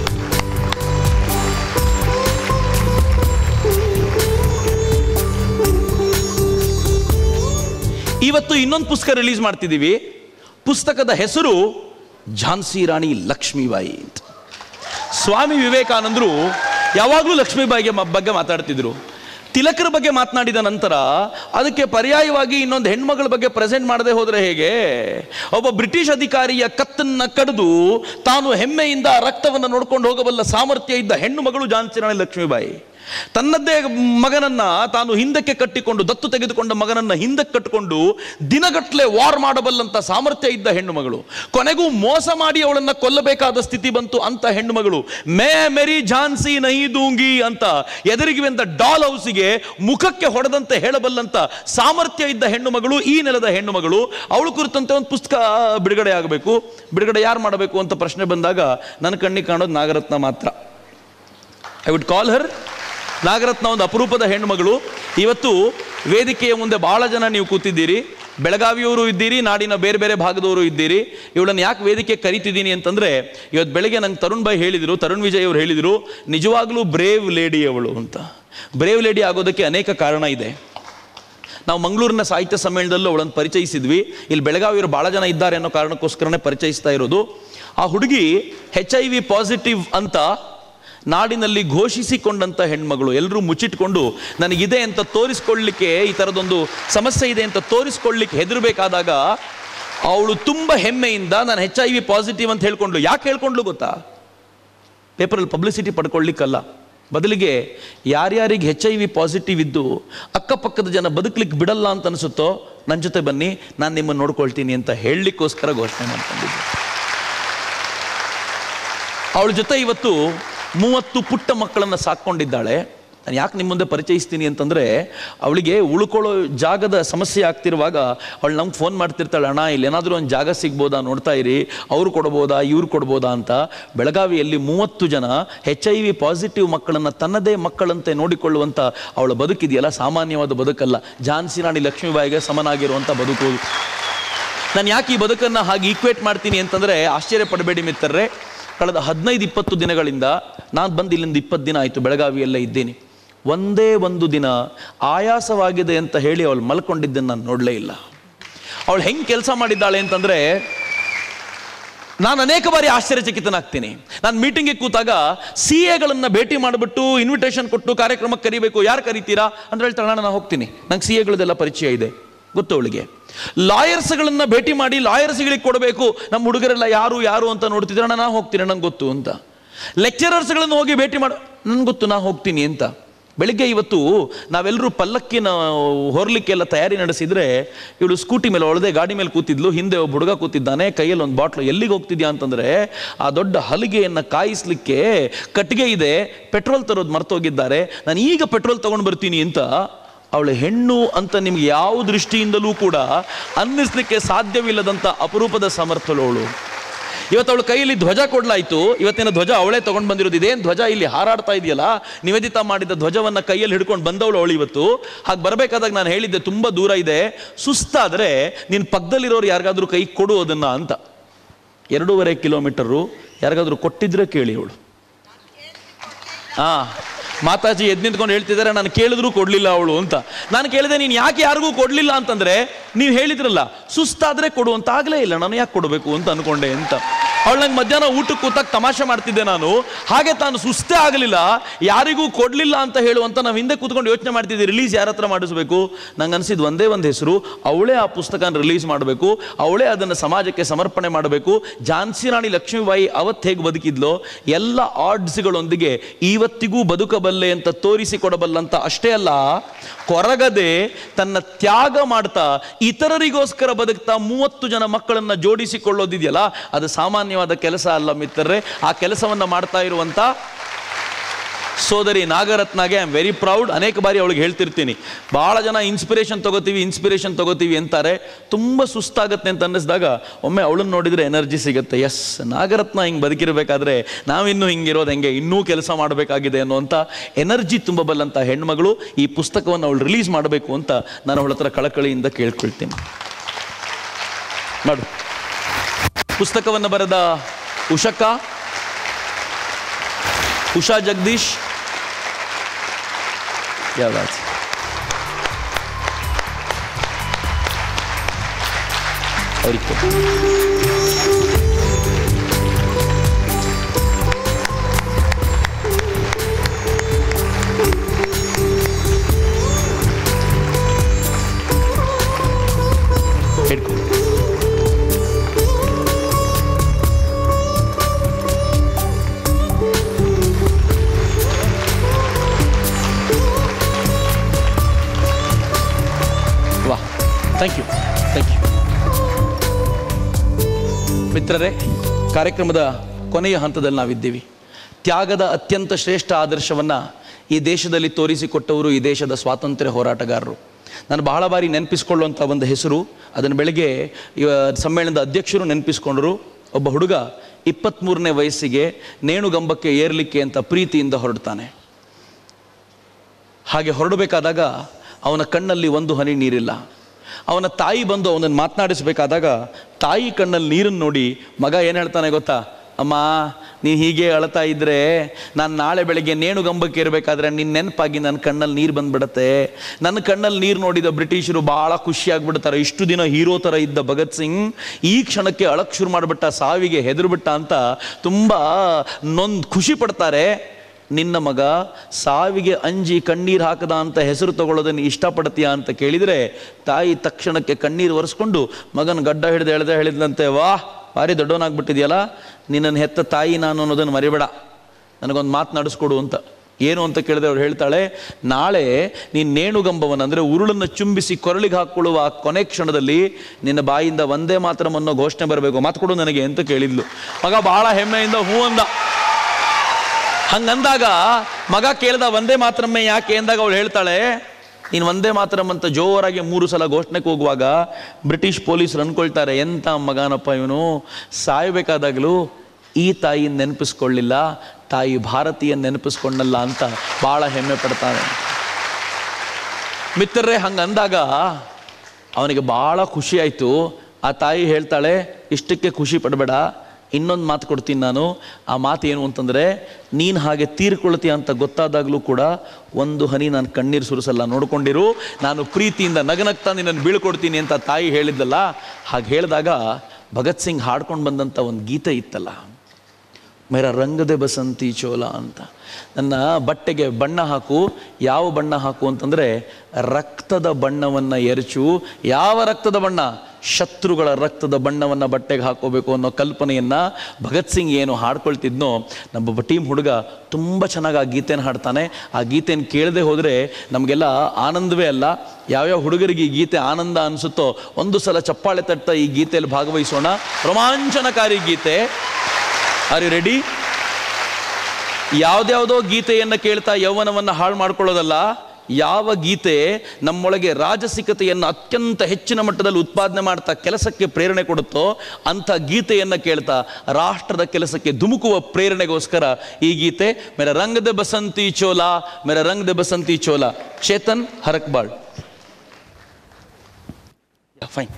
ಇವತ್ತು ಇನ್ನೊಂದು ಪುಸ್ತಕ ರಿಲೀಸ್ ಮಾಡ್ತಿದ್ದೀವಿ ಪುಸ್ತಕದ ಹೆಸರು ಝಾನ್ಸಿ ರಾಣಿ ಲಕ್ಷ್ಮೀಬಾಯಿ ಅಂತ ಸ್ವಾಮಿ ವಿವೇಕಾನಂದರು ಯಾವಾಗಲೂ ಲಕ್ಷ್ಮೀಬಾಯಿಗೆ ಮ- ಬಗ್ಗೆ ಮಾತಾಡ್ತಿದ್ರು ತಿಲಕರ ಬಗ್ಗೆ ಮಾತನಾಡಿದ ನಂತರ ಅದಕ್ಕೆ ಪರ್ಯಾಯವಾಗಿ ಇನ್ನೊಂದು ಹೆಣ್ಮಗಳ ಬಗ್ಗೆ ಪ್ರೆಸೆಂಟ್ ಮಾಡದೆ ಹೋದರೆ ಹೇಗೆ ಒಬ್ಬ ಬ್ರಿಟಿಷ್ ಅಧಿಕಾರಿಯ ಕತ್ತನ್ನ ಕಡಿದು ತಾನು ಹೆಮ್ಮೆಯಿಂದ ರಕ್ತವನ್ನು ನೋಡ್ಕೊಂಡು ಹೋಗಬಲ್ಲ ಸಾಮರ್ಥ್ಯ ಇದ್ದ ಹೆಣ್ಣು ಮಗಳು ಝಾನ್ಸಿ ರಾಣಿ ಲಕ್ಷ್ಮೀಬಾಯಿ ತನ್ನದ್ದೇ ಮಗನನ್ನ ತಾನು ಹಿಂದಕ್ಕೆ ಕಟ್ಟಿಕೊಂಡು ದತ್ತು ತೆಗೆದುಕೊಂಡ ಮಗನನ್ನ ಹಿಂದಕ್ಕೆ ಕಟ್ಟಿಕೊಂಡು ದಿನಗಟ್ಟಲೆ ವಾರ್ ಮಾಡಬಲ್ಲಂತ ಸಾಮರ್ಥ್ಯ ಇದ್ದ ಹೆಣ್ಣು ಮಗಳು ಕೊನೆಗೂ ಮೋಸ ಮಾಡಿ ಅವಳನ್ನ ಕೊಲ್ಲಬೇಕಾದ ಸ್ಥಿತಿ ಬಂತು ಅಂತ ಹೆಣ್ಣು ಮಗಳು ಮೇ ಮೆರಿ ಝಾನ್ಸಿ ನಹಿ ದೂಂಗಿ ಅಂತ ಎದುರಿಗೆ ಅಂತ ಡಾಲ್ ಹೌಸಿಗೆ ಮುಖಕ್ಕೆ ಹೊಡೆದಂತೆ ಹೇಳಬಲ್ಲಂತ ಸಾಮರ್ಥ್ಯ ಇದ್ದ ಹೆಣ್ಣು ಮಗಳು ಈ ನೆಲದ ಹೆಣ್ಣು ಮಗಳು ಅವಳು ಕುರಿತಂತೆ ಒಂದು ಪುಸ್ತಕ ಬಿಡುಗಡೆ ಆಗಬೇಕು ಬಿಡುಗಡೆ ಯಾರು ಮಾಡಬೇಕು ಅಂತ ಪ್ರಶ್ನೆ ಬಂದಾಗ ನನ್ನ ಕಣ್ಣಿಗೆ ಕಾಣೋದು ನಾಗರತ್ನ ಮಾತ್ರ I would call her Nagaratna ಒಂದು ಅಪರೂಪದ ಹೆಣ್ಣುಮಗಳು ಇವತ್ತು ವೇದಿಕೆಯ ಮುಂದೆ ಬಹಳ ಜನ ನೀವು ಕೂತಿದ್ದೀರಿ ಬೆಳಗಾವಿಯವರು ಇದ್ದೀರಿ ನಾಡಿನ ಬೇರೆ ಬೇರೆ ಭಾಗದವರು ಇದ್ದೀರಿ ಇವಳನ್ನು ಯಾಕೆ ವೇದಿಕೆ ಕರಿತಿದ್ದೀನಿ ಅಂತಂದರೆ ಇವತ್ತು ಬೆಳಗ್ಗೆ ನಂಗೆ ತರುಣ್ ಭಾಯ್ ಹೇಳಿದರು ತರುಣ್ ವಿಜಯ್ ಅವರು ಹೇಳಿದರು ನಿಜವಾಗ್ಲೂ ಬ್ರೇವ್ ಲೇಡಿ ಅವಳು ಅಂತ ಬ್ರೇವ್ ಲೇಡಿ ಆಗೋದಕ್ಕೆ ಅನೇಕ ಕಾರಣ ಇದೆ ನಾವು ಮಂಗಳೂರಿನ ಸಾಹಿತ್ಯ ಸಮ್ಮೇಳನದಲ್ಲೂ ಅವಳನ್ನು ಪರಿಚಯಿಸಿದ್ವಿ ಇಲ್ಲಿ ಬೆಳಗಾವಿಯವರು ಭಾಳ ಜನ ಇದ್ದಾರೆ ಅನ್ನೋ ಕಾರಣಕ್ಕೋಸ್ಕರನೇ ಪರಿಚಯಿಸ್ತಾ ಇರೋದು ಆ ಹುಡುಗಿ ಹೆಚ್ ಐ ವಿ ಪಾಸಿಟಿವ್ ಅಂತ ನಾಡಿನಲ್ಲಿ ಘೋಷಿಸಿಕೊಂಡಂಥ ಹೆಣ್ಮಗಳು ಎಲ್ಲರೂ ಮುಚ್ಚಿಟ್ಕೊಂಡು ನನಗಿದೆ ಅಂತ ತೋರಿಸ್ಕೊಳ್ಳಿಕ್ಕೆ ಈ ಥರದೊಂದು ಸಮಸ್ಯೆ ಇದೆ ಅಂತ ತೋರಿಸ್ಕೊಳ್ಳಿಕ್ಕೆ ಹೆದರಬೇಕಾದಾಗ ಅವಳು ತುಂಬ ಹೆಮ್ಮೆಯಿಂದ ನಾನು ಹೆಚ್ ಐ ವಿ ಪಾಸಿಟಿವ್ ಅಂತ ಹೇಳ್ಕೊಂಡ್ಲು ಯಾಕೆ ಹೇಳ್ಕೊಂಡ್ಲು ಗೊತ್ತಾ ಪೇಪರಲ್ಲಿ ಪಬ್ಲಿಸಿಟಿ ಪಡ್ಕೊಳ್ಳಿಕ್ಕಲ್ಲ ಬದಲಿಗೆ ಯಾರ್ಯಾರಿಗೆ ಹೆಚ್ ಐ ವಿ ಪಾಸಿಟಿವ್ ಇದ್ದು ಅಕ್ಕಪಕ್ಕದ ಜನ ಬದುಕಲಿಕ್ಕೆ ಬಿಡಲ್ಲ ಅಂತ ಅನಿಸುತ್ತೋ ನನ್ನ ಜೊತೆ ಬನ್ನಿ ನಾನು ನಿಮ್ಮನ್ನು ನೋಡ್ಕೊಳ್ತೀನಿ ಅಂತ ಹೇಳಲಿಕ್ಕೋಸ್ಕರ ಘೋಷಣೆ ಮಾಡ್ಕೊಂಡಿದ್ದೆ ಅವಳ ಜೊತೆ ಇವತ್ತು ಮೂವತ್ತು ಪುಟ್ಟ ಮಕ್ಕಳನ್ನು ಸಾಕೊಂಡಿದ್ದಾಳೆ ನಾನು ಯಾಕೆ ನಿಮ್ಮ ಮುಂದೆ ಪರಿಚಯಿಸ್ತೀನಿ ಅಂತಂದರೆ ಅವಳಿಗೆ ಉಳ್ಕೊಳ್ಳೋ ಜಾಗದ ಸಮಸ್ಯೆ ಆಗ್ತಿರುವಾಗ ಅವಳು ನಮ್ಗೆ ಫೋನ್ ಮಾಡ್ತಿರ್ತಾಳೆ ಅಣ್ಣ ಇಲ್ಲಿ ಏನಾದರೂ ಒಂದು ಜಾಗ ಸಿಗ್ಬೋದಾ ನೋಡ್ತಾ ಇರಿ ಅವ್ರು ಕೊಡ್ಬೋದಾ ಇವ್ರು ಕೊಡ್ಬೋದಾ ಅಂತ ಬೆಳಗಾವಿಯಲ್ಲಿ ಮೂವತ್ತು ಜನ ಹೆಚ್ ಐ ವಿ ಪಾಸಿಟಿವ್ ಮಕ್ಕಳನ್ನು ತನ್ನದೇ ಮಕ್ಕಳಂತೆ ನೋಡಿಕೊಳ್ಳುವಂಥ ಅವಳ ಬದುಕಿದೆಯಲ್ಲ ಸಾಮಾನ್ಯವಾದ ಬದುಕಲ್ಲ ಝಾನ್ಸಿ ರಾಣಿ ಲಕ್ಷ್ಮೀಬಾಯಿಗೆ ಸಮನಾಗಿರುವಂಥ ಬದುಕು ನಾನು ಯಾಕೆ ಈ ಬದುಕನ್ನು ಹಾಗೆ ಈಕ್ವೇಟ್ ಮಾಡ್ತೀನಿ ಅಂತಂದರೆ ಆಶ್ಚರ್ಯ ಪಡಬೇಡಿ ಮಿತ್ರರೇ ಕಳೆದ ಹದಿನೈದು ಇಪ್ಪತ್ತು ದಿನಗಳಿಂದ ನಾನು ಬಂದು ಇಲ್ಲಿಂದ ಇಪ್ಪತ್ತು ದಿನ ಆಯಿತು ಬೆಳಗಾವಿಯಲ್ಲೇ ಇದ್ದೀನಿ ಒಂದೇ ಒಂದು ದಿನ ಆಯಾಸವಾಗಿದೆ ಅಂತ ಹೇಳಿ ಅವಳು ಮಲ್ಕೊಂಡಿದ್ದನ್ನು ನಾನು ನೋಡಲೇ ಇಲ್ಲ ಅವಳು ಹೆಂಗೆ ಕೆಲಸ ಮಾಡಿದ್ದಾಳೆ ಅಂತಂದರೆ ನಾನು ಅನೇಕ ಬಾರಿ ಆಶ್ಚರ್ಯಚಕಿತನಾಗ್ತೀನಿ ನಾನು ಮೀಟಿಂಗ್ಗೆ ಕೂತಾಗ ಸಿ ಎಗಳನ್ನು ಭೇಟಿ ಮಾಡಿಬಿಟ್ಟು ಇನ್ವಿಟೇಷನ್ ಕೊಟ್ಟು ಕಾರ್ಯಕ್ರಮಕ್ಕೆ ಕರಿಬೇಕು ಯಾರು ಕರಿತೀರಾ ಅಂದ್ರೆ ಹೇಳ್ತಾಳೆ ನಾನು ಹೋಗ್ತೀನಿ ನಂಗೆ ಸಿ ಎಗಳದೆಲ್ಲ ಪರಿಚಯ ಇದೆ ಗೊತ್ತು ಅವಳಿಗೆ ಲಾಯರ್ಸ್ಗಳನ್ನ ಭೇಟಿ ಮಾಡಿ ಲಾಯರ್ಸ್ಗಳಿಗೆ ಕೊಡಬೇಕು ನಮ್ಮ ಹುಡುಗರೆಲ್ಲ ಯಾರು ಯಾರು ಅಂತ ನೋಡ್ತಿದ್ರೆ ನಾನು ಹೋಗ್ತೀನಿ ನಂಗೆ ಗೊತ್ತು ಅಂತ ಲೆಕ್ಚರರ್ಸ್ಗಳನ್ನು ಹೋಗಿ ಭೇಟಿ ಮಾಡ ನನ್ಗೆ ಗೊತ್ತು ನಾ ಹೋಗ್ತೀನಿ ಅಂತ ಬೆಳಿಗ್ಗೆ ಇವತ್ತು ನಾವೆಲ್ಲರೂ ಪಲ್ಲಕ್ಕಿನ ಹೊರಲಿಕ್ಕೆಲ್ಲ ತಯಾರಿ ನಡೆಸಿದ್ರೆ ಇವಳು ಸ್ಕೂಟಿ ಮೇಲೆ ಒಳದೆ ಗಾಡಿ ಮೇಲೆ ಕೂತಿದ್ಲು ಹಿಂದೆ ಒಬ್ಬ ಹುಡುಗ ಕೂತಿದ್ದಾನೆ ಕೈಯಲ್ಲಿ ಒಂದು ಬಾಟ್ಲು ಎಲ್ಲಿಗೆ ಹೋಗ್ತಿದ್ಯಾ ಅಂತಂದ್ರೆ ಆ ದೊಡ್ಡ ಹಲಿಗೆಯನ್ನು ಕಾಯಿಸ್ಲಿಕ್ಕೆ ಕಟ್ಟಿಗೆ ಇದೆ ಪೆಟ್ರೋಲ್ ತರೋದು ಮರ್ತೋಗಿದ್ದಾರೆ ನಾನು ಈಗ ಪೆಟ್ರೋಲ್ ತಗೊಂಡು ಬರ್ತೀನಿ ಅಂತ ಅವಳ ಹೆಣ್ಣು ಅಂತ ನಿಮ್ಗೆ ಯಾವ ದೃಷ್ಟಿಯಿಂದಲೂ ಕೂಡ ಅನ್ನಿಸ್ಲಿಕ್ಕೆ ಸಾಧ್ಯವಿಲ್ಲದಂಥ ಅಪರೂಪದ ಸಮರ್ಥಳವಳು ಇವತ್ತು ಅವಳ ಕೈಯಲ್ಲಿ ಧ್ವಜ ಕೊಡ್ಲಾಯ್ತು ಇವತ್ತಿನ ಧ್ವಜ ಅವಳೇ ತಗೊಂಡು ಬಂದಿರೋದು ಇದೇನು ಧ್ವಜ ಇಲ್ಲಿ ಹಾರಾಡ್ತಾ ಇದೆಯಲ್ಲ ನಿವೇದಿತ ಮಾಡಿದ ಧ್ವಜವನ್ನ ಕೈಯಲ್ಲಿ ಹಿಡ್ಕೊಂಡು ಬಂದವಳು ಅವಳು ಇವತ್ತು ಹಾಗೆ ಬರಬೇಕಾದಾಗ ನಾನು ಹೇಳಿದ್ದೆ ತುಂಬ ದೂರ ಇದೆ ಸುಸ್ತಾದರೆ ನಿನ್ನ ಪಕ್ಕದಲ್ಲಿರೋರು ಯಾರಿಗಾದ್ರೂ ಕೈ ಕೊಡು ಅದನ್ನ ಅಂತ ಎರಡೂವರೆ ಕಿಲೋಮೀಟರು ಯಾರಿಗಾದ್ರೂ ಕೊಟ್ಟಿದ್ರೆ ಕೇಳಿ ಅವಳು ಹಾ ಮಾತಾಜಿ ಎದ್ದು ನಿಂತ್ಕೊಂಡು ಹೇಳ್ತಿದ್ದಾರೆ ನಾನು ಕೇಳಿದ್ರು ಕೊಡ್ಲಿಲ್ಲ ಅವಳು ಅಂತ ನಾನು ಕೇಳಿದೆ ನೀನು ಯಾಕೆ ಯಾರಿಗೂ ಕೊಡ್ಲಿಲ್ಲ ಅಂತಂದ್ರೆ ನೀವು ಹೇಳಿದ್ರಲ್ಲ ಸುಸ್ತಾದ್ರೆ ಕೊಡು ಅಂತ ಆಗ್ಲೇ ಇಲ್ಲ ನಾನು ಯಾಕೆ ಕೊಡಬೇಕು ಅಂತ ಅನ್ಕೊಂಡೆ ಅಂತ ಅವಳು ನಂಗೆ ಮಧ್ಯಾಹ್ನ ಊಟಕ್ಕೆ ಕೂತಾಗ ತಮಾಷೆ ಮಾಡ್ತಿದ್ದೆ ನಾನು ಹಾಗೆ ತಾನು ಸುಸ್ತೇ ಆಗಲಿಲ್ಲ ಯಾರಿಗೂ ಕೊಡ್ಲಿಲ್ಲ ಅಂತ ಹೇಳುವಂತ ನಾವು ಹಿಂದೆ ಕೂತ್ಕೊಂಡು ಯೋಚನೆ ಮಾಡ್ತಿದ್ದೆ ರಿಲೀಸ್ ಯಾರ ಹತ್ರ ಮಾಡಿಸ್ಬೇಕು ನಂಗೆ ಅನ್ಸಿದ್ ಒಂದೇ ಒಂದು ಹೆಸರು ಅವಳೇ ಆ ಪುಸ್ತಕನ ರಿಲೀಸ್ ಮಾಡಬೇಕು ಅವಳೇ ಅದನ್ನು ಸಮಾಜಕ್ಕೆ ಸಮರ್ಪಣೆ ಮಾಡಬೇಕು ಝಾನ್ಸಿ ರಾಣಿ ಲಕ್ಷ್ಮೀಬಾಯಿ ಅವತ್ತು ಹೇಗೆ ಬದುಕಿದ್ಲೋ ಎಲ್ಲ ಆರ್ಡ್ಸ್ಗಳೊಂದಿಗೆ ಇವತ್ತಿಗೂ ಬದುಕಬಲ್ಲೆ ಅಂತ ತೋರಿಸಿಕೊಡಬಲ್ಲಂತ ಅಷ್ಟೇ ಅಲ್ಲ ಕೊರಗದೆ ತನ್ನ ತ್ಯಾಗ ಮಾಡ್ತಾ ಇತರರಿಗೋಸ್ಕರ ಬದುಕ್ತಾ ಮೂವತ್ತು ಜನ ಮಕ್ಕಳನ್ನ ಜೋಡಿಸಿಕೊಳ್ಳೋದಿದೆಯಲ್ಲ ಅದು ಸಾಮಾನ್ಯವಾದ ಕೆಲಸ ಅಲ್ಲ ಮಿತ್ರರೇ ಆ ಕೆಲಸವನ್ನ ಮಾಡ್ತಾ ಇರುವಂತ ಸೋದರಿ ನಾಗರತ್ನಾಗೆ ಐ ಆಮ್ ವೆರಿ ಪ್ರೌಡ್ ಅನೇಕ ಬಾರಿ ಅವಳಿಗೆ ಹೇಳ್ತಿರ್ತೀನಿ ಭಾಳ ಜನ ಇನ್ಸ್ಪಿರೇಷನ್ ತಗೋತೀವಿ ಇನ್ಸ್ಪಿರೇಷನ್ ತಗೋತೀವಿ ಅಂತಾರೆ ತುಂಬ ಸುಸ್ತಾಗತ್ತೆ ಅಂತ ಅನ್ನಿಸಿದಾಗ ಒಮ್ಮೆ ಅವಳನ್ನ ನೋಡಿದರೆ ಎನರ್ಜಿ ಸಿಗುತ್ತೆ ಎಸ್ ನಾಗರತ್ನ ಹಿಂಗೆ ಬದುಕಿರಬೇಕಾದ್ರೆ ನಾವಿನ್ನೂ ಹಿಂಗಿರೋದು ಹೆಂಗೆ ಇನ್ನೂ ಕೆಲಸ ಮಾಡಬೇಕಾಗಿದೆ ಅನ್ನುವಂಥ ಎನರ್ಜಿ ತುಂಬಬಲ್ಲಂಥ ಹೆಣ್ಮಗಳು ಈ ಪುಸ್ತಕವನ್ನು ಅವಳು ರಿಲೀಸ್ ಮಾಡಬೇಕು ಅಂತ ನಾನು ಅವಳ ಹತ್ರ ಕಳಕಳಿಯಿಂದ ಕೇಳ್ಕೊಳ್ತೀನಿ ಮಾಡು ಪುಸ್ತಕವನ್ನು ಬರೆದ ಉಷಕ್ಕ ಉಷಾ ಜಗದೀಶ್ क्या बात है और एक को। ಹಿಡ್ಕೊ. ವಾಹ್ ಥ್ಯಾಂಕ್ ಯು ಥ್ಯಾಂಕ್ ಯು ಮಿತ್ರರೇ ಕಾರ್ಯಕ್ರಮದ ಕೊನೆಯ ಹಂತದಲ್ಲಿ ನಾವಿದ್ದೀವಿ ತ್ಯಾಗದ ಅತ್ಯಂತ ಶ್ರೇಷ್ಠ ಆದರ್ಶವನ್ನು ಈ ದೇಶದಲ್ಲಿ ತೋರಿಸಿಕೊಟ್ಟವರು ಈ ದೇಶದ ಸ್ವಾತಂತ್ರ್ಯ ಹೋರಾಟಗಾರರು ನಾನು ಬಹಳ ಬಾರಿ ನೆನಪಿಸ್ಕೊಳ್ಳುವಂಥ ಒಂದು ಹೆಸರು ಅದನ್ನು ಬೆಳಗ್ಗೆ ಇವ ಸಮ್ಮೇಳನದ ಅಧ್ಯಕ್ಷರು ನೆನಪಿಸ್ಕೊಂಡರು ಒಬ್ಬ ಹುಡುಗ ಇಪ್ಪತ್ತ್ಮೂರನೇ ವಯಸ್ಸಿಗೆ ನೇಣುಗಂಬಕ್ಕೆ ಏರ್ಲಿಕ್ಕೆ ಅಂತ ಪ್ರೀತಿಯಿಂದ ಹೊರಡ್ತಾನೆ ಹಾಗೆ ಹೊರಡಬೇಕಾದಾಗ ಅವನ ಕಣ್ಣಲ್ಲಿ ಒಂದು ಹನಿ ನೀರಿಲ್ಲ ಅವನ ತಾಯಿ ಬಂದು ಅವನನ್ನು ಮಾತನಾಡಿಸ್ಬೇಕಾದಾಗ ತಾಯಿ ಕಣ್ಣಲ್ಲಿ ನೀರನ್ನು ನೋಡಿ ಮಗ ಏನು ಹೇಳ್ತಾನೆ ಗೊತ್ತಾ ಅಮ್ಮ ನೀನು ಹೀಗೆ ಅಳ್ತಾ ಇದ್ರೆ ನಾನು ನಾಳೆ ಬೆಳಗ್ಗೆ ನೇಣುಗಂಬಕ್ಕೆ ಇರಬೇಕಾದ್ರೆ ನಿನ್ನ ನೆನಪಾಗಿ ನನ್ನ ಕಣ್ಣಲ್ಲಿ ನೀರು ಬಂದ್ಬಿಡತ್ತೆ ನನ್ನ ಕಣ್ಣಲ್ಲಿ ನೀರು ನೋಡಿದ ಬ್ರಿಟಿಷರು ಭಾಳ ಖುಷಿಯಾಗ್ಬಿಡ್ತಾರೆ ಇಷ್ಟು ದಿನ ಹೀರೋ ಥರ ಇದ್ದ ಭಗತ್ ಸಿಂಗ್ ಈ ಕ್ಷಣಕ್ಕೆ ಅಳಕ್ ಶುರು ಮಾಡಿಬಿಟ್ಟ ಸಾವಿಗೆ ಹೆದರ್ಬಿಟ್ಟ ಅಂತ ತುಂಬ ನೊಂದು ಖುಷಿ ಪಡ್ತಾರೆ ನಿನ್ನ ಮಗ ಸಾವಿಗೆ ಅಂಜಿ ಕಣ್ಣೀರು ಹಾಕದ ಅಂತ ಹೆಸರು ತಗೊಳ್ಳೋದನ್ನು ಇಷ್ಟಪಡ್ತೀಯಾ ಅಂತ ಕೇಳಿದರೆ ತಾಯಿ ತಕ್ಷಣಕ್ಕೆ ಕಣ್ಣೀರು ಒರೆಸ್ಕೊಂಡು ಮಗನ ಗಡ್ಡ ಹಿಡಿದು ಎಳೆದ ಹೇಳಿದ್ಲಂತೆ ವಾಹ್ ಭಾರಿ ದೊಡ್ಡವನಾಗ್ಬಿಟ್ಟಿದೆಯಲ್ಲ ನಿನ್ನನ್ನು ಹೆತ್ತ ತಾಯಿ ನಾನು ಅನ್ನೋದನ್ನು ಮರಿಬೇಡ ನನಗೊಂದು ಮಾತು ನಡೆಸ್ಕೊಡು ಅಂತ ಏನು ಅಂತ ಕೇಳಿದ್ರೆ ಅವ್ರು ಹೇಳ್ತಾಳೆ ನಾಳೆ ನೀನು ನೇಣುಗಂಬವನ್ನು ಅಂದರೆ ಉರುಳನ್ನು ಚುಂಬಿಸಿ ಕೊರಳಿಗೆ ಹಾಕ್ಕೊಳ್ಳುವ ಆ ಕೊನೆ ಕ್ಷಣದಲ್ಲಿ ನಿನ್ನ ಬಾಯಿಂದ ಒಂದೇ ಮಾತ್ರ ಅನ್ನೋ ಘೋಷಣೆ ಬರಬೇಕು ಮಾತು ಕೊಡು ನನಗೆ ಅಂತ ಕೇಳಿದ್ಲು ಮಗ ಬಹಳ ಹೆಮ್ಮೆಯಿಂದ ಹೂ ಅಂದ ಹಂಗಂದಾಗ ಮಗ ಕೇಳ್ದ ಒಂದೇ ಮಾತ್ರಮ್ಮೆ ಯಾಕೆ ಅಂದಾಗ ಅವಳು ಹೇಳ್ತಾಳೆ ನೀನು ಒಂದೇ ಮಾತರಂ ಅಂತ ಜೋರಾಗಿ ಮೂರು ಸಲ ಘೋಷಣೆಗೆ ಹೋಗುವಾಗ ಬ್ರಿಟಿಷ್ ಪೊಲೀಸರು ಅನ್ಕೊಳ್ತಾರೆ ಎಂತ ಮಗನಪ್ಪ ಇವನು ಸಾಯಬೇಕಾದಾಗಲೂ ಈ ತಾಯಿ ನೆನಪಿಸ್ಕೊಳ್ಳಿಲ್ಲ ತಾಯಿ ಭಾರತೀಯ ನೆನಪಿಸ್ಕೊಂಡಲ್ಲ ಅಂತ ಭಾಳ ಹೆಮ್ಮೆ ಪಡ್ತಾನೆ ಮಿತ್ರರೇ ಹಂಗಂದಾಗ ಅವನಿಗೆ ಭಾಳ ಖುಷಿ ಆಯಿತು ಆ ತಾಯಿ ಹೇಳ್ತಾಳೆ ಇಷ್ಟಕ್ಕೆ ಖುಷಿ ಪಡಬೇಡ ಇನ್ನೊಂದು ಮಾತು ಕೊಡ್ತೀನಿ ನಾನು ಆ ಮಾತು ಏನು ಅಂತಂದರೆ ನೀನು ಹಾಗೆ ತೀರ್ಕೊಳ್ತೀಯ ಅಂತ ಗೊತ್ತಾದಾಗಲೂ ಕೂಡ ಒಂದು ಹನಿ ನಾನು ಕಣ್ಣೀರು ಸುರಿಸಲ್ಲ ನೋಡ್ಕೊಂಡಿರು ನಾನು ಪ್ರೀತಿಯಿಂದ ನಗನಗ್ತಾ ನಿನ್ನನ್ನು ಬೀಳ್ಕೊಡ್ತೀನಿ ಅಂತ ತಾಯಿ ಹೇಳಿದ್ದಲ್ಲ ಹಾಗೆ ಹೇಳಿದಾಗ ಭಗತ್ ಸಿಂಗ್ ಹಾಡ್ಕೊಂಡು ಬಂದಂಥ ಒಂದು ಗೀತೆ ಇತ್ತಲ್ಲ ಮೇರ ರಂಗದೆ ಬಸಂತಿ ಚೋಲ ಅಂತ ನನ್ನ ಬಟ್ಟೆಗೆ ಬಣ್ಣ ಹಾಕು ಯಾವ ಬಣ್ಣ ಹಾಕು ಅಂತಂದರೆ ರಕ್ತದ ಬಣ್ಣವನ್ನು ಎರಚು ಯಾವ ರಕ್ತದ ಬಣ್ಣ ಶತ್ರುಗಳ ರಕ್ತದ ಬಣ್ಣವನ್ನು ಬಟ್ಟೆಗೆ ಹಾಕೋಬೇಕು ಅನ್ನೋ ಕಲ್ಪನೆಯನ್ನು ಭಗತ್ ಸಿಂಗ್ ಏನು ಹಾಡ್ಕೊಳ್ತಿದ್ನೋ ನಮ್ಮೊಬ್ಬ ಟೀಮ್ ಹುಡುಗ ತುಂಬ ಚೆನ್ನಾಗಿ ಆ ಗೀತೆನ ಹಾಡ್ತಾನೆ ಆ ಗೀತೆನ ಕೇಳದೆ ಹೋದರೆ ನಮಗೆಲ್ಲ ಆನಂದವೇ ಅಲ್ಲ ಯಾವ್ಯಾವ ಹುಡುಗರಿಗೆ ಈ ಗೀತೆ ಆನಂದ ಅನಿಸುತ್ತೋ ಒಂದು ಸಲ ಚಪ್ಪಾಳೆ ತಟ್ಟ ಈ ಗೀತೆಯಲ್ಲಿ ಭಾಗವಹಿಸೋಣ ರೋಮಾಂಚನಕಾರಿ ಗೀತೆ ಆರ್ ಯು ರೆಡಿ ಯಾವ್ದ್ಯಾವುದೋ ಗೀತೆಯನ್ನು ಕೇಳ್ತಾ ಯೌವನವನ್ನು ಹಾಳು ಮಾಡ್ಕೊಳ್ಳೋದಲ್ಲ ಯಾವ ಗೀತೆ ನಮ್ಮೊಳಗೆ ರಾಜಸಿಕತೆಯನ್ನು ಅತ್ಯಂತ ಹೆಚ್ಚಿನ ಮಟ್ಟದಲ್ಲಿ ಉತ್ಪಾದನೆ ಮಾಡ್ತಾ ಕೆಲಸಕ್ಕೆ ಪ್ರೇರಣೆ ಕೊಡುತ್ತೋ ಅಂಥ ಗೀತೆಯನ್ನು ಕೇಳ್ತಾ ರಾಷ್ಟ್ರದ ಕೆಲಸಕ್ಕೆ ಧುಮುಕುವ ಪ್ರೇರಣೆಗೋಸ್ಕರ ಈ ಗೀತೆ ಮೇರ ರಂಗದ ಬಸಂತಿ ಚೋಲಾ ಮೇರ ರಂಗದ ಬಸಂತಿ ಚೋಲಾ ಚೇತನ್ ಹರಕ್ಬಾಳ್ ಫೈನ್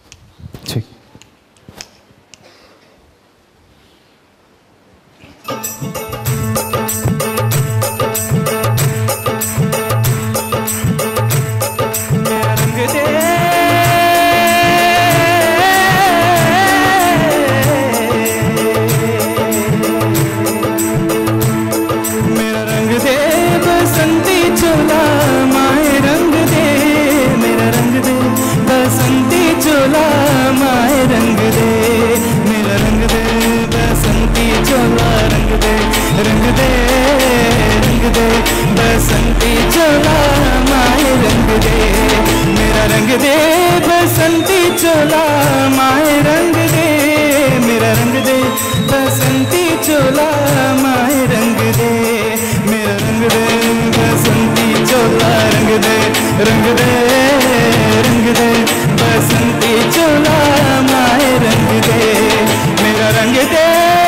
मेरा रंग दे बसंती चोला माए रंग दे मेरा रंग दे बसंती चोला माए रंग दे मेरा रंग दे बसंती चोला रंग दे रंग दे रंग दे बसंती चोला माए रंग दे मेरा रंग दे बसंती चोला माए रंग दे मेरा रंग दे बसंती चोला माए रंग दे मेरा रंग दे बसंती चोला रंग दे रंग दे रंग दे बसंती चोला माए रंग दे मेरा रंग दे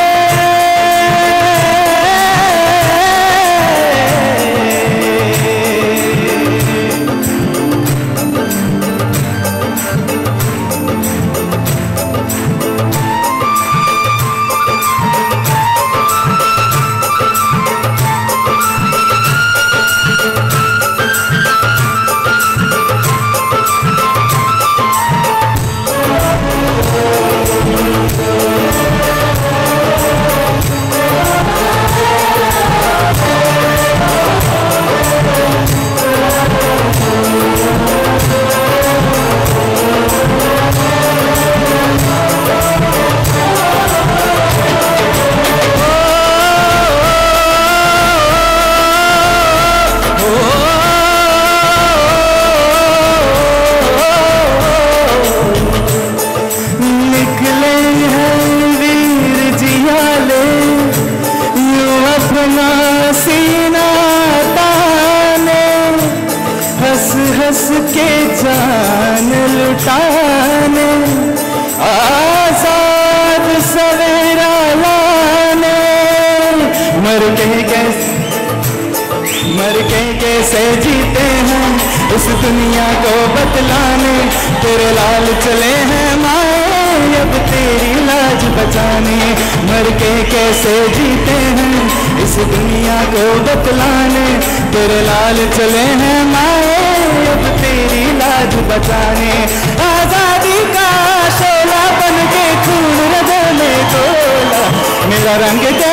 निकले हैं वीर जियाले यूं अपना सीना ताने हंस हंस के जान लुटाने आजाद सवेरा लाने मर के कैसे मर के कैसे जीते हैं इस दुनिया को बतलाने तेरे लाल चले हैं माए अब तेरी लाज बचाने मर के कैसे जीते हैं इस दुनिया को बतलाने तेरे लाल चले हैं माए अब तेरी लाज बचाने आजादी का शोला बन के खून रगों में तोला मेरा रंग दे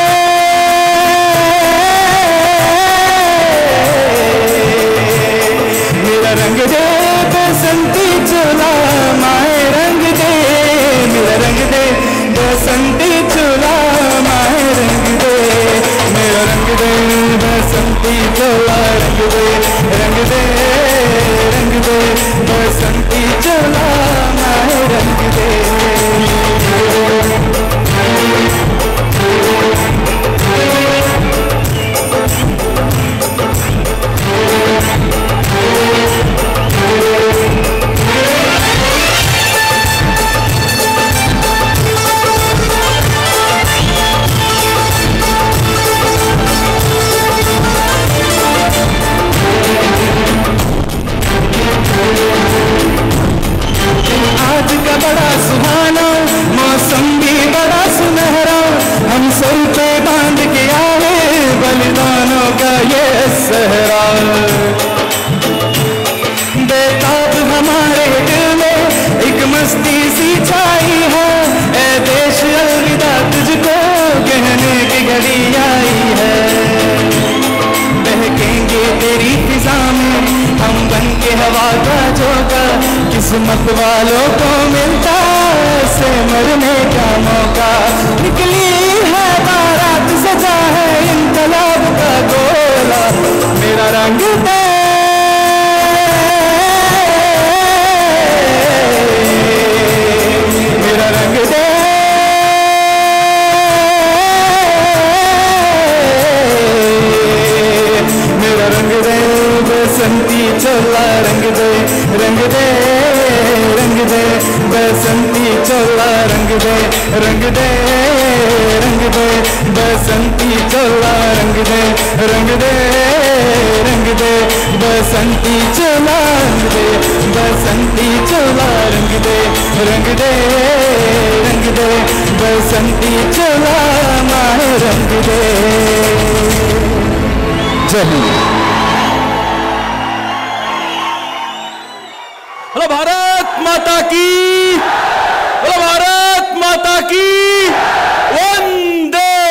मेरा रंग दे बसंती चोला माए रंग दे मेरा रंग दे बसंती चोला माए रंग दे मेरा रंग दे बसंती चोला रंग दे रंग दे रंग दे बसंती चोला माए रंग दे बेताब हमारे दिल में एक मस्ती सी छाई है ए देश अलविदा तुझको कहने की घड़ी आई है बहकेंगे तेरी फिजा में हम बन के हवा का झोंका किस्मत वालों को मिलता से मरने का मौका निकली है बारात सजा है इनकलाब का गोला मेरा रंग दे मेरा रंग दे मेरा रंग दे बसंती चोला रंग दे रंग दे रंग दे बसंती चोला रंग दे रंग दे रंग दे बसंती चोला रंग दे रंग दे रंग दे बसंती चोला रंग दे बसंती चोला रंग दे रंग दे रंग दे बसंती चोला माए रंग दे जय हिंद बोलो भारत माता की बोलो भारत माता की वंदे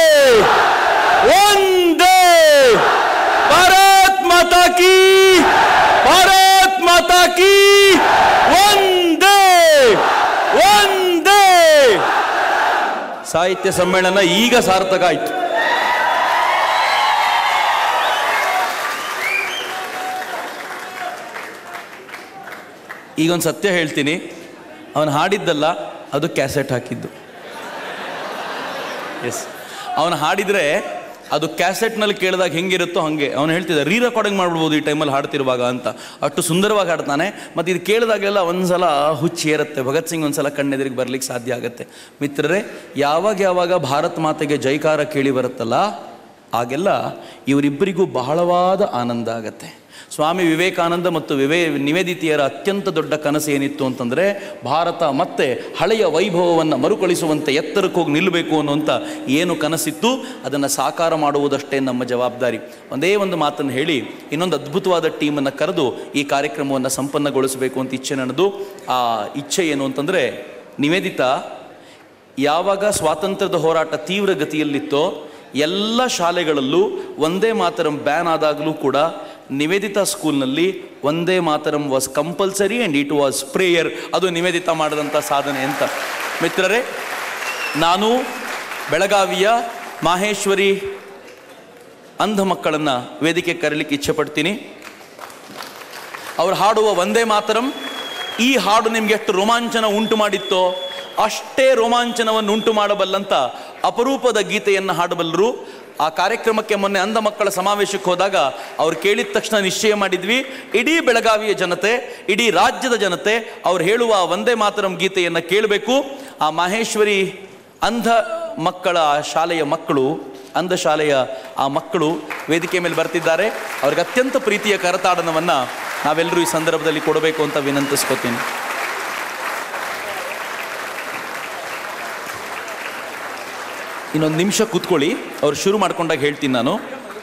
वंदे भारत माता की भारत माता की वंदे वंದೇ ಸಾಹಿತ್ಯ ಸಮ್ಮೇಳನ ಈಗ ಸಾರ್ಥಕ ಆಯ್ತು ಈಗೊಂದು ಸತ್ಯ ಹೇಳ್ತೀನಿ ಅವನು ಹಾಡಿದ್ದಲ್ಲ ಅದು ಕ್ಯಾಸೆಟ್ ಹಾಕಿದ್ದು ಎಸ್ ಅವನು ಹಾಡಿದರೆ ಅದು ಕ್ಯಾಸೆಟ್ನಲ್ಲಿ ಕೇಳಿದಾಗ ಹೆಂಗಿರುತ್ತೋ ಹಾಗೆ ಅವನು ಹೇಳ್ತಿದ್ದ ರೀ ರೆಕಾರ್ಡಿಂಗ್ ಮಾಡ್ಬಿಡ್ಬೋದು ಈ ಟೈಮಲ್ಲಿ ಹಾಡ್ತಿರುವಾಗ ಅಂತ ಅಷ್ಟು ಸುಂದರವಾಗಿ ಹಾಡ್ತಾನೆ ಮತ್ತು ಇದು ಕೇಳಿದಾಗೆಲ್ಲ ಒಂದ್ಸಲ ಹುಚ್ಚಿ ಏರುತ್ತೆ ಭಗತ್ ಸಿಂಗ್ ಒಂದ್ಸಲ ಕಣ್ಣೆದುರಿಗೆ ಬರ್ಲಿಕ್ಕೆ ಸಾಧ್ಯ ಆಗುತ್ತೆ ಮಿತ್ರರೇ ಯಾವಾಗ ಯಾವಾಗ ಭಾರತ್ ಮಾತೆಗೆ ಜೈಕಾರ ಕೇಳಿ ಬರುತ್ತಲ್ಲ ಆಗೆಲ್ಲ ಇವರಿಬ್ಬರಿಗೂ ಬಹಳವಾದ ಆನಂದ ಆಗತ್ತೆ ಸ್ವಾಮಿ ವಿವೇಕಾನಂದ ಮತ್ತು ವಿವೇ ನಿವೇದಿತೆಯರ ಅತ್ಯಂತ ದೊಡ್ಡ ಕನಸು ಏನಿತ್ತು ಅಂತಂದರೆ ಭಾರತ ಮತ್ತೆ ಹಳೆಯ ವೈಭವವನ್ನು ಮರುಕಳಿಸುವಂತೆ ಎತ್ತರಕ್ಕೆ ಹೋಗಿ ನಿಲ್ಲಬೇಕು ಅನ್ನುವಂಥ ಏನು ಕನಸಿತ್ತು ಅದನ್ನು ಸಾಕಾರ ಮಾಡುವುದಷ್ಟೇ ನಮ್ಮ ಜವಾಬ್ದಾರಿ ಒಂದೇ ಒಂದು ಮಾತನ್ನು ಹೇಳಿ ಇನ್ನೊಂದು ಅದ್ಭುತವಾದ ಟೀಮನ್ನು ಕರೆದು ಈ ಕಾರ್ಯಕ್ರಮವನ್ನು ಸಂಪನ್ನಗೊಳಿಸಬೇಕು ಅಂತ ಇಚ್ಛೆ ನನ್ನದು ಆ ಇಚ್ಛೆ ಏನು ಅಂತಂದರೆ ನಿವೇದಿತಾ ಯಾವಾಗ ಸ್ವಾತಂತ್ರ್ಯದ ಹೋರಾಟ ತೀವ್ರ ಗತಿಯಲ್ಲಿತ್ತೋ ಎಲ್ಲ ಶಾಲೆಗಳಲ್ಲೂ ಒಂದೇ ಮಾತರಂ ಬ್ಯಾನ್ ಆದಾಗಲೂ ಕೂಡ ನಿವೇದಿತಾ ಸ್ಕೂಲ್ನಲ್ಲಿ Vande Mataram was compulsory and it was prayer ಅದು ನಿವೇದಿತಾ ಮಾಡಿದಂಥ ಸಾಧನೆ ಅಂತ ಮಿತ್ರರೇ ನಾನು ಬೆಳಗಾವಿಯ ಮಾಹೇಶ್ವರಿ ಅಂಧ ಮಕ್ಕಳನ್ನು ವೇದಿಕೆ ಕರೀಲಿಕ್ಕೆ ಇಚ್ಛೆ ಪಡ್ತೀನಿ ಅವ್ರು ಹಾಡುವ ಒಂದೇ ಮಾತರಂ ಈ ಹಾಡು ನಿಮ್ಗೆ ಎಷ್ಟು ರೋಮಾಂಚನ ಉಂಟು ಮಾಡಿತ್ತೋ ಅಷ್ಟೇ ರೋಮಾಂಚನವನ್ನು ಉಂಟು ಮಾಡಬಲ್ಲಂತ ಅಪರೂಪದ ಗೀತೆಯನ್ನು ಹಾಡಬಲ್ಲರು ಆ ಕಾರ್ಯಕ್ರಮಕ್ಕೆ ಮೊನ್ನೆ ಅಂಧ ಮಕ್ಕಳ ಸಮಾವೇಶಕ್ಕೆ ಹೋದಾಗ ಅವ್ರು ಕೇಳಿದ ತಕ್ಷಣ ನಿಶ್ಚಯ ಮಾಡಿದ್ವಿ ಇಡೀ ಬೆಳಗಾವಿಯ ಜನತೆ ಇಡೀ ರಾಜ್ಯದ ಜನತೆ ಅವ್ರು ಹೇಳುವ ಆ ಒಂದೇ ಮಾತರಂ ಗೀತೆಯನ್ನು ಕೇಳಬೇಕು ಆ ಮಹೇಶ್ವರಿ ಅಂಧ ಮಕ್ಕಳ ಶಾಲೆಯ ಮಕ್ಕಳು ಅಂಧ ಶಾಲೆಯ ಆ ಮಕ್ಕಳು ವೇದಿಕೆ ಮೇಲೆ ಬರ್ತಿದ್ದಾರೆ ಅವ್ರಿಗೆ ಅತ್ಯಂತ ಪ್ರೀತಿಯ ಕರತಾಡನವನ್ನು ನಾವೆಲ್ಲರೂ ಈ ಸಂದರ್ಭದಲ್ಲಿ ಕೊಡಬೇಕು ಅಂತ ವಿನಂತಿಸ್ಕೋತೀನಿ ಇನ್ನೊಂದು ನಿಮಿಷ ಕೂತ್ಕೊಳ್ಳಿ ಅವ್ರು ಶುರು ಮಾಡ್ಕೊಂಡಾಗ ಹೇಳ್ತೀನಿ ನಾನು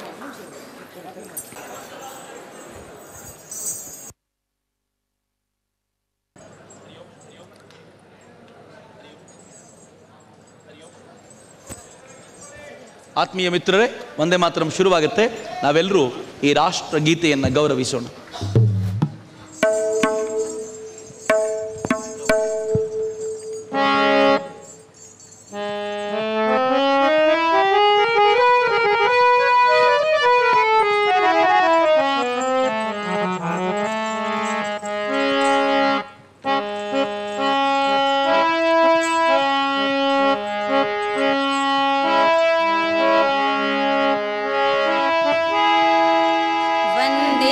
ಆತ್ಮೀಯ ಮಿತ್ರರೇ ಒಂದೇ ಮಾತ್ರ ಶುರುವಾಗುತ್ತೆ ನಾವೆಲ್ಲರೂ ಈ ರಾಷ್ಟ್ರ ಗೀತೆಯನ್ನು ಗೌರವಿಸೋಣ वन्दे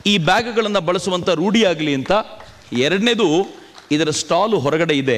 ಈ ಬ್ಯಾಗ್ಗಳನ್ನು ಬಳಸುವಂಥ ರೂಢಿಯಾಗಲಿ ಅಂತ ಎರಡನೇದು ಇದರ ಸ್ಟಾಲು ಹೊರಗಡೆ ಇದೆ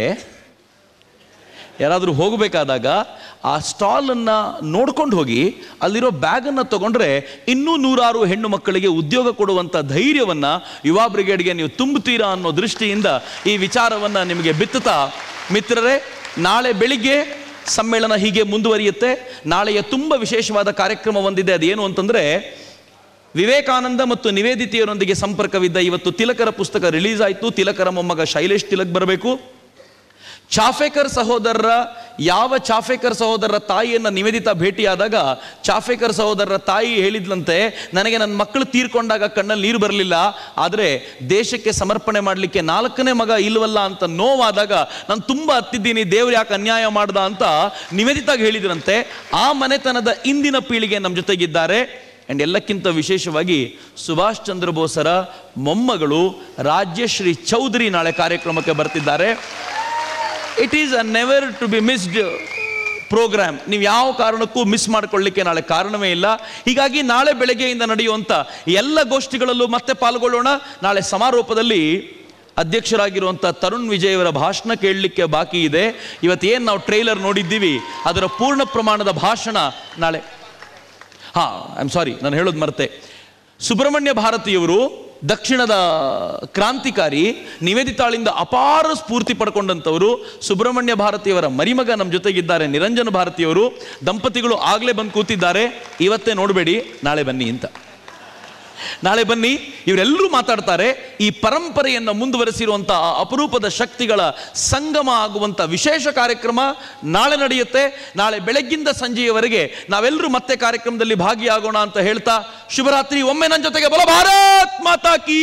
ಯಾರಾದರೂ ಹೋಗಬೇಕಾದಾಗ ಆ ಸ್ಟಾಲನ್ನು ನೋಡ್ಕೊಂಡು ಹೋಗಿ ಅಲ್ಲಿರೋ ಬ್ಯಾಗನ್ನು ತಗೊಂಡ್ರೆ ಇನ್ನೂ ನೂರಾರು ಹೆಣ್ಣು ಮಕ್ಕಳಿಗೆ ಉದ್ಯೋಗ ಕೊಡುವಂಥ ಧೈರ್ಯವನ್ನು ಯುವ ಬ್ರಿಗೇಡ್ಗೆ ನೀವು ತುಂಬುತ್ತೀರಾ ಅನ್ನೋ ದೃಷ್ಟಿಯಿಂದ ಈ ವಿಚಾರವನ್ನು ನಿಮಗೆ ಬಿತ್ತುತ್ತಾ ಮಿತ್ರರೇ ನಾಳೆ ಬೆಳಿಗ್ಗೆ ಸಮ್ಮೇಳನ ಹೀಗೆ ಮುಂದುವರಿಯುತ್ತೆ ನಾಳೆಯ ತುಂಬ ವಿಶೇಷವಾದ ಕಾರ್ಯಕ್ರಮ ಒಂದಿದೆ ಅದೇನು ಅಂತಂದರೆ ವಿವೇಕಾನಂದ ಮತ್ತು ನಿವೇದಿತೆಯರೊಂದಿಗೆ ಸಂಪರ್ಕವಿದ್ದ ಇವತ್ತು ತಿಲಕರ ಪುಸ್ತಕ ರಿಲೀಸ್ ಆಯಿತು ತಿಲಕರ ಮೊಮ್ಮಗ ಶೈಲೇಶ್ ತಿಲಕ್ ಬರಬೇಕು ಚಾಫೇಕರ್ ಸಹೋದರರ ಯಾವ ಚಾಫೇಕರ್ ಸಹೋದರರ ತಾಯಿಯನ್ನು ನಿವೇದಿತ ಭೇಟಿಯಾದಾಗ ಚಾಫೇಕರ್ ಸಹೋದರರ ತಾಯಿ ಹೇಳಿದ್ಲಂತೆ ನನಗೆ ನನ್ನ ಮಕ್ಕಳು ತೀರ್ಕೊಂಡಾಗ ಕಣ್ಣಲ್ಲಿ ನೀರು ಬರಲಿಲ್ಲ ಆದರೆ ದೇಶಕ್ಕೆ ಸಮರ್ಪಣೆ ಮಾಡಲಿಕ್ಕೆ ನಾಲ್ಕನೇ ಮಗ ಇಲ್ವಲ್ಲ ಅಂತ ನೋವಾದಾಗ ನಾನು ತುಂಬ ಹತ್ತಿದ್ದೀನಿ ದೇವ್ರು ಯಾಕೆ ಅನ್ಯಾಯ ಮಾಡ್ದ ಅಂತ ನಿವೇದಿತಾಗಿ ಹೇಳಿದ್ರಂತೆ ಆ ಮನೆತನದ ಇಂದಿನ ಪೀಳಿಗೆ ನಮ್ಮ ಜೊತೆಗಿದ್ದಾರೆ ಆ್ಯಂಡ್ ಎಲ್ಲಕ್ಕಿಂತ ವಿಶೇಷವಾಗಿ ಸುಭಾಷ್ ಚಂದ್ರ ಬೋಸರ ಮೊಮ್ಮಗಳು ರಾಜ್ಯಶ್ರೀ ಚೌಧರಿ ನಾಳೆ ಕಾರ್ಯಕ್ರಮಕ್ಕೆ ಬರ್ತಿದ್ದಾರೆ it is a never to be missed programme ನೀವು ಯಾವ ಕಾರಣಕ್ಕೂ ಮಿಸ್ ಮಾಡ್ಕೊಳ್ಳಿಕ್ಕೆ ನಾಳೆ ಕಾರಣವೇ ಇಲ್ಲ ಹೀಗಾಗಿ ನಾಳೆ ಬೆಳಗ್ಗೆಯಿಂದ ನಡೆಯುವಂಥ ಎಲ್ಲ ಗೋಷ್ಠಿಗಳಲ್ಲೂ ಮತ್ತೆ ಪಾಲ್ಗೊಳ್ಳೋಣ ನಾಳೆ ಸಮಾರೋಪದಲ್ಲಿ ಅಧ್ಯಕ್ಷರಾಗಿರುವಂಥ ತರುಣ್ ವಿಜಯ್ ಅವರ ಭಾಷಣ ಕೇಳಲಿಕ್ಕೆ ಬಾಕಿ ಇದೆ ಇವತ್ತೇನು ನಾವು ಟ್ರೈಲರ್ ನೋಡಿದ್ದೀವಿ ಅದರ ಪೂರ್ಣ ಪ್ರಮಾಣದ ಭಾಷಣ ನಾಳೆ ಹಾ ಐ ಆಮ್ ಸಾರಿ ನಾನು ಹೇಳೋದು ಮರ್ತೆ ಸುಬ್ರಹ್ಮಣ್ಯ ಭಾರತಿಯವರು ದಕ್ಷಿಣದ ಕ್ರಾಂತಿಕಾರಿ ನಿವೇದಿತಾಳಿಂದ ಅಪಾರ ಸ್ಫೂರ್ತಿ ಪಡ್ಕೊಂಡಂಥವರು ಸುಬ್ರಹ್ಮಣ್ಯ ಭಾರತಿಯವರ ಮರಿಮಗ ನಮ್ಮ ಜೊತೆಗಿದ್ದಾರೆ ನಿರಂಜನ ಭಾರತಿಯವರು ದಂಪತಿಗಳು ಆಗಲೇ ಬಂದು ಕೂತಿದ್ದಾರೆ ಇವತ್ತೇ ನೋಡಬೇಡಿ ನಾಳೆ ಬನ್ನಿ ಅಂತ ನಾಳೆ ಬನ್ನಿ ಇವರೆಲ್ಲರೂ ಮಾತಾಡ್ತಾರೆ ಈ ಪರಂಪರೆಯನ್ನು ಮುಂದುವರೆಸಿರುವಂಥ ಆ ಅಪರೂಪದ ಶಕ್ತಿಗಳ ಸಂಗಮ ಆಗುವಂಥ ವಿಶೇಷ ಕಾರ್ಯಕ್ರಮ ನಾಳೆ ನಡೆಯುತ್ತೆ ನಾಳೆ ಬೆಳಗ್ಗಿಂದ ಸಂಜೆಯವರೆಗೆ ನಾವೆಲ್ಲರೂ ಮತ್ತೆ ಕಾರ್ಯಕ್ರಮದಲ್ಲಿ ಭಾಗಿಯಾಗೋಣ ಅಂತ ಹೇಳ್ತಾ ಶುಭರಾತ್ರಿ ಒಮ್ಮೆ ನನ್ನ ಜೊತೆಗೆ ಬಲ ಭಾರತ್ ಮಾತಾ ಕೀ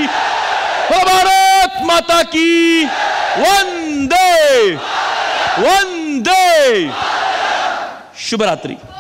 ಬಲ ಭಾರತ್ ಮಾತಾ ಕೀ ಒಂದೇ ಒಂದೇ ಶುಭರಾತ್ರಿ